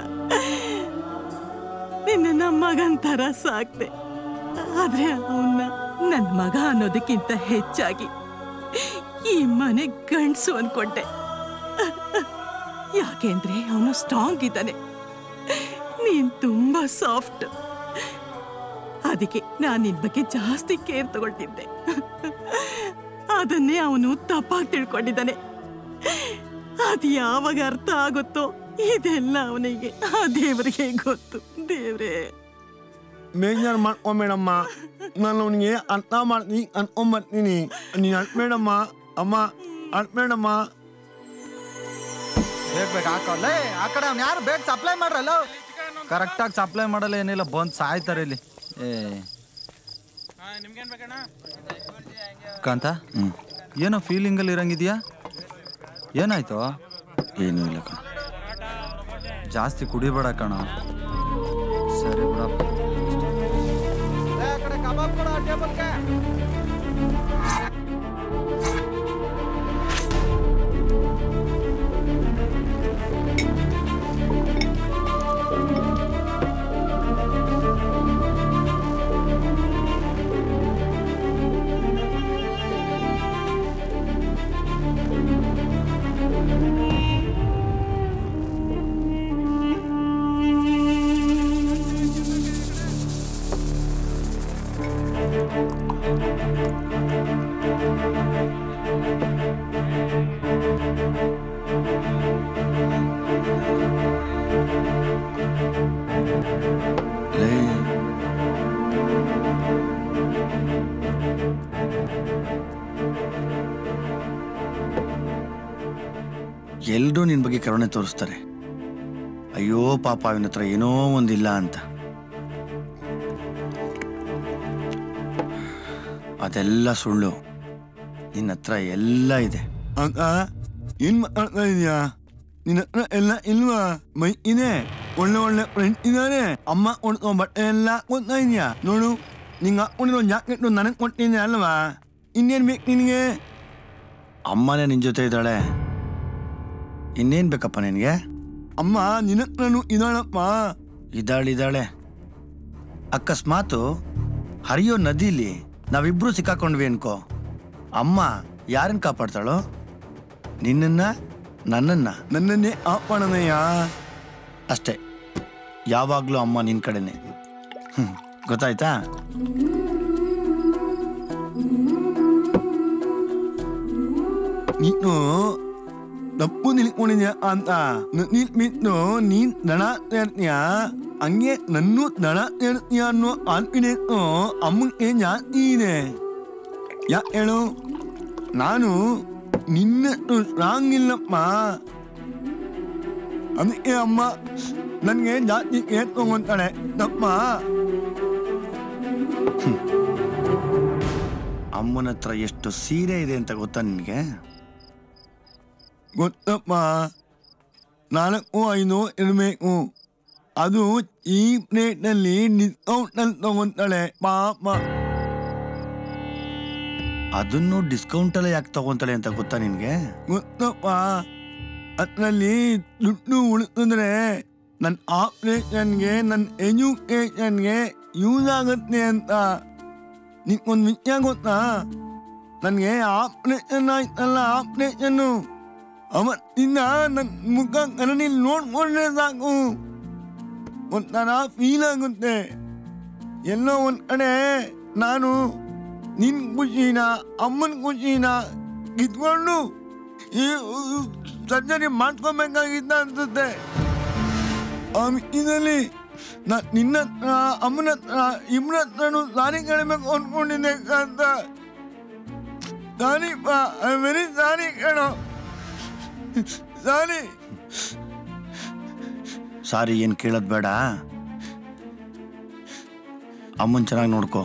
ನಿನ್ನ ನಮ್ಮ ಮಗನ್ ತರ ಸಾಕ್ದೆ ಆದ್ರೆ ಅವನ್ನ ನನ್ ಮಗ ಅನ್ನೋದಕ್ಕಿಂತ ಹೆಚ್ಚಾಗಿ ಈ ಮನೆ ಗಂಡ್ಸು ಅನ್ಕೊಂಡೆ ಯಾಕೆಂದ್ರೆ ಅವನು ಸ್ಟ್ರಾಂಗ್ ಇದ್ದಾನೆ ನೀನ್ ತುಂಬಾ ಸಾಫ್ಟ್ ಅದಕ್ಕೆ ನಾನು ನಿನ್ ಬಗ್ಗೆ ಜಾಸ್ತಿ ಕೇರ್ ತಗೊಳ್ತಿದ್ದೆ ಅದನ್ನೇ ಅವನು ತಪ್ಪಾಗಿ ತಿಳ್ಕೊಂಡಿದ್ದಾನೆ ಅದು ಯಾವಾಗ ಅರ್ಥ ಆಗುತ್ತೋ ಇದೆಲ್ಲ ಅವನಿಗೆ ಆ ದೇವರಿಗೆ ಗೊತ್ತು ದೇವ್ರೇ ಬೇಜಾರು ಮಾಡ್ಕೊಂಬೇಡಮ್ಮ ನಾನು ಅವನಿಗೆ ಅರ್ಥ ಮಾಡ್ತೀನಿ ಅನ್ಕೊಂಬರ್ತೀನಿ ನೀನು ಅಳ್ಬೇಡಮ್ಮ ಅಮ್ಮ ಅಳ್ಬೇಡಮ್ಮ ಬೇಗ ಬೇಗ ಹಾಕಲ್ಲ ಆ ಕಡೆ ಅವ್ನು ಯಾರು ಬೇಗ ಸಪ್ಲೈ ಮಾಡ್ರಲ್ಲ ಕರೆಕ್ಟಾಗಿ ಸಪ್ಲೈ ಮಾಡಲ್ಲ ಏನಿಲ್ಲ ಬಂದು ಸಾಯ್ತಾರೆ ಇಲ್ಲಿ ಏ ಕಾಂತ ಏನೋ ಫೀಲಿಂಗಲ್ಲಿ ಇರಂಗಿದ್ಯಾ ಏನಾಯ್ತು ಏನೂ ಇಲ್ಲ ಕಣ ಜಾಸ್ತಿ ಕುಡಿಬೇಡ ಕಣ ಸರಿ ಬಿಡಪ್ಪ ಲೇ ಎಲ್ರೂ ನಿನ್ ಬಗ್ಗೆ ಕರುಣೆ ತೋರಿಸ್ತಾರೆ ಅಯ್ಯೋ ಪಾಪ ಅವನ ಹತ್ರ ಏನೋ ಒಂದಿಲ್ಲ ಅಂತ ಅದೆಲ್ಲ ಸುಳ್ಳು ನಿನ್ನ ಹತ್ರ ಎಲ್ಲ ಇದೆ ಅಂತ ಏನ್ ಮಾತಾಡ್ತಾ ಇದೀಯಾ ನಿನ್ನ ಹತ್ರ ಎಲ್ಲ ಇಲ್ವಾ ಮೈ ಇದೆ ಒಳ್ಳೆ ಒಳ್ಳೆ ಫ್ರೆಂಡ್ ಇದಾರೆ ಅಮ್ಮ ಕೊಡ್ತೋ ಬಟ್ಟೆ ಎಲ್ಲ ಕೊಡ್ತಾ ಇದೀಯಾ ನೋಡು ನಿಂಗೆ ಹಾಕೊಂಡಿರೋ ಜಾಕೆಟ್ ನನಗೆ ಕೊಟ್ಟಿದ್ದೆ ಅಲ್ವಾ ಇನ್ನೇನ್ ಬೇಕು ನಿನಗೆ ಅಮ್ಮನೇ ನಿನ್ ಜೊತೆ ಇದ್ದಾಳೆ ಇನ್ನೇನ್ ಬೇಕಪ್ಪ ನಿನಗೆ ಅಮ್ಮ ನಿನ್ನ ಹತ್ರನೂ ಇದಾಳಪ್ಪ ಇದ್ದಾಳಿದ್ದಾಳೆ ಅಕಸ್ಮಾತು ಹರಿಯೋ ನದಿಲಿ ನಾವಿಬ್ರು ಸಿಕ್ಕಾಕೊಂಡ್ವಿ ಅನ್ಕೋ ಅಮ್ಮ ಯಾರನ್ನ ಕಾಪಾಡ್ತಾಳೋ ನಿನ್ನನ್ನ ನನ್ನನ್ನ ನನ್ನನ್ನೇ ಆಪಣನಯ್ಯ ಅಷ್ಟೇ ಯಾವಾಗ್ಲೂ ಅಮ್ಮ ನಿನ್ ಕಡೆನೆ ಹ್ಮ್, ಗೊತ್ತಾಯ್ತಾ ನೀನು ತಪ್ಪು ನಿಲ್ಕೊಂಡಿದ್ಯಾ ಅಂತ ನಿಲ್ಬಿಟ್ಟು ನೀನ್ ದಣ ತೇರ್ತೀಯ ಹಂಗೆ ನನ್ನೂ ದಣ ತೇರ್ತೀಯ ಅನ್ನೋ ಕಾನ್ಫಿಡೆನ್ಸ್ ಅಮ್ಮಂಗೆ ಜಾಸ್ತಿ ಇದೆ ಯಾ ಹೇಳು ನಾನು ನಿನ್ನಷ್ಟು ಸ್ಟ್ರಾಂಗ್ ಇಲ್ಲಪ್ಪ ಅದಕ್ಕೆ ಅಮ್ಮ ನನಗೆ ಜಾಸ್ತಿ ಕೇರ್ ತಗೊಂತಾಳೆ ತಪ್ಪ ಅಮ್ಮನ ಹತ್ರ ಎಷ್ಟು ಸೀರೆ ಇದೆ ಅಂತ ಗೊತ್ತಾ ನಿನಗೆ ಗೊತ್ತಪ್ಪ ನಾಲ್ಕು ಐದು ಇರಬೇಕು ಅದು ಈ ಪ್ಲೇಟ್ನಲ್ಲಿ ಡಿಸ್ಕೌಂಟಲ್ಲಿ ತಗೊಂತಾಳೆ ಪಾಪ ಅದನ್ನು ಡಿಸ್ಕೌಂಟ್ ಅಲ್ಲೇ ಯಾಕೆ ತಗೊಂತಾಳೆ ಅಂತ ಗೊತ್ತಾ ನಿನ್ಗೆ ಗೊತ್ತಪ್ಪ ಅದರಲ್ಲಿ ದುಡ್ಡು ಉಳಿಸಿದ್ರೆ ನನ್ನ ಆಪ್ರೇಷನ್ಗೆ ನನ್ನ ಎಜುಕೇಷನ್ಗೆ ಯೂಸ್ ಆಗುತ್ತೆ ಅಂತ ನಿಕ್ಕೊಂದು ವಿಷಯ ಗೊತ್ತಾ ನನಗೆ ಆಪ್ರೇಷನ್ ಆಯ್ತಲ್ಲ ಆಪ್ರೇಷನ್ನು ಅವತ್ತಿಂದ ನನ್ನ ಮುಖ ಕನ್ನಡಿಲಿ ನೋಡ್ಕೊಂಡ್ರೆ ಸಾಕು ಒಂಥರ ಫೀಲ್ ಆಗುತ್ತೆ ಎಲ್ಲೋ ಒಂದ್ ಕಡೆ ನಾನು ನಿನ್ ಖುಷಿನ ಅಮ್ಮನ ಖುಷಿನ ಕಿತ್ಕೊಂಡು ಈ ಸರ್ಜರಿ ಮಾಡ್ಕೋಬೇಕಾಗಿದ್ದ ಅನ್ಸುತ್ತೆ ಆ ಇದರಲ್ಲಿ ನಾ ನಿನ್ನ ಹತ್ರ ಅಮ್ಮನ ಹತ್ರ ಇಬ್ಬರ ಹತ್ರನು ಸಾರಿ ಕೇಳಬೇಕು ಅನ್ಕೊಂಡಿದ್ದೆ ಅಂತ ಸಾರಿ ಪಾ ಐ ವೆರಿ ಸಾರಿ ಕೇಳೋ ಸಾರಿ ಸಾರಿ ಏನ್ ಕೇಳೋದ್ ಬೇಡ ಅಮ್ಮನ್ ಚೆನ್ನಾಗಿ ನೋಡ್ಕೋ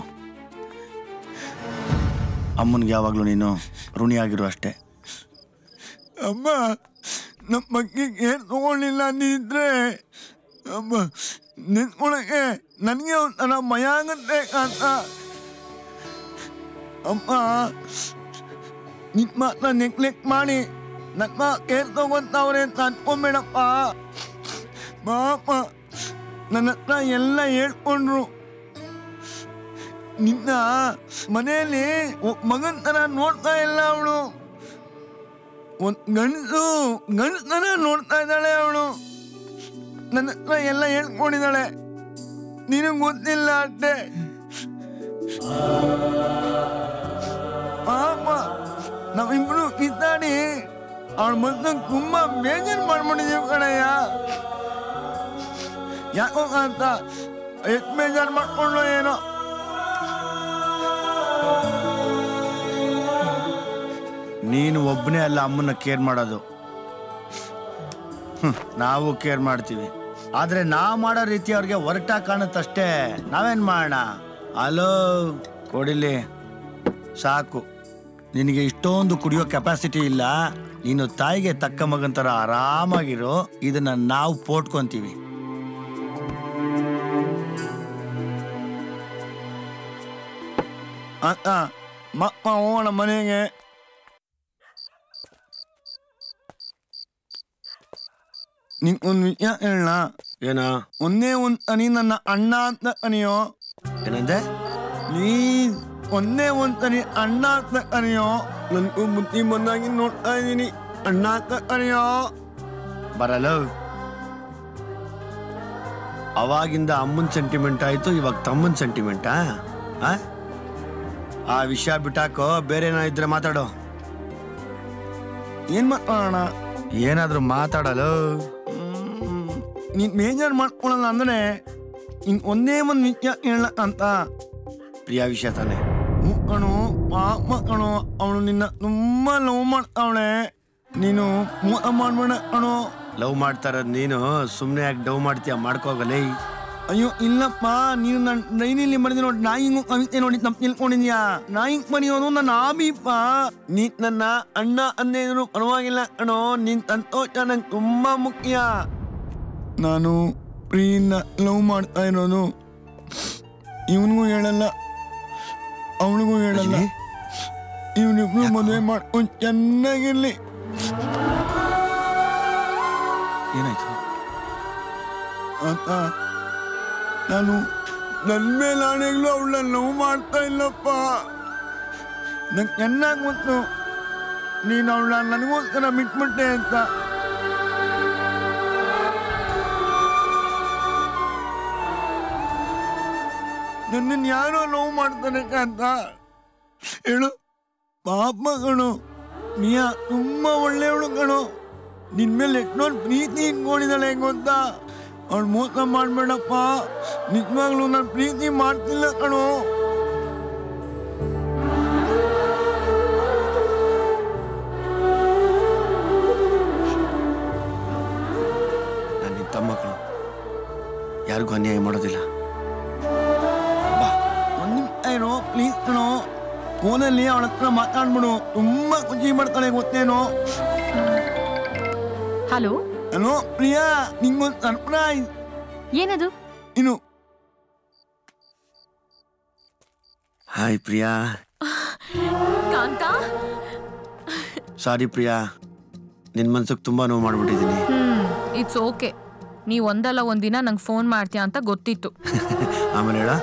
ಅಮ್ಮನ್ಗೆ ಯಾವಾಗ್ಲೂ ನೀನು ಋಣಿಯಾಗಿರು ಅಷ್ಟೇ ಅಮ್ಮ ನಮ್ಮ ಬಗ್ಗೆ ಏನ್ ತಗೊಳ್ಳಿಲ್ಲ ಅಂದಿದ್ರೆ ಅಮ್ಮ ನಿಂತ್ಕೊಳಕ್ಕೆ ನನಗೆ ಒಂಥರ ಭಯ ಆಗತ್ತೆ ಅಂತ ಅಮ್ಮ ನಿಮ್ಮ ಮಾತ್ರ ನೆಗ್ಲೆಕ್ಟ್ ಮಾಡಿ ನನ್ನ ಕೇರ್ ತಗೊಂತವ್ರೆ ಅಂತ ಅನ್ಕೊಂಬೇಡಪ್ಪ ಪಾಪ ನನ್ನ ಹತ್ರ ಎಲ್ಲ ಹೇಳ್ಕೊಂಡ್ರು ನಿನ್ನ ಮನೆಯಲ್ಲಿ ಮಗನ್ ತರ ನೋಡ್ತಾ ಇಲ್ಲ ಅವಳು ಒಂದ್ ಗಂಡಸು ಗಂಡಸನ ನೋಡ್ತಾ ಇದ್ದಾಳೆ ಅವಳು ನನ್ನ ಹತ್ರ ಎಲ್ಲ ಹೇಳ್ಕೊಂಡಿದ್ದಾಳೆ ನಿನಗೆ ಗೊತ್ತಿಲ್ಲ ಅಷ್ಟೇ ಪಾಪ ನಾವಿಬ್ರು ಕಿತ್ತಾಡಿ ಅವಳ ಮೊದಲು ತುಂಬಾ ಬೇಜಾರು ಮಾಡ್ಬಿಟ್ಟಿದೀವಿ ಕಣಯ್ಯ ಯಾಕೋ ಅಂತ ಎಷ್ಟು ಬೇಜಾರು ಮಾಡ್ಕೊಳ್ಳೋ ಏನೋ ನೀನು ಒಬ್ಬನೇ ಅಲ್ಲ ಅಮ್ಮನ್ನ ಕೇರ್ ಮಾಡೋದು ಹ್ಮ್, ನಾವು ಕೇರ್ ಮಾಡ್ತೀವಿ ಆದ್ರೆ ನಾವ್ ಮಾಡೋ ರೀತಿ ಅವ್ರಿಗೆ ಹೊರಟ ಕಾಣುತ್ತಷ್ಟೇ ನಾವೇನ್ ಮಾಡೋಣ ಅಲೋ ಕೊಡಿಲಿ ಸಾಕು ನಿನಗೆ ಇಷ್ಟೊಂದು ಕುಡಿಯೋ ಕೆಪಾಸಿಟಿ ಇಲ್ಲ ನೀನು ತಾಯಿಗೆ ತಕ್ಕ ಮಗನ್ ಥರ ಆರಾಮಾಗಿರೋ ಇದನ್ನ ನಾವು ಪೋಟ್ಕೊಂತೀವಿ ಅಕ್ಕ ಮಕ್ಕ ಹೋಗೋಣ ಮನೆಗೆ ನಿಂಗ್ ಒಂದ್ ವಿಷಯ ಹೇಳ ಏನ ಒಂದೇ ಒಂದ್ ತನಿ ನನ್ನ ಅಣ್ಣ ಅಂತ ಕನಿಯೋ ಏನಂದೆ ಪ್ಲೀಸ್ ಒಂದೇ ಒಂದ್ ತನಿ ಅಣ್ಣ ಅಂತ ಕನಿಯೋ ನನ್ಗೂ ಬುದ್ಧಿ ಬಂದಾಗಿ ನೋಡ್ತಾ ಇದೀನಿ ಅಣ್ಣ ಅಂತ ಕನಿಯೋ ಬರಲ್ಲ ಅವಾಗಿಂದ ಅಮ್ಮನ್ ಸೆಂಟಿಮೆಂಟ್ ಆಯ್ತು ಇವಾಗ ತಮ್ಮನ್ ಸೆಂಟಿಮೆಂಟಾ ಆ? ಆ ವಿಷಯ ಬಿಟ್ಟಾಕೋ ಬೇರೆ ಏನೋ ಇದ್ರೆ ಮಾತಾಡೋ ಏನ್ ಮಾತಾಡೋಣ ಏನಾದ್ರೂ ಮಾತಾಡಲು ನೀನ್ ಮೇಜರ್ ಮಾಡ್ಕೊಳ್ಳಲ್ಲ ಅಂದ್ರೆ ಇನ್ ಒಂದೇ ಒಂದು ವಿಷಯ ಹೇಳ ಅಂತ ಪ್ರಿಯ ವಿಷಯ ತಾನೆ ಹ್ಞೂ ಕಣು ಪಾಪ ಕಣು ಅವಳು ನಿನ್ನ ತುಂಬಾ ಲವ್ ಮಾಡ್ತಾವಳೆ ನೀನು ಮೋಸ ಮಾಡ್ಬೇಡ ಕಣು ಲವ್ ಮಾಡ್ತಾ ಇರೋದು ನೀನು ಸುಮ್ಮನೆ ಯಾಕೆ ಡವ್ ಮಾಡ್ತೀಯ ಮಾಡ್ಕೋಗಲೇ ಅಯ್ಯೋ ಇಲ್ಲಪ್ಪ ನೀನು ನನ್ನ ಡೈನಿಲಿ ಬರೆದಿ ನೋಡಿ ನಾ ಹಿಂಗ್ ಕವಿತೆ ನೋಡಿ ತಪ್ಪು ತಿಳ್ಕೊಂಡಿದ್ಯಾ ನಾ ಹಿಂಗ್ ಬರೆಯೋನು ನನ್ನ ಆಬಿಪ್ಪ ನೀ ನನ್ನ ಅಣ್ಣ ಅಂದೇನು ಪರವಾಗಿಲ್ಲ ಕಣೋ ನಿನ್ ಸಂತೋಷ ನಂಗೆ ತುಂಬಾ ಮುಖ್ಯ ನಾನು ಪ್ರೀನ ಲವ್ ಮಾಡ್ತಾ ಇರೋದು ಇವನಿಗೂ ಹೇಳಲ್ಲ ಅವನಿಗೂ ಹೇಳಲ್ಲ ಇವನಿಬ್ರು ಮದುವೆ ಮಾಡ್ಕೊಂಡು ಚೆನ್ನಾಗಿರ್ಲಿ ಏನಾಯ್ತು ಅಂತ ನಾನು ನನ್ನ ಮೇಲೆ ಆಣೆಗಳು ಅವಳನ್ನ ಲವ್ ಮಾಡ್ತಾ ಇಲ್ಲಪ್ಪ ನಂಗೆ ಚೆನ್ನಾಗಿ ಗೊತ್ತು ನೀನು ಅವಳನ್ನ ನನಗೋಸ್ಕರ ಬಿಟ್ಬಿಟ್ಟೆ ಅಂತ ನನ್ನನ್ನು ಯಾರೋ ಲವ್ ಮಾಡ್ತಾನೆ ಅಂತ ಹೇಳು ಪಾಪ ಕಣು ನೀಯ ತುಂಬಾ ಒಳ್ಳೆಯವಳು ಕಣು ನಿನ್ ಮೇಲೆ ಎಷ್ಟೊಂದು ಪ್ರೀತಿ ಇಟ್ಕೊಂಡಿದ್ದಾಳೆ ಗೊತ್ತಾ ಅವಳು ಮೋಸ ಮಾಡ್ಬೇಡಪ್ಪ ನಿಜವಾಗ್ಲೂ ನಾನು ಪ್ರೀತಿ ಮಾಡ್ತಿಲ್ಲ ಕಣು ನಾನು ನಿನ್ ತಮ್ಮ ಕಣು ಯಾರಿಗೂ ಅನ್ಯಾಯ ಮಾಡೋದಿಲ್ಲ ಬಾ ಒಂದ್ ನಿಮಿಷ ಏನೋ ಪ್ಲೀಸ್ ಕಣೋ ಫೋನಲ್ಲಿ ಅವಳ ಹತ್ರ ಮಾತಾಡ್ಬಿಡು ತುಂಬಾ ಖುಷಿ ಮಾಡ್ತಾಳೆ ಗೊತ್ತೇನೋ ಹಲೋ ಹಲೋ ಪ್ರಿಯಾ ನಿಂಗೊಂದು ಸರ್ಪ್ರೈಸ್ ಏನದು ಇನ್ನು ಹಾಯ್ ಪ್ರಿಯಾ ಕಾಂತ ಸಾರಿ ಪ್ರಿಯಾ ನಿನ್ ಮನ್ಸಿಗೆ ತುಂಬಾ ನೋವು ಮಾಡ್ಬಿಟ್ಟಿದ್ದೀನಿ ಹ್ಮ್ ಇಟ್ಸ್ ಓಕೆ ನೀ ಒಂದಲ್ಲ ಒಂದಿನ ನಂಗೆ ಫೋನ್ ಮಾಡ್ತೀಯ ಅಂತ ಗೊತ್ತಿತ್ತು ಆಮೇಲೆ ಹೇಳ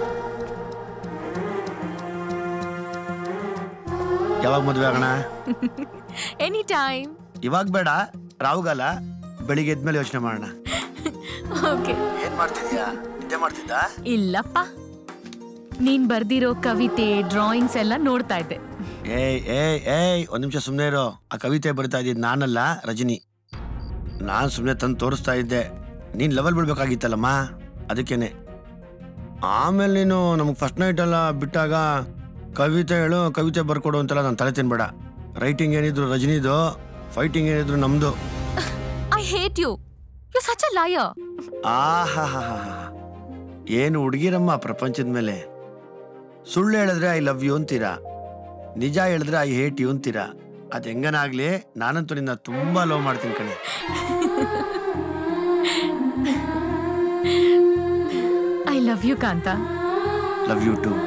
ಯಾವಾಗ ಮದ್ವೆ ಆಗೋಣ ಎನಿ ಟೈಮ್ ಇವಾಗ ಬೇಡ ರಾವುಗಾಲ ಬೆಳಿಗ್ಗೆ ಎದ್ಮೇಲೆ ಯೋಚನೆ ಮಾಡೋಣ ಓಕೆ ಏನ್ ಮಾಡ್ತಿದ್ಯಾ ನಿದ್ದೆ ಮಾಡ್ತಿದ್ದ ಇಲ್ಲಪ್ಪ ನೀನ್ ಬರ್ದಿರೋ ಕವಿತೆ ಡ್ರಾಯಿಂಗ್ಸ್ ಎಲ್ಲ ನೋಡ್ತಾ ಇದ್ದೆ ಏಯ್ ಏಯ್ ಏಯ್ ಒಂದ್ ನಿಮಿಷ ಸುಮ್ಮನೆ ಇರೋ ಆ ಕವಿತೆ ಬರಿತಾ ಇದ್ದಿದ್ ನಾನಲ್ಲ ರಜನಿ ನಾನ್ ಸುಮ್ಮನೆ ತಂದು ತೋರಿಸ್ತಾ ಇದ್ದೆ ನೀನ್ ಲೆವೆಲ್ ಬಿಡ್ಬೇಕಾಗಿತ್ತಲ್ಲಮ್ಮ ಅದಕ್ಕೇನೆ ಆಮೇಲೆ ನೀನು ನಮಗೆ ಫಸ್ಟ್ ನೈಟ್ ಎಲ್ಲ ಬಿಟ್ಟಾಗ ಕವಿತೆ ಹೇಳು ಕವಿತೆ ಬರ್ಕೊಡು ಅಂತೆಲ್ಲ ನಾನು ತಲೆ ತಿನ್ಬೇಡ ರೈಟಿಂಗ್ ಏನಿದ್ರು ರಜನಿದು ಫೈಟಿಂಗ್ ಏನಿದ್ರು ನಮ್ದು I hate you you such a lawyer ಆಹಾ ಏನು ಹುಡುಗಿರಮ್ಮ ಪ್ರಪಂಚದ ಮೇಲೆ ಸುಳ್ಳು ಹೇಳಿದ್ರೆ ಐ ಲವ್ ಯು ಅಂತೀರಾ ನಿಜ ಹೇಳಿದ್ರೆ ಐ ಹೇಟ್ ಯು ಅಂತೀರಾ ಅದ್ ಹೆಂಗನಾಗ್ಲಿ ನಾನಂತೂ ನಿನ್ನ ತುಂಬಾ ಲವ್ ಮಾಡ್ತೀನಿ ಕಣೆ I love you Kantha love you too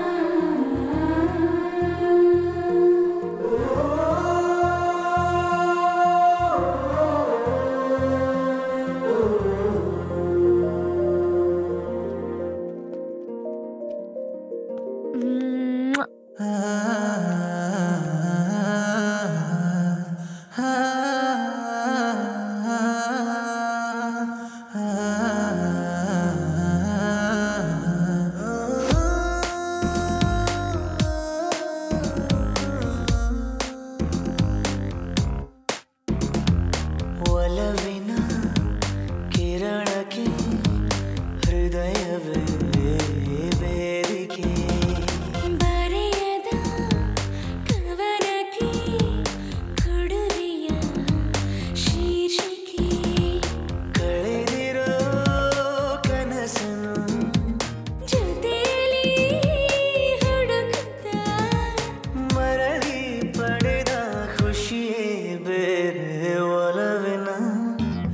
ಒಲವಿನ ಕಿರಣಕ್ಕೆ ಹೃದಯವೇ ವೇದಿಕೆ ಬರೆಯದ ಕವನಕ್ಕೆ ಕೊಡುಗೆಯ ಶೀರ್ಷಿಕೆ ಕಳೆದಿರೋ ಕನಸನು ಜೊತೆಯಲ್ಲಿ ಹುಡುಕುತ್ತಾ ಮರಳಿ ಪಡೆದ ಖುಷಿಯೇ ಬೇರೆ ಒಲವಿನ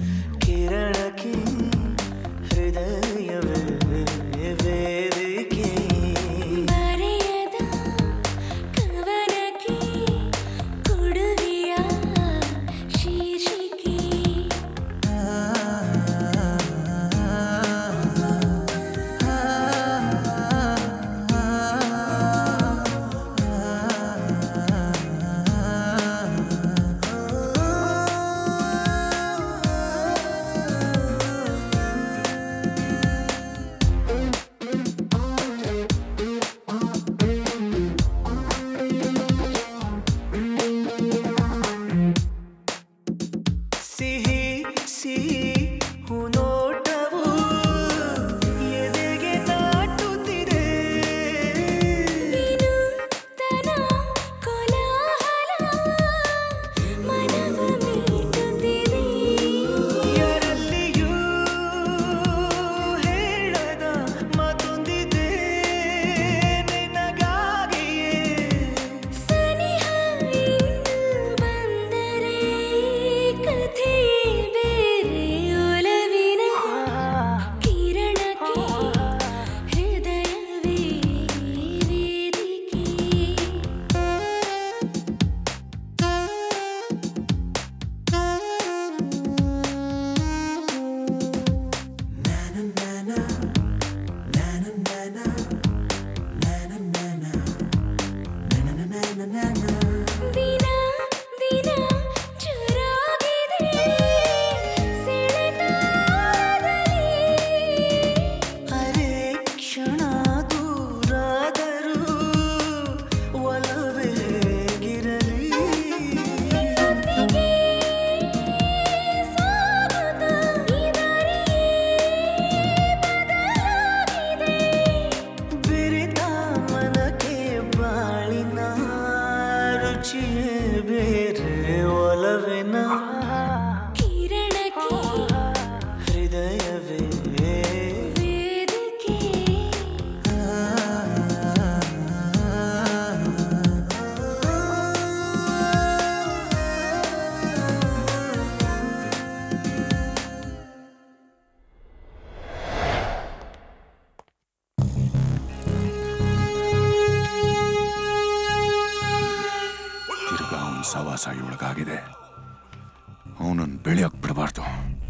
ಆಗಿದೆ ಅವನನ್ನು ಬೆಳೆಯೋಕ್ ಬಿಡಬಾರ್ದು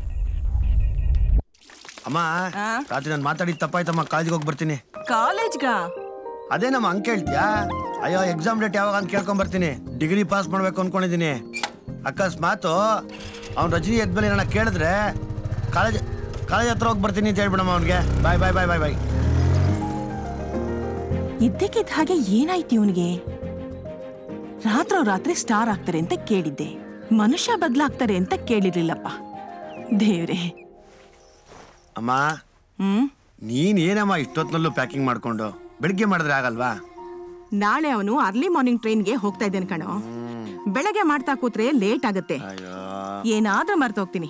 ಅಮ್ಮ ರಾತ್ರಿ ನಾನು ಮಾತಾಡಿದ ತಪ್ಪಾಯ್ತಮ್ಮ ಕಾಲೇಜಿಗೆ ಹೋಗಿ ಬರ್ತೀನಿ ಕಾಲೇಜ್ಗ ಅದೇ ನಮ್ಮ ಅಂಕ ಹೇಳ್ತೀಯಾ ಅಯ್ಯೋ ಎಕ್ಸಾಮ್ ಡೇಟ್ ಯಾವಾಗ ಅಂತ ಕೇಳ್ಕೊಂಡ್ ಬರ್ತೀನಿ ಡಿಗ್ರಿ ಪಾಸ್ ಮಾಡ್ಬೇಕು ಅನ್ಕೊಂಡಿದ್ದೀನಿ ಅಕಸ್ಮಾತು ಅವ್ನು ರಜನಿ ಎದ್ಮೇಲೆ ಏನಾರ ಕೇಳಿದ್ರೆ ಕಾಲೇಜ್ ಕಾಲೇಜ್ ಹತ್ರ ಹೋಗಿ ಬರ್ತೀನಿ ಅಂತ ಹೇಳ್ಬಿಡಮ್ಮ ಅವ್ನಿಗೆ ಬಾಯ್ ಬಾಯ್ ಬಾಯ್ ಬಾಯ್ ಬಾಯ್ ಇದ್ದಕ್ಕಿದ್ದ ಹಾಗೆ ಏನಾಯ್ತು ಇವನಿಗೆ ರಾತ್ರೋ ರಾತ್ರಿ ಸ್ಟಾರ್ ಆಗ್ತಾರೆ ಅಂತ ಕೇಳಿದ್ದೆ ಮನುಷ್ಯ ಬದಲಾಗ್ತಾರೆ ಅಂತ ಕೇಳಿರ್ಲಿಲ್ಲಪ್ಪ ದೇವ್ರೆ ಅಮ್ಮ ಹ್ಮ್ ನೀನ್ ಏನಮ್ಮ ಇಷ್ಟೊತ್ನಲ್ಲೂ ಪ್ಯಾಕಿಂಗ್ ಮಾಡ್ಕೊಂಡು ಬೆಳಿಗ್ಗೆ ಮಾಡಿದ್ರೆ ಆಗಲ್ವಾ ನಾಳೆ ಅವನು ಅರ್ಲಿ ಮಾರ್ನಿಂಗ್ ಟ್ರೈನ್ಗೆ ಹೋಗ್ತಾ ಇದ್ದೇನೆ ಕಣೋ ಬೆಳಗ್ಗೆ ಮಾಡ್ತಾ ಕೂತ್ರೆ ಲೇಟ್ ಆಗುತ್ತೆ ಏನಾದ್ರೂ ಮರ್ತು ಹೋಗ್ತೀನಿ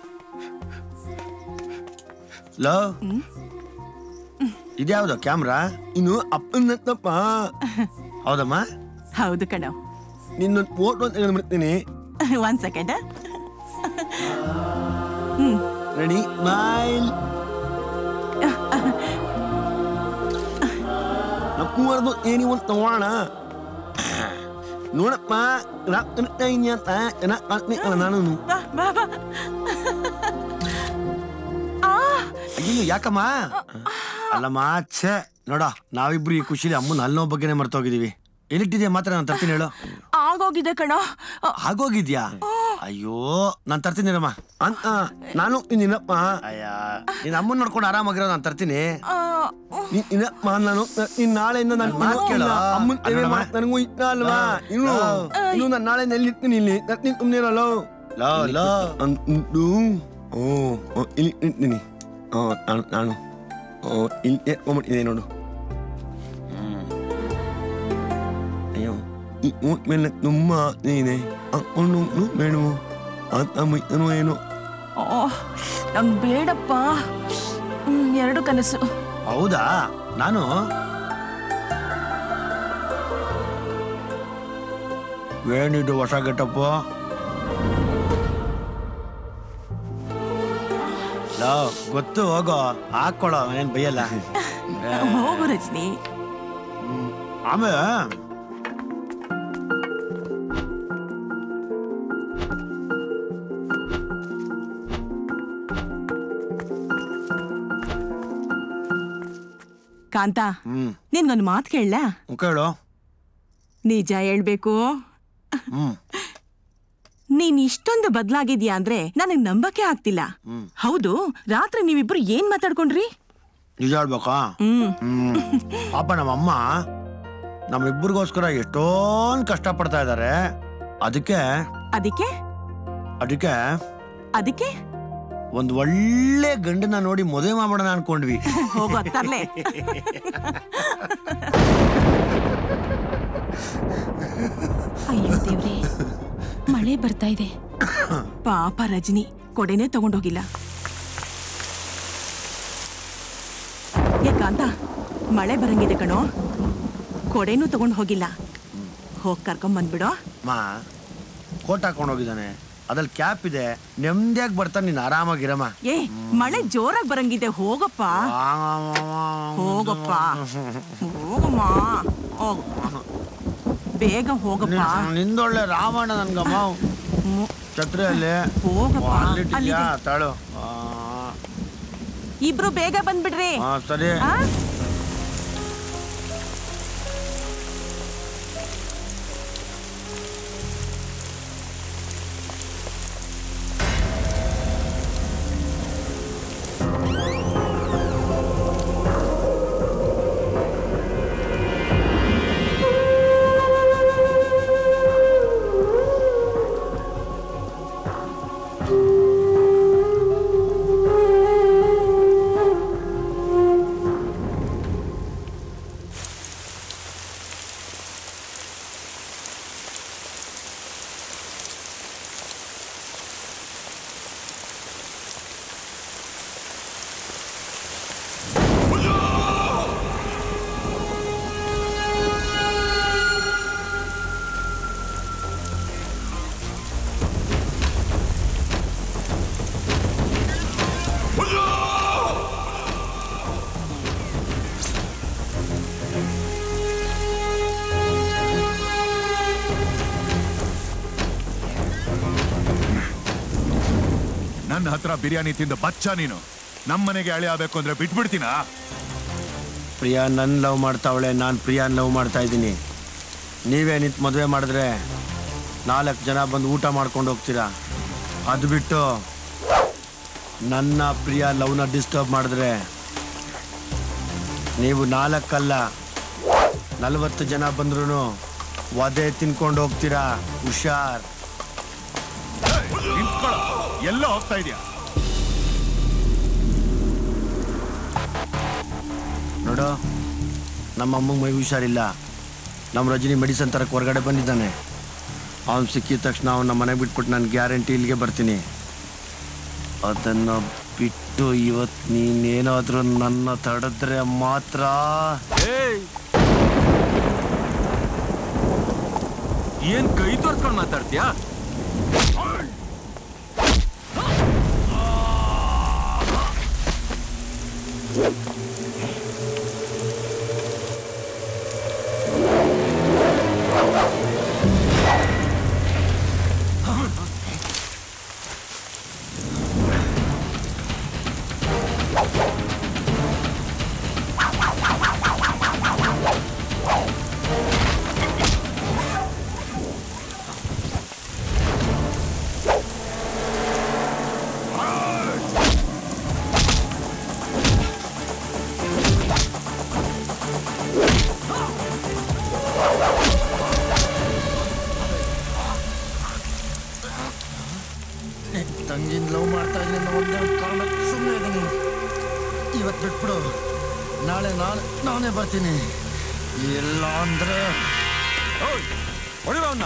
ಲೋ ಇದ್ಯಾವ್ದು ಕ್ಯಾಮ್ರಾ ಇನ್ನು ಅಪ್ಪನಪ್ಪ ಹೌದಮ್ಮ ಹೌದು ಕಣೋ ನಿನ್ನೊಂದು ಫೋಟೋ ತೆಗೆದುಬಿಡ್ತೀನಿ ಒಂದ್ ಸೆಕೆಂಡ್ ರೆಡಿ ಸ್ಮೈಲ್ ನಕ್ಕುವರೆದು ಏನಿ ಒಂದು ತಗೋಣ ನೋಡಪ್ಪ ರಾತ್ರಿ ಅಂತ ಏನ ನಾನು ಅಯ್ಯೋ ಯಾಕಮ್ಮ ಅಲ್ಲಮ್ಮ ಛೇ ನೋಡ ನಾವಿಬ್ರು ಈ ಖುಷಿಲಿ ಅಮ್ಮನ ಹಲ್ಲೋ ಬಗ್ಗೆನೇ ಮರ್ತೋಗಿದೀವಿ ಎಲ್ಲಿಟ್ಟಿದ್ಯಾ ಮಾತ್ರ ನಾನು ತರ್ತೀನಿ ಹೇಳು ಆಗೋಗಿದೆ ಕಣೋ ಆಗೋಗಿದ್ಯಾ ಅಯ್ಯೋ ನಾನು ತರ್ತೀನಿ ರಮ್ಮ ಅಂತ ನಾನು ನಿನ್ನಪ್ಪ ಅಯ್ಯ ನಿನ್ನ ಅಮ್ಮನ ನೋಡ್ಕೊಂಡು ಆರಾಮಾಗಿರೋ ನಾನು ತರ್ತೀನಿ ನೀ- ನಿನ್ನಪ್ಪ ನಾನು ಇನ್ ನಾಳೆಯಿಂದ ನಾನು ಮಾತು ಕೇಳ ಅಮ್ಮನ ಸೇವೆ ಮಾಡಕ್ ನನಗೂ ಇಷ್ಟ ಅಲ್ವಾ ಇನ್ನು ಇನ್ನು ನಾನು ನಾಳೆ ನೆಲ್ಲಿರ್ತೀನಿ ಇಲ್ಲಿ ತರ್ತೀನಿ ಸುಮ್ಮನೆ ಇರಲ್ಲ ಲೋ ಲೋ ಅಂದು ಓ ಓ, ಇಲ್ಲಿ ಇರ್ತೀನಿ ಓ ನಾನು ನಾನು ಓ ಇಲ್ಲಿ ಎತ್ಕೊಂಡ್ಬಿಟ್ಟಿದೆ ನೋಡು ಅಯ್ಯೋ ಈ ಊಟ ಮೇಲೆ ತುಂಬ ನೀನೆ ಹಾಕೊಂಡು ಬೇಡವು ಅಂತ ಮುಯ್ತನೋ ಏನೋ ಓ ನಂಗ್ ಬೇಡಪ್ಪ ಹ್ಮ್, ಎರಡು ಕನಸು ಹೌದಾ ನಾನು ಏನಿದು ಹೊಸ ಗೆಟಪ್ಪ ಲೋ ಗೊತ್ತು ಹೋಗೋ ಹಾಕೊಳ್ಳೋ ಏನ್ ಬೈಯಲ್ಲ ಹೋಗು ರಜನಿ ಆಮೇಲೆ ಕಾಂತ ಹ್ಮ್ ನಿನ್ಗೊಂದು ಮಾತು ಕೇಳ ಮುಖ ಹೇಳು ನಿಜ ಹೇಳ್ಬೇಕು ಹ್ಮ್ ನೀನ್ ಇಷ್ಟೊಂದು ಬದ್ಲಾಗಿದ್ಯಾ ಅಂದ್ರೆ ನನಗ್ ನಂಬಕ್ಕೆ ಆಗ್ತಿಲ್ಲ ಹ್ಮ್. ಹೌದು ರಾತ್ರಿ ನೀವಿಬ್ರು ಏನ್ ಮಾತಾಡ್ಕೊಂಡ್ರಿ ನಿಜ ಹೇಳ್ಬೇಕಾ ಹ್ಮ್ ಹ್ಮ್ ಪಾಪ ನಮ್ಮಮ್ಮ ನಮ್ಮಿಬ್ಬರಿಗೋಸ್ಕರ ಎಷ್ಟೊಂದು ಕಷ್ಟಪಡ್ತಾ ಇದ್ದಾರೆ ಅದಕ್ಕೆ ಅದಕ್ಕೆ ಅದಕ್ಕೆ ಅದಕ್ಕೆ ಒಂದ್ ಒಳ್ಳೆ ಗಂಡನ ನೋಡಿ ಮದುವೆ ಮಾಡೋಣ ಅನ್ಕೊಂಡ್ವಿ ಹೋಗೋ ತರ್ಲೆ ಅಯ್ಯೋ ದೇವ್ರೆ ಮಳೆ ಬರ್ತಾ ಇದೆ ಪಾಪ ರಜನಿ ಕೊಡೆನೇ ತಗೊಂಡೋಗಿಲ್ಲ ಯಾಕಂತ ಮಳೆ ಬರಂಗಿದೆ ಕಣೋ ಕೊಡೆನೂ ತಗೊಂಡ್ ಹೋಗಿಲ್ಲ ಹೋಗ್ ಕರ್ಕೊಂಡ್ ಬಂದ್ಬಿಡೋ ಮಾ ಕೋಟ್ ಹಾಕೊಂಡು ಹೋಗಿದ್ದಾನೆ ಅದ್ರಲ್ಲಿ ಕ್ಯಾಪ್ ಇದೆ ನೆಮ್ಮದಿಯಾಗಿ ಬರ್ತಾನೆ ನೀನು ಆರಾಮಾಗಿರಮ್ಮ ಏ ಮಳೆ ಜೋರಾಗಿ ಬರಂಗಿದೆ ಹೋಗಪ್ಪ ಹೋಗಪ್ಪ ಹೋಗಮ್ಮ ಹೋಗು ಬೇಗ ಹೋಗಪ್ಪ ನಿಂದೊಳ್ಳೆ ರಾವಣ ನನ್ಗಮ್ಮ ಛತ್ರಿಯಲ್ಲಿ ಹೋಗಪ್ಪ ಅಲ್ಲಿಟ್ಟಿದ್ಯಾ ಅಲ್ಲಿದೆ. ತಾಳು ಆ, ಇಬ್ರು ಬೇಗ ಬಂದ್ಬಿಡ್ರಿ ಆ, ಸರಿ ಆ? ನನ್ನ ಹತ್ರ ಬಿರಿಯಾನಿ ತಿಂದು ಬಚ್ಚ ನೀನು ನಮ್ಮನೆಗೆ ಅಳಿ ಆಗ್ಬೇಕು ಅಂದ್ರೆ ಬಿಟ್ಬಿಡ್ತೀನಾ ಪ್ರಿಯಾ ನನ್ನ ಲವ್ ಮಾಡ್ತಾವಳೆ ನಾನು ಪ್ರಿಯಾನ್ ಲವ್ ಮಾಡ್ತಾ ಇದ್ದೀನಿ ನೀವೇ ನಿಂತು ಮದುವೆ ಮಾಡಿದ್ರೆ ನಾಲ್ಕು ಜನ ಬಂದು ಊಟ ಮಾಡ್ಕೊಂಡು ಹೋಗ್ತೀರಾ ಅದು ಬಿಟ್ಟು ನನ್ನ ಪ್ರಿಯ ಲವ್ನ ಡಿಸ್ಟರ್ಬ್ ಮಾಡಿದ್ರೆ ನೀವು ನಾಲ್ಕಲ್ಲ ನಲವತ್ತು ಜನ ಬಂದ್ರೂ ವಧೆ ತಿನ್ಕೊಂಡು ಹೋಗ್ತೀರಾ ಹುಷಾರ್ ನಿಂತ್ಕೊಳ್ಳೋ ಎಲ್ಲ ಹೋಗ್ತಾ ಇದೀಯಾ ನೋಡು ನಮ್ಮ ಅಮ್ಮಂಗೆ ಮೈ ಹುಷಾರಿಲ್ಲ ನಮ್ಮ ರಜನಿ ಮೆಡಿಸನ್ ತರಕ್ಕೆ ಹೊರಗಡೆ ಬಂದಿದ್ದಾನೆ ಅವ್ನು ಸಿಕ್ಕಿದ ತಕ್ಷಣ ಅವ್ನ ಮನೆಗೆ ಬಿಟ್ಬಿಟ್ಟು ನಾನು ಗ್ಯಾರಂಟಿ ಇಲ್ಲಿಗೆ ಬರ್ತೀನಿ ಅದನ್ನು ಬಿಟ್ಟು ಇವತ್ತು ನೀನೇನಾದರೂ ನನ್ನ ತಡೆದ್ರೆ ಮಾತ್ರ ಏನ್ ಕೈ ತೋರ್ಸ್ಕೊಂಡ್ ಮಾತಾಡ್ತೀಯಾ ತಂಗಿನ ಲವ್ ಮಾಡ್ತಾ ಇದ್ದೀನಿ ಅನ್ನೋ ಒಂದೇ ಒಂದು ಕಾರಣಕ್ಕೆ ಸುಮ್ಮನೆ ಇದ್ದೀನಿ ಇವತ್ತು ಬಿಟ್ಬಿಡು ನಾಳೆ ನಾನು ನಾನೇ ಬರ್ತೀನಿ ಇಲ್ಲ ಅಂದ್ರೆ ಹೊಡಿವನ್ನ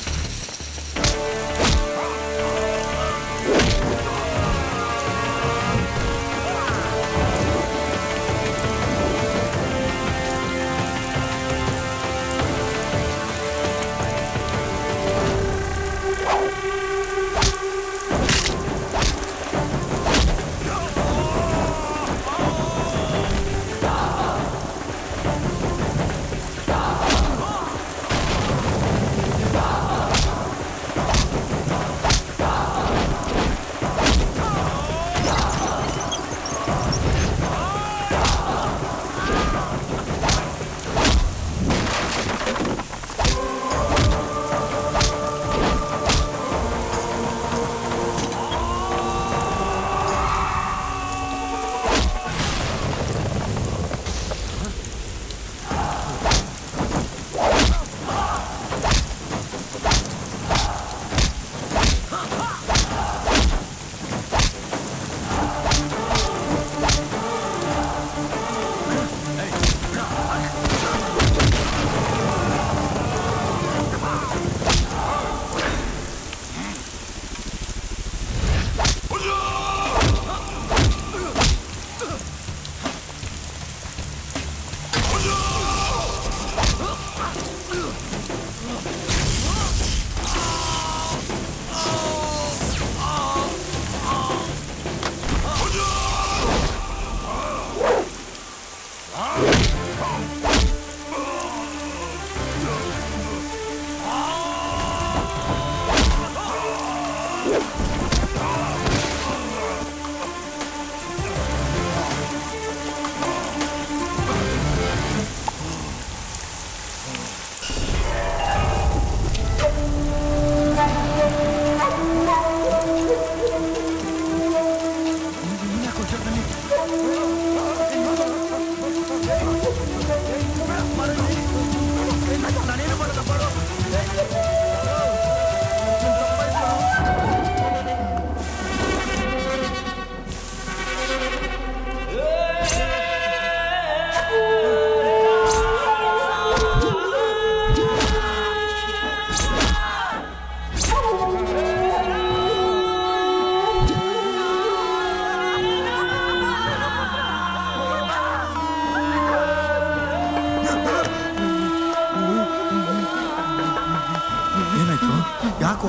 ಏನಾಯ್ತು ಯಾಕೋ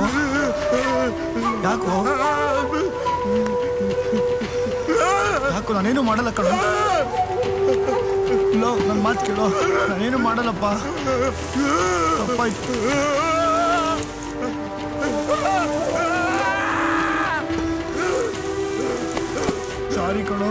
ಯಾಕೋ ಯಾಕೋ ನಾನೇನು ಮಾಡಲ್ಲ ಕಣ ಲೋ ನನ್ನ ಮಾತು ಕೇಳೋ ನಾನೇನು ಮಾಡಲ್ಲಪ್ಪ ತಪ್ಪಾಯ್ತು ಸಾರಿ ಕಣೋ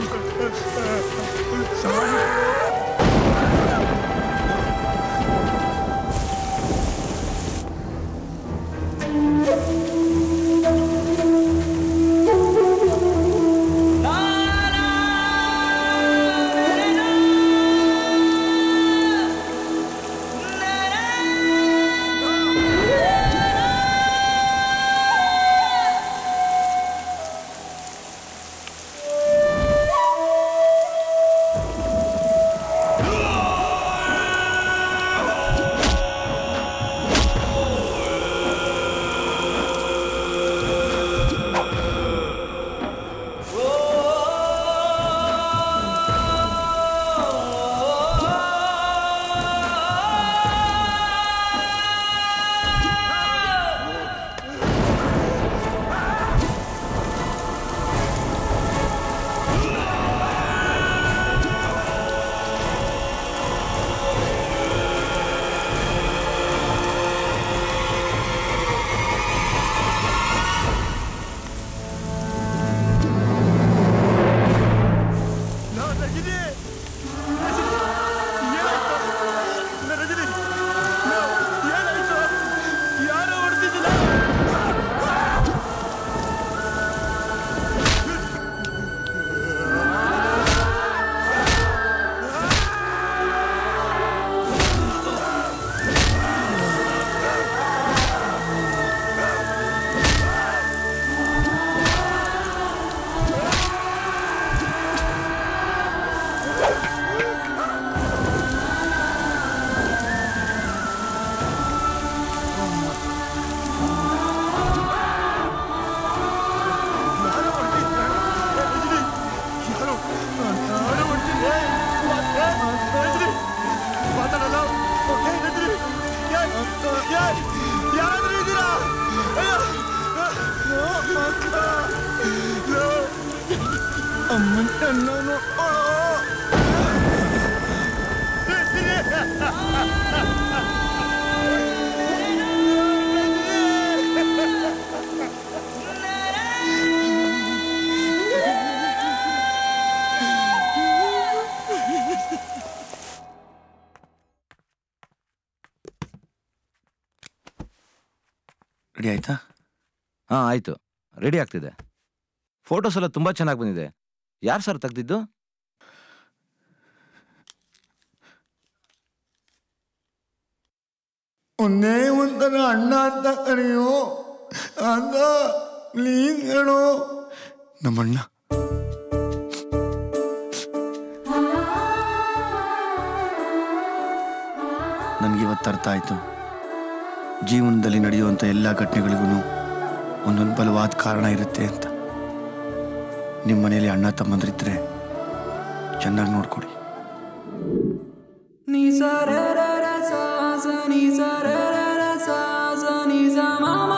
ನಾನು ರೆಡಿ ಆಯ್ತಾ ಹಾಂ ಆಯಿತು ರೆಡಿ ಆಗ್ತಿದೆ ಫೋಟೋಸ್ ಎಲ್ಲ ತುಂಬ ಚೆನ್ನಾಗಿ ಬಂದಿದೆ ಯಾರು ಸರ್ ತೆಗ್ದಿದ್ದು ಒಂದೇ ಒಂಥರ ಅಣ್ಣ ಅಂತ ಕರೆಯೋ ಅಣ್ಣ ಪ್ಲೀಸ್ ಹೇಳೋ ನಮ್ಮಣ್ಣ ನನಗಿವತ್ತು ಅರ್ಥ ಆಯಿತು ಜೀವನದಲ್ಲಿ ನಡೆಯುವಂಥ ಎಲ್ಲ ಘಟನೆಗಳಿಗೂ ಒಂದೊಂದು ಬಲವಾದ ಕಾರಣ ಇರುತ್ತೆ ಅಂತ ನಿಮ್ಮ ಮನೆಯಲ್ಲಿ ಅಣ್ಣ ತಮ್ಮಂದ್ರಿದ್ರೆ ಚೆನ್ನಾಗಿ ನೋಡ್ಕೊಡಿ Ni sa re re re sa sa ni sa re re re sa sa ni sa ma